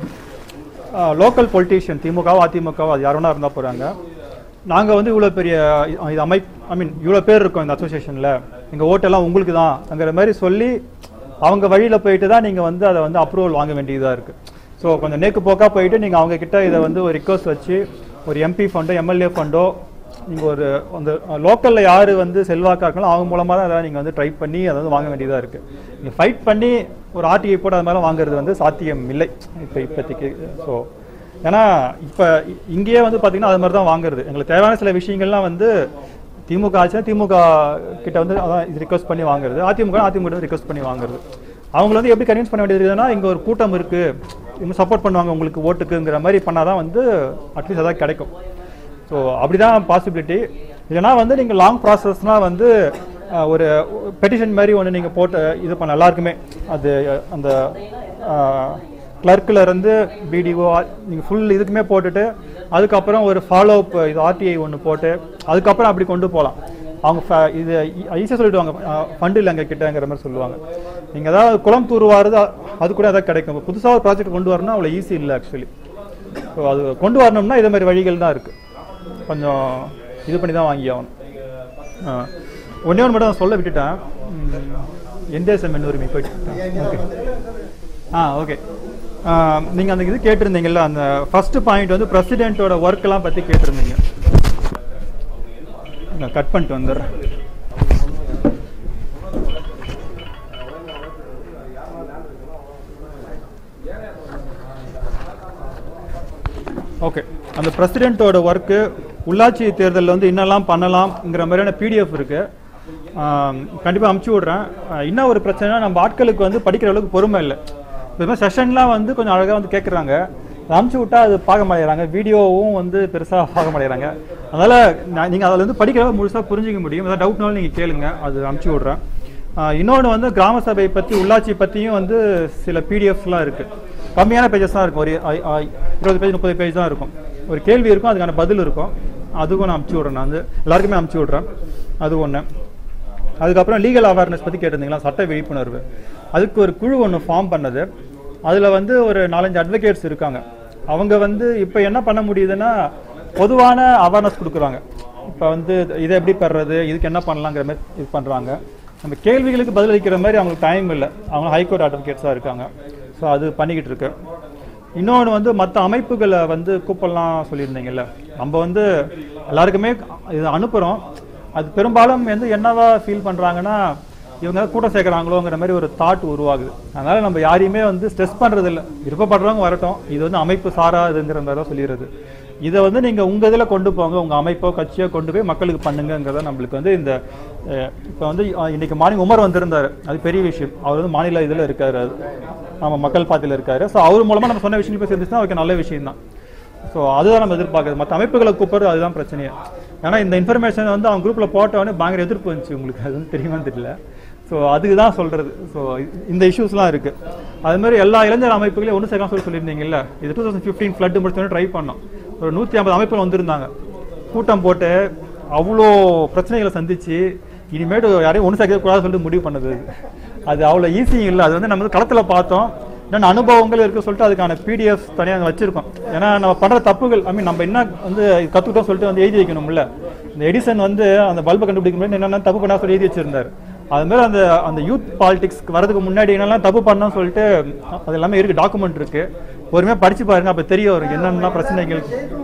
லோக்கல் பொலிட்டீஷியன் திமுகவோ அதிமுகவோ அது யார் வேணா இருந்தால் போகிறாங்க நாங்கள் வந்து இவ்வளோ பெரிய இ- இது அமைப் ஐ மீன் இவ்வளோ பேர் இருக்கோம் இந்த அசோசியேஷனில் எங்கள் ஓட்டெல்லாம் உங்களுக்கு தான்ங்கிற மாதிரி சொல்லி அவங்க வழியில் போயிட்டு தான் நீங்கள் வந்து அதை வந்து அப்ரூவல் வாங்க வேண்டியதாக இருக்குது ஸோ கொஞ்சம் நேக்கு போக்கா போயிட்டு நீங்கள் அவங்க கிட்ட இதை வந்து ஒரு ரிக்வஸ்ட் வச்சு ஒரு எம்பி ஃபண்டோ எம்எல்ஏ ஃபண்டோ நீங்கள் ஒரு அந்த லோக்கலில் யார் வந்து செல்வாக்கா இருக்காங்களோ அவங்க மூலமாக தான் அதை நீங்கள் வந்து ட்ரை பண்ணி அதை வந்து வாங்க வேண்டியதாக இருக்குது நீங்கள் ஃபைட் பண்ணி ஒரு ஆர்டிஐ போட்டு அது மேலே வாங்குறது வந்து சாத்தியம் இல்லை இப்போ இப்போதைக்கு ஸோ ஏன்னா இப்போ இங்கேயே வந்து பார்த்தீங்கன்னா அது மாதிரி தான் வாங்குறது எங்களுக்கு தேவையான சில விஷயங்கள்லாம் வந்து திமுக ஆச்சுன்னா திமுக கிட்ட வந்து அதான் இது ரிக்வஸ்ட் பண்ணி வாங்குறது அதிமுக அதிமுக ரிக்வஸ்ட் பண்ணி வாங்குறது அவங்கள வந்து எப்படி கன்வின்ஸ் பண்ண வேண்டியது இருக்குதுன்னா இங்கே ஒரு கூட்டம் இருக்கு இவங்க சப்போர்ட் பண்ணுவாங்க உங்களுக்கு ஓட்டுக்குங்கிற மாதிரி பண்ணாதான் வந்து அட்லீஸ்ட் அதான் கிடைக்கும் ஸோ அப்படிதான் பாசிபிலிட்டி இல்லைனா வந்து நீங்கள் லாங் ப்ராசஸ்னால் வந்து அஹ், ஒரு பெட்டிஷன் மாதிரி ஒன்று நீங்கள் போட்டு இது பண்ண எல்லாருக்குமே அது அஹ், அந்த கிளர்க்கில் இருந்து பிடிஓ நீங்கள் ஃபுல் இதுக்குமே போட்டுட்டு அதுக்கப்புறம் ஒரு ஃபாலோ அப் இது ஆர்டிஐ ஒன்று போட்டு அதுக்கப்புறம் அப்படி கொண்டு போகலாம் அவங்க ஃப- இது ஈஸியாக சொல்லிடுவாங்க ஃபண்டு இல்லை எங்கள் கிட்டங்கிற மாதிரி சொல்லுவாங்க நீங்கள் ஏதாவது குளம் தூர்வாருது அ- அது கூட எதாவது கிடைக்கும் புதுசாக ஒரு ப்ராஜெக்ட் கொண்டு வரணும் அவ்வளோ ஈஸி இல்லை ஆக்சுவலி ஸோ அது கொண்டு வரணும்னா இதே மாதிரி வழிகள் தான் இருக்குது கொஞ்சம் இது பண்ணி தான் வாங்கி ஆகணும் ஆ. ஒண்ணே ஒன்று மட்டும் நான் சொல்ல விட்டுட்டேன் என்தேசம் என்ன உரிமை போயிட்டு ஓகே ஆ ஓகே நீங்கள் அந்த இது கேட்டிருந்தீங்கல்ல அந்த ஃபர்ஸ்ட் பாயிண்ட் வந்து பிரசிடென்ட்டோட ஒர்க்கெல்லாம் பற்றி கேட்டிருந்தீங்க நான் கட் பண்ணிட்டு வந்துடுறேன் ஓகே அந்த பிரசிடென்ட்டோட ஒர்க்கு உள்ளாட்சி தேர்தலில் வந்து என்னெல்லாம் பண்ணலாம்ங்கிற மாதிரியான பிடிஎஃப் இருக்கு கண்டிப்பாக அமுச்சு விட்றேன் ஆஹ் இன்னும் ஒரு பிரச்சனை நம்ம ஆட்களுக்கு வந்து படிக்கிற அளவுக்கு பொறுமை இல்லை இப்போ செஷன்லாம் வந்து கொஞ்சம் அழகாக வந்து கேட்குறாங்க அமுச்சு விட்டா அது பார்க்க மாட்டேங்கிறாங்க வீடியோவும் வந்து பெருசாக பார்க்க மாட்டேங்கிறாங்க அதனால் நீங்கள் அதில் வந்து படிக்கிறவங்க முழுசாக புரிஞ்சிக்க முடியும் ஏதாவது டவுட்னாலும் நீங்கள் கேளுங்க அது அமுச்சு விட்றேன் இன்னொன்று வந்து கிராம சபை பற்றி உள்ளாட்சி பற்றியும் வந்து சில பிடிஎஃப்லாம் இருக்குது கம்மியான பேஜஸ் தான் இருக்கும் ஒரு ஐ- ஐ- இருபது பேஜ் முப்பது பேஜ் தான் இருக்கும் ஒரு கேள்வி இருக்கும் அதுக்கான பதில் இருக்கும் அதுக்கும் நான் அமுச்சு விட்றேன் நான் வந்து எல்லாருக்குமே அமுச்சு விட்றேன் அது ஒன்று அதுக்கப்புறம் லீகல் அவேர்னஸ் பற்றி கேட்டிருந்தீங்களா சட்ட விழிப்புணர்வு அதுக்கு ஒரு குழு ஒன்று ஃபார்ம் பண்ணது அதில் வந்து ஒரு நாலஞ்சு அட்வொகேட்ஸ் இருக்காங்க அவங்க வந்து இப்போ என்ன பண்ண முடியுதுன்னா பொதுவான அவேர்னஸ் கொடுக்குறாங்க இப்போ வந்து இதை எப்படி பெறுறது இதுக்கு என்ன பண்ணலாங்கிற மாதிரி இது பண்ணுறாங்க நம்ம கேள்விகளுக்கு பதிலளிக்கிற மாதிரி அவங்களுக்கு டைம் இல்லை அவங்க ஹைகோர்ட் அட்வொகேட்ஸாக இருக்காங்க ஸோ அது பண்ணிக்கிட்டு இருக்கு இன்னொன்று வந்து மற்ற அமைப்புகளை வந்து கூப்பிடலாம் சொல்லியிருந்தீங்கல்ல நம்ம வந்து எல்லாருக்குமே இது அனுப்புகிறோம் அது பெரும்பாலும் வந்து என்னவா ஃபீல் பண்ணுறாங்கன்னா இவங்க கூட்டம் சேர்க்குறாங்களோங்கிற மாதிரி ஒரு தாட் உருவாகுது அதனால நம்ம யாரையுமே வந்து ஸ்ட்ரெஸ் பண்ணுறது இல்லை விருப்பப்படுறவங்க வரட்டும் இது வந்து அமைப்பு சாராதுங்கிற மாதிரி தான் சொல்லிடுறது இதை வந்து நீங்கள் உங்கள் இதில் கொண்டு போங்க உங்கள் அமைப்போ கட்சியோ கொண்டு போய் மக்களுக்கு பண்ணுங்கிறத நம்மளுக்கு வந்து இந்த இப்போ வந்து அஹ், இன்னைக்கு மார்னிங் உமர் வந்திருந்தார் அது பெரிய விஷயம் அவர் வந்து மாநில இதில் இருக்காரு அது நம்ம மக்கள் பார்ட்டியில் இருக்காரு ஸோ அவர் மூலமாக நம்ம சொன்ன விஷயங்கள் போய் சேர்ந்துச்சுன்னா அவருக்கு நல்ல விஷயம் தான் ஸோ அதுதான் நம்ம எதிர்பார்க்குறது மற்ற அமைப்புகளை கூப்பிடுறது அதுதான் பிரச்சனையே ஏன்னா இந்த இன்ஃபர்மேஷன் வந்து அவங்க குரூப்பில் போட்டவொடனே பயங்கர எதிர்ப்பு வந்துச்சு உங்களுக்கு அது வந்து தெரியுமான்னு தெரியல ஸோ அதுக்கு தான் சொல்கிறது ஸோ இந்த இஷ்யூஸ்லாம் இருக்குது அது மாதிரி எல்லா இளைஞர் அமைப்புகளையும் ஒன்று சேர்க்கலாம் சொல்லி சொல்லியிருந்தீங்கல்ல இது டூ தௌசண்ட் ஃபிஃப்டீன் ஃப்ளட் முடிச்சோன்னு ட்ரை பண்ணோம் ஒரு நூற்றி ஐம்பது அமைப்புகள் வந்திருந்தாங்க கூட்டம் போட்டு அவ்வளோ பிரச்சனைகளை சந்திச்சு இனிமேட்டு யாரையும் ஒன்று சேர்க்க கூடாது சொல்லிட்டு முடிவு பண்ணது அது. அது அவ்வளோ ஈஸி இல்லை அது வந்து நம்ம வந்து களத்தில் பார்த்தோம் என்னென்ன அனுபவங்கள் இருக்கு சொல்லிட்டு அதுக்கான பிடிஎஃப் தனியாக வச்சிருக்கோம் ஏன்னா நம்ம பண்ற தப்புகள் ஐ மீன் நம்ம என்ன வந்து கற்றுக்கிட்டோம் சொல்லிட்டு வந்து எழுதி வைக்கணும்ல இந்த எடிசன் வந்து அந்த பல்பை கண்டுபிடிக்கும் போது என்னென்ன தப்பு பண்ணா சொல்லி எழுதி வச்சிருந்தாரு அது மாதிரி அந்த அந்த யூத் பாலிடிக்ஸ்க்கு வரதுக்கு முன்னாடி என்னெல்லாம் தப்பு பண்ணோம்னு சொல்லிட்டு அது எல்லாமே இருக்கு டாக்குமெண்ட் இருக்கு பொறுமையாக படிச்சு பாருங்க அப்போ தெரிய வரும் என்னென்ன பிரச்சனைகள்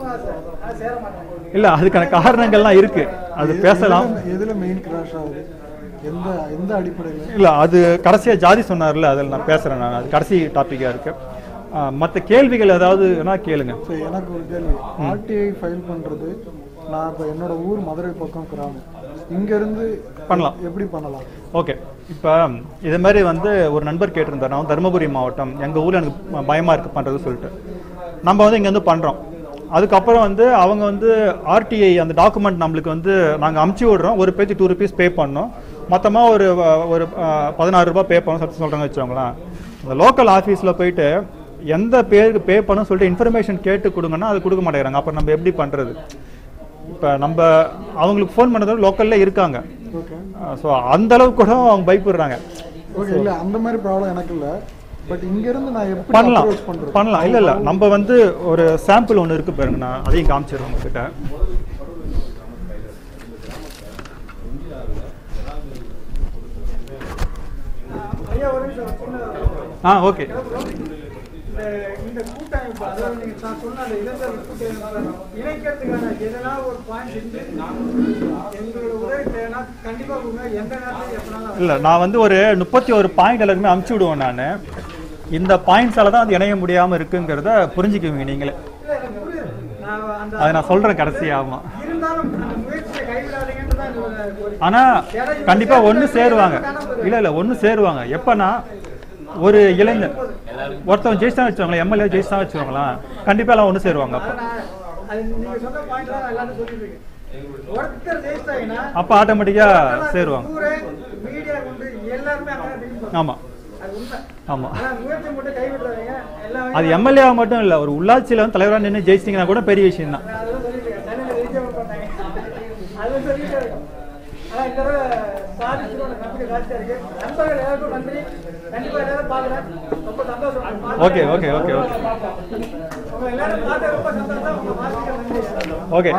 சேர மாட்டாங்க இல்ல அதுக்கான காரணங்கள்லாம் இருக்கு அது பேசலாம் எதுல- எதுல மெயின் கிராஷ் ஆகுது எந்த எந்த அடிப்படையில் இல்ல அது கடைசியா ஜாதி சொன்னார்ல அதில் நான் பேசுறேன் நான் அது கடைசி டாபிக்கா இருக்கு மற்ற கேள்விகள் ஏதாவது வேணா கேளுங்க சரி எனக்கு ஒரு கேள்வி ஆர்டிஐ ஃபைல் பண்றது நான் இப்போ என்னோட ஊர் மதுரை பக்கம் கிராமம் இங்க இருந்து பண்ணலாம். எப்படி பண்ணலாம் ஓகே இப்போ இது மாதிரி வந்து ஒரு நண்பர் கேட்டிருந்தார் நான் தருமபுரி மாவட்டம் எங்கள் ஊரில் எனக்கு ப- பயமா இருக்கு பண்ணுறது சொல்லிட்டு நம்ம வந்து இங்கேருந்து பண்ணுறோம் அதுக்கப்புறம் வந்து அவங்க வந்து ஆர்டிஐ அந்த டாக்குமெண்ட் நம்மளுக்கு வந்து நாங்கள் அமுச்சு விடுறோம் ஒரு பேஜ் டூ ருபீஸ் பே பண்ணோம் மொத்தமாக ஒரு அஹ், ஒரு அஹ், பதினாறு ரூபாய் பே பண்ணோம் சத்து சொல்கிறாங்க வச்சுக்கோங்களேன் அந்த லோக்கல் ஆஃபீஸில் போயிட்டு எந்த பேருக்கு பே பண்ணணும் சொல்லிட்டு இன்ஃபர்மேஷன் கேட்டு கொடுங்கன்னா அது கொடுக்க மாட்டேங்கிறாங்க அப்போ நம்ம எப்படி பண்ணுறது இப்போ நம்ம அவங்களுக்கு ஃபோன் பண்ணுறது லோக்கலில் இருக்காங்க ஓகே ஸோ அந்த அளவுக்கு கூட அவங்க பயப்படுறாங்க ஓகே இல்ல அந்த மாதிரி ப்ராப்ளம் எனக்கு இல்ல பட் இங்க இருந்து நான் எப்படி பண்ணலாம் அப்ரோச் பண்றது பண்ணலாம் இல்ல இல்ல நம்ம வந்து ஒரு சாம்பிள் ஒன்று இருக்கு பாருங்க நான் அதையும் காமிச்சிடுறேன் உங்ககிட்ட ஐயா ஒரு நிமிஷம் சின்னதா. ஆ ஓகே இந்த இந்த கூட்டமைப்பு அதாவது நீங்க நான் சொன்ன அந்த இளைஞர் கூட்டமைப்பு இணைக்கிறதுக்கான எதனா ஒரு பாயிண்ட் இருந்து எங்களோட உதவி தேவைன்னா கண்டிப்பா கொடுங்க எந்த நேரத்துல எப்பனாலும் இல்ல நான் வந்து ஒரு முப்பத்தி ஒரு பாயிண்ட் எல்லாருக்குமே அமுச்சு விடுவேன் நான் இந்த பாயிண்ட்ஸால தான் அது இணைய முடியாம இருக்குங்கிறத புரிஞ்சுக்குவீங்க நீங்களே இல்ல, எனக்கு புரியுது. நான் அந்த அதை நான் சொல்றேன் கடைசியா ஆமா இருந்தாலும் அந்த முயற்சியை கைவிடாதீங்கன்னு தான் இது ஒரு- ஒரு ஆனா கண்டிப்பா ஒண்ணு சேருவாங்க இல்ல இல்ல ஒண்ணு சேருவாங்க எப்பனா ஒரு இளைஞர் ஒருத்தவன் ஜெயிச்சா வச்சுவாங்களேன் எம்எல்ஏ ஜெயிச்சா வச்சுவாங்களேன் கண்டிப்பா எல்லாம் ஒண்ணு சேருவாங்க அப்ப நான் அது நீங்க சொன்ன பாயிண்ட் தான் நான் எல்லாரும் சொல்லிட்டு இருக்கேன் ஒருத்தர் ஜெயிச்சிட்டாங்கன்னா அப்ப ஆட்டோமேட்டிக்கா சேருவாங்க ஊரே மீடியா கொண்டு எல்லாருமே அங்கே ஜெயிப்பாங்க ஆமா அது உண்மை ஆமா ஆனா முயற்சி மட்டும் கைவிடுறாங்க எல்லாமே அது எம்எல்ஏ மட்டும் இல்ல ஒரு உள்ளாட்சியில வந்து தலைவரா நின்று ஜெயிச்சிங்கன்னா கூட பெரிய விஷயம் தான் நான் அதெல்லாம் சொல்லிட்டு இருக்கேன் சென்னையில ஜெயிக்க மாட்டாங்க அது சொல்லிட்டு இருக்கேன் ஆனா இந்த தடவை சாதிச்சிரும் நம்பிக்கை ஜாஸ்தியா இருக்கு நண்பர்கள் எல்லாருக்கும் நன்றி கண்டிப்பா எல்லாரும் பாக்குறேன் ரொம்ப சந்தோஷம் ஓகே ஓகே ஓகே ஓகே உங்க எல்லாரும் பார்த்து ரொம்ப சந்தோஷம் உங்க வாழ்த்துக்கள் நன்றி ஓகே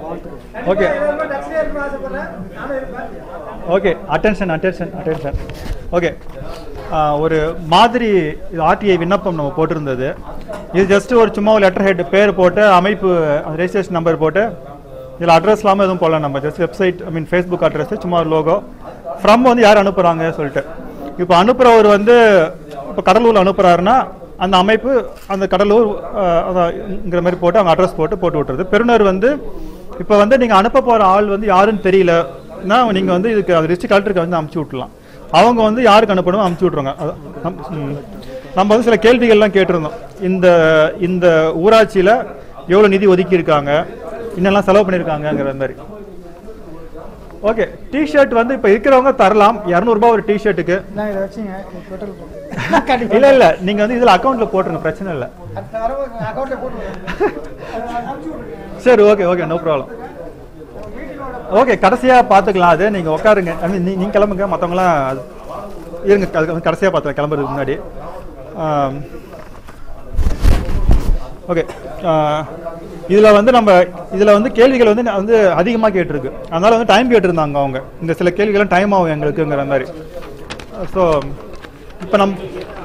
ஓகே கண்டிப்பா எல்லாருமே டச்லயே இருக்கணும்னு ஆசைப்படுறேன் நானும் இருப்பேன் okay attention attention attention okay ஒரு மாதிரி ஆர்டிஐ விண்ணப்பம் நம்ம போட்டிருந்தது இது ஜஸ்ட் ஒரு சும்மா ஒரு லெட்டர் ஹெட் பேர் போட்டு அமைப்பு ரெஜிஸ்ட்ரேஷன் நம்பர் போட்டு இதில் அட்ரஸ் இல்லாமல் எதுவும் போடல நம்ம just website I mean Facebook address சும்மா ஒரு லோகோ ஃப்ரம் வந்து யார் அனுப்புகிறாங்க சொல்லிட்டு இப்போ அனுப்புகிறவர் வந்து இப்போ கடலூர் அனுப்புகிறாருன்னா அந்த அமைப்பு அந்த கடலூர் அஹ், அதான்ங்கிற மாதிரி போட்டு அவங்க அட்ரஸ் போட்டு போட்டு விட்டுறது பெறுநர் வந்து இப்போ வந்து நீங்கள் அனுப்ப போகிற ஆள் வந்து யாருன்னு தெரியலன்னா நீங்கள் வந்து இதுக்கு அது டிஸ்ட்ரிக்ட் கலெக்டருக்கு வந்து அமுச்சு விட்றலாம் அவங்க வந்து யாருக்கு அனுப்பணும் அமுச்சு விட்ருவாங்க அது- நம்- ம். நம்ம வந்து சில கேள்விகள்லாம் கேட்டிருந்தோம் இந்த இந்த ஊராட்சியில் எவ்வளோ நிதி ஒதுக்கி இருக்காங்க இன்னெல்லாம் செலவு பண்ணியிருக்காங்கங்கிற மாதிரி ஓகே டிஷர்ட் வந்து இப்போ இருக்கிறவங்க தரலாம் இரநூறுபா ஒரு டிஷர்ட்டுக்கு நான் இதை வச்சுங்க பெட்ரோல் போட்டு இல்ல இல்ல நீங்க வந்து இதுல அக்கவுண்ட்ல போட்டுருங்க பிரச்சனை இல்ல அடுத்த வாரம் அக்கௌண்ட்ல போட்டு விடுறேன். அதை அனுப்பிச்சு விட்ருங்க சரி ஓகே ஓகே நோ ப்ராப்ளம் மீட்டிங்கோட ஓகே கடைசியா பார்த்துக்கலாம் அது நீங்க உட்காருங்க I mean, நீ நீங்க கிளம்புங்க மற்றவங்களாம் இருங்க க- கடைசியா பார்த்துக்கலாம் கிளம்புறதுக்கு முன்னாடி ஓகே இதில் வந்து நம்ம இதில் வந்து கேள்விகள் வந்து வந்து அதிகமாக கேட்டிருக்கு அதனால வந்து டைம் கேட்டிருந்தாங்க அவங்க இந்த சில கேள்விகள்லாம் டைம் ஆகும் எங்களுக்குங்கிற மாதிரி ஸோ இப்போ நம்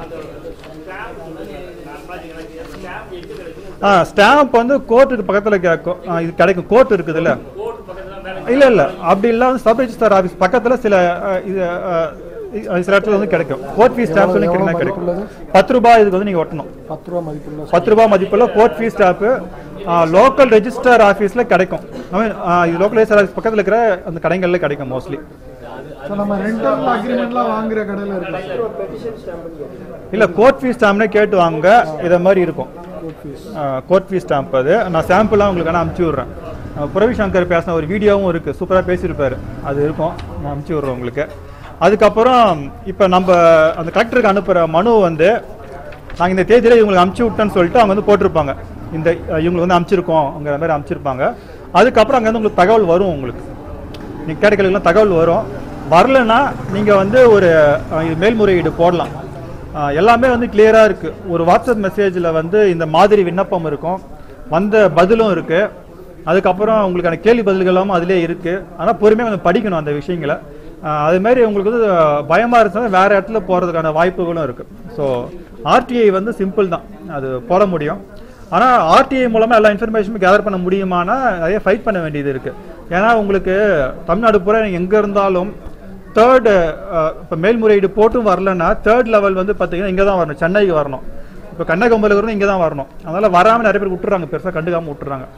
ஆ ஸ்டாம்ப் வந்து கோர்ட்டுக்கு பக்கத்தில் கேட்கும் ஆ, இது கிடைக்கும் கோர்ட் இருக்குதுல்ல இல்ல இல்ல அப்படி இல்ல சப் ரெஜிஸ்டர் ஆபீஸ் பக்கத்துல சில அஹ், இது அஹ், இது சில இடத்துல வந்து கிடைக்கும் கோர்ட் ஃபீஸ் ஸ்டாம்ப் சொல்லி எவ்வளவு கிடைக்கும் கிடைக்கும் மதிப்புள்ளது? பத்து ரூபாய் இதுக்கு வந்து நீங்க ஒட்டணும் பத்து ரூபா மதிப்புள்ள பத்து ரூபாய் மதிப்புள்ள court fee stamp local register ஆபீஸ்ல கிடைக்கும் I mean, ஆ, இது லோக்கல் ரெஜிஸ்டர் ஆஃபீஸ் பக்கத்துல இருக்கிற அந்த கடைகள்ல கிடைக்கும் மோஸ்ட்லி ஸோ நம்ம ரெண்டல் அக்ரிமெண்ட்லாம் வாங்குற கடையில் இருக்கு பெட்டிஷன் ஸ்டாம்ப் இல்ல கோர்ட் ஃபீஸ் ஸ்டாம்ப்னே கேட்டு வாங்க இத மாதிரி இருக்கும் கோர்ட் ஃபீஸ் ஸ்டாம்ப் அது நான் சாம்பிளாக உங்களுக்கு வேணா அனுப்பிச்சி விட்றேன் அஹ் புரவி சங்கர் பேசின ஒரு வீடியோவும் இருக்கு சூப்பரா பேசியிருப்பாரு அது இருக்கும் நான் அனுப்பிச்சி விட்றேன் உங்களுக்கு அதுக்கப்புறம் இப்போ நம்ம அந்த கலெக்டருக்கு அனுப்புற மனு வந்து நாங்கள் இந்த தேதியில இவங்களுக்கு அனுப்பிச்சி விட்டோன்னு சொல்லிட்டு அவங்க வந்து போட்டிருப்பாங்க இந்த அஹ், இவங்களுக்கு வந்து அனுப்பிச்சிருக்கோங்கிற மாதிரி அனுப்பிச்சிருப்பாங்க அதுக்கப்புறம் அங்கேருந்து உங்களுக்கு தகவல் வரும் உங்களுக்கு நீங்கள் கேட்டகரிலாம் தகவல் வரும் வரலன்னா நீங்கள் வந்து ஒரு அஹ், இது மேல்முறையீடு போடலாம் அஹ், எல்லாமே வந்து கிளியராக இருக்குது ஒரு வாட்ஸ்அப் மெசேஜில் வந்து இந்த மாதிரி விண்ணப்பம் இருக்கும் வந்த பதிலும் இருக்குது அதுக்கப்புறம் உங்களுக்கான கேள்வி பதில்களும் அதிலே இருக்குது ஆனால் பொறுமையாக கொஞ்சம் படிக்கணும் அந்த விஷயங்களை அஹ், அது மாதிரி உங்களுக்கு வந்து பயமாக இருந்துச்சுன்னா வேறு இடத்துல போகிறதுக்கான வாய்ப்புகளும் இருக்குது ஸோ ஆர்டிஐ வந்து சிம்பிள் தான் அது போட முடியும் ஆனால் ஆர்டிஐ மூலமாக எல்லா இன்ஃபர்மேஷனும் கேதர் பண்ண முடியுமானா நிறைய ஃபைட் பண்ண வேண்டியது இருக்குது ஏன்னா உங்களுக்கு தமிழ்நாடு பூரா நீங்க எங்கே இருந்தாலும் தேர்டு இப்போ மேல்முறையீடு போட்டும் வரலன்னா தேர்ட் லெவல் வந்து பார்த்தீங்கன்னா இங்கே தான் வரணும் சென்னைக்கு வரணும் இப்போ கன்னியாகுமரியில் இருந்து இங்கே தான் வரணும் அதனால் வராமல் நிறைய பேர் விட்டுறாங்க பெருசாக கண்டுக்காமல் விட்டுறாங்க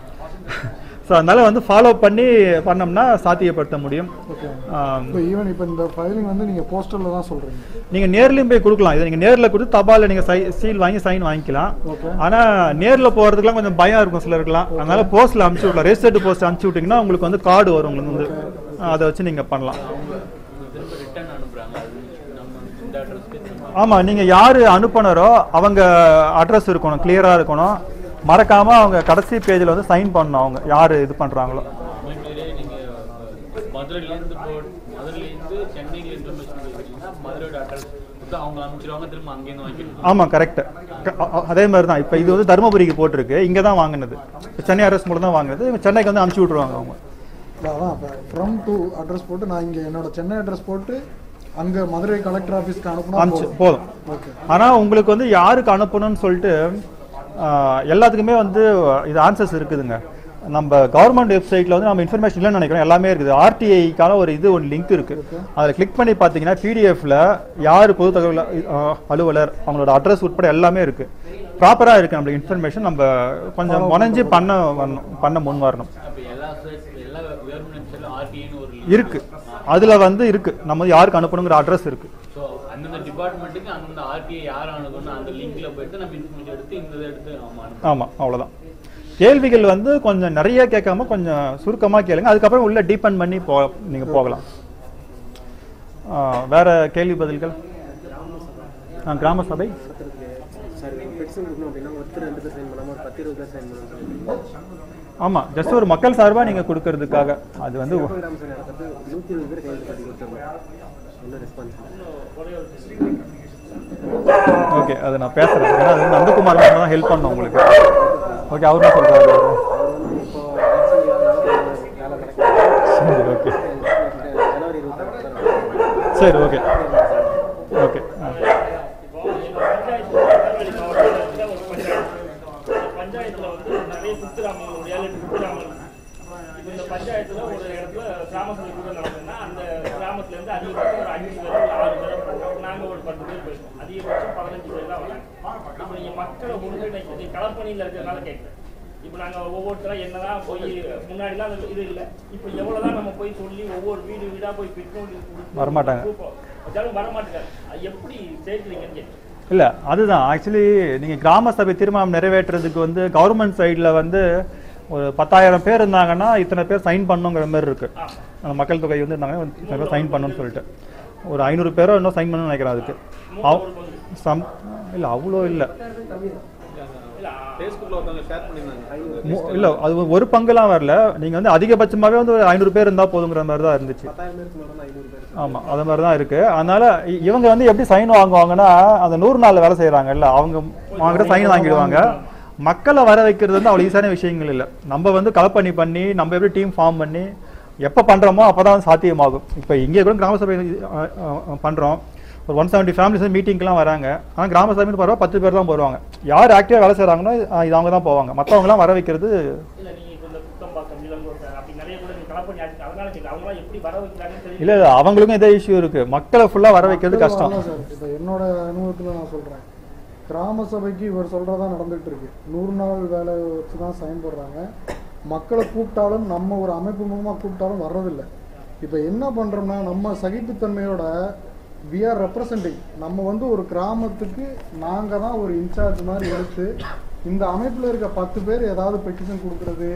ஸோ அதனால வந்து ஃபாலோ பண்ணி பண்ணோம்னா சாத்தியப்படுத்த முடியும் ஆம், இப்போ ஈவன் இப்போ இந்த ஃபைலிங் வந்து நீங்கள் போஸ்டரில் தான் சொல்கிறீங்க நீங்க நேர்லயும் போய் கொடுக்கலாம் இதை நீங்க நேர்ல கொடுத்து தபால்ல நீங்க சீல் வாங்கி சைன் வாங்கிக்கலாம் Okay. ஆனா நேர்ல போறதுக்குலாம் கொஞ்சம் பயம் இருக்கும் சிலருக்குலாம் அதனால போஸ்ட்ல அனுப்பிச்சு விடலாம் ரெஜிஸ்டர்டு போஸ்ட் அனுப்பிச்சு விட்டீங்கன்னா உங்களுக்கு வந்து கார்டு வரும் உங்களுக்கு வந்து அதை வச்சு நீங்க பண்ணலாம் ரிட்டர்ன் அனுப்புறாங்க அது நம்ம இந்த அட்ரஸ்க்கு ஆமா நீங்க யாரு அனுப்புனரோ அவங்க அட்ரஸ் இருக்கணும் கிளியரா இருக்கணும் மறக்காம அவங்க கடைசி பேஜ்ல வந்து சைன் பண்ணணும் அவங்க யாரு இது பண்றாங்களோ உண்மையிலேயே நீங்க மதுரையிலேருந்து போ மதுரையிலேருந்து சென்னைக்கு இன்ஃபர்மேஷன் கேட்குறீங்கன்னா மதுரையோட அட்ரஸ் கொடுத்து அவங்க அனுப்பிச்சிருவாங்க திரும்ப அங்கேருந்து வாங்கிக்கணும் ஆமா கரெக்ட் அதே மாதிரி தான் இப்போ இது வந்து தருமபுரிக்கு போட்டிருக்கு இங்க தான் வாங்கினது சென்னை அட்ரஸ் மூலம் தான் வாங்கினது இவங்க சென்னைக்கு வந்து அனுப்பிச்சு விட்ருவாங்க அவங்க இல்லை அதான் இப்போ ஃப்ரம் டு அட்ரஸ் போட்டு நான் இங்கே என்னோட சென்னை அட்ரஸ் போட்டு அங்கே மதுரை கலெக்டர் ஆஃபீஸ்க்கு அனுப்புனா அனுப்பிச்சு போதும் போதும் ஓகே ஆனா உங்களுக்கு வந்து யாருக்கு அனுப்பணும்னு சொல்லிட்டு ஆஹ், எல்லாத்துக்குமே வந்து இது ஆன்சர்ஸ் இருக்குதுங்க நம்ம கவர்மெண்ட் வெப்சைட்ல வந்து நம்ம இன்ஃபர்மேஷன் இல்லைன்னு நினைக்கிறோம் எல்லாமே இருக்குது ஆர்டிஐக்கான ஒரு இது ஒரு லிங்க் இருக்கு அதில் கிளிக் பண்ணி பார்த்தீங்கன்னா பிடிஎஃப்ல யார் பொது தகவல் ஆஹ், அலுவலர் அவங்களோட அட்ரஸ் உட்பட எல்லாமே இருக்கு ப்ராப்பரா இருக்கு நம்மளுக்கு இன்ஃபர்மேஷன் நம்ம கொஞ்சம் முனைஞ்சு பண்ண வரணும் பண்ண முன் வரணும் அப்போ எல்லா sites- எல்லா கவர்மெண்ட் வெப்சைட்ல ஆர்டின்னு ஒரு link. இருக்கு அதுல வந்து இருக்கு நம்ம யாருக்கு அனுப்பணுங்கிற அட்ரஸ் இருக்கு ஸோ அந்தந்த டிபார்ட்மெண்ட்டுக்கு அந்தந்த ஆர்டிஐ யார் அனுப்பணும் அந்த லிங்க்ல போயிட்டு நம்ம இன்ஃபர்மேஷன் எடுத்து இந்த இதை எடுத்து நம்ம அனுப்பணும் ஆமா அவ்வளவுதான் கேள்விகள் வந்து கொஞ்சம் நிறைய கேட்காம கொஞ்சம் சுருக்கமா கேளுங்க அதுக்கப்புறம் உள்ள டீபெண்ட் பண்ணி போ நீங்க போகலாம் ஆ, வேற கேள்வி பதில்கள் ஆ, கிராம சபை சார் பெட்டிஷன் கொடுக்கணும் அப்படின்னா ஒருத்தர் ரெண்டு பேர் சைன் பண்ணாமல் ஒரு பத்து இருபது பேர் சைன் பண்ணணும் ஆமா ஜஸ்ட் ஒரு மக்கள் சார்பா நீங்க கொடுக்கறதுக்காக அது வந்து கிராம சபை நடக்கிறது நூற்றி இருபது பேர் கையில் கட்டி கொடுத்துருவோம் என்ன ரெஸ்பான்ஸ் ஓகே அதை நான் பேசுறேன் ஏன்னா அது வந்து நந்தகுமார் மேம் தான் ஹெல்ப் பண்ணோம் உங்களுக்கு ஓகே அவர் என்ன சொல்றாரு அவர் வந்து இப்போ வேலை நடக்குது சரி ஓகே ஜனவரி இருபத்தாறு சரி ஓகே ஓகே பஞ்சாயத்துல வந்து நிறைய குத்துராமங்கள் ஒரு ஏழு எட்டு குத்துராமங்கள் இப்போ இந்த பஞ்சாயத்துல ஒரு இடத்துல கிராம சபை கூட நடந்ததுன்னா அந்த கிராமத்துல இருந்து அதிகபட்சம் ஒரு அஞ்சு பேர் ஒரு ஆறு பேர் போவோம். நாங்க ஒரு பத்து பேர் போயிருக்கோம் அதிகபட்சம் பதினஞ்சு பேர் தான் வராங்க இப்போ நீங்க மக்களை ஒருங்கிணைக்க களப்பணியில இருக்கிறதுனால கேட்குறேன் இப்போ நாங்க ஒவ்வொருத்தரா என்னதான் போய் முன்னாடிலாம் அது இது இல்லை இப்போ எவ்வளவுதான் நம்ம போய் சொல்லி ஒவ்வொரு வீடு வீடா போய் பெட்ரோல் வரமாட்டாங்க. வர வரமாட்டாங்க அது எப்படி சேர்க்குறீங்கன்னு கேட்குறேன் இல்ல அதுதான் ஆக்சுவலி நீங்க கிராம சபை தீர்மானம் நிறைவேற்றுறதுக்கு வந்து கவர்மெண்ட் சைடுல வந்து ஒரு பத்தாயிரம் பேர் இருந்தாங்கன்னா இத்தனை பேர் சைன் பண்ணுங்கிற மாதிரி இருக்கு அந்த மக்கள் தொகை வந்து இருந்தாங்கன்னா இத்தனை பேர் சைன் பண்ணணும்னு சொல்லிட்டு ஒரு ஐநூறு பேரோ இன்னும் சைன் பண்ணணும்னு நினைக்கிறேன் அதுக்கு அவ்- சம் இல்ல அவ்வளோ இல்ல இல்ல ஃபேஸ்புக்கில் ஒருத்தவங்க ஷேர் பண்ணியிருந்தாங்க மு- இல்ல அது ஒரு பங்குலாம் வரல நீங்க வந்து அதிகபட்சமாவே வந்து ஒரு ஐநூறு பேர் இருந்தா போதுங்கிற மாதிரி தான் இருந்துச்சு ஆமா அது மாதிரி தான் இருக்கு அதனால இ- இவங்க வந்து எப்படி சைன் வாங்குவாங்கன்னா அந்த நூறு நாள் வேலை செய்யறாங்கல்ல அவங்க அவங்ககிட்ட சைன் வாங்கிடுவாங்க மக்களை வர வைக்கிறது வந்து அவ்வளவு ஈஸியான விஷயங்கள் இல்லை நம்ம வந்து கலப்பணி பண்ணி நம்ம எப்படி டீம் ஃபார்ம் பண்ணி எப்போ பண்றோமோ அப்பதான் வந்து சாத்தியமாகும் இப்போ இங்கே கூட கிராம சபை அஹ், அஹ், பண்றோம் ஒரு ஒன் செவன்ட்டி ஃபேமிலிஸ் மீட்டிங்லாம் வராங்க ஆனால் கிராம சபைன்னு பரவாயில்ல பத்து பேர் தான் வருவாங்க யார் ஆக்டிவாக வேலை செய்கிறாங்களோ இது அவங்க தான் போவாங்க மற்றவங்களாம் வர வைக்கிறது இல்ல நீங்க இப்ப இந்த குத்தம் பாக்கம் இளங்கோட்டை அப்படி நிறைய கூட நீங்க கலப்பணி ஆச்சு அதனால கேட்க அவங்களாம் எப்படி வர வைக்கிறாங்கன்னு தெரியும் இல்லை இல்லை அவங்களுக்கும் இதே இஷ்யூ இருக்கு மக்களை ஃபுல்லாக வர வைக்கிறது கஷ்டம் வரலாம் சார் இப்போ என்னோட அனுபவத்தில் நான் சொல்கிறேன் கிராம சபைக்கு இவர் சொல்கிறதா நடந்துகிட்டு இருக்கு நூறு நாள் வேலை வச்சு தான் சைன் போடுறாங்க மக்களை கூப்பிட்டாலும் நம்ம ஒரு அமைப்பு மூலமாக கூப்பிட்டாலும் வர்றதில்லை இப்போ என்ன பண்ணுறோம்னா நம்ம சகிப்புத்தன்மையோட வி ஆர் ரெப்ரசன்டிங் நம்ம வந்து ஒரு கிராமத்துக்கு நாங்கள் தான் ஒரு இன்சார்ஜ் மாதிரி எடுத்து இந்த அமைப்பில் இருக்க பத்து பேர் ஏதாவது பெட்டிஷன் கொடுக்குறது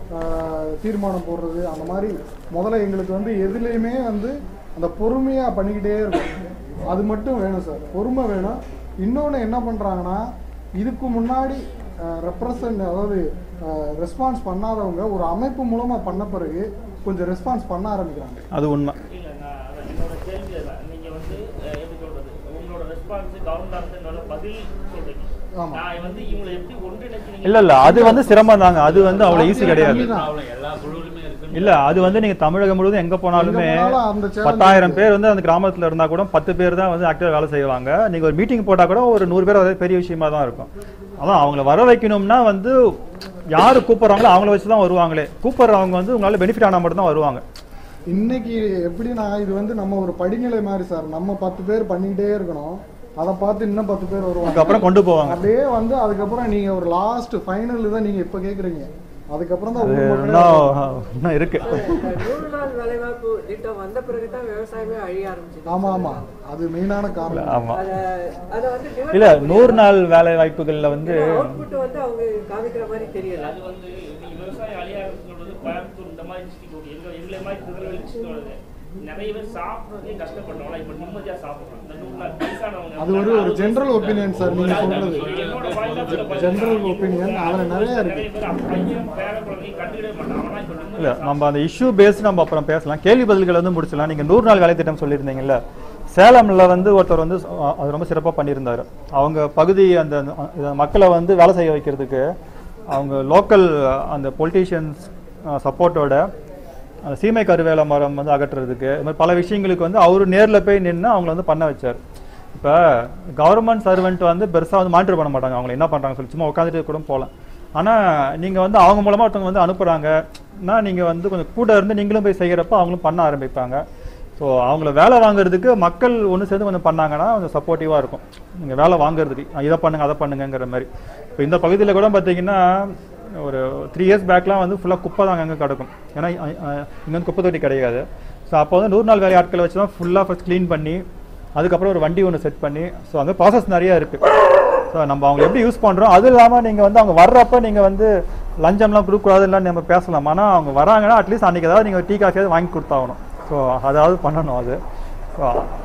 ஆஹ், தீர்மானம் போடுறது அந்த மாதிரி முதல்ல எங்களுக்கு வந்து எதுலேயுமே வந்து அந்த பொறுமையாக பண்ணிக்கிட்டே இருக்கும் அது மட்டும் வேணும் சார் பொறுமை வேணும் இன்னொன்று என்ன பண்ணுறாங்கன்னா இதுக்கு முன்னாடி ரெப்ரசன்ட் அதாவது ரெஸ்பான்ஸ் பண்ணாதவங்க ஒரு அமைப்பு மூலமாக பண்ண பிறகு கொஞ்சம் ரெஸ்பான்ஸ் பண்ண ஆரம்பிக்கிறாங்க அது உண்மை இல்ல நான் அதான் என்னோட கேள்வி அதான் நீங்க வந்து அஹ், எப்படி சொல்றது உங்களோட ரெஸ்பான்ஸ் கவர்மெண்ட் பதில் சொல்றீங்க ஆமா. நான் வந்து இவங்களை எப்படி ஒன்றிணைச்சு நீங்க இல்ல இல்ல அது வந்து சிரமம் தாங்க அது வந்து அவ்வளவு ஈஸி கிடையாது ப்ராப்ளம் எல்லா குழுவிலுமே இருக்கு இல்ல அது வந்து நீங்க தமிழகம் முழுவதும் எங்க போனாலுமே எங்க போனாலும் அந்த challenge பத்தாயிரம் பேர் வந்து அந்த கிராமத்துல இருந்தா கூட பத்து பேர் தான் வந்து ஆக்டிவா வேலை செய்வாங்க நீங்க ஒரு மீட்டிங் போட்டா கூட ஒரு நூறு பேர் வரது பெரிய விஷயமா தான் இருக்கும் அதான் அவங்கள வர வைக்கணும்னா வந்து யாரு கூப்பிடுறாங்களோ அவங்கள வச்சு தான் வருவாங்களே கூப்பிடுறவங்க வந்து உங்களால பெனிஃபிட் ஆனா மட்டும் தான் வருவாங்க இன்னைக்கு எப்படின்னா இது வந்து நம்ம ஒரு படிநிலை மாதிரி சார் நம்ம பத்து பேர் பண்ணிக்கிட்டே இருக்கணும் அதை பார்த்து இன்னும் பத்து பேர் வருவாங்க அதுக்கப்புறம் கொண்டு போவாங்க அப்படியே வந்து அதுக்கப்புறம் நீங்க ஒரு லாஸ்ட் ஃபைனல் தான் நீங்க இப்ப கேக்குறீங்க அதுக்கப்புறம் தான் அது ஊர் மக்களே இன்னும் இன்னும் இருக்கு நூறு நாள் வேலைவாய்ப்பு திட்டம் வந்த பிறகுதான் விவசாயமே அழிய ஆரம்பிச்சது ஆமா ஆமா அது மெயினான காரணம் ஆமா அத அத வந்து divide இல்ல பண்ண நூறு நாள் வேலை வாய்ப்புகள்ல வந்து output வந்து அவங்க காமிக்கிற மாதிரி தெரியல அது வந்து நீங்க விவசாயம் அழியாது சொல்றது கோயம்புத்தூர் இந்த மாதிரி டிஸ்ட்ரிக்ட் எங்க எங்களை மாதிரி திருநெல்வேலி டிஸ்ட்ரிக்ட் நிறைய பேர் சாப்பிட்றதே கஷ்டப்பட்டவங்க இப்ப நிம்மதியா சாப்பிடுறாங்க இந்த நூறு நாள் வயசானவங்க அது ஒரு ஒரு ஜெனரல் ஒப்பீனியன் சார் நீங்க சொல்றது என்னோட point of view ல பாத்தீங்கன்னா, ஜெனரல் ஒப்பீனியன் அதுல நிறைய நிறைய இருக்கு பேர் அப்ப பையன் பேர குழந்தைங்க கண்டுக்கிடவே மாட்டான் ஆனா இப்ப இல்ல நிம்மதியா நம்ம அந்த இஷ்யூ பேஸ்ட் நம்ம அப்புறம் பேசலாம் கேள்வி பதில்கள் வந்து முடிச்சலாம் நீங்க நூறு நாள் வேலை திட்டம் சொல்லியிருந்தீங்கல்ல சேலம்ல வந்து ஒருத்தர் வந்து அஹ், அது ரொம்ப சிறப்பா பண்ணியிருந்தாரு அவங்க பகுதி அந்த அந்த மக்களை வந்து வேலை செய்ய வைக்கிறதுக்கு அவங்க லோக்கல் அந்த பொலிட்டீஷியன்ஸ் சப்போர்ட்டோட அந்த சீமை கருவேல மரம் வந்து அகற்றுறதுக்கு இது மாதிரி பல விஷயங்களுக்கு வந்து அவர் நேர்ல போய் நின்று அவங்கள வந்து பண்ண வச்சார் இப்போ கவர்மெண்ட் சர்வெண்ட் வந்து பெருசா வந்து மானிட்டர் பண்ண மாட்டாங்க அவங்க என்ன பண்றாங்க சொல்லி சும்மா உட்காந்துட்டு கூட போகலாம் ஆனா நீங்க வந்து அவங்க மூலமா ஒருத்தவங்க வந்து அனுப்புறாங்கன்னா நீங்க வந்து கொஞ்சம் கூட இருந்து நீங்களும் போய் செய்யறப்ப அவங்களும் பண்ண ஆரம்பிப்பாங்க ஸோ அவங்கள வேலை வாங்குறதுக்கு மக்கள் ஒன்று சேர்ந்து கொஞ்சம் பண்ணாங்கன்னா கொஞ்சம் சப்போர்ட்டிவாக இருக்கும் நீங்கள் வேலை வாங்குறதுக்கு அஹ் இதை பண்ணுங்க அதை பண்ணுங்கங்கிற மாதிரி இப்போ இந்த பகுதியில் கூட பார்த்தீங்கன்னா ஒரு த்ரீ இயர்ஸ் பேக்லாம் வந்து ஃபுல்லாக குப்பை தான் அங்கங்கே கிடக்கும் ஏன்னா இங்கே வந்து குப்பை தொட்டி கிடையாது ஸோ அப்போ வந்து நூறு நாள் வேலை ஆட்களை வச்சு தான் ஃபுல்லாக ஃபஸ்ட் க்ளீன் பண்ணி அதுக்கப்புறம் ஒரு வண்டி ஒன்று செட் பண்ணி ஸோ அந்த ப்ராசஸ் நிறைய இருக்குது ஸோ நம்ம அவங்க எப்படி யூஸ் பண்ணுறோம் அது இல்லாமல் நீங்கள் வந்து அவங்க வர்றப்ப நீங்கள் வந்து லஞ்சம்லாம் கொடுக்கக்கூடாதுலாம் நம்ம பேசலாம் ஆனால் அவங்க வராங்கன்னா அட்லீஸ்ட் அன்றைக்கி ஏதாவது நீங்கள் டீ காஃபியாவது வாங்கி கொடுத்தாகணும் ஸோ அதாவது பண்ணணும் அது ஸோ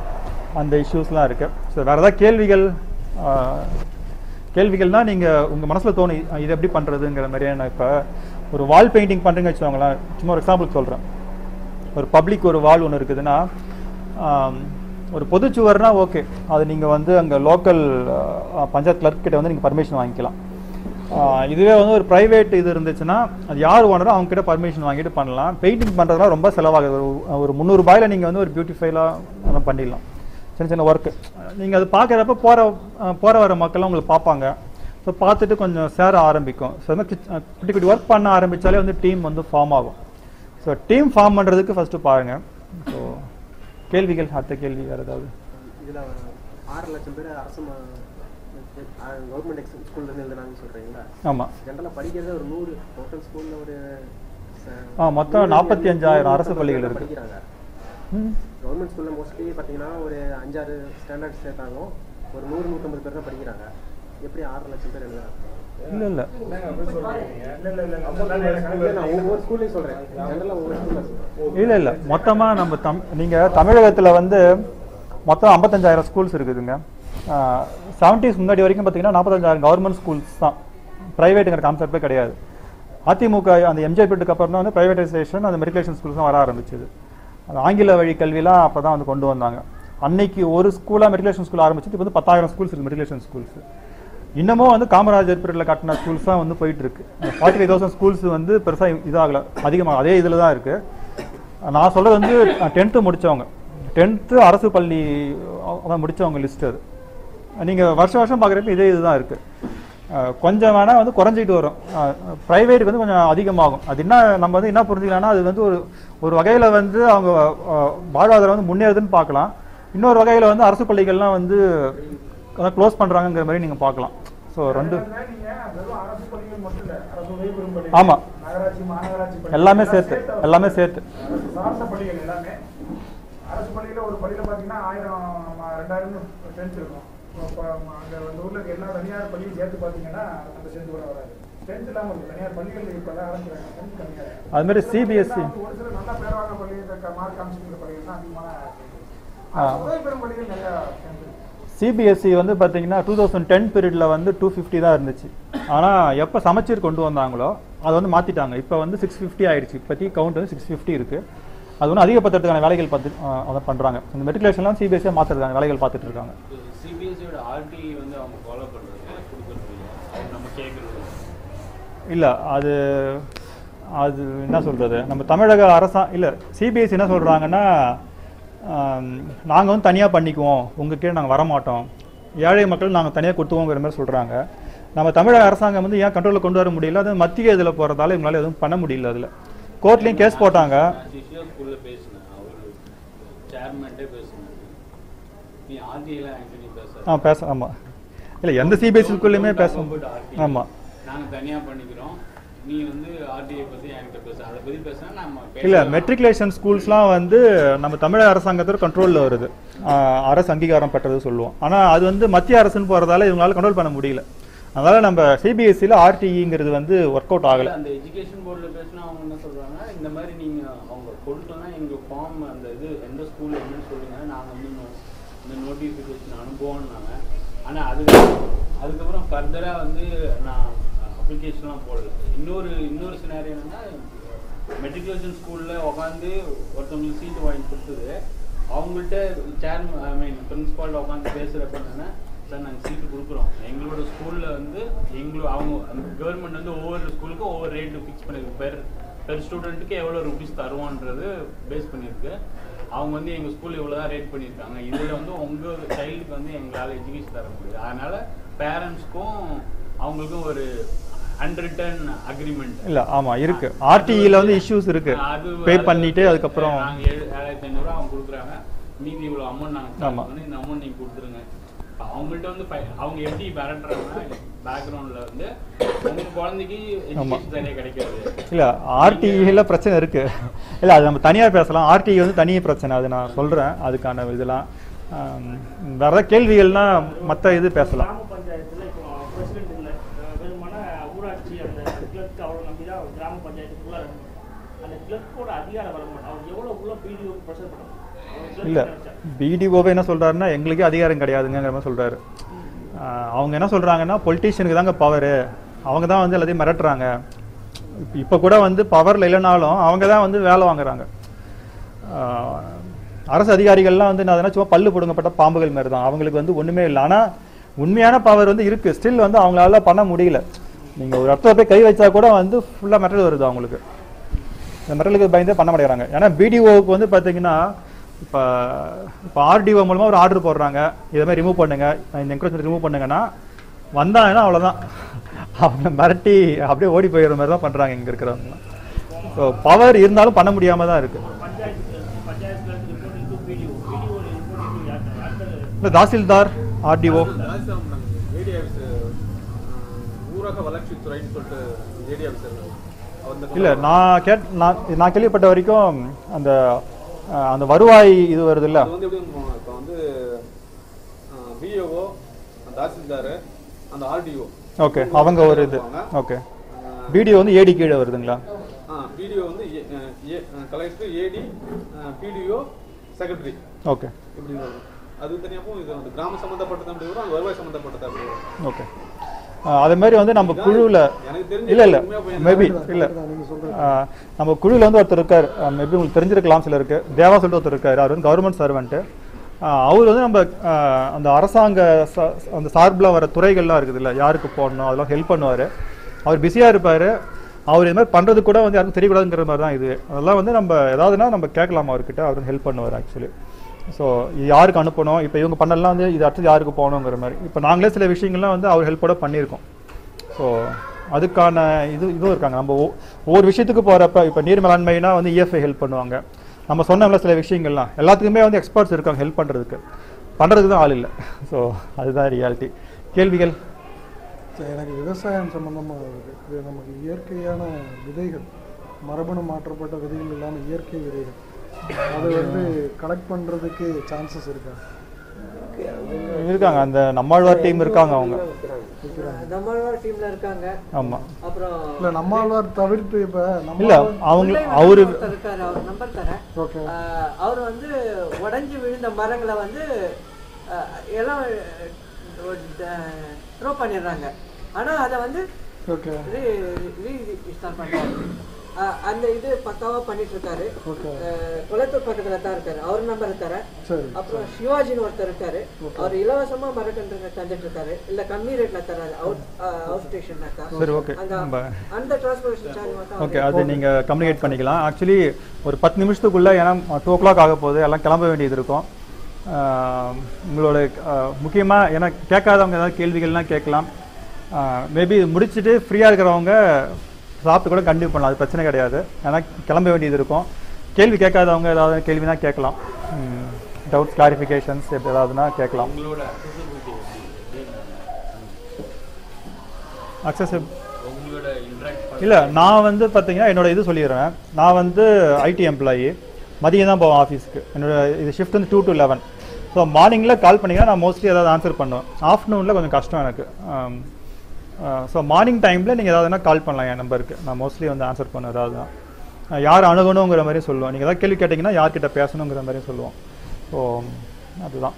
அந்த இஷ்யூஸ்லாம் இருக்குது ஸோ வேறு ஏதாவது கேள்விகள் ஆஹ், கேள்விகள்னா நீங்கள் உங்கள் மனசில் தோணும் இ- இது எப்படி பண்ணுறதுங்கிற மாதிரியான இப்போ ஒரு வால் பெயிண்டிங் பண்ணுறீங்க வச்சுக்கோங்களேன் சும்மா ஒரு எக்ஸாம்பிள் சொல்கிறேன் ஒரு பப்ளிக் ஒரு வால் ஒன்று இருக்குதுன்னா ஆம், ஒரு பொதுச்சுவர்னா ஓகே அது நீங்கள் வந்து அங்கே லோக்கல் பஞ்சாயத்து கிளர்க் கிட்ட வந்து நீங்கள் பர்மிஷன் வாங்கிக்கலாம் ஆஹ், இதுவே வந்து ஒரு ப்ரைவேட் இது இருந்துச்சுன்னா அது யார் ஓனரோ அவங்க கிட்ட பர்மிஷன் வாங்கிட்டு பண்ணலாம் பெயிண்டிங் பண்ணுறதுலாம் ரொம்ப செலவாகுது ஒரு ஒரு முந்நூறுபாயில் நீங்கள் வந்து ஒரு பியூட்டிஃபைலாக பண்ணிடலாம் சின்ன சின்ன ஒர்க்கு நீங்கள் அது பார்க்குறப்ப போகிற போகிற வர மக்கள்லாம் உங்களை பார்ப்பாங்க ஸோ பார்த்துட்டு கொஞ்சம் சேர ஆரம்பிக்கும் ஸோ வந்து கிச்- அஹ் குட்டி குட்டி ஒர்க் பண்ண ஆரம்பித்தாலே வந்து டீம் வந்து ஃபார்ம் ஆகும் ஸோ டீம் ஃபார்ம் பண்ணுறதுக்கு ஃபஸ்ட்டு பாருங்கள் ஸோ கேள்விகள் அடுத்த கேள்வி வேறு ஏதாவது இதுல ஆறு லட்சம் பேர் அரசு கவர்மெண்ட் ஸ்கூல்ல இருந்து எழுதுனாங்கன்னு சொல்றீங்களா ஆமா. ஜென்ரலா படிக்கிறது ஒரு நூறு டோட்டல் ஸ்கூல்ல ஒரு ச- ஆ, மொத்தம் நூறு, 45,000 அரசு நூறு, பள்ளிகள் நூறு இருக்கு. படிக்கிறாங்க ம். கவர்மெண்ட் ஸ்கூல்ல மோஸ்ட்லி பாத்தீங்கன்னா ஒரு அஞ்சாறு ஸ்டாண்டர்ட் சேர்த்தாலும் ஒரு நூறு நூற்றம்பது பேர் தான் படிக்கிறாங்க எப்படி ஆறு லட்சம் பேர் எழுதுறாங்க இல்லை இல்லை இல்ல, நான் ஒவ்வொரு ஸ்கூல்லையும் சொல்றேன் ஜென்ரலா ஒவ்வொரு ஸ்கூல்ல சொல்றேன் இல்லை இல்லை மொத்தமாக நம்ம தம் நீங்கள் தமிழகத்தில் வந்து மொத்தம் ஐம்பத்தஞ்சாயிரம் ஸ்கூல்ஸ் இருக்குதுங்க செவன்டிஸ் முன்னாடி வரைக்கும் பார்த்தீங்கன்னா நாற்பத்தஞ்சாயிரம் கவர்மெண்ட் ஸ்கூல்ஸ் தான் ப்ரைவேட்டுங்கிற கான்செப்டே கிடையாது அதிமுக அந்த எம்ஜிஆர் பீரியடுக்கு அப்புறம் தான் வந்து ப்ரைவேட்டைசேஷன் அந்த மெட்ரிகுலேஷன் ஸ்கூல்ஸ் தான் வர ஆரம்பிச்சது அந்த ஆங்கில வழி கல்விலாம் அப்போ தான் வந்து கொண்டு வந்தாங்க அன்னைக்கு ஒரு ஸ்கூலாக மெட்ரிகுலேஷன் ஸ்கூல் ஆரம்பிச்சது இப்போ வந்து பத்தாயிரம் ஸ்கூல்ஸ் இருக்குது மெட்ரிகுலேஷன் ஸ்கூல்ஸ் இன்னமும் வந்து காமராஜர் பீரியடில் கட்டின ஸ்கூல்ஸ் தான் வந்து போயிட்டு இருக்கு ஃபார்ட்டி ஃபைவ் தௌசண்ட் ஸ்கூல்ஸ் வந்து பெருசாக இதாகல அதிகமாக அதே இதில் தான் இருக்கு நான் சொல்றது வந்து டென்த்து முடிச்சவங்க டென்த்து அரசு பள்ளி அதான் முடிச்சவங்க லிஸ்ட் அது நீங்கள் வருஷம் வருஷம் பார்க்குறப்ப இதே இதுதான் இருக்கு அஹ் கொஞ்சம் வேணால் வந்து குறைஞ்சிட்டு வரும் ப்ரைவேட்டுக்கு வந்து கொஞ்சம் அதிகமாகும் அது என்ன நம்ம வந்து என்ன புரிஞ்சுக்கலாம்னா அது வந்து ஒரு ஒரு வகையில் வந்து அவங்க அஹ், வாழ்வாதாரம் வந்து முன்னேறுதுன்னு பார்க்கலாம் இன்னொரு வகையில் வந்து அரசு பள்ளிகள்லாம் வந்து க்ளோஸ் பண்ணுறாங்கங்கிற மாதிரி நீங்கள் பார்க்கலாம் ஸோ ரெண்டு நீங்க வெறும் அரசு பள்ளிகள் மட்டும் இல்ல அரசு உதவி பெறும் பள்ளிகள் ஆமா. நகராட்சி மாநகராட்சி பள்ளிகள் எல்லாமே எல்லாம் சேர்த்து, சேர்த்து எல்லாமே சேர்த்து. அரசு சார்ந்த பள்ளிகள் எல்லாமே அரசு பள்ளியில ஒரு பள்ளியில பாத்தீங்கன்னா ஆயிரம் ம- ரெண்டாயிரம் ஸ்ட்ரென்த் இருக்கும் இப்போ அங்க அந்த ஊர்ல இருக்க எல்லா தனியார் பள்ளியும் சேர்த்து பாத்தீங்கன்னா அந்த ஸ்ட்ரென்த் கூட வராது ஸ்ட்ரென்த் இல்லாம இருக்கு தனியார் பள்ளிகள் இப்ப தான் ஆரம்பிக்கிறாங்க ஸ்ட்ரென்த் கம்மியா இருக்கு. அது மாதிரி சில CBSE. பள்ளிகள் ஒரு சில நல்ல பேர் வாங்க பள்ளி இந்த மார்க் காமிச்சிருக்கிற பள்ளிகள் தான் அதிகமான ஆ. அரசு உதவி பெறும் பள்ளிகள் நிறைய strength இருக்கு. சிபிஎஸ்சி வந்து பார்த்தீங்கன்னா டூ தௌசண்ட் டென் பீரியடில் வந்து டூ ஃபிஃப்டி தான் இருந்துச்சு ஆனால் எப்போ சமச்சீர் கொண்டு வந்தாங்களோ அதை வந்து மாற்றிட்டாங்க இப்போ வந்து சிக்ஸ் ஃபிஃப்டி ஆயிடுச்சு இப்போதைக்கு கவுண்ட் வந்து சிக்ஸ் ஃபிஃப்டி இருக்குது அது வந்து அதிகப்படுத்துறதுக்கான வேலைகள் பார்த்து அஹ், அதை பண்ணுறாங்க இந்த மெட்ரிகுலேஷன்லாம் சிபிஎஸ்சியாக மாற்றுறதுக்கான வேலைகள் பார்த்துட்டு இருக்காங்க சிபிஎஸ்சியோட ஆர்டி வந்து அவங்க ஃபாலோ பண்ணுறது கொடுக்குறது இல்ல. அவங்க நம்ம கேட்குறது இல்லை அது அது என்ன சொல்கிறது நம்ம தமிழக அரசா இல்லை சிபிஎஸ்சி என்ன சொல்கிறாங்கன்னா நாங்கள் வந்து தனியாக பண்ணிக்குவோம் உங்கள் கீழே நாங்கள் வரமாட்டோம் ஏழை மக்கள் நாங்கள் தனியாக கொடுத்துவோங்கிற மாதிரி சொல்கிறாங்க நம்ம தமிழக அரசாங்கம் வந்து ஏன் கண்ட்ரோலில் கொண்டு வர முடியல அது மத்திய இதில் போகிறதால இவங்களால எதுவும் பண்ண முடியல அதில் கோர்ட்லேயும் கேஸ் போட்டாங்க சிஷியா ஸ்கூல்ல பேசினேன் அவர் சேர்மன்ட்டே பேசினேன் நீ ஆர்டிஐல ஆக்சுவலி பேச ஆ பேச ஆமாம் இல்லை எந்த சிபிஎஸ்சி ஸ்கூல்லையுமே பேச ஆமாம் நாங்க தனியா பண்ணிக்கிறோம் நீ வந்து ஆர்டிஐ பத்தி என்கிட்ட பேச அதை பத்தி பேசினா நம்ம இல்லை பேசலாம். மெட்ரிகுலேஷன் ஸ்கூல்ஸ்லாம் வந்து நம்ம தமிழக அரசாங்கத்தோட கண்ட்ரோலில் வருது ஆஹ் அரசு அங்கீகாரம் பெற்றது சொல்லுவோம் ஆனால் அது வந்து மத்திய அரசுன்னு போகிறதால இவங்களால கண்ட்ரோல் பண்ண முடியல அதனால நம்ம சிபிஎஸ்சியில் ஆர்டிஇங்கிறது வந்து ஒர்க் அவுட் ஆகலை அந்த எஜுகேஷன் போர்டுல பேசினா அவங்க என்ன சொல்றாங்க இந்த மாதிரி நீங்க அவங்க கொடுத்தோம்னா எங்க ஃபார்ம் அந்த இது எந்த ஸ்கூல் என்னன்னு சொல்லுங்க நாங்க வந்து நோ- இந்த நோட்டிஃபிகேஷன் அனுப்புவோம்னாங்க ஆனா அது அதுக்கப்புறம் ஃபர்தரா வந்து நான் அப்ளிகேஷன்லாம் போடல இன்னொரு இன்னொரு சினாரி என்னன்னா மெட்ரிகுலேஷன் ஸ்கூல்ல உட்காந்து ஒருத்தவங்களுக்கு சீட்டு வாங்கி கொடுத்தது அவங்கள்ட்ட சேர் ஐ மீன் பிரின்சிபால் உட்காந்து பேசுறப்ப என்னன்னா சார் நாங்கள் சீட்டு கொடுக்குறோம் எங்களோட ஸ்கூல்ல வந்து எங்களோட அவங்க கவர்மெண்ட் வந்து ஒவ்வொரு ஸ்கூலுக்கும் ஒவ்வொரு ரேட்டு ஃபிக்ஸ் பண்ணிருக்கு பெர் பெர் ஸ்டூடெண்ட்டுக்கு எவ்வளோ ருபீஸ் தருவோன்றது பேஸ் பண்ணியிருக்கு அவங்க வந்து எங்கள் ஸ்கூல் இவ்வளோ தான் ரேட் பண்ணியிருக்காங்க இதில் வந்து உங்கள் சைல்டுக்கு வந்து எங்களால் எஜுகேஷன் தர முடியாது அதனால பேரண்ட்ஸ்க்கும் அவங்களுக்கும் ஒரு அன்ரிட்டன் அக்ரிமெண்ட் இல்லை ஆமாம் இருக்கு ஆர்டிஇல வந்து இஷ்யூஸ் இருக்கு பே பண்ணிட்டு அதுக்கப்புறம் நாங்கள் ஏழு ஏழாயிரத்தி ஐநூறுரூவா அவங்க கொடுக்குறாங்க மீதி இவ்வளோ அமௌண்ட் நாங்கள் ஆமா. வந்து இந்த அமௌண்ட் நீங்கள் கொடுத்துருங்க இப்ப அவங்கள்ட்ட வந்து fi- அவங்க எப்படி மிரட்டுறாங்கன்னா பேக்ரவுண்டில் வந்து உங்க குழந்தைக்கு ஆமா. எஜுகேஷன் சரியாக கிடைக்காது இல்லை ஆர்டிஇல பிரச்சனை இருக்கு இல்லை அது நம்ம தனியாக பேசலாம் ஆர்டிஇ வந்து தனி பிரச்சனை அது நான் சொல்கிறேன் அதுக்கான இதெல்லாம் ஆம், வேற ஏதாவது கேள்விகள்னா மற்ற இது பேசலாம் கிராம பஞ்சாயத்துல இப்போ பிரசிடென்ட் இல்லை வெறுமன ஊராட்சி அந்த கிளர்க் அவ்வளோ நம்பி தான் கிராம பஞ்சாயத்து ஃபுல்லாக இருக்கும் அந்த கிளர்க்கோட அதிகார வரமாட்டோம் அவங்க எவ்வளோ உள்ள பிடிஓ ப்ரெஷர் பண்ணணும் அவங்க clerk இல்லை நினைச்சா. பிடிஓவை என்ன சொல்றாருன்னா எங்களுக்கே அதிகாரம் கிடையாதுங்கிற மாதிரி சொல்றாரு ஆஹ் அவங்க என்ன சொல்றாங்கன்னா பொலிட்டீஷியனுக்கு தாங்க பவரு அவங்க தான் வந்து எல்லாத்தையும் மிரட்டுறாங்க இப்ப- இப்ப கூட வந்து பவர்ல இல்லைனாலும் அவங்க தான் வந்து வேலை வாங்குறாங்க ஆஹ் அரசு அதிகாரிகள்லாம் வந்து நான் சும்மா பல்லு பிடுங்கப்பட்ட பாம்புகள் மாதிரி தான் அவங்களுக்கு வந்து ஒண்ணுமே இல்லை ஆனா உண்மையான பவர் வந்து இருக்கு ஸ்டில் வந்து அவங்களால பண்ண முடியல நீங்க ஒரு இடத்துல போய் கை வச்சா கூட வந்து ஃபுல்லா மெட்டல் வருது அவங்களுக்கு இந்த மெட்டலுக்கு பயந்தே பண்ண மாட்டேங்கிறாங்க ஏன்னா பிடிஓவுக்கு வந்து பார்த்தீங்கன்னா இப்போ இப்போ ஆர்டிஓ மூலமாக ஒரு ஆர்டர் போடுறாங்க இதை மாதிரி ரிமூவ் பண்ணுங்க இந்த என்க்ரோச்மெண்ட் ரிமூவ் பண்ணுங்கன்னா வந்தாங்கன்னா அவ்வளோதான் அவங்க மிரட்டி அப்படியே ஓடி போயிடுற மாதிரி தான் பண்ணுறாங்க இங்கே இருக்கிறவங்க ஸோ பவர் இருந்தாலும் பண்ண முடியாமல் தான் இருக்குது panchayat panchayat clerk reporting to BDO BDO reporting to யார் அடுத்தது இந்த தாசில்தார் ஆர்டிஓ ஏடி ஆஃபீஸர் ஊரக வளர்ச்சித்துறைன்னு சொல்லிட்டு ஏடி ஆஃபீஸர் அவர் இந்த இல்லை நான் கேட் நான் நான் கேள்விப்பட்ட வரைக்கும் அந்த அஹ், அந்த வருவாய் இது வருது இல்லை அது வந்து எப்படி பண்ணுவாங்க இப்போ வந்து பிஓஓ தாசில்தார் அந்த ஆர்டிஓ ஓகே அவங்க ஒரு இது ஓகே பிடிஓ வந்து ஏடி கீழே வருதுங்களா பிடிஓ வந்து collector AD BDO secretary okay இப்படி வரும் அது தனியாகவும் இது வந்து கிராம சம்மந்தப்பட்டது அப்படி வரும் அது வருவாய் சம்மந்தப்பட்டது அப்படி வரும் ஓகே ஆஹ் அதே மாதிரி வந்து நம்ம குழுவில் எனக்கு தெரிஞ்ச இல்லை இல்லை உண்மையா பையன் மேபி தான், இல்லை correct தான், நீங்க சொல்றது. ஆஹ் நம்ம குழுவில் வந்து ஒருத்தர் இருக்கார் மேபி உங்களுக்கு தெரிஞ்சிருக்கலாம் சிலருக்கு தேவா சொல்லிட்டு ஒருத்தர் இருக்கார் அவர் வந்து கவர்மெண்ட் சர்வெண்ட்டு அவர் வந்து நம்ம ஆஹ் அந்த அரசாங்க ச- அந்த சார்பில் வர துறைகள்லாம் இருக்குதுல்ல யாருக்கு போடணும் அதெல்லாம் ஹெல்ப் பண்ணுவார் அவர் பிஸியாக இருப்பார் அவர் இது மாதிரி பண்ணுறது கூட வந்து யாருக்கும் தெரியக்கூடாதுங்கிற மாதிரி தான் இது அதெல்லாம் வந்து நம்ம ஏதாவதுனா நம்ம கேட்கலாம் அவர்கிட்ட அவர் வந்து ஹெல்ப் பண்ணுவார் ஆக்சுவலி ஸோ யாருக்கு அனுப்பணும் இப்போ இவங்க பண்ணலாம் வந்து இது அடுத்து யாருக்கு போகணுங்கிற மாதிரி இப்போ நாங்களே சில விஷயங்கள்லாம் வந்து அவர் ஹெல்ப்போட பண்ணியிருக்கோம் ஸோ அதுக்கான இது இதுவும் இருக்காங்க நம்ம ஒ- ஒவ்வொரு விஷயத்துக்கு போகிறப்ப இப்போ நீர் மேலாண்மைனா வந்து இஎஃப்ஐ ஹெல்ப் பண்ணுவாங்க நம்ம சொன்னோம்ல சில விஷயங்கள்லாம் எல்லாத்துக்குமே வந்து எக்ஸ்பர்ட்ஸ் இருக்காங்க ஹெல்ப் பண்ணுறதுக்கு பண்ணுறதுக்கு தான் ஆள் இல்லை ஸோ அதுதான் ரியாலிட்டி கேள்விகள் சரி, எனக்கு விவசாயம் சம்பந்தமாக இருக்கு இது நமக்கு இயற்கையான விதைகள் மரபணு மாற்றப்பட்ட விதைகள் இல்லாமல் இயற்கை விதைகள் அதை வந்து கலெக்ட் பண்ணுறதுக்கு சான்சஸ் இருக்கா இருக்காங்க அந்த நம்மாழ்வார் டீம் இருக்காங்க அவங்க நம்மளோட டீம்ல இருக்காங்க ஆமாம் அப்புறம் இல்லை நம்மாழ்வார் தவிர்த்து இப்போ நம்ம இல்லை அவங்க முல்லை அவரு ஒருத்தர் இருக்காரு அவர் நம்பர் தரேன் ஓகே ஆஹ் அவர் வந்து உடைஞ்சு விழுந்த மரங்களை வந்து ஆஹ் எல்லாம் த்ரோ பண்ணிடுறாங்க ஆனா அதை வந்து ஓகே ரீஸ்டார்ட் பண்றாரு ஆஹ் அந்த இது பக்காவா பண்ணிட்டு இருக்காரு ஓகே ஆஹ் குளத்தூர் பக்கத்துல தான் இருக்காரு அவர் நம்பர் தரேன் சரி அப்புறம் சிவாஜின்னு ஒருத்தர் இருக்காரு அவர் இலவசமா மரக்கன்றுங்க தந்துட்டு இருக்காரு இல்ல கம்மி ரேட்ல தராரு அவுட் அவுட் ஸ்டேஷன்னாக்கா சரி ஓகே அந்த நம்ம அந்த டிரான்ஸ்போர்ட்டேஷன் சார்ஜ் மட்டும் ஓகே அது நீங்கள் கம்யூனிகேட் பண்ணிக்கலாம் ஆக்சுவலி ஒரு பத்து நிமிஷத்துக்குள்ளே ஏன்னா டூ ஓ கிளாக் ஆக போகுது எல்லாம் கிளம்ப வேண்டியது இருக்கும் ஆஹ் உங்களோட முக்கியமாக ஏன்னா கேட்காதவங்க ஏதாவது கேள்விகள்லாம் கேட்கலாம் மேபி முடிச்சுட்டு ஃப்ரீயாக இருக்கிறவங்க சாப்பிட்டு கூட கண்டினியூ பண்ணலாம் அது பிரச்சனை கிடையாது ஏன்னா கிளம்ப வேண்டியது இருக்கும் கேள்வி கேட்காதவங்க ஏதாவது கேள்வினா கேட்கலாம் டவுட்ஸ் கிளாரிஃபிகேஷன்ஸ் எப்படி ஏதாவதுனா கேட்கலாம் உங்களோட accessibility எப்படி? அக்சசிப் உங்களோட இன்ட்ராக்ட் இல்லை நான் வந்து பார்த்தீங்கன்னா என்னோட இது சொல்லிடுறேன் நான் வந்து ஐடி எம்ப்ளாயி மதியம் தான் போவேன் ஆஃபீஸ்க்கு என்னோட இது ஷிஃப்ட் வந்து டூ டு லெவன் ஸோ மார்னிங்கில் கால் பண்ணிங்கன்னா நான் மோஸ்ட்லி ஏதாவது ஆன்சர் பண்ணுவேன் ஆஃப்டர்நூனில் கொஞ்சம் கஷ்டம் எனக்கு ஸோ மார்னிங் டைமில் நீங்கள் ஏதாவதுனா கால் பண்ணலாம் என் நம்பருக்கு நான் மோஸ்ட்லி வந்து ஆன்சர் பண்ண ஏதாவது தான் அஹ் யார் அணுகணுங்கிற மாதிரி சொல்லுவோம் நீங்கள் ஏதாவது கேள்வி கேட்டிங்கன்னா யார்கிட்ட பேசணுங்கிற மாதிரி சொல்லுவோம் ஸோ அதுதான்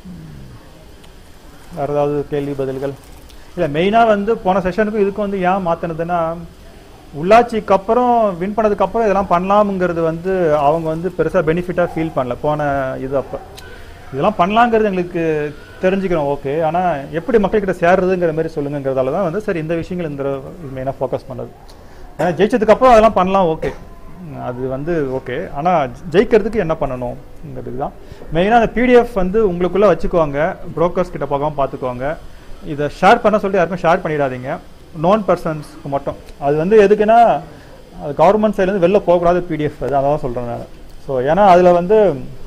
வேறு ஏதாவது கேள்வி பதில்கள் இல்லை மெயினாக வந்து போன செஷனுக்கும் இதுக்கும் வந்து ஏன் மாற்றினதுன்னா உள்ளாட்சிக்கு அப்புறம் வின் பண்ணதுக்கு அப்புறம் இதெல்லாம் பண்ணலாம்ங்கிறது வந்து அவங்க வந்து பெருசாக பெனிஃபிட்டாக ஃபீல் பண்ணல போன இது அப்போ இதெல்லாம் பண்ணலாங்கிறது எங்களுக்கு தெரிஞ்சுக்கிறோம் ஓகே ஆனால் எப்படி மக்கள்கிட்ட சேர்றதுங்கிற மாதிரி சொல்லுங்கிறதால தான் வந்து சரி இந்த விஷயங்கள் இந்த மெயினாக ஃபோக்கஸ் பண்ணது ஏன்னா ஜெயிச்சதுக்கு அப்புறம் அதெல்லாம் பண்ணலாம் ஓகே அது வந்து ஓகே ஆனால் ஜெயிக்கிறதுக்கு என்ன பண்ணணுங்கிறது தான் மெயினாக அந்த பிடிஎஃப் வந்து உங்களுக்குள்ளே வச்சுக்கோங்க brokers கிட்ட போகாமல் பார்த்துக்கோங்க இதை ஷேர் பண்ண சொல்லிட்டு யாருக்கும் ஷேர் பண்ணிடாதீங்க நோன் பர்சன்ஸ்க்கு மட்டும் அது வந்து எதுக்குன்னா அது கவர்மெண்ட் சைட்லேருந்து வெளில போகக்கூடாது பிடிஎஃப் அது அதான் சொல்கிறேன் நான் ஸோ ஏன்னா அதில் வந்து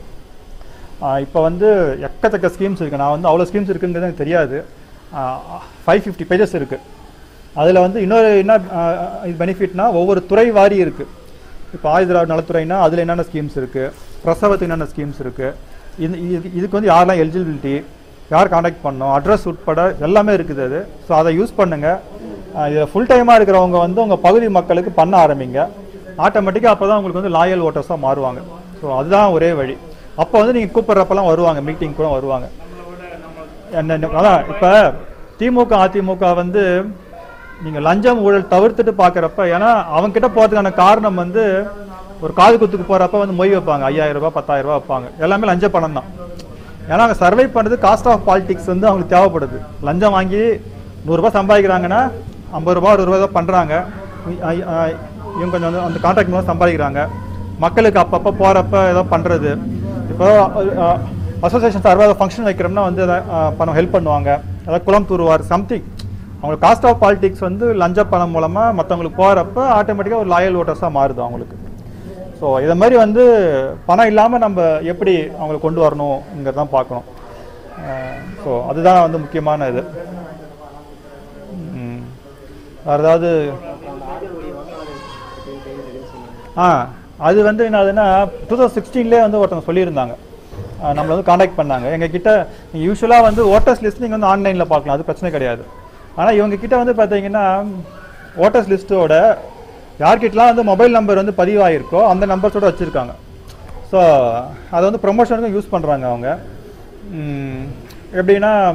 இப்போ வந்து எக்கச்சக்க ஸ்கீம்ஸ் இருக்குது நான் வந்து அவ்வளோ ஸ்கீம்ஸ் இருக்குங்கிறது எனக்கு தெரியாது ஃபைவ் ஃபிஃப்டி பேஜஸ் இருக்குது அதில் வந்து இன்னொரு என்ன ஆஹ் இது பெனிஃபிட்னா ஒவ்வொரு துறை வாரி இருக்குது இப்போ ஆயுதராவ் நலத்துறைனா அதில் என்னென்ன ஸ்கீம்ஸ் இருக்குது பிரசவத்துக்கு என்னென்ன ஸ்கீம்ஸ் இருக்குது இது இது- இதுக்கு வந்து யாரெல்லாம் எலிஜிபிலிட்டி யார் காண்டாக்ட் பண்ணணும் அட்ரஸ் உட்பட எல்லாமே இருக்குது அது ஸோ அதை யூஸ் பண்ணுங்கள் இதில் ஃபுல் டைமாக இருக்கிறவங்க வந்து உங்கள் பகுதி மக்களுக்கு பண்ண ஆரம்பிங்க ஆட்டோமேட்டிக்காக அப்போ தான் உங்களுக்கு வந்து லாயல் ஓட்டர்ஸாக மாறுவாங்க ஸோ அதுதான் ஒரே வழி அப்போ வந்து நீங்கள் கூப்பிட்றப்பெல்லாம் வருவாங்க மீட்டிங் கூட வருவாங்க என்ன என்ன- அதான் இப்போ திமுக அதிமுக வந்து நீங்கள் லஞ்சம் ஊழல் தவிர்த்துட்டு பார்க்குறப்ப ஏன்னா அவங்க கிட்ட போகிறதுக்கான காரணம் வந்து ஒரு காது குத்துக்கு போகிறப்ப வந்து மொய் வைப்பாங்க ஐயாயிரம் ரூபாய் பத்தாயிரம் ரூபாய் வைப்பாங்க எல்லாமே லஞ்ச பணம் தான் ஏன்னா அவங்க சர்வை பண்ணுறது காஸ்ட் ஆஃப் பாலிடிக்ஸ் வந்து அவங்களுக்கு தேவைப்படுது லஞ்சம் வாங்கி நூறுரூபா சம்பாதிக்கிறாங்கன்னா ஐம்பது ரூபா அறுபது ரூபா தான் பண்ணுறாங்க இவங்க கொஞ்சம் வந்து அந்த கான்ட்ராக்ட் மூலம் சம்பாதிக்கிறாங்க மக்களுக்கு அப்பப்போ போகிறப்ப ஏதோ பண்ணுறது இப்போ அசோசியேஷன் சார்பாக ஏதாவது ஃபங்க்ஷன் வைக்கிறோம்னா வந்து எதாவது, அஹ், பணம் ஹெல்ப் பண்ணுவாங்க ஏதாவது குளம் தூருவார் சம்திங் அவங்களுக்கு காஸ்ட் ஆஃப் பாலிடிக்ஸ் வந்து லஞ்ச பணம் மூலமாக மற்றவங்களுக்கு போகிறப்ப ஆட்டோமேட்டிக்காக ஒரு லாயல் ஓட்டர்ஸாக மாறுது அவங்களுக்கு ஸோ இதை மாதிரி வந்து பணம் இல்லாமல் நம்ம எப்படி அவங்களை கொண்டு வரணுங்கிறதான் பார்க்கணும் ஸோ அதுதான் வந்து முக்கியமான இது ம். வேற ஏதாவது ஆ அது வந்து என்னதுன்னா டூ தௌசண்ட் சிக்ஸ்டீன்லேயே வந்து ஒருத்தவங்க சொல்லியிருந்தாங்க ஆ, நம்மளை வந்து காண்டாக்ட் பண்ணாங்க எங்கள் கிட்ட யூஸ்வலாக வந்து ஓட்டர்ஸ் லிஸ்ட் நீங்கள் வந்து ஆன்லைனில் பார்க்கலாம் அது பிரச்சனை கிடையாது ஆனால் இவங்க கிட்ட வந்து பார்த்தீங்கன்னா ஓட்டர்ஸ் லிஸ்ட்டோட யார்கிட்டலாம் வந்து மொபைல் நம்பர் வந்து பதிவாயிருக்கோ அந்த நம்பர்ஸோட வச்சுருக்காங்க ஸோ அதை வந்து ப்ரொமோஷனுக்கும் யூஸ் பண்ணுறாங்க அவங்க ம், எப்படின்னா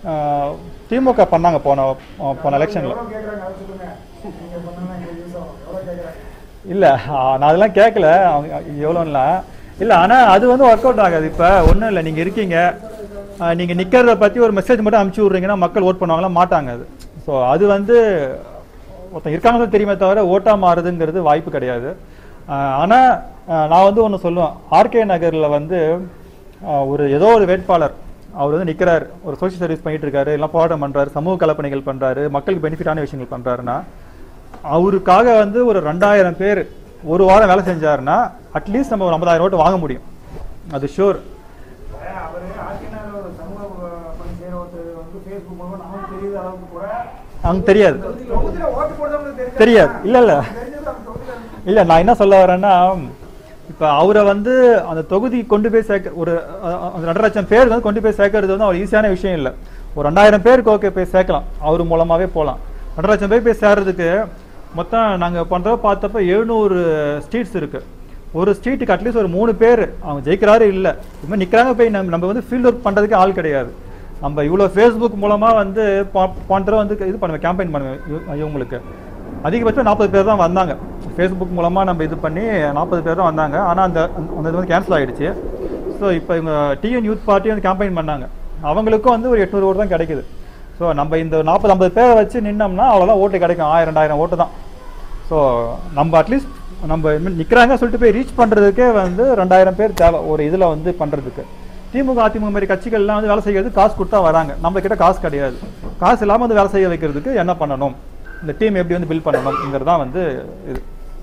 ஆஹ், திமுக பண்ணாங்க போன போன எலெக்ஷனில் எவ்வளோ கேட்குறாங்க அதை சொல்லுங்க நீங்கள் பண்ணலாம் எங்களுக்கு யூஸ் ஆகும் எவ்வளோ கேட்குறாங்க இல்லை நான் அதெல்லாம் கேட்கல அவங்க எவ்வளோலாம் இல்லை ஆனால் அது வந்து ஒர்க் அவுட் ஆகாது இப்போ ஒன்றும் இல்லை நீங்கள் இருக்கீங்க நீங்கள் நிற்கிறத பற்றி ஒரு மெசேஜ் மட்டும் அனுப்பிச்சி விட்றீங்கன்னா மக்கள் ஓட் பண்ணுவாங்களா மாட்டாங்க அது ஸோ அது வந்து ஒருத்தன் இருக்காங்கன்னு தெரியுமே தவிர ஓட்டாக மாறுதுங்கிறது வாய்ப்பு கிடையாது ஆனால் நான் வந்து ஒன்று சொல்லுவேன் ஆர்கே நகரில் வந்து ஆஹ், ஒரு ஏதோ ஒரு வேட்பாளர் அவர் வந்து நிற்கிறார் ஒரு சோஷியல் சர்வீஸ் பண்ணிட்டு இருக்காரு எல்லாம் போராட்டம் பண்ணுறாரு சமூக கலப்பணிகள் பண்ணுறாரு மக்களுக்கு பெனிஃபிட்டான விஷயங்கள் பண்ணுறாருன்னா அவருக்காக வந்து ஒரு ரெண்டாயிரம் பேர் ஒரு வாரம் வேலை செஞ்சாருன்னா அட்லீஸ்ட் நம்ம ஒரு ஐம்பதாயிரம் ஓட்டு வாங்க முடியும் அது ஷூர் அவர் ஆர்டினர் ஒரு சமூக பணி செய்கிற ஒருத்தர் வந்து ஃபேஸ்புக் மூலமாக நமக்கு தெரியாத அளவுக்கு கூட அவங்க தெரியாது தொகுதியில் ஓட்டு போடுறவங்களுக்கு தெரியாது தெரியாது இல்ல இல்ல தெரிஞ்சது அந்த தொகுதியில் இல்ல நான் என்ன சொல்ல வரேன்னா இப்ப அவரை வந்து அந்த தொகுதி கொண்டு போய் சேர்க்க ஒரு அஹ், அந்த ரெண்டரை லட்சம் பேர் வந்து கொண்டு போய் சேர்க்கறது வந்து அவர் ஈஸியான விஷயம் இல்லை ஒரு ரெண்டாயிரம் பேருக்கு ஓகே போய் சேர்க்கலாம் அவர் மூலமாவே போகலாம் ரெண்டரை லட்சம் பேர் போய் சேர்றதுக்கு மொத்தம் நாங்க பண்றப்ப பார்த்தப்ப எழுநூறு ஸ்ட்ரீட்ஸ் இருக்கு ஒரு ஸ்ட்ரீட்டுக்கு அட்லீஸ்ட் ஒரு மூணு பேர் அவங்க ஜெயிக்கிறாரு இல்ல இது நிக்கிறாங்க போய் நம்ம நம்ம வந்து ஃபீல்ட் ஒர்க் பண்றதுக்கு ஆள் கிடையாது நம்ம இவ்வளோ ஃபேஸ்புக் மூலமா வந்து பா- போன தடவை வந்து இது பண்ணுவேன் கேம்பெயின் பண்ணுவேன் இவ- இவங்களுக்கு அதிகபட்சம் நாற்பது பேர் தான் வந்தாங்க ஃபேஸ்புக் மூலமா நம்ம இது பண்ணி நாற்பது பேர் தான் வந்தாங்க ஆனா அந்த அந்த இது வந்து கேன்சல் ஆயிடுச்சு ஸோ இப்போ இவங்க டிஎன் யூத் பார்ட்டி வந்து கேம்பெயின் பண்ணாங்க அவங்களுக்கும் வந்து ஒரு எட்நூறு ஓட்டு தான் கிடைக்குது ஸோ நம்ம இந்த நாற்பது ஐம்பது பேரை வச்சு நின்னோம்னா அவ்வளோதான் ஓட்டு கிடைக்கும் ஆயிரம் ரெண்டாயிரம் ஓட்டு தான் ஸோ நம்ம அட்லீஸ்ட் நம்ம நிற்கிறாங்க சொல்லிட்டு போய் ரீச் பண்ணுறதுக்கே வந்து ரெண்டாயிரம் பேர் தேவை ஒரு இதில் வந்து பண்ணுறதுக்கு திமுக அதிமுக மாதிரி கட்சிகள்லாம் வந்து வேலை செய்யறது காசு கொடுத்தா வராங்க நம்ம கிட்ட காசு கிடையாது காசு இல்லாமல் வந்து வேலை செய்ய வைக்கிறதுக்கு என்ன பண்ணணும் இந்த டீம் எப்படி வந்து பில்ட் பண்ணணுங்கிறது தான் வந்து இது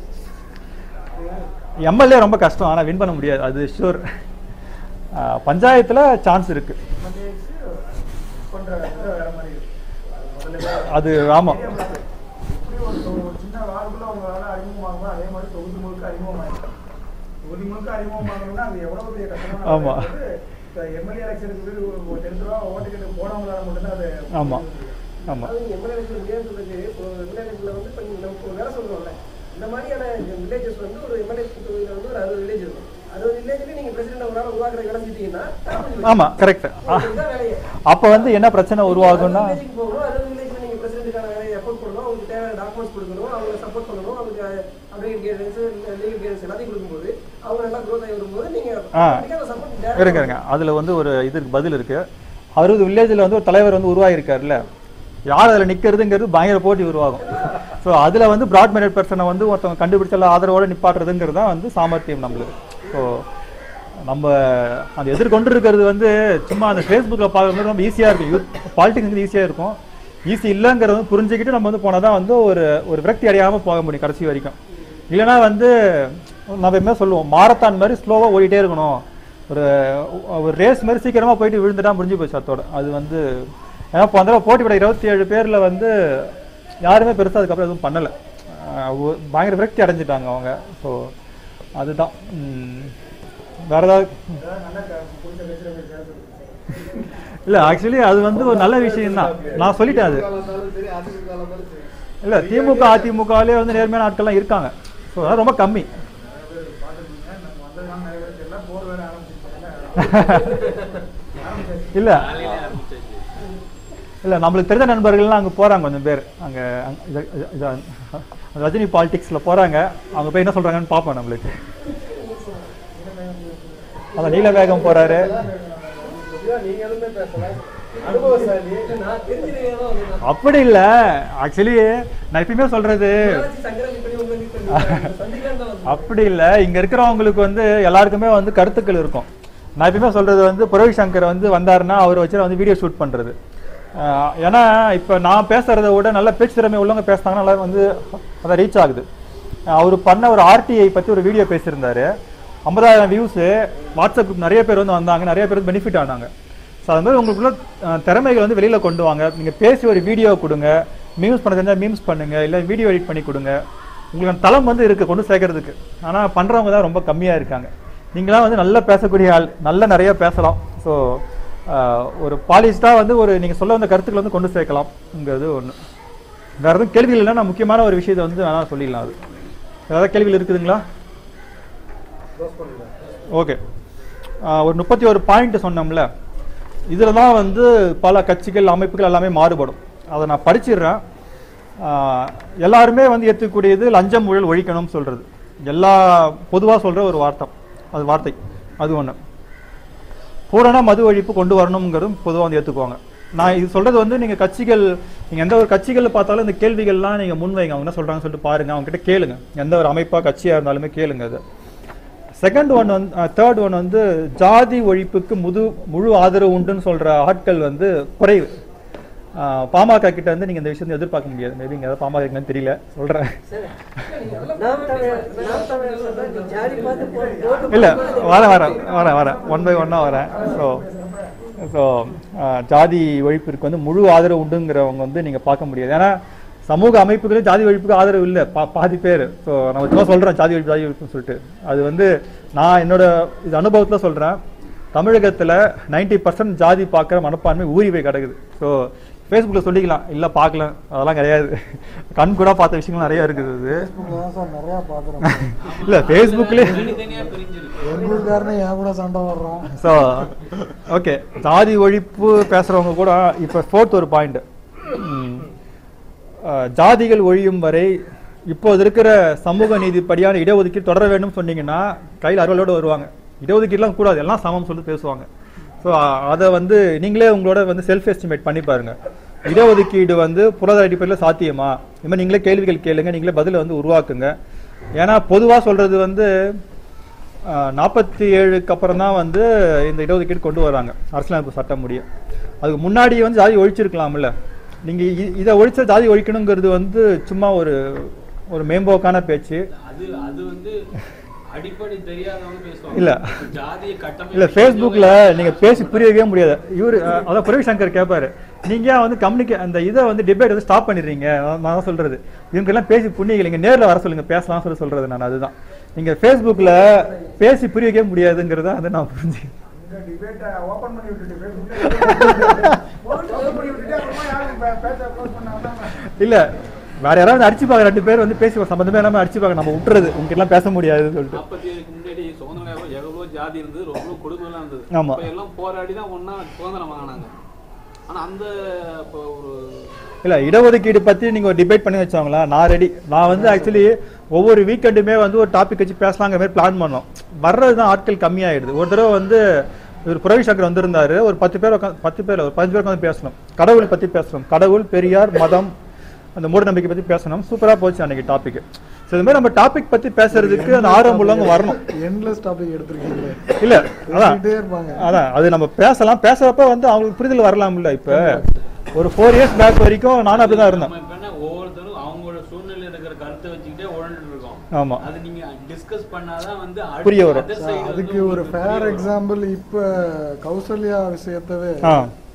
எம்எல்ஏ ரொம்ப கஷ்டம் ஆனால் வின் பண்ண முடியாது அது ஷூர் பஞ்சாயத்தில் சான்ஸ் இருக்கு பண்ணுற வேற மாதிரி இருக்கு அது முதல்ல அது ஆமாம் இப்படி ஒரு தொ- ஒரு சின்ன வாழ்க்குள்ள அவங்களால அறிமுகமாகும் அதே மாதிரி தொகுதி முழுக்க அறிமுகமாயிருக்கு தொகுதி முழுக்க அறிமுகமாகணும்னா அது எவ்வளவு பெரிய கஷ்டமான ஆமா. இப்போ எம்எல்ஏ எலெக்ஷனுக்கு வீடு ஒரு டென் ரூபா ஓட்டு கேட்டு போனவங்களால மட்டும்தான் அது ஆமாம் ஆமாம் அதாவது எம்எல்ஏ எலெக்ஷன் முடியாது சொல்றது இப்போ எம்எல்ஏ எலெக்ஷன்ல வந்து இப்போ நம்ம ஒரு வேலை சொல்றோம்ல இந்த மாதிரியான வில்லேஜஸ் வந்து ஒரு எம்எல்ஏ தொகுதியில் வந்து ஒரு அறுபது வில்லேஜ் இருக்கும் அறுபது வில்லேஜ்ல நீங்க பிரசிடண்ட் உங்களால உருவாக்குற கிடைச்சிட்டீங்கன்னா ஆமாம் கரெக்ட் இதுதான் வேலையே அப்போ வந்து என்ன பிரச்சனை உருவாகும்னா வில்லேஜுக்கு போகணும் அறுபது வில்லேஜ்ல நீங்க பிரசிடென்ட்டுக்கான வேலையை எஃபோர்ட் பண்ணணும் அவங்களுக்கு தேவையான டாக்குமெண்ட்ஸ் கொடுக்கணும் அவங்களை சப்போர்ட் பண்ணணும் அவங்களுக்கு அப்டேட் கைடன்ஸ் லீகல் கைடன்ஸ் எல்லாத்தையும் கொடுக்கும்போது அவங்க நல்லா க்ரோத் ஆகி வரும்போது நீங்க ஆ சப்போர்ட் இருங்க இருங்க அதில் வந்து ஒரு இது இருக்கு, பதில் இருக்கு அறுபது வில்லேஜில் வந்து ஒரு தலைவர் வந்து உருவாகிருக்காருல்ல யார் அதில் நிற்கிறதுங்கிறது பயங்கர போட்டி உருவாகும் ஸோ அதில் வந்து பிராட் மைண்டட் பர்சனை வந்து ஒருத்தவங்க கண்டுபிடிச்சல ஆதரவோடு நிப்பாட்டுறதுங்கிறது தான் வந்து சாமர்த்தியம் நம்மளுக்கு ஸோ நம்ம அந்த எதிர்கொண்டு இருக்கிறது வந்து சும்மா அந்த ஃபேஸ்புக்கில் பார்க்கும்போது ரொம்ப ஈஸியாக இருக்கும் யூத் பாலிட்டிக்ஸ் வந்து ஈஸியாக இருக்கும் ஈஸி இல்லைங்கிறத வந்து புரிஞ்சுக்கிட்டு நம்ம வந்து போனால் தான் வந்து ஒரு ஒரு விரக்தி அடையாமல் போக முடியும் கடைசி வரைக்கும் இல்லைன்னா வந்து நம்ம எப்பவுமே சொல்லுவோம் மாரத்தான் மாதிரி ஸ்லோவாக ஓடிட்டே இருக்கணும் ஒரு ஒரு ரேஸ் மாதிரி சீக்கிரமாக போயிட்டு விழுந்துட்டா முடிஞ்சு போச்சு அத்தோட அது வந்து ஏன்னா இப்போ அந்த போட்டி பட இருபத்தி ஏழு பேரில் வந்து யாருமே பெருசாக அதுக்கப்புறம் எதுவும் பண்ணலை பயங்கர விரக்தி அடைஞ்சிட்டாங்க அவங்க ஸோ அதுதான் ம். வேற ஏதாவது நல்லா பிடிச்ச கட்சியில் போய் சேர்ந்து இல்லை ஆக்சுவலி அது வந்து ஒரு நல்ல விஷயம் தான் நான் சொல்லிட்டேன் அது சரி அதுக்கு காலம் சரி இல்லை திமுக அதிமுகவிலே வந்து நேர்மையான ஆட்கள்லாம் இருக்காங்க ஸோ அதெல்லாம் ரொம்ப கம்மி பார்த்துருக்கீங்க நம்ம வந்ததுனால நிறைய பேருக்கு எல்லாம் போர் வேற ஆரம்பிச்சிருக்காங்க இல்லை இல்லை நம்மளுக்கு தெரிஞ்ச நண்பர்கள்லாம் அங்கே போகிறாங்க கொஞ்சம் பேர் அங்கே ரஜினி பாலிடிக்ஸில் போகிறாங்க அவங்க போய் என்ன சொல்கிறாங்கன்னு பார்ப்போம் நம்மளுக்கு அதான் நீலவேகம் போகிறாரு நீங்க எதுவுமே பேசல அனுபவசாலி நான் தெரிஞ்சிருக்கேன் அப்படி இல்லை ஆக்சுவலி நான் எப்பயுமே சொல்கிறது சங்கரன் பண்ணி உங்களை meet பண்ணி சந்திக்கலாம் தான் அப்படி இல்லை இங்க இருக்கிறவங்களுக்கு வந்து எல்லாருக்குமே வந்து கருத்துக்கள் இருக்கும் நான் எப்பயுமே சொல்றது வந்து புரவி சங்கர் வந்து வந்தாருன்னா அவர் வச்சு வந்து வீடியோ ஷூட் பண்றது ஆஹ் ஏன்னா இப்போ நான் பேசுறத விட நல்ல பேச்சு திறமை உள்ளவங்க பேசுனாங்கன்னா நல்லா வந்து அதை ரீச் ஆகுது அவர் பண்ண ஒரு ஆர்டிஐ பத்தி ஒரு வீடியோ பேசியிருந்தாரு ஐம்பதாயிரம் வியூஸு வாட்ஸ்அப் குரூப் நிறைய பேர் வந்து வந்தாங்க நிறைய பேர் பெனிஃபிட் ஆனாங்க ஸோ அது மாதிரி உங்களுக்குள்ள அஹ், திறமைகள் வந்து வெளியில கொண்டு வாங்க நீங்க பேசி ஒரு வீடியோ கொடுங்க மீம்ஸ் பண்ண தெரிஞ்சா மீம்ஸ் பண்ணுங்க இல்லை வீடியோ எடிட் பண்ணி கொடுங்க உங்களுக்கு அந்த தளம் வந்து இருக்கு கொண்டு சேர்க்கறதுக்கு ஆனா பண்றவங்க தான் ரொம்ப கம்மியா இருக்காங்க நீங்களாம் வந்து நல்லா பேசக்கூடிய ஆள் நல்லா நிறைய பேசலாம் ஸோ ஒரு பாலிஷ்டா வந்து ஒரு நீங்க சொல்ல வந்த கருத்துக்களை வந்து கொண்டு சேர்க்கலாம்ங்கிறது ஒண்ணு வேற எதுவும் கேள்விகள் இல்லைன்னா நான் முக்கியமான ஒரு விஷயத்தை வந்து வேணா சொல்லிடலாம் அது ஏதாவது கேள்விகள் இருக்குதுங்களா ஓகே ஒரு முப்பத்தி ஒரு பாயிண்ட் சொன்னோம்ல இதில் தான் வந்து பல கட்சிகள் அமைப்புகள் எல்லாமே மாறுபடும் அதை நான் படிச்சிடுறேன் ஆஹ் எல்லாருமே வந்து ஏற்றுக்கூடியது லஞ்சம் ஊழல் ஒழிக்கணும்னு சொல்கிறது எல்லா பொதுவாக சொல்கிற ஒரு வார்த்தை அது வார்த்தை அது ஒன்று பூரண மது ஒழிப்பு கொண்டு வரணுங்கிறதும் பொதுவாக வந்து ஏற்றுக்குவாங்க நான் இது சொல்கிறது வந்து நீங்கள் கட்சிகள் நீங்கள் எந்த ஒரு கட்சிகளில் பார்த்தாலும் இந்த கேள்விகள்லாம் நீங்கள் முன்வைங்க அவங்க என்ன சொல்கிறாங்கன்னு சொல்லிட்டு பாருங்கள் அவங்ககிட்ட கேளுங்க எந்த ஒரு அமைப்பாக கட்சியாக இருந்தாலுமே கேளுங்க அது செகண்ட் ஒன் வந்து தேர்ட் ஒன் வந்து ஜாதி ஒழிப்புக்கு முது முழு ஆதரவு உண்டுன்னு சொல்கிற ஆட்கள் வந்து குறைவு ஆஹ் பாமக கிட்ட வந்து நீங்கள் இந்த விஷயத்தை எதிர்பார்க்க முடியாது மேபி இங்கே ஏதாவது பாமக இருக்குன்னு தெரியல சொல்கிறேன் நாம் தமிழர் நாம் தமிழர் சொன்னா நீ ஜாதி பார்த்து போ- vote இல்லை போடுறது வரேன் வரேன் வரேன் வரேன் ஒன் பை ஒன்னாக வரேன் ஸோ ஸோ ஜாதி ஒழிப்பிற்கு வந்து முழு ஆதரவு உண்டுங்கிறவங்க வந்து நீங்கள் பார்க்க முடியாது ஏன்னா சமூக அமைப்புகளே ஜாதி ஒழிப்புக்கு ஆதரவு இல்லை பா பாதி பேர் ஸோ நம்ம சும்மா சொல்கிறோம் ஜாதி ஒழிப்பு ஜாதி ஒழிப்புன்னு சொல்லிட்டு அது வந்து நான் என்னோட இது அனுபவத்தில் சொல்கிறேன் தமிழகத்தில் 90% பர்சன்ட் ஜாதி பார்க்குற மனப்பான்மை ஊறி போய் கிடக்குது ஸோ ஃபேஸ்புக்கில் சொல்லிக்கலாம் இல்லை பார்க்கல அதெல்லாம் கிடையாது கண் கூட பார்த்த விஷயங்கள் நிறைய இருக்குது அது ஃபேஸ்புக்கில் தான் சார் நிறையா பார்க்குறேன் இல்லை ஃபேஸ்புக்லேயே எங்களுக்காரனே என் கூட சண்டை வர்றான் ஸோ ஓகே ஜாதி ஒழிப்பு பேசுகிறவங்க கூட இப்போ ஃபோர்த் ஒரு பாயிண்ட் ஜாதிகள் ஒழியும் வரை இப்போது இருக்கிற சமூக நீதிப்படியான இடஒதுக்கீடு தொடர வேண்டும் சொன்னீங்கன்னா கையில் அறுவலோடு வருவாங்க இடஒதுக்கீடுலாம் கூடாது எல்லாம் சமம் சொல்லி பேசுவாங்க ஸோ அதை வந்து நீங்களே உங்களோட வந்து செல்ஃப் எஸ்டிமேட் பண்ணி பாருங்க இடஒதுக்கீடு வந்து புரத அடிப்படையில் சாத்தியமா இந்த மாதிரி நீங்களே கேள்விகள் கேளுங்க நீங்களே பதிலை வந்து உருவாக்குங்க ஏன்னா பொதுவாக சொல்றது வந்து நாற்பத்தி ஏழுக்கு அப்புறம் தான் வந்து இந்த இடஒதுக்கீடு கொண்டு வராங்க அரசியலமைப்பு சட்டம் முடியும் அதுக்கு முன்னாடி வந்து ஜாதி ஒழிச்சிருக்கலாம்ல நீங்க இ- இதை ஒழிச்ச ஜாதி ஒழிக்கணுங்கிறது வந்து சும்மா ஒரு ஒரு மேம்போக்கான பேச்சு அது அது வந்து அடிப்படை தெரியாதவங்க பேசுவாங்க இல்ல. ஜாதிய கட்டமைப்பு இல்ல ஃபேஸ்புக்ல நீங்க பேசி புரியவே முடியாது இவரு அஹ், அதான் பிரவி சங்கர் கேட்பாரு நீங்க ஏன் வந்து கம்யூனிகே அந்த இதை வந்து டிபேட் வந்து ஸ்டாப் பண்ணிடுறீங்க நான் நான் தான் சொல்றது இவங்க எல்லாம் பேசி புண்ணியங்கள் நீங்க நேர்ல வர சொல்லுங்க பேசலாம் சொல்லி சொல்றது நான் அதுதான் நீங்க ஃபேஸ்புக்ல பேசி புரிய வைக்கவே முடியாதுங்கிறத வந்து நான் புரிஞ்சு இந்த டிபேட்டை ஓப்பன் பண்ணி விட்டுட்டு ஃபேஸ்புக்கில் ஓப்பன் பண்ணி விட்டுட்டு அப்புறமா யாரும் பே- பேச்ச க்ளோஸ் பண்ணாம இல்ல வேற யாராவது அடிச்சுப்பாங்க ரெண்டு பேர் வந்து பேசி ஒரு சம்பந்தமே இல்லாம அடிச்சுப்பாங்க நம்ம விட்டுறது உங்ககிட்ட எல்லாம் பேச முடியாதுன்னு சொல்லிட்டு நாற்பத்தி ஏழுக்கு முன்னாடி சுதந்திரம் எவ்வளோ ஜாதி இருந்தது ரொம்ப கொடுமைலாம் இருந்தது ஆமா. இப்ப எல்லாம் போராடி தான் ஒண்ணா சுதந்திரம் வாங்கினாங்க ஆனா அந்த இப்போ ஒரு இல்ல இடஒதுக்கீடு பத்தி நீங்க ஒரு டிபேட் பண்ணி வச்சாங்களா நான் ரெடி நான் வந்து ஆக்சுவலி ஒவ்வொரு வீக்கெண்டுமே வந்து ஒரு டாபிக் வச்சு பேசலாங்கிற மாதிரி பிளான் பண்ணோம் வர்றது தான் ஆட்கள் கம்மியாயிடுது ஒரு தடவை வந்து இவர் புரவி சங்கர் வந்திருந்தாரு ஒரு பத்து பேர் உட்காந்து பத்து பேர் ஒரு பதினஞ்சு பேர் உட்காந்து பேசணும் கடவுள் பத்தி பேசணும் கடவுள் பெரியார் மதம் அந்த மூட நம்பிக்கை பத்தி பேசணும் சூப்பரா போச்சு அன்னைக்கு டாபிக் ஸோ இது மாதிரி நம்ம டாபிக் பத்தி பேசுறதுக்கு அந்த ஆர்வம் உள்ளவங்க வரணும் எண்ட்லெஸ் டாபிக் எடுத்திருக்கீங்களே இல்ல அதான் பேசிக்கிட்டே இருப்பாங்க அதான் அது நம்ம பேசலாம் பேசுறப்ப வந்து அவங்களுக்கு புரிதல் வரலாம்ல இப்ப ஒரு ஃபோர் இயர்ஸ் பேக் வரைக்கும் நானும் அப்படிதான் இருந்தேன் நம்ம இப்ப என்ன ஒவ்வொருத்தரும் அவங்களோட சூழ்நிலையில இருக்கிற கருத்தை வச்சுக்கிட்டே உழண்டுட்டு இருக்கோம் ஆமா. அது நீங்க டிஸ்கஸ் பண்ணாதான் வந்து அடுத்த புரிய வரும். other side வந்து அதுக்கு ஒரு உங்களுக்கு ஃபேர் புரிய வரும். எக்ஸாம்பிள் இப்ப கௌசல்யா விஷயத்தவே ஆ.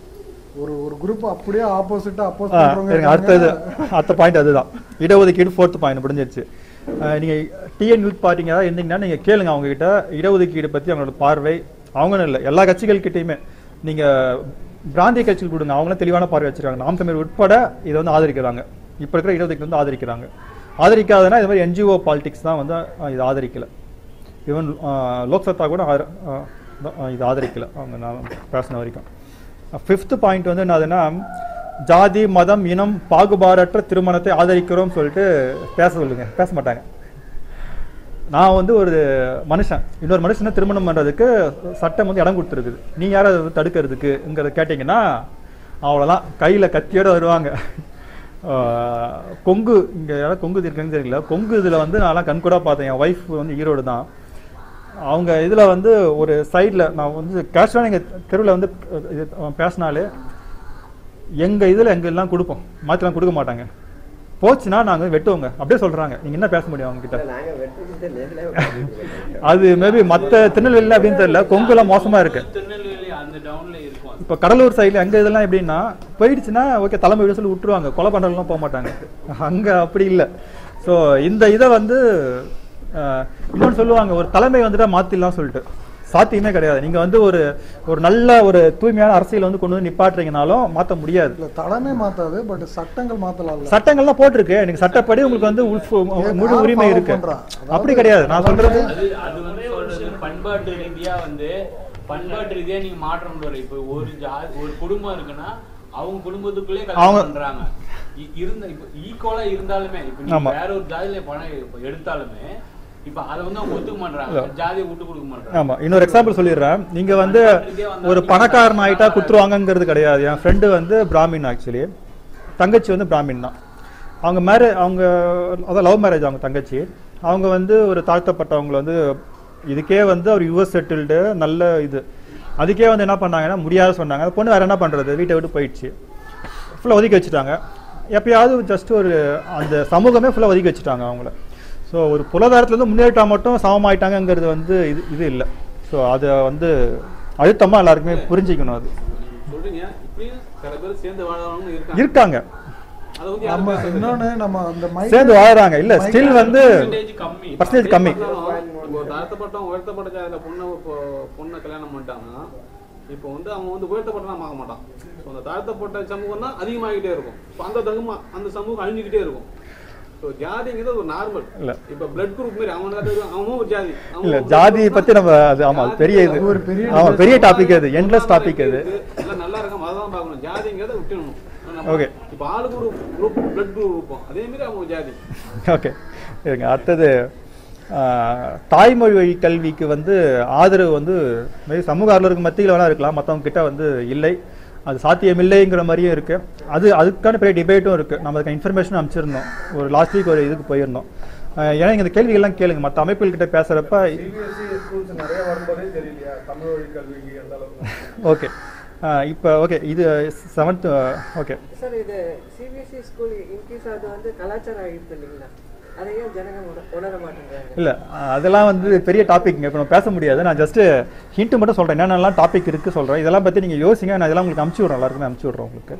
ஒரு ஒரு குரூப் அப்படியே ஆப்போசிட்டா அப்போஸ் ஆ, பண்றவங்க இருங்க, அடுத்தது அடுத்த பாயிண்ட் அதுதான் இடஒதுக்கீடு ஃபோர்த் பாயிண்ட் முடிஞ்சிருச்சு அஹ், நீங்க டிஎன் யூத் பார்ட்டிங்க ஏதாவது இருந்தீங்கன்னா நீங்க கேளுங்க அவங்க கிட்ட இடஒதுக்கீடு பத்தி அவங்களோட பார்வை அவங்கன்னு இல்லை எல்லா கட்சிகள் கிட்டயுமே நீங்க பிராந்திய கட்சிகள் கொடுங்க அவங்களும் தெளிவான பார்வை வச்சிருக்காங்க நாம் தமிழ் உட்பட இதை வந்து ஆதரிக்கிறாங்க இப்ப இருக்கிற இடஒதுக்கீடு வந்து ஆதரிக்கிறாங்க ஆதரிக்காதனா இது மாதிரி என்ஜிஓ பாலிடிக்ஸ் தான் வந்து அஹ், இது ஆதரிக்கல ஈவன் லோக்சத்தா கூட ஆர- அஹ், அஹ், இது ஆதரிக்கல அவங்க நான் பேசின வரைக்கும் ஃபிஃப்த் பாயிண்ட் வந்து என்னதுன்னா ஜாதி மதம் இனம் பாகுபாடற்ற திருமணத்தை ஆதரிக்கிறோம் சொல்லிட்டு பேச சொல்லுங்க பேச மாட்டாங்க நான் வந்து ஒரு மனுஷன் இன்னொரு மனுஷனை திருமணம் பண்றதுக்கு சட்டம் வந்து இடம் கொடுத்துருக்குது நீ யாரை அதை தடுக்கிறதுக்குங்கிறத கேட்டிங்கன்னா அவ்வளோதான் கையில் கத்தியோட வருவாங்க ஆஹ் கொங்கு இங்கே யாராவது கொங்கு இருக்குன்னு தெரியல கொங்கு இதில் வந்து நான்லாம் கண்கூடா பார்த்தேன் என் ஒய்ஃப் வந்து ஈரோடு தான் அவங்க இதில் வந்து ஒரு சைடில் நான் வந்து கேஷுவலாக எங்கள் தெருவில் வந்து இது பேசினாலே எங்கள் இதில் எங்க எல்லாம் கொடுப்போம் மாற்றிலாம் கொடுக்க மாட்டாங்க போச்சுன்னா நாங்கள் வெட்டுவோங்க அப்படியே சொல்கிறாங்க நீங்கள் என்ன பேச முடியும் அவங்க கிட்ட நாங்க வெட்டுறது நேர்ல அது மேபி மற்ற திருநெல்வேலியில் அப்படின்னு தெரியல கொங்குலாம் மோசமாக இருக்கு திருநெல்வேலி அந்த டவுன்ல இருக்கும் இப்போ கடலூர் சைடில் எங்கள் இதெல்லாம் எப்படின்னா போயிடுச்சுன்னா ஓகே தலைமை விட சொல்லி விட்டுருவாங்க கொலை பண்ணுறதுலாம் போக மாட்டாங்க அங்கே அப்படி இல்லை ஸோ இந்த இதை வந்து அஹ், இன்னொன்னு சொல்லுவாங்க ஒரு தலைமை வந்துட்டா மாற்றிடலாம் சொல்லிட்டு சாத்தியமே கிடையாது நீங்கள் வந்து ஒரு ஒரு நல்ல ஒரு தூய்மையான அரசியல் வந்து கொண்டு வந்து நிப்பாட்டுறீங்கனாலும் மாற்ற முடியாது இல்ல தலைமை மாத்தாது பட் சட்டங்கள் மாத்தலாம்ல சட்டங்கள்லாம் போட்டிருக்கு எனக்கு சட்டப்படி உங்களுக்கு வந்து உள்- முழு யார் உரிமை follow இருக்கு பண்றா? அப்படி கிடையாது நான் சொல்றது அது அது வந்து சொல்றது பண்பாட்டு ரீதியா வந்து பண்பாட்டு ரீதியா நீங்க மாற்றம் கொண்டு வர இப்போ ஒரு ஜாதி ஒரு குடும்பம் இருக்குன்னா அவங்க குடும்பத்துக்குள்ளே அவங்க- கல்யாணம் பண்றாங்க இ- இருந்த இப்போ ஈக்குவலா இருந்தாலுமே இப்போ நீங்க ஆமா. வேற ஒரு ஜாதியில பணம் இப்ப எடுத்தாலுமே இப்ப அதை வந்து அவங்க ஒத்துக்க மாட்டாங்க இல்ல. ஜாதியை விட்டு கொடுக்க மாட்டாங்க ஆமா இன்னொரு எக்ஸாம்பிள் சொல்லிடுறேன் நீங்க வந்து ஒரு பணக்காரன் ஆயிட்டா குத்துருவாங்கங்கிறது கிடையாது என் ஃப்ரெண்டு வந்து பிராமின் ஆக்சுவலி தங்கச்சி வந்து பிராமின் தான் அவங்க மேரே அவங்க அதான் லவ் மேரேஜ் அவங்க தங்கச்சி அவங்க வந்து ஒரு தாழ்த்தப்பட்டவங்களை வந்து இதுக்கே வந்து அவர் யுஎஸ் செட்டில்டு நல்ல இது அதுக்கே வந்து என்ன பண்ணாங்கன்னா முடியாது சொன்னாங்க அந்த பொண்ணு வேற என்ன பண்றது வீட்டை விட்டு போயிடுச்சு ஃபுல்லாக ஒதுக்கி வச்சுட்டாங்க எப்பயாவது ஜஸ்ட் ஒரு அந்த சமூகமே ஃபுல்லாக ஒதுக்கி வச்சுட்டாங்க அவங்கள ஸோ ஒரு பொருளாதாரத்துலேருந்து முன்னேற்றா மட்டும் சமமாயிட்டாங்கங்கிறது வந்து இது இது இல்லை ஸோ அதை வந்து அழுத்தமாக எல்லாருக்குமே புரிஞ்சிக்கணும் அது சொல்றீங்க இப்பயும் சில பேர் சேர்ந்து வாழறவங்க இருக்காங்க இருக்காங்க அதை வந்து யாரும் நம்ம பேசுறது இல்ல. இன்னொன்னு நம்ம அந்த mic- சேர்ந்து வாழறாங்க இல்ல mic- ஸ்டில் வந்து கம்மி பர்சன்டேஜ் கம்மி இப்போ ஒரு தாழ்த்தப்பட்டவங்க உயர்த்தப்பட்ட ஜாதியில பொண்ணை இப்போ பொண்ணை கல்யாணம் பண்ணிட்டாங்கன்னா இப்போ வந்து அவன் வந்து உயர்த்தப்பட்டதான் பார்க்க மாட்டான் ஸோ அந்த தாழ்த்தப்பட்ட சமூகம் தான் அதிகமாகிட்டே இருக்கும் ஸோ அந்த தகுமா அந்த சமூகம் அழிஞ்சுக்கிட்டே இருக்கும் ஸோ ஜாதிங்கிறது ஒரு நார்மல் இல்ல. இப்போ பிளட் குரூப் மாதிரி அவனுக்கு அவனும் ஒரு ஜாதி அவன் இல்ல ஒரு ஜாதியை பத்தி நம்ம அது ஆமா அது பெரிய இது அது ஒரு பெரிய ஆமா பெரிய டாபிக் அது எண்ட்லெஸ் டாபிக் அது எல்லாம் நல்லா இருக்கும் அதான் பார்க்கணும் ஜாதிங்கிறத விட்டுணும் Okay. இப்போ ஆளுக்கு ஒரு குரூப் பிளட் குரூப் இருப்போம் அதே மாதிரி அவங்க ஒரு ஜாதி ஓகே இருங்க அடுத்தது ஆஹ், தாய்மொழி வழி கல்விக்கு வந்து ஆதரவு வந்து maybe சமூக ஆர்வலருக்கு மத்தியில் வேணா இருக்கலாம் மற்றவங்க கிட்ட வந்து இல்லை அது சாத்தியமில்லைங்கிற மாதிரியும் இருக்கு அது அதுக்கான பெரிய டிபேட்டும் இருக்கு நம்ம அதுக்கு இன்ஃபர்மேஷன் அனுப்பிச்சிருந்தோம் ஒரு லாஸ்ட் வீக் ஒரு இதுக்கு போயிருந்தோம் ஆஹ், ஏன்னா இங்க இந்த கேள்விகள்லாம் கேளுங்க மற்ற அமைப்புகள் கிட்ட பேசுறப்ப சிபிஎஸ்சி ஸ்கூல்ஸ் நிறைய வரும்போதே தெரியலையா தமிழ் வழி கல்விக்கு எந்த அளவுக்கு ஓகே இப்போ ஓகே இது செவன்த் ஓகே சார் இது சிபிஎஸ்சி ஸ்கூல் இன்க்ரீஸ் ஆகுது வந்து கலாச்சாரம் ஆகிடுது இல்லைங்களா அதையும் ஜனங்க உண- உணர மாட்டேங்கிறாங்க இல்ல அஹ் அதெல்லாம் வந்து பெரிய டாபிக்ங்க இப்போ நம்ம பேச முடியாது நான் ஜஸ்ட் ஹிண்ட் மட்டும் சொல்றேன் என்னென்னலாம் டாபிக் இருக்கு சொல்றேன் இதெல்லாம் பத்தி நீங்க யோசிங்க நான் இதெல்லாம் உங்களுக்கு அமுச்சு விட்றேன் எல்லாருக்குமே அமுச்சு விட்றேன் உங்களுக்கு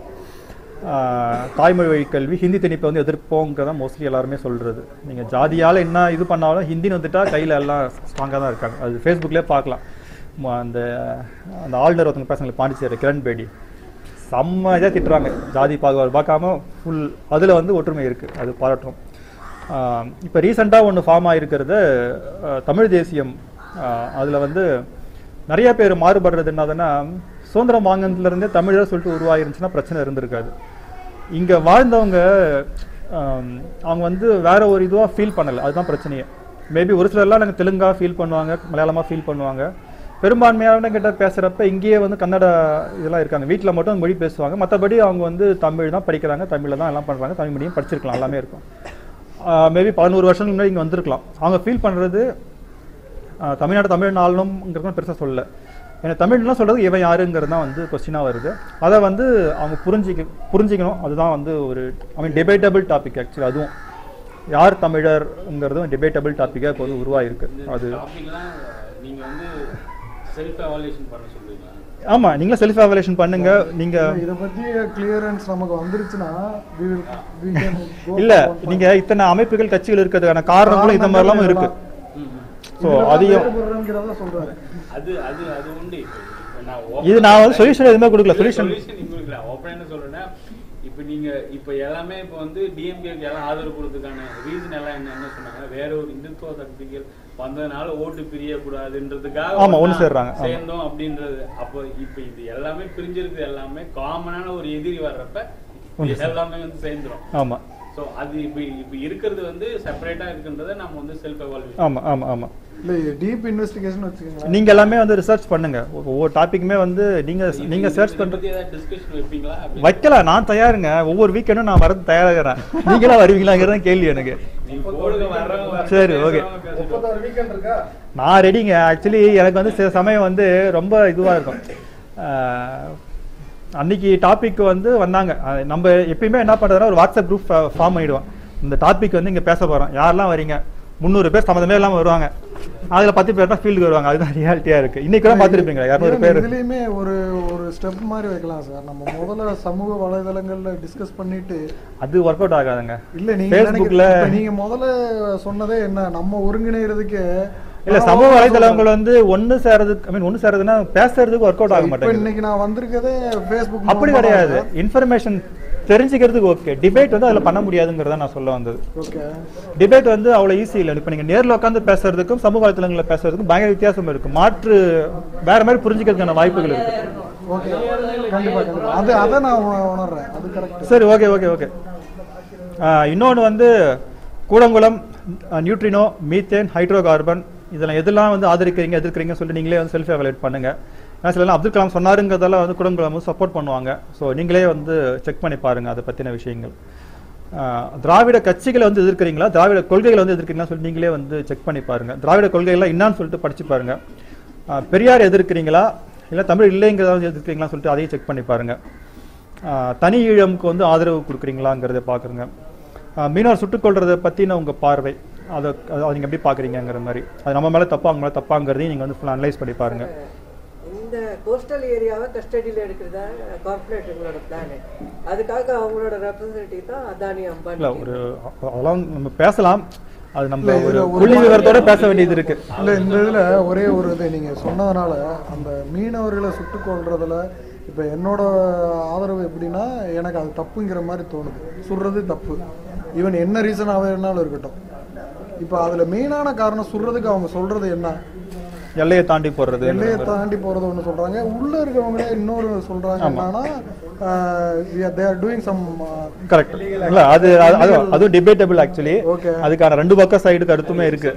ஆஹ் தாய்மொழி வழி கல்வி ஹிந்தி திணிப்பை வந்து எதிர்ப்போங்கிறத மோஸ்ட்லி எல்லாருமே சொல்றது நீங்க ஜாதியால என்ன இது பண்ணாலும் ஹிந்தின்னு வந்துட்டா கையில எல்லாம் ஸ்ட்ராங்காக தான் இருக்காங்க அது ஃபேஸ்புக்லேயே பார்க்கலாம் ம- அந்த அந்த ஆளுநர் ஒருத்தவங்க பேசுறாங்க பாண்டிச்சேரி கிரண் பேடி செம்மையாக திட்டுறாங்க ஜாதி பாகுபாடு பார்க்காம ஃபுல் அதில் வந்து ஒற்றுமை இருக்குது அது பாராட்டுறோம் இப்போ ரீசெண்டாக ஒன்று ஃபார்ம் ஆகிருக்கிறது அஹ், தமிழ் தேசியம் அதில் வந்து நிறைய பேர் மாறுபடுறது என்னதுன்னா சுதந்திரம் வாங்கினதுலேருந்தே தமிழர் சொல்லிட்டு உருவாயிருந்துச்சுன்னா பிரச்சனை இருந்திருக்காது இங்கே வாழ்ந்தவங்க ஆம், அவங்க வந்து வேற ஒரு இதுவாக ஃபீல் பண்ணலை அதுதான் பிரச்சனையே மேபி ஒரு சிலர்லாம் நாங்கள் தெலுங்கா ஃபீல் பண்ணுவாங்க மலையாளமாக ஃபீல் பண்ணுவாங்க பெரும்பான்மையான கிட்ட பேசுகிறப்ப இங்கேயே வந்து கன்னட இதெல்லாம் இருக்காங்க வீட்டில் மட்டும் மொழி பேசுவாங்க மற்றபடி அவங்க வந்து தமிழ் தான் படிக்கிறாங்க தமிழில் தான் எல்லாம் பண்ணுறாங்க தமிழ் மீடியம் படிச்சிருக்கலாம் எல்லாமே இருக்கும் மேபி பதினோரு வருஷத்துக்கு முன்னாடி இங்கே வந்திருக்கலாம் அவங்க ஃபீல் பண்ணுறது தமிழ்நாடு தமிழ் ஆளணுங்கிறது பெருசாக சொல்லல ஏன்னா தமிழ்லாம் சொல்கிறது இவன் யாருங்கிறது தான் வந்து கொஸ்டினாக வருது அதை வந்து அவங்க புரிஞ்சிக்க புரிஞ்சிக்கணும் அதுதான் வந்து ஒரு I mean debatable topic actually அதுவும் யார் தமிழர்ங்கிறதும் டிபேட்டபிள் டாப்பிக்காக இப்போ வந்து உருவாயிருக்கு அது டாபிக்லாம் நீங்க வந்து செல்ஃப் எவாலுவேஷன் பண்ண சொல்லுவீங்களா ஆமா நீங்களும் செல்ஃப் எவாலுவேஷன் பண்ணுங்க நீங்க இதை பத்தி கிளியரன்ஸ் நமக்கு வந்துருச்சுன்னா we will- we can go இல்ல for one நீங்க இத்தனை அமைப்புகள் கட்சிகள் இருக்கிறதுக்கான காரணங்களும் இந்த மாதிரிலாம் இருக்கு ஸோ இதுல அதையும் வேறுபடுறோங்கிறத சொல்றாரு அது அது அது உண்டு இப்ப இப்ப நான் இது நான் வந்து solution எதுவுமே கொடுக்கல. இல்ல, solution- solution நீங்க கொடுக்கல ஓப்பன் என்ன சொல்றேன்னா இப்ப நீங்க இப்ப எல்லாமே இப்ப வந்து டிஎம்கேக்கு எல்லாம் ஆதரவு கொடுத்ததுக்கான ரீசன் எல்லாம் என்ன என்ன சொன்னாங்க வேற ஒரு இந்துத்துவ சக்திகள் வந்ததுனால ஓட்டு பிரியக்கூடாதுன்றதுக்காக ஆமா, ஒண்ணு ஒண்ணா சேர்றாங்க. ஆமா. சேர்ந்தோம் அப்படின்றது அப்போ இப்ப இது எல்லாமே பிரிஞ்சிருக்கு எல்லாமே காமனான ஒரு எதிரி வர்றப்ப ஒண்ணு இது சேரும். எல்லாமே வந்து சேர்ந்துரும் ஆமா சோ அது இப்ப இப்ப இருக்கிறது வந்து செப்பரேட்டா இருக்குன்றத நம்ம வந்து செல்ஃப் எவாலுவேஷன் ஆமா ஆமா ஆமா இல்ல டீப் இன்வெஸ்டிகேஷன் வச்சுக்கோங்களேன் நீங்க எல்லாமே வந்து ரிசர்ச் பண்ணுங்க ஒ- ஒவ்வொரு டாபிக்குமே வந்து நீங்க நீங்க சர்ச் பண்ற பத்தி ஏதாவது டிஸ்கஷன் வைப்பீங்களா அப்படி- வைக்கலாம் நான் தயாருங்க ஒவ்வொரு வீக்கெண்டும் நான் வரது தயாராகிறேன் நீங்களா வருவீங்களாங்கிறது கேள்வி எனக்கு நீங்க போடுங்க வர்றவங்க சரி ஓகே முப்பத்தாறு வீக்கெண்ட் இருக்கா நான் ரெடிங்க ஆக்சுவலி எனக்கு வந்து சில சமயம் வந்து ரொம்ப இதுவாக இருக்கும் ஆஹ், அன்னைக்கு டாபிக் வந்து வந்தாங்க அது நம்ம எப்பயுமே என்ன பண்ணுறதுனா ஒரு வாட்ஸ்அப் குரூப் ஃபார்ம் பண்ணிடுவோம் இந்த டாபிக் வந்து இங்கே பேச போகிறோம் யாரெல்லாம் வரீங்க முந்நூறு பேர் சம்மந்தமே இல்லாமல் வருவாங்க அதில் பத்து பேர் தான் ஃபீல்டுக்கு வருவாங்க அதுதான் ரியாலிட்டியாக இருக்குது இன்னைக்கு கூட பார்த்துருப்பீங்களா இரநூறு பேர் இதுலயுமே ஒரு ஒரு ஸ்டெப் மாதிரி வைக்கலாம் சார் நம்ம முதல்ல சமூக வலைதளங்கள்ல டிஸ்கஸ் பண்ணிட்டு அது ஒர்க் அவுட் ஆகாதுங்க இல்ல நீங்க ஃபேஸ்புக்கில் நினைக்கிற- இப்ப நீங்க முதல்ல சொன்னதே என்ன நம்ம ஒருங்கிணைறதுக்கு இல்ல நான் சமூக ஒரு வலைதளங்கள் வந்து ஒண்ணு சேர்றதுக்கு ஐ மீன் ஒண்ணு சேர்றதுன்னா பேசுறதுக்கு ஒர்க் அவுட் ஆக இப்ப மாட்டேங்குது இன்னைக்கு நான் வந்திருக்கதே ஃபேஸ்புக் அப்படி கிடையாது இன்ஃபர்மேஷன் தெரிஞ்சுக்கிறதுக்கு ஓகே டிபேட் வந்து அதில் பண்ண முடியாதுங்கிறத நான் சொல்ல வந்தது ஓகே டிபேட் வந்து அவ்வளோ ஈஸி இல்லை இப்போ நீங்கள் நேரில் உட்காந்து பேசுறதுக்கும் சமூக வலைத்தளங்களில் பேசுறதுக்கும் பயங்கர வித்தியாசம் இருக்கு மாற்று வேற மாதிரி புரிஞ்சுக்கிறதுக்கான வாய்ப்புகள் இருக்கு ஓகே கண்டிப்பா கண்டிப்பா அது அதை நான் உண- உணர்றேன் அது கரெக்ட் சரி ஓகே ஓகே ஓகே இன்னொன்று வந்து Kudankulam neutrino methane hydrocarbon இதெல்லாம் எதெல்லாம் வந்து ஆதரிக்கிறீங்க எதிர்க்கிறீங்கன்னு சொல்லிட்டு நீங்களே வந்து செல்ஃப் எவாலுவேட் பண்ணுங்க ஏன்னா சில அப்துல் கலாம் சொன்னாருங்கிறதெல்லாம் வந்து கூடங்குளம் வந்து சப்போர்ட் பண்ணுவாங்க ஸோ நீங்களே வந்து செக் பண்ணி பாருங்க அதை பற்றின விஷயங்கள் ஆஹ் திராவிட கட்சிகளை வந்து எதிர்க்கிறீங்களா திராவிட கொள்கைகளை வந்து எதிர்க்கிறீங்களா சொல்லி நீங்களே வந்து செக் பண்ணி பாருங்க திராவிட கொள்கைகள்லாம் என்னன்னு சொல்லிட்டு படிச்சு பாருங்க ஆஹ் பெரியார் எதிர்க்கிறீங்களா இல்லை தமிழ் இல்லைங்கிறத வந்து எதிர்க்கிறீங்களா சொல்லிட்டு அதையும் செக் பண்ணி பாருங்க ஆஹ் தனி ஈழம்க்கு வந்து ஆதரவு கொடுக்குறீங்களாங்கிறத பார்க்குறேங்க மீனவர் சுட்டுக் கொள்றதை பற்றின உங்கள் பார்வை அதை அதை நீங்கள் எப்படி பார்க்குறீங்கிற மாதிரி அது நம்ம மேலே தப்பா அவங்க மேலே தப்பாங்கிறதையும் நீங்கள் வந்து ஃபுல்லாக அனலைஸ் பண்ணி பாருங்க இந்த கோஸ்டல் ஏரியாவை கஸ்டடியில் எடுக்கிறதா கார்ப்பரேட்டுங்களோட பிளானு அதுக்காக அவங்களோட ரெப்ரசன்டேட்டிவ் தான் அதானி இல்லை அம்பானி ஒரு அதெல்லாம் நம்ம பேசலாம் அது நம்ம இல்ல, ஒரு இதுல ஒரு புள்ளி விவரத்தோட பேச வேண்டியது இருக்கு இல்ல இந்த இதுல ஒரே ஒரு இது நீங்க சொன்னதுனால அந்த மீனவர்களை சுட்டுக் கொல்றதுல இப்ப என்னோட ஆதரவு எப்படின்னா எனக்கு அது தப்புங்கிற மாதிரி தோணுது சுடுறது தப்பு ஈவன் என்ன ரீசனாக வேணாலும் இருக்கட்டும் இப்போ அதுல மெயினான காரணம் சுடுறதுக்கு அவங்க சொல்றது என்ன எல்லையை தாண்டி போடுறது எல்லையை தாண்டி போறது ஒன்று சொல்றாங்க உள்ள இருக்கவங்களே இன்னொரு சொல்றாங்க ஆமா. என்னன்னா they are doing some correct இல்ல அது அது- அது அதுவும் டிபேட்டபிள் ஆக்சுவலி Okay. அதுக்கான ரெண்டு பக்கம் சைடு கருத்துமே இருக்கு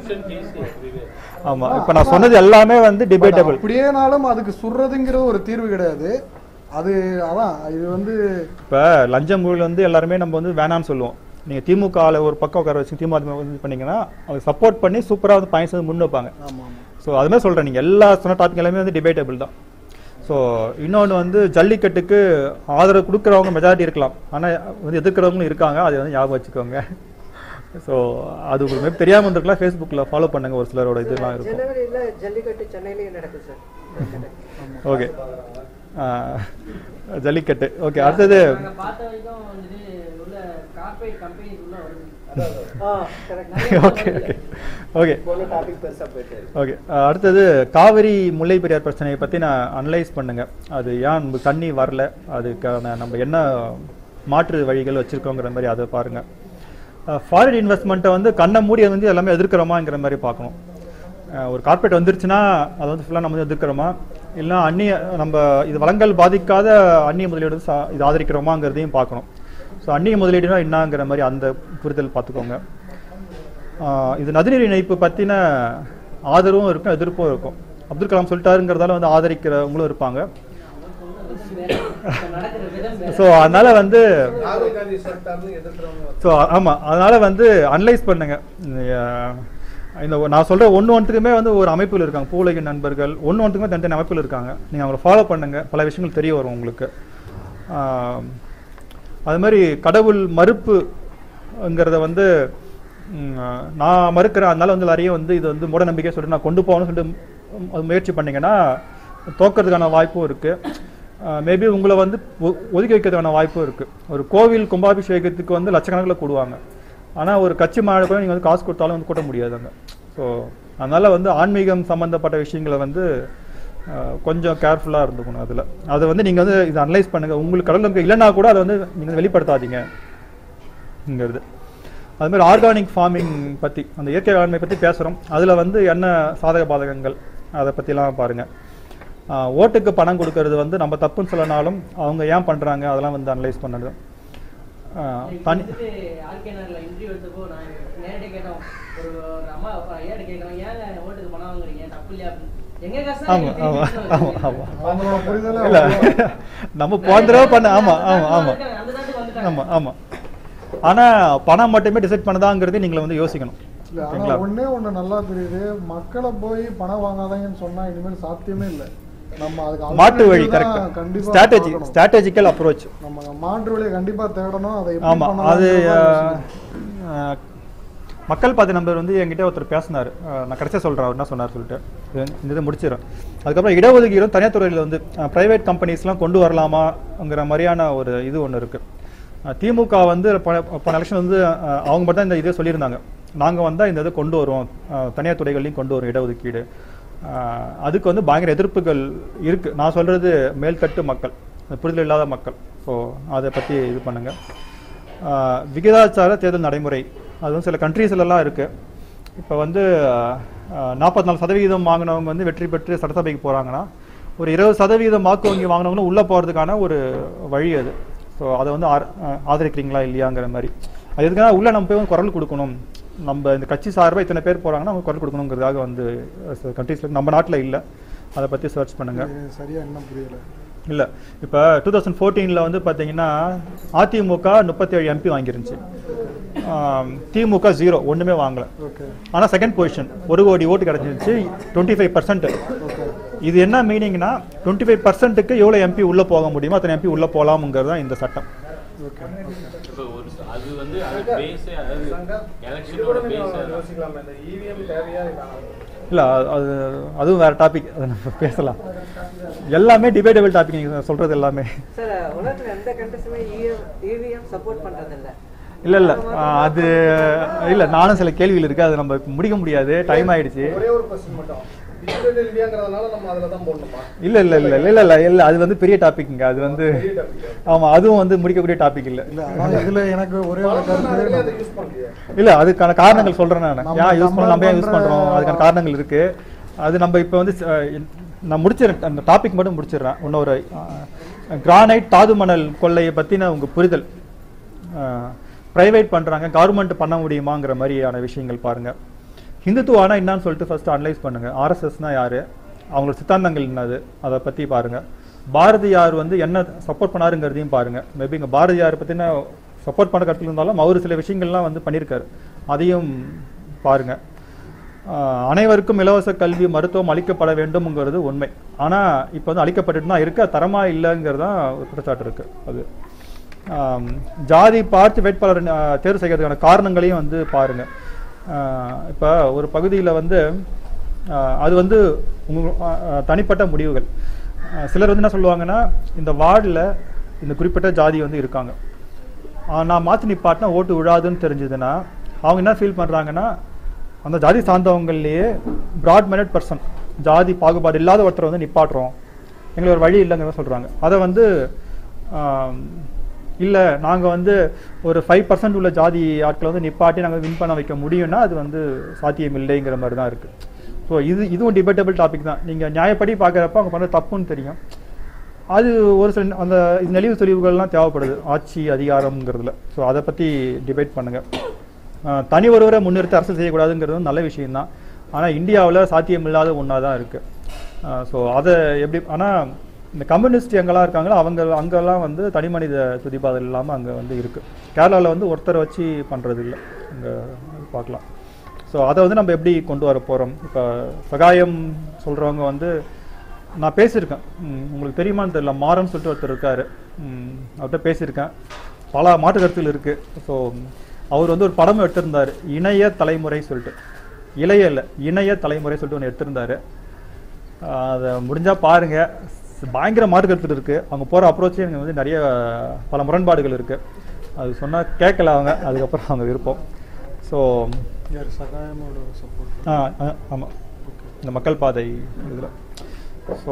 ஆமா இப்ப நான் சொன்னது எல்லாமே வந்து டிபேட்டபிள் அப்படியேனாலும் அதுக்கு சுடுறதுங்கிறது ஒரு தீர்வு கிடையாது அது அதான் இது வந்து இப்ப லஞ்சம் ஊழல் வந்து எல்லாருமே நம்ம வந்து வேணாம்னு சொல்லுவோம் நீங்க திமுக ல ஒரு பக்கம் உட்கார வச்சு திமுக வந்து பண்ணீங்கன்னா அவங்க சப்போர்ட் பண்ணி சூப்பரா வந்து பாயிண்ட்ஸ் வந்து முன் வைப்பாங்க ஆமா ஸோ அதுமாதிரி சொல்றேன் நீங்க எல்லா சொன்ன டாபிக் எல்லாமே வந்து டிபேட்டபிள் தான் ஸோ இன்னொன்று வந்து ஜல்லிக்கட்டுக்கு ஆதரவு கொடுக்குறவங்க மெஜாரிட்டி இருக்கலாம் ஆனால் வந்து எதிர்க்கிறவங்களும் இருக்காங்க அதை வந்து ஞாபகம் வச்சுக்கோங்க ஸோ அது ஒரு மாதிரி தெரியாமல் இருந்திருக்கலாம் ஃபேஸ்புக்கில் ஃபாலோ பண்ணுங்க ஒரு சிலரோட இதெல்லாம் இருக்கும் ஜனவரியில ஜல்லிக்கட்டு சென்னையிலேயே நடக்குது சார் ஓகே ஜல்லிக்கட்டு ஓகே அடுத்தது நாங்க பார்த்த வரைக்கும் வந்துட்டு உள்ள கார்பரேட் கம்பெனிஸ் உள்ள வருது ஆ கரெக்ட் ஓகே ஓகே ஓகே போன டாபிக் பெருசா போயிட்டு இருக்கு. ஓகே அடுத்தது காவிரி முல்லை பெரியார் பிரச்சனையை பற்றி நான் அனலைஸ் பண்ணுங்க அது ஏன் நம்ம தண்ணி வரல அதுக்கான நம்ம என்ன மாற்று வழிகள் வச்சுருக்கோங்கிற மாதிரி அதை பாருங்க ஃபாரின் இன்வெஸ்ட்மெண்ட்டை வந்து கண்ணை மூடி வந்து எல்லாமே எதிர்க்கிறோமாங்கிற மாதிரி பார்க்கணும் அஹ் ஒரு கார்பரேட் வந்துருச்சுன்னா அதை வந்து ஃபுல்லாக நம்ம வந்து எதிர்க்கிறோமா இல்லை அந்நிய நம்ம இது வளங்கள் பாதிக்காத அந்நிய முதலீடு வந்து சா- இது ஆதரிக்கிறோமாங்கிறதையும் பார்க்கணும் ஸோ அந்நிய முதலீடுனா என்னங்கிற மாதிரி அந்த புரிதல் பார்த்துக்கோங்க ஆஹ் இது நதிநீர் இணைப்பு பற்றின ஆதரவும் இருக்கும் எதிர்ப்பும் இருக்கும் அப்துல் கலாம் சொல்லிட்டாருங்கிறதால வந்து ஆதரிக்கிறவங்களும் இருப்பாங்க நடக்கிற விதம் வேற. ஸோ அதனால வந்து ராகுல் காந்தி சொல்லிட்டாருன்னு எதிர்க்கிறவங்க ஸோ ஆமாம் அதனால வந்து அனலைஸ் பண்ணுங்க அஹ் இந்த ஒ- நான் சொல்ற ஒன்று ஒன்றுக்குமே வந்து ஒரு அமைப்பில் இருக்காங்க பூலக நண்பர்கள் ஒன்று ஒன்றுக்குமே தனித்தனி அமைப்பில் இருக்காங்க நீங்கள் அவங்கள ஃபாலோ பண்ணுங்க பல விஷயங்கள் தெரிய வரும் உங்களுக்கு ஆஹ் அது மாதிரி கடவுள் மறுப்புங்கிறத வந்து ம், நான் மறுக்கிறேன் அதனால வந்து எல்லாரையும் வந்து இது வந்து மூட நம்பிக்கை சொல்லிட்டு நான் கொண்டு போகணும்னு சொல்லிட்டு ம், அது முயற்சி பண்ணீங்கன்னா தோக்கிறதுக்கான வாய்ப்பும் இருக்கு மேபி உங்களை வந்து ஒ- ஒதுக்கி வைக்கிறதுக்கான வாய்ப்பும் இருக்கு ஒரு கோவில் கும்பாபிஷேகத்துக்கு வந்து லட்சக்கணக்கில் கூடுவாங்க ஆனால் ஒரு கட்சி மாநாடு கூட நீங்கள் வந்து காசு கொடுத்தாலும் வந்து கூட்ட முடியாது அங்கே ஸோ அதனால வந்து ஆன்மீகம் சம்மந்தப்பட்ட விஷயங்களை வந்து அஹ், கொஞ்சம் கேர்ஃபுல்லாக இருந்துக்கணும் அதில் அதை வந்து நீங்கள் வந்து இதை அனலைஸ் பண்ணுங்கள் உங்களுக்கு கடல் நம்பிக்கை இல்லைன்னா கூட அதை வந்து நீங்கள் வெளிப்படுத்தாதீங்கங்கிறது அது மாதிரி ஆர்கானிக் ஃபார்மிங் பற்றி அந்த இயற்கை வேளாண்மை பற்றி பேசுகிறோம் அதில் வந்து என்ன சாதக பாதகங்கள் அதை பற்றிலாம் பாருங்கள் ஓட்டுக்கு பணம் கொடுக்கறது வந்து நம்ம தப்புன்னு சொல்லனாலும் அவங்க ஏன் பண்ணுறாங்க அதெல்லாம் வந்து அனலைஸ் பண்ணது ஆஹ் இப்போ தனி வந்துட்டு ஆர்கேனர்ல இன்டர்வியூ எடுத்தப்போ நான் நேரடியாக கேட்டோம் ஒரு ஒரு அம்மா அப்பா ஐயாட்ட கேட்குறோம் ஏன் ஓட்டுக்கு பணம் வாங்குறீங்க தப்பு இல்லையா அப்படின்னு எங்க கஷ்டம் ஆமா எங்களுக்கு ஆமா தெரியும். ஆமா ஆமா அவங்களோட புரிதலை இல்ல அவங்க- நம்ம போன தடவை பண்ண ஆமா ஆமா ஆமா அந்த தாட்டுக்கு வந்துட்டாங்க ஆமா ஆமா ஆனா பணம் மட்டுமே டிசைட் பண்ணதாங்கிறது நீங்க வந்து யோசிக்கணும் இல்ல ஆனா சரிங்களா ஒண்ணே ஒண்ணு நல்லா தெரியுது மக்களை போய் பணம் வாங்காதீங்கன்னு சொன்னா இனிமேல் சாத்தியமே இல்ல நம்ம அதுக்கு மாற்று வழி alternative தான் கரெக்ட் கண்டிப்பா ஸ்ட்ராட்டஜி பார்க்கணும். ஸ்ட்ராட்டஜிக்கல் அப்ரோச் நம்ம மாற்று வழியை கண்டிப்பா தேடணும் அதை எப்படி ஆமா பண்ணலாம்னு அது தான் அஹ், யோசிக்கணும். அஹ், மக்கள் பாதி நம்பர் வந்து என்கிட்ட ஒருத்தர் பேசினார் நான் கடைசியாக சொல்கிறேன் அவர் என்ன சொன்னார் சொல்லிட்டு இது- இந்த இதை முடிச்சிடறேன் அதுக்கப்புறம் இடஒதுக்கீடும் தனியார் துறையில் வந்து ப்ரைவேட் கம்பெனிஸ்லாம் கொண்டு வரலாமாங்கிற மாதிரியான ஒரு இது ஒன்று இருக்குது திமுக வந்து போன போன எலெக்ஷன் வந்து அஹ், அவங்க மட்டும் தான் இந்த இதே சொல்லியிருந்தாங்க நாங்கள் வந்தால் இந்த இதை கொண்டு வருவோம் அஹ், தனியார் துறைகள்லையும் கொண்டு வரும் இடஒதுக்கீடு அஹ், அதுக்கு வந்து பயங்கர எதிர்ப்புகள் இருக்குது நான் சொல்கிறது மேல்தட்டு மக்கள் புரிதல் இல்லாத மக்கள் ஸோ ஸோ அதை பற்றி இது பண்ணுங்கள் விகிதாச்சார தேர்தல் நடைமுறை அது வந்து சில கண்ட்ரீஸ்லலாம் இருக்குது இப்போ வந்து நாற்பத்தி நாலு சதவிகிதம் வாங்கினவங்க வந்து வெற்றி பெற்று சட்டசபைக்கு போகிறாங்கன்னா ஒரு இருபது சதவீதம் வாக்கு வங்கி வாங்கினவங்களும் உள்ளே போகிறதுக்கான ஒரு வழி அது ஸோ அதை வந்து ஆர்- அஹ் ஆதரிக்கிறீங்களா இல்லையாங்கிற மாதிரி அது எதுக்காக உள்ளே நம்ம போய் வந்து குரல் கொடுக்கணும் நம்ம இந்த கட்சி சார்பாக இத்தனை பேர் போகிறாங்கன்னா அவங்க குரல் கொடுக்கணுங்கிறதுக்காக வந்து கண்ட்ரீஸில் நம்ம நாட்டில் இல்லை அதை பற்றி சர்ச் பண்ணுங்கள் இது சரியா என்ன புரியல இல்லை இப்போ டூ தௌசண்ட் ஃபோர்டீனில் வந்து பார்த்தீங்கன்னா அதிமுக முப்பத்தேழு எம்பி வாங்கிருந்துச்சு ஆம், திமுக ஜீரோ ஒன்றுமே வாங்கல ஓகே ஆனால் செகண்ட் பொசிஷன் ஒரு கோடி ஓட்டு கிடச்சிருந்துச்சு டுவெண்ட்டி ஃபைவ் பர்சன்ட் இது என்ன மீனிங்னா டுவெண்ட்டி ஃபைவ் பர்சன்ட்டுக்கு எவ்வளோ எம்பி உள்ளே போக முடியுமோ அத்தனை எம்பி உள்ளே போகலாமுங்கிறது தான் இந்த சட்டம் இப்போ ஒரு ச- அது வந்து அது பேஸே அதாவது இது எலெக்ஷனோட கூட நீங்க பேஸே யோசிக்கலாமே இந்த இவிஎம் தேவையா வேணாமா? இல்லை அது அதுவும் வேறு டாபிக் அதை நம்ம பேசலாம் எல்லாமே டிபேட்டபிள் டாபிக் நீங்கள் சொல்கிறது எல்லாமே சார் உலகத்துல எந்த கண்ட்ரிஸுமே இவிஎம் சப்போர்ட் பண்றதில்ல இல்ல இல்ல ஆ, அது இல்ல நானும் சில கேள்விகள் இருக்கு அது நம்ம இப்ப முடிக்க முடியாது டைம் ஆயிடுச்சு ஒரே ஒரு கொஸ்டின் மட்டும் டிஜிட்டல் இந்தியாங்கிறதுனால நம்ம அதுல தான் போடணுமா இல்ல இல்ல இல்ல இல்ல இல்ல இல்ல இல்ல அது வந்து பெரிய டாபிக்ங்க அது வந்து ஆமா அதுவும் வந்து முடிக்கக்கூடிய டாபிக் இல்ல இல்ல ஆனா இதுல எனக்கு ஒரே ஒரு அதுலயே அதை கருத்து யூஸ் பண்ணலையே இல்ல அதுக்கான காரணங்கள் சொல்றேன் நான் நம்ம ஏன் யூஸ் பண்ண நம்ம ஏன் யூஸ் பண்ற- பண்றோம் அதுக்கான காரணங்கள் இருக்கு அது நம்ம இப்போ வந்து அஹ், நான் முடிச்சிடறேன் அந்த டாபிக் மட்டும் முடிச்சிடுறேன் இன்னொரு கிரானைட் தாது மணல் கொள்ளையை பத்தின உங்க புரிதல் பிரைவேட் பண்றாங்க கவர்மெண்ட் பண்ண முடியுமாங்கிற மாதிரியான விஷயங்கள் பாருங்க ஹிந்துத்துவானா என்னன்னு சொல்லிட்டு ஃபர்ஸ்ட் அனலைஸ் பண்ணுங்க ஆர்எஸ்எஸ்னா யாரு அவங்களோட சித்தாந்தங்கள் என்னது அதை பத்தி பாருங்க பாரதியார் வந்து என்ன சப்போர்ட் பண்ணாருங்கிறதையும் பாருங்க மேபி இங்க பாரதியார் பத்தின சப்போர்ட் பண்ண கருத்துல இருந்தாலும் அவர் சில விஷயங்கள்லாம் வந்து பண்ணியிருக்காரு அதையும் பாருங்க ஆஹ் அனைவருக்கும் இலவச கல்வி மருத்துவம் அளிக்கப்பட வேண்டும்ங்கிறது உண்மை ஆனா இப்போ வந்து அளிக்கப்பட்டுட்டு தான் இருக்கு அது தரமா இல்லைங்கிறது தான் ஒரு குற்றச்சாட்டு இருக்கு அது ஆம், ஜாதி பார்த்து வேட்பாளர் ஆஹ், தேர்வு செய்யறதுக்கான காரணங்களையும் வந்து பாருங்க ஆஹ், இப்போ ஒரு பகுதியில் வந்து ஆஹ், அது வந்து உங்க ஆஹ், ஆஹ், தனிப்பட்ட முடிவுகள் ஆஹ், சிலர் வந்து என்ன சொல்லுவாங்கன்னா இந்த வார்டில் இந்த குறிப்பிட்ட ஜாதி வந்து இருக்காங்க ஆஹ், நான் மாற்றி நிப்பாட்டினா ஓட்டு விழாதுன்னு தெரிஞ்சதுன்னா அவங்க என்ன ஃபீல் பண்ணுறாங்கன்னா அந்த ஜாதி சார்ந்தவங்களையே பிராட் மைண்டட் பர்சன் ஜாதி பாகுபாடு இல்லாத ஒருத்தரை வந்து நிப்பாட்டுறோம் எங்களுக்கு ஒரு வழி இல்லைங்கிற சொல்கிறாங்க அதை வந்து இல்லை நாங்கள் வந்து ஒரு ஃபைவ் பர்சன்ட் உள்ள ஜாதி ஆட்களை வந்து நிப்பாட்டி நாங்கள் வின் பண்ண வைக்க முடியும்னா அது வந்து சாத்தியம் இல்லைங்கிற மாதிரி தான் இருக்குது ஸோ இது இதுவும் டிபேட்டபிள் டாபிக் தான் நீங்கள் நியாயப்படி பார்க்குறப்ப அவங்க பண்ணுற தப்புன்னு தெரியும் அது ஒரு சில அந்த இது நெளிவு தெளிவுகள்லாம் தேவைப்படுது ஆட்சி அதிகாரம்ங்கிறதுல ஸோ அதை பற்றி டிபேட் பண்ணுங்கள் தனி ஒருவரை முன்னிறுத்தி அரசு செய்யக்கூடாதுங்கிறது நல்ல விஷயம்தான் ஆனால் இந்தியாவில் சாத்தியமில்லாத ஒன்றா தான் இருக்குது ஸோ அதை எப்படி ஆனால் இந்த கம்யூனிஸ்ட் எங்கெல்லாம் இருக்காங்களோ அவங்க அங்கெல்லாம் வந்து தனி மனித துதிப்பாதல் இல்லாமல் அங்கே வந்து இருக்குது கேரளாவில் வந்து ஒருத்தரை வச்சு பண்ணுறது இல்லை அங்கே பார்க்கலாம் ஸோ அதை வந்து நம்ம எப்படி கொண்டு வர போகிறோம் இப்போ சகாயம் சொல்கிறவங்க வந்து நான் பேசியிருக்கேன் ம், உங்களுக்கு தெரியுமான்னு தெரியல மாறன் சொல்லிட்டு ஒருத்தர் இருக்காரு ம், அவர்கிட்ட பேசியிருக்கேன் பல மாற்று கருத்துகள் இருக்குது ஸோ அவர் வந்து ஒரு படம் எடுத்திருந்தார் இணைய தலைமுறை சொல்லிட்டு இளைய இல்லை இணைய தலைமுறை சொல்லிட்டு ஒன்று எடுத்திருந்தாரு ஆஹ் அதை முடிஞ்சால் பாருங்க பயங்கர மாற்று கருத்து இருக்குது அவங்க போகிற அப்ரோச்சே எனக்கு வந்து நிறைய பல முரண்பாடுகள் இருக்குது அது சொன்னால் கேட்கல அவங்க அதுக்கப்புறம் அவங்க விருப்பம் ஸோ யார் சகாயமோட சப்போர்ட் ஆ ஆமாம் இந்த மக்கள் பாதை இதில் ஸோ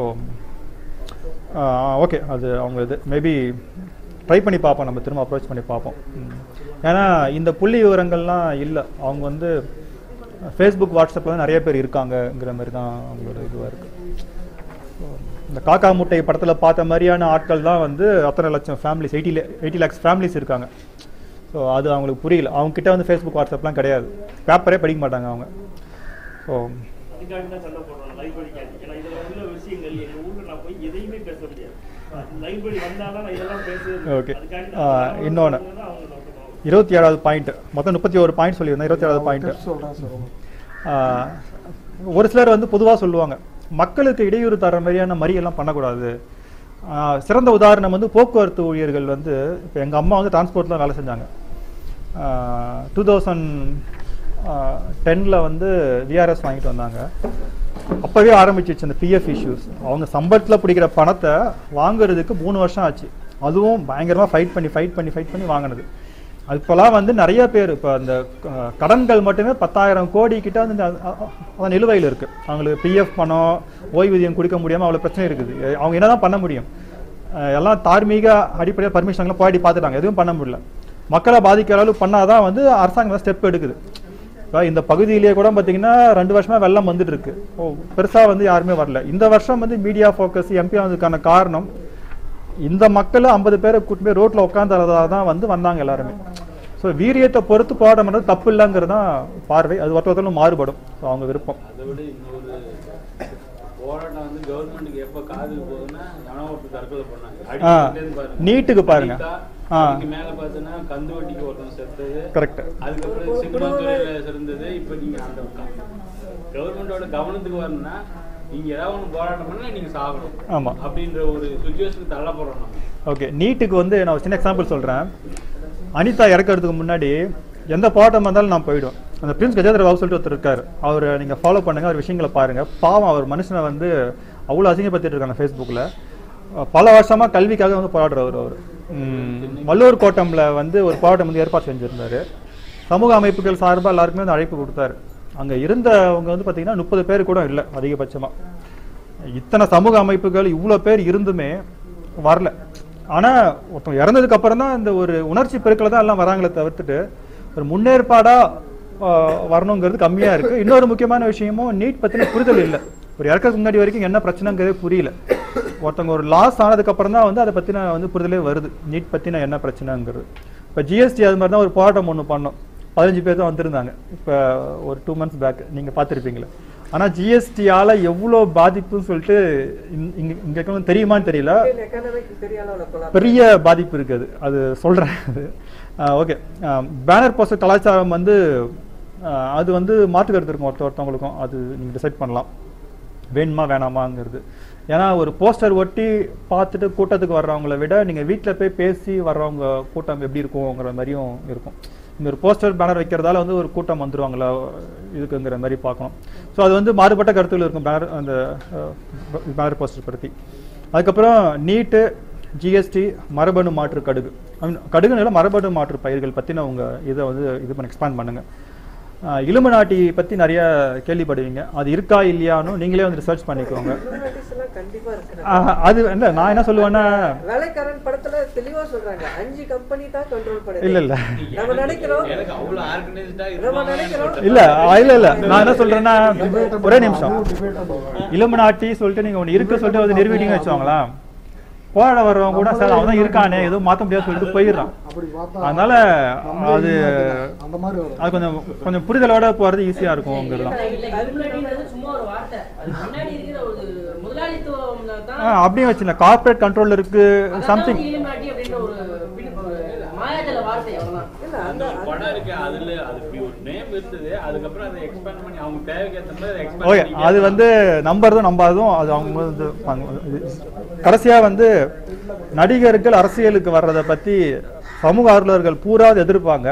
ஓகே அது அவங்க இது மேபி ட்ரை பண்ணி பார்ப்போம் நம்ம திரும்ப அப்ரோச் பண்ணி பார்ப்போம் ம். ஏன்னா இந்த புள்ளி விவரங்கள்லாம் இல்லை அவங்க வந்து ஃபேஸ்புக் வாட்ஸ்அப்பில் தான் நிறைய பேர் இருக்காங்கங்கிற மாதிரி தான் அவங்களோட இதுவாக இருக்குது இந்த காக்கா முட்டை படத்தில் பார்த்த மாதிரியான ஆட்கள் தான் வந்து அத்தனை லட்சம் families eighty eighty lakhs families இருக்காங்க ஸோ அது அவங்களுக்கு புரியல அவங்க கிட்ட வந்து ஃபேஸ்புக் வாட்ஸ்அப்லாம் கிடையாது பேப்பரே படிக்க மாட்டாங்க அவங்க ஸோ அதுக்காக தான் சண்டை போடுறோம் லைப்ரரிக்காக ஏன்னா இதுல உள்ள விஷயங்கள் எங்க ஊர்ல நான் போய் எதையுமே பேச முடியாது லைப்ரரி வந்தாதான் நான் இதெல்லாம் பேசுவேன் ஓகே அதுக்காண்டி தான் இன்னொன்று அவங்க நோக்கம் இருபத்தி ஏழாவது பாயிண்ட் மொத்தம் முப்பத்தி ஒரு பாயிண்ட் சொல்லியிருந்தேன் இருபத்தி ஏழாவது பாயிண்ட் சொல்கிறேன் சார் ஆஹ் ஒரு சிலர் வந்து பொதுவாக சொல்லுவாங்க மக்களுக்கு இடையூறு தர மாதிரியான மறியெல்லாம் பண்ணக்கூடாது ஆஹ் சிறந்த உதாரணம் வந்து போக்குவரத்து ஊழியர்கள் வந்து இப்போ எங்கள் அம்மா வந்து டிரான்ஸ்போர்ட்டில் வேலை செஞ்சாங்க டூ தௌசண்ட் டென்னில் வந்து விஆர்எஸ் வாங்கிட்டு வந்தாங்க அப்போவே ஆரம்பிச்சிச்சு அந்த பிஎஃப் இஷ்யூஸ் அவங்க சம்பளத்தில் பிடிக்கிற பணத்தை வாங்குறதுக்கு மூணு வருஷம் ஆச்சு அதுவும் பயங்கரமாக ஃபைட் பண்ணி ஃபைட் பண்ணி ஃபைட் பண்ணி வாங்கினது அது இப்போலாம் வந்து நிறைய பேர் இப்போ அந்த அஹ், கடன்கள் மட்டுமே பத்தாயிரம் கோடி கிட்ட வந்து அ- அ- அதான் நிலுவையில் இருக்குது அவங்களுக்கு பிஎஃப் பணம் ஓய்வூதியம் கொடுக்க முடியாமல் அவ்வளோ பிரச்சனை இருக்குது எ- அவங்க என்ன தான் பண்ண முடியும் அஹ் எல்லாம் தார்மீக அடிப்படையில் பர்மிஷன்லாம் போராடி பார்த்துட்டாங்க எதுவும் பண்ண முடியல மக்களை பாதிக்கிற அளவுக்கு பண்ணாதான் வந்து அரசாங்கம் ஸ்டெப் எடுக்குது இப்போ இந்த பகுதியிலேயே கூட பார்த்தீங்கன்னா ரெண்டு வருஷமா வெள்ளம் வந்துட்டு இருக்கு ஓ பெருசா வந்து யாருமே வரல இந்த வருஷம் வந்து மீடியா ஃபோக்கஸ் எம்பி வந்ததுக்கான காரணம் இந்த மக்கள் ஐம்பது பேரை கூட்டி போய் ரோட்ல உட்காந்துறதா தான் வந்து வந்தாங்க எல்லாருமே ஸோ வீரியத்தை பொறுத்து போராட்டம் பண்றது தப்பு இல்லைங்கிறது தான் பார்வை அது ஒருத்த ஒருத்தரும் மாறுபடும் ஸோ அவங்க விருப்பம் அதை விட இன்னொரு போராட்டம் வந்து கவர்மெண்ட்டுக்கு எப்ப காதுக்கு போகுதுன்னா எவனோ ஒருத்தர் தற்கொலை பண்ணாங்க ஆ, அடிக்கிட்டேன்னு பாருங்க. நீட்டுக்கு பாருங்க. அடித்தா, ஆ. அதுக்கு மேல பார்த்தீங்கன்னா கந்து வட்டிக்கு ஒருத்தன் செத்தது Correct. அதுக்கப்புறம் சினிமாத்துறையில இருந்தது இப்ப நீங்க அந்த கவர்மெண்டோட கவனத்துக்கு வரணும்னா நீங்க ஏதாவது ஒண்ணு போராட்டம் பண்ணா நீங்க சாகணும் ஆமா. அப்படின்ற ஒரு சுச்சுவேஷனுக்கு தள்ளப்படுறோம் நம்ம ஓகே நீட்டுக்கு வந்து நான் ஒரு சின்ன எக்ஸாம்பிள் சொல்கிறேன் அனிதா இறக்கறதுக்கு முன்னாடி எந்த போராட்டம் வந்தாலும் நான் போயிடுவேன் அந்த பிரின்ஸ் கஜேந்திர பாபு சொல்லிட்டு ஒருத்தர் இருக்காரு அவர் நீங்கள் ஃபாலோ பண்ணுங்க அவர் விஷயங்களை பாருங்க பாவம் அவர் மனுஷனை வந்து அவ்வளோ அசிங்கப்படுத்திட்டு இருக்காங்க ஃபேஸ்புக்கில் பல வருஷமாக கல்விக்காக வந்து போராடுறவர் அவர் வள்ளூர் கோட்டம்ல வந்து ஒரு போராட்டம் வந்து ஏற்பாடு செஞ்சுருந்தாரு சமூக அமைப்புகள் சார்பாக எல்லாருக்குமே வந்து அழைப்பு கொடுத்தாரு அங்கே இருந்தவங்க வந்து பார்த்தீங்கன்னா முப்பது பேர் கூட இல்லை அதிகபட்சமாக இத்தனை சமூக அமைப்புகள் இவ்வளோ பேர் இருந்துமே வரல ஆனா ஒருத்தவங்க இறந்ததுக்கு அப்புறம் தான் இந்த ஒரு உணர்ச்சி பெருக்கில் தான் எல்லாம் வராங்களே தவிர்த்துட்டு ஒரு முன்னேற்பாடா ஆஹ், வரணுங்கிறது கம்மியா இருக்கு இன்னொரு முக்கியமான விஷயமும் நீட் பத்தின புரிதல் இல்லை ஒரு இறக்கிறதுக்கு முன்னாடி வரைக்கும் என்ன பிரச்சனைங்கிறதே புரியல ஒருத்தவங்க ஒரு லாஸ் ஆனதுக்கு அப்புறம் தான் வந்து அதை பத்தின வந்து புரிதலே வருது நீட் பத்தின என்ன பிரச்சனைங்கிறது இப்போ ஜிஎஸ்டி அது மாதிரி தான் ஒரு போராட்டம் ஒன்று பண்ணோம் பதினஞ்சு பேர் தான் வந்திருந்தாங்க இப்போ ஒரு டூ மந்த்ஸ் பேக் நீங்க பார்த்துருப்பீங்களே ஆனா ஜிஎஸ்டியால எவ்வளோ பாதிப்புன்னு சொல்லிட்டு இங்க- இங்க இங்க இருக்கவங்களுக்கு தெரியுமான்னு தெரியல எக்கனாமிக் பெரிய அளவில் கொலாப் பெரிய பாதிப்பு இருக்குது அது சொல்றேன் ஓகே பேனர் போஸ்டர் கலாச்சாரம் வந்து ஆஹ், அது வந்து மாற்று கருத்து இருக்கும் ஒருத்த ஒருத்தவங்களுக்கும் அது நீங்க டிசைட் பண்ணலாம் வேணுமா வேணாமாங்கிறது ஏன்னா ஒரு போஸ்டர் ஒட்டி பார்த்துட்டு கூட்டத்துக்கு வர்றவங்கள விட நீங்க வீட்ல போய் பேசி வர்றவங்க கூட்டம் எப்படி இருக்குங்கிற மாதிரியும் இருக்கும் இந்த ஒரு போஸ்டர் பேனர் வைக்கிறதால வந்து ஒரு கூட்டம் வந்துருவாங்களா இதுக்குங்கிற மாதிரி பார்க்கணும் ஸோ அது வந்து மாறுபட்ட கருத்துகள் இருக்கும் பேனர் அந்த பேனர் போஸ்டர் பற்றி அதுக்கப்புறம் நீட்டு ஜிஎஸ்டி மரபணு மாற்று கடுகு I mean, கடுகுனால மரபணு மாற்று பயிர்கள் பற்றின உங்க இதை வந்து இது பண்ண எக்ஸ்பேண்ட் பண்ணுங்க இலுமினாட்டி பற்றி நிறைய கேள்விப்படுவீங்க அது இருக்கா இல்லையான்னு நீங்களே வந்து ரிசர்ச் பண்ணிக்கோங்க Illuminatis எல்லாம் கண்டிப்பா இருக்கிறாங்க ஆஹ், அது இல்லை நான் என்ன சொல்லுவேன்னா வேலைக்காரன் படத்துல தெளிவா சொல்றாங்க அஞ்சு கம்பெனி தான் கண்ட்ரோல் பண்ணுது இல்ல, இல்ல. நம்ம நினைக்கிறோம் எனக்கு அவ்வளவு ஆர்கனைஸ்டா நம்ம நினைக்கிறோம் இல்ல ஆ, இல்ல இல்ல நான் என்ன சொல்றேன்னா ஒரே நிமிஷம் இலுமினாட்டி சொல்லிட்டு நீங்க ஒண்ணு இருக்கு சொல்லிட்டு வந்து நிரூபிட்டீங்கன்னு வச்சுக்கோங்களேன் போராட வர்றவங்க கூட சார் அவன் தான் இருக்கானே எதுவும் மாத்த முடியாது சொல்லிட்டு போயிடுறான் அப்படி பார்த்தா அதனால அது அந்த மாதிரி வரும் அது கொஞ்சம் கொஞ்சம் புரிதலோட போறது ஈஸியா இருக்கும்ங்கிறது தான் இல்ல சும்மா ஒரு வார்த்தை அது முன்னாடி இருக்கிற ஒரு முதலாளித்துவம் தான் ஆ, அப்படியும் வச்சுல கார்ப்பரேட் கண்ட்ரோல் இருக்கு சம்திங் இலுமினாட்டி அப்படின்ற ஒரு பின்- ஒரு மாயாஜல வார்த்தை அவ்வளவுதான் அந்த ஒரு படம் இருக்கு அதுல அது இப்படி ஒரு நேம் இருந்தது அதுக்கப்புறம் அதை எக்ஸ்பேண்ட் பண்ணி அவங்க தேவைக்கு ஏத்த மாதிரி எக்ஸ்பேண்ட் ஓகே அது வந்து நம்புறதும் நம்பாததும் அது அவங்க வந்து பாங்க. இது கடைசியா வந்து நடிகர்கள் அரசியலுக்கு வர்றதை பத்தி சமூக ஆர்வலர்கள் பூரா அதை எதிர்ப்பாங்க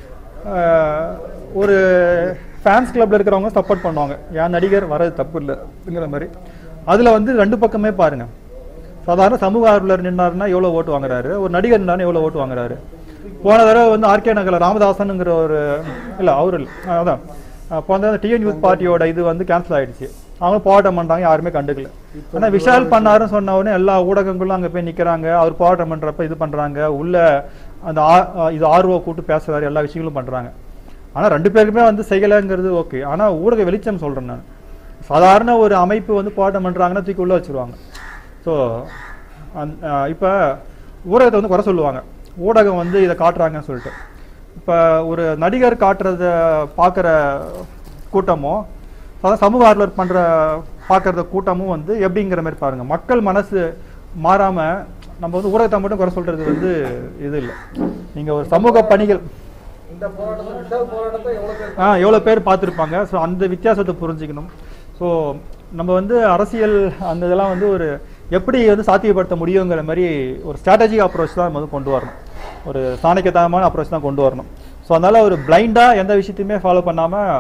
ஆஹ், ஒரு ஃபேன்ஸ் கிளப்ல இருக்கிறவங்க சப்போர்ட் பண்ணுவாங்க என் நடிகர் வர்றது தப்பு இல்லைங்கிற மாதிரி அதுல வந்து ரெண்டு பக்கமே பாருங்க சாதாரண சமூக ஆர்வலர் நின்னாருன்னா எவ்வளவு ஓட்டு வாங்குறாரு ஒரு நடிகர் நின்னாரு எவ்வளவு ஓட்டு வாங்குறாரு போன தடவை வந்து ஆர்கே நகர்ல ராமதாசனுங்கிற ஒரு இல்ல அவரு இல்ல ஆ, அதான் ஆ, போன தடவை டிஎன் யூத் பார்ட்டியோட இது வந்து கேன்சல் ஆயிடுச்சு அவங்க போராட்டம் பண்றாங்க யாருமே கண்டுக்கல ஆனா விஷால் பண்ணாருன்னு சொன்ன உடனே எல்லா ஊடகங்களும் அங்க போய் நிக்கிறாங்க அவர் போராட்டம் பண்றப்ப இது பண்றாங்க உள்ள அந்த ஆ- ஆ, இது ஆர்வ கூட்டு பேசுறாரு எல்லா விஷயங்களும் பண்றாங்க ஆனா ரெண்டு பேருக்குமே வந்து செய்யலைங்கிறது ஓகே ஆனா ஊடக வெளிச்சம் சொல்றேன் நான் சாதாரண ஒரு அமைப்பு வந்து போராட்டம் பண்றாங்கன்னா தூக்கி உள்ள வச்சிருவாங்க ஸோ அந் இப்போ ஊடகத்தை வந்து குறை சொல்லுவாங்க ஊடகம் வந்து இதை காட்டுறாங்கன்னு சொல்லிட்டு இப்போ ஒரு நடிகர் காட்டுறத பார்க்குற கூட்டமும் அதாவது சமூக ஆர்வலர் பண்ணுற பார்க்குற கூட்டமும் வந்து எப்படிங்கிற மாதிரி பாருங்க மக்கள் மனசு மாறாம நம்ம வந்து ஊடகத்தை மட்டும் குறை சொல்றது வந்து இது இல்லை நீங்க ஒரு சமூக பணிகள் இந்த போராட்டத்தை விஷால் போராட்டத்தை எவ்வளவு பேர் ஆ எவ்வளோ பேர் பார்த்துருப்பாங்க ஸோ அந்த வித்தியாசத்தை புரிஞ்சுக்கணும் ஸோ நம்ம வந்து அரசியல் அந்த இதெல்லாம் வந்து ஒரு எப்படி வந்து சாத்தியப்படுத்த முடியுங்கிற மாதிரி ஒரு ஸ்ட்ராட்டஜிக் அப்ரோச் தான் நம்ம வந்து கொண்டு வரணும் ஒரு சாணக்கியத்தனமான அப்ரோச் தான் கொண்டு வரணும் ஸோ அதனால ஒரு பிளைண்டாக எந்த விஷயத்தையுமே ஃபாலோ பண்ணாமல்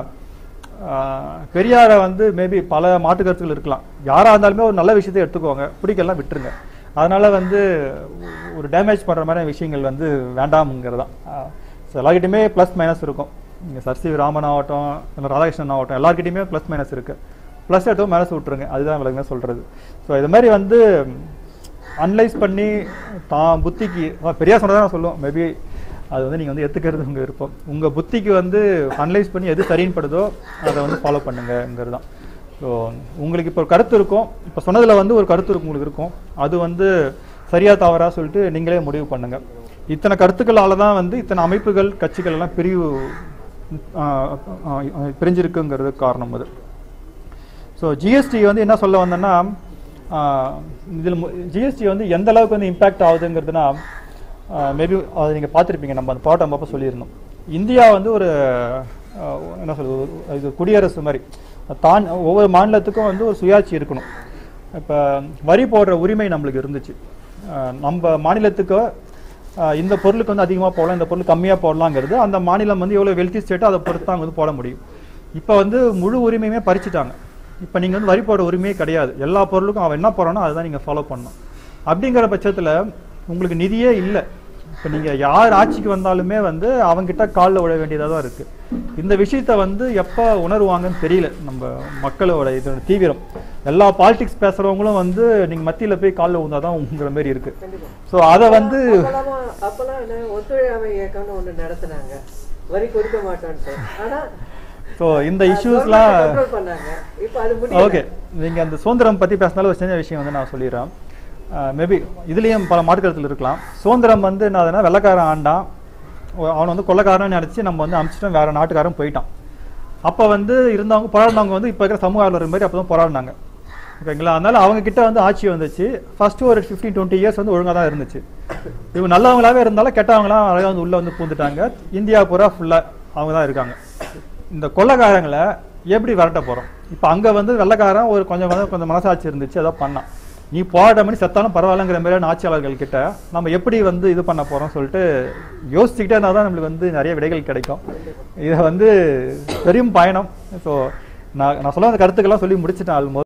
பெரியாரை வந்து மேபி பல மாற்று கருத்துக்கள் இருக்கலாம் யாராக இருந்தாலுமே ஒரு நல்ல விஷயத்தை எடுத்துக்கோங்க பிடிக்கலாம் விட்டுருங்க அதனால வந்து ஒரு டேமேஜ் பண்ணுற மாதிரி விஷயங்கள் வந்து வேண்டாம்ங்கிறது தான் ஸோ எல்லாருக்கிட்டையுமே ப்ளஸ் மைனஸ் இருக்கும் நீங்கள் சர்சி ராமன் ஆகட்டும் இல்லை ராதாகிருஷ்ணன் ஆகட்டும் எல்லாருக்கிட்டையுமே ப்ளஸ் மைனஸ் இருக்குது ப்ளஸ் எடுத்தோம் மைனஸ் விட்டுருங்க அதுதான் விலங்குமே சொல்கிறது ஸோ இது மாதிரி வந்து அனலைஸ் பண்ணி தான் புத்திக்கு அஹ் பெரியார் சொன்னதான் நான் சொல்லுவோம் மேபி அது வந்து நீங்கள் வந்து ஏற்றுக்கிறது உங்கள் விருப்பம் உங்கள் புத்திக்கு வந்து அனலைஸ் பண்ணி எது சரின்னு படுதோ அதை வந்து ஃபாலோ பண்ணுங்கங்கிறது தான் ஸோ உங்களுக்கு இப்போ ஒரு கருத்து இருக்கும் இப்போ சொன்னதில் வந்து ஒரு கருத்து இருக்கும் உங்களுக்கு இருக்கும் அது வந்து சரியா தவறா சொல்லிட்டு நீங்களே முடிவு பண்ணுங்க இத்தனை கருத்துக்களால தான் வந்து இத்தனை அமைப்புகள் கட்சிகள் எல்லாம் பிரிவு ஆஹ், ஆஹ், பிரிஞ்சிருக்குங்கிறது காரணம் அது ஸோ ஜிஎஸ்டி வந்து என்ன சொல்ல வந்தேன்னா இதில் ஜிஎஸ்டி வந்து எந்த அளவுக்கு வந்து இம்பேக்ட் ஆகுதுங்கிறதுனா மேபி அதை நீங்கள் பார்த்துருப்பீங்க நம்ம அந்த பாட்டம் அப்போ சொல்லியிருந்தோம் இந்தியா வந்து ஒரு ஆஹ், என்ன சொல்றது ஒரு- இது குடியரசு மாதிரி தான் ஒவ்வொரு மாநிலத்துக்கும் வந்து ஒரு சுயாட்சி இருக்கணும் இப்போ வரி போடுற உரிமை நம்மளுக்கு இருந்துச்சு ஆஹ், நம்ம மாநிலத்துக்கு ஆஹ், இந்த பொருளுக்கு வந்து அதிகமாக போடலாம் இந்த பொருள் கம்மியாக போடலாங்கிறது அந்த மாநிலம் வந்து எவ்வளோ வெல்த்தி ஸ்டேட்டோ அதை பொறுத்து தான் வந்து போட முடியும் இப்போ வந்து முழு உரிமையுமே பறிச்சுட்டாங்க இப்போ நீங்கள் வந்து வரி போட உரிமையே கிடையாது எல்லா பொருளுக்கும் அவன் என்ன போறானோ அதை தான் நீங்கள் ஃபாலோ பண்ணணும் அப்படிங்கிற பட்சத்தில் உங்களுக்கு நிதியே இல்லை இப்போ நீங்கள் யார் ஆட்சிக்கு வந்தாலுமே வந்து அவங்ககிட்ட காலில் விழ வேண்டியதாக தான் இருக்குது இந்த விஷயத்த வந்து எப்போ உணருவாங்கன்னு தெரியல நம்ம மக்களோட இதோட தீவிரம் எல்லா பாலிடிக்ஸ் பேசுகிறவங்களும் வந்து நீங்கள் மத்தியில் போய் காலில் விழுந்தா தான் உங்கிற மாதிரி இருக்குது ஸோ அதை வந்து அப்பலாமா அப்பெல்லாம் என்ன ஒத்துழையாமை இயக்கம்னு ஒண்ணு நடத்துனாங்க வரி கொடுக்க மாட்டோன்ட்டு ஆனா ஸோ இந்த இஷ்யூஸ்லாம் கண்ட்ரோல் பண்ணாங்க இப்போ அது முடியல ஓகே நீங்கள் அந்த சுதந்திரம் பற்றி பேசினாலும் ஒரு சின்ன விஷயம் வந்து நான் சொல்லிடுறேன் மேபி இதுலேயும் பல மாற்றுக்கருத்தில் இருக்கலாம் சுதந்திரம் வந்து என்னதுன்னா வெள்ளக்காரன் ஆண்டான் ஒ- அவனை வந்து கொள்ளக்காரன் நினச்சி நம்ம வந்து அமிச்சிட்டோம் வேற நாட்டுக்காரன் போயிட்டான் அப்போ வந்து இருந்தவங்க போராடினவங்க வந்து இப்போ இருக்கிற சமூக ஆர்வலர் மாதிரி அப்போ தான் போராடினாங்க ஓகேங்களா அதனால அவங்க கிட்ட வந்து ஆட்சி வந்துச்சு ஃபர்ஸ்ட் ஒரு ஃபிஃப்டீன் டுவெண்ட்டி இயர்ஸ் வந்து ஒழுங்காக தான் இருந்துச்சு இவங்க நல்லவங்களாவே இருந்தாலும் கெட்டவங்களாம் அழகாக வந்து உள்ளே வந்து பூந்துட்டாங்க இந்தியா பூரா ஃபுல்லாக அவங்க தான் இருக்காங்க இந்த கொள்ளைக்காரங்களை எப்படி விரட்ட போகிறோம் இப்போ அங்கே வந்து வெள்ளைக்காரன் ஒரு கொஞ்சம் வந்து கொஞ்சம் மனசாட்சி இருந்துச்சு ஏதோ பண்ணான் நீ போராட்ட மணி செத்தாலும் பரவாயில்லங்கிற மாதிரியான ஆட்சியாளர்கள் கிட்ட நம்ம எப்படி வந்து இது பண்ண போகிறோம் சொல்லிட்டு யோசிச்சுக்கிட்டே இருந்தால் தான் நம்மளுக்கு வந்து நிறைய விடைகள் கிடைக்கும் இதை வந்து பெரும் பயணம் ஸோ நான் நான் சொல்ல வந்த கருத்துக்கெல்லாம் சொல்லி முடிச்சிட்டேன் ஆல்மோஸ்ட்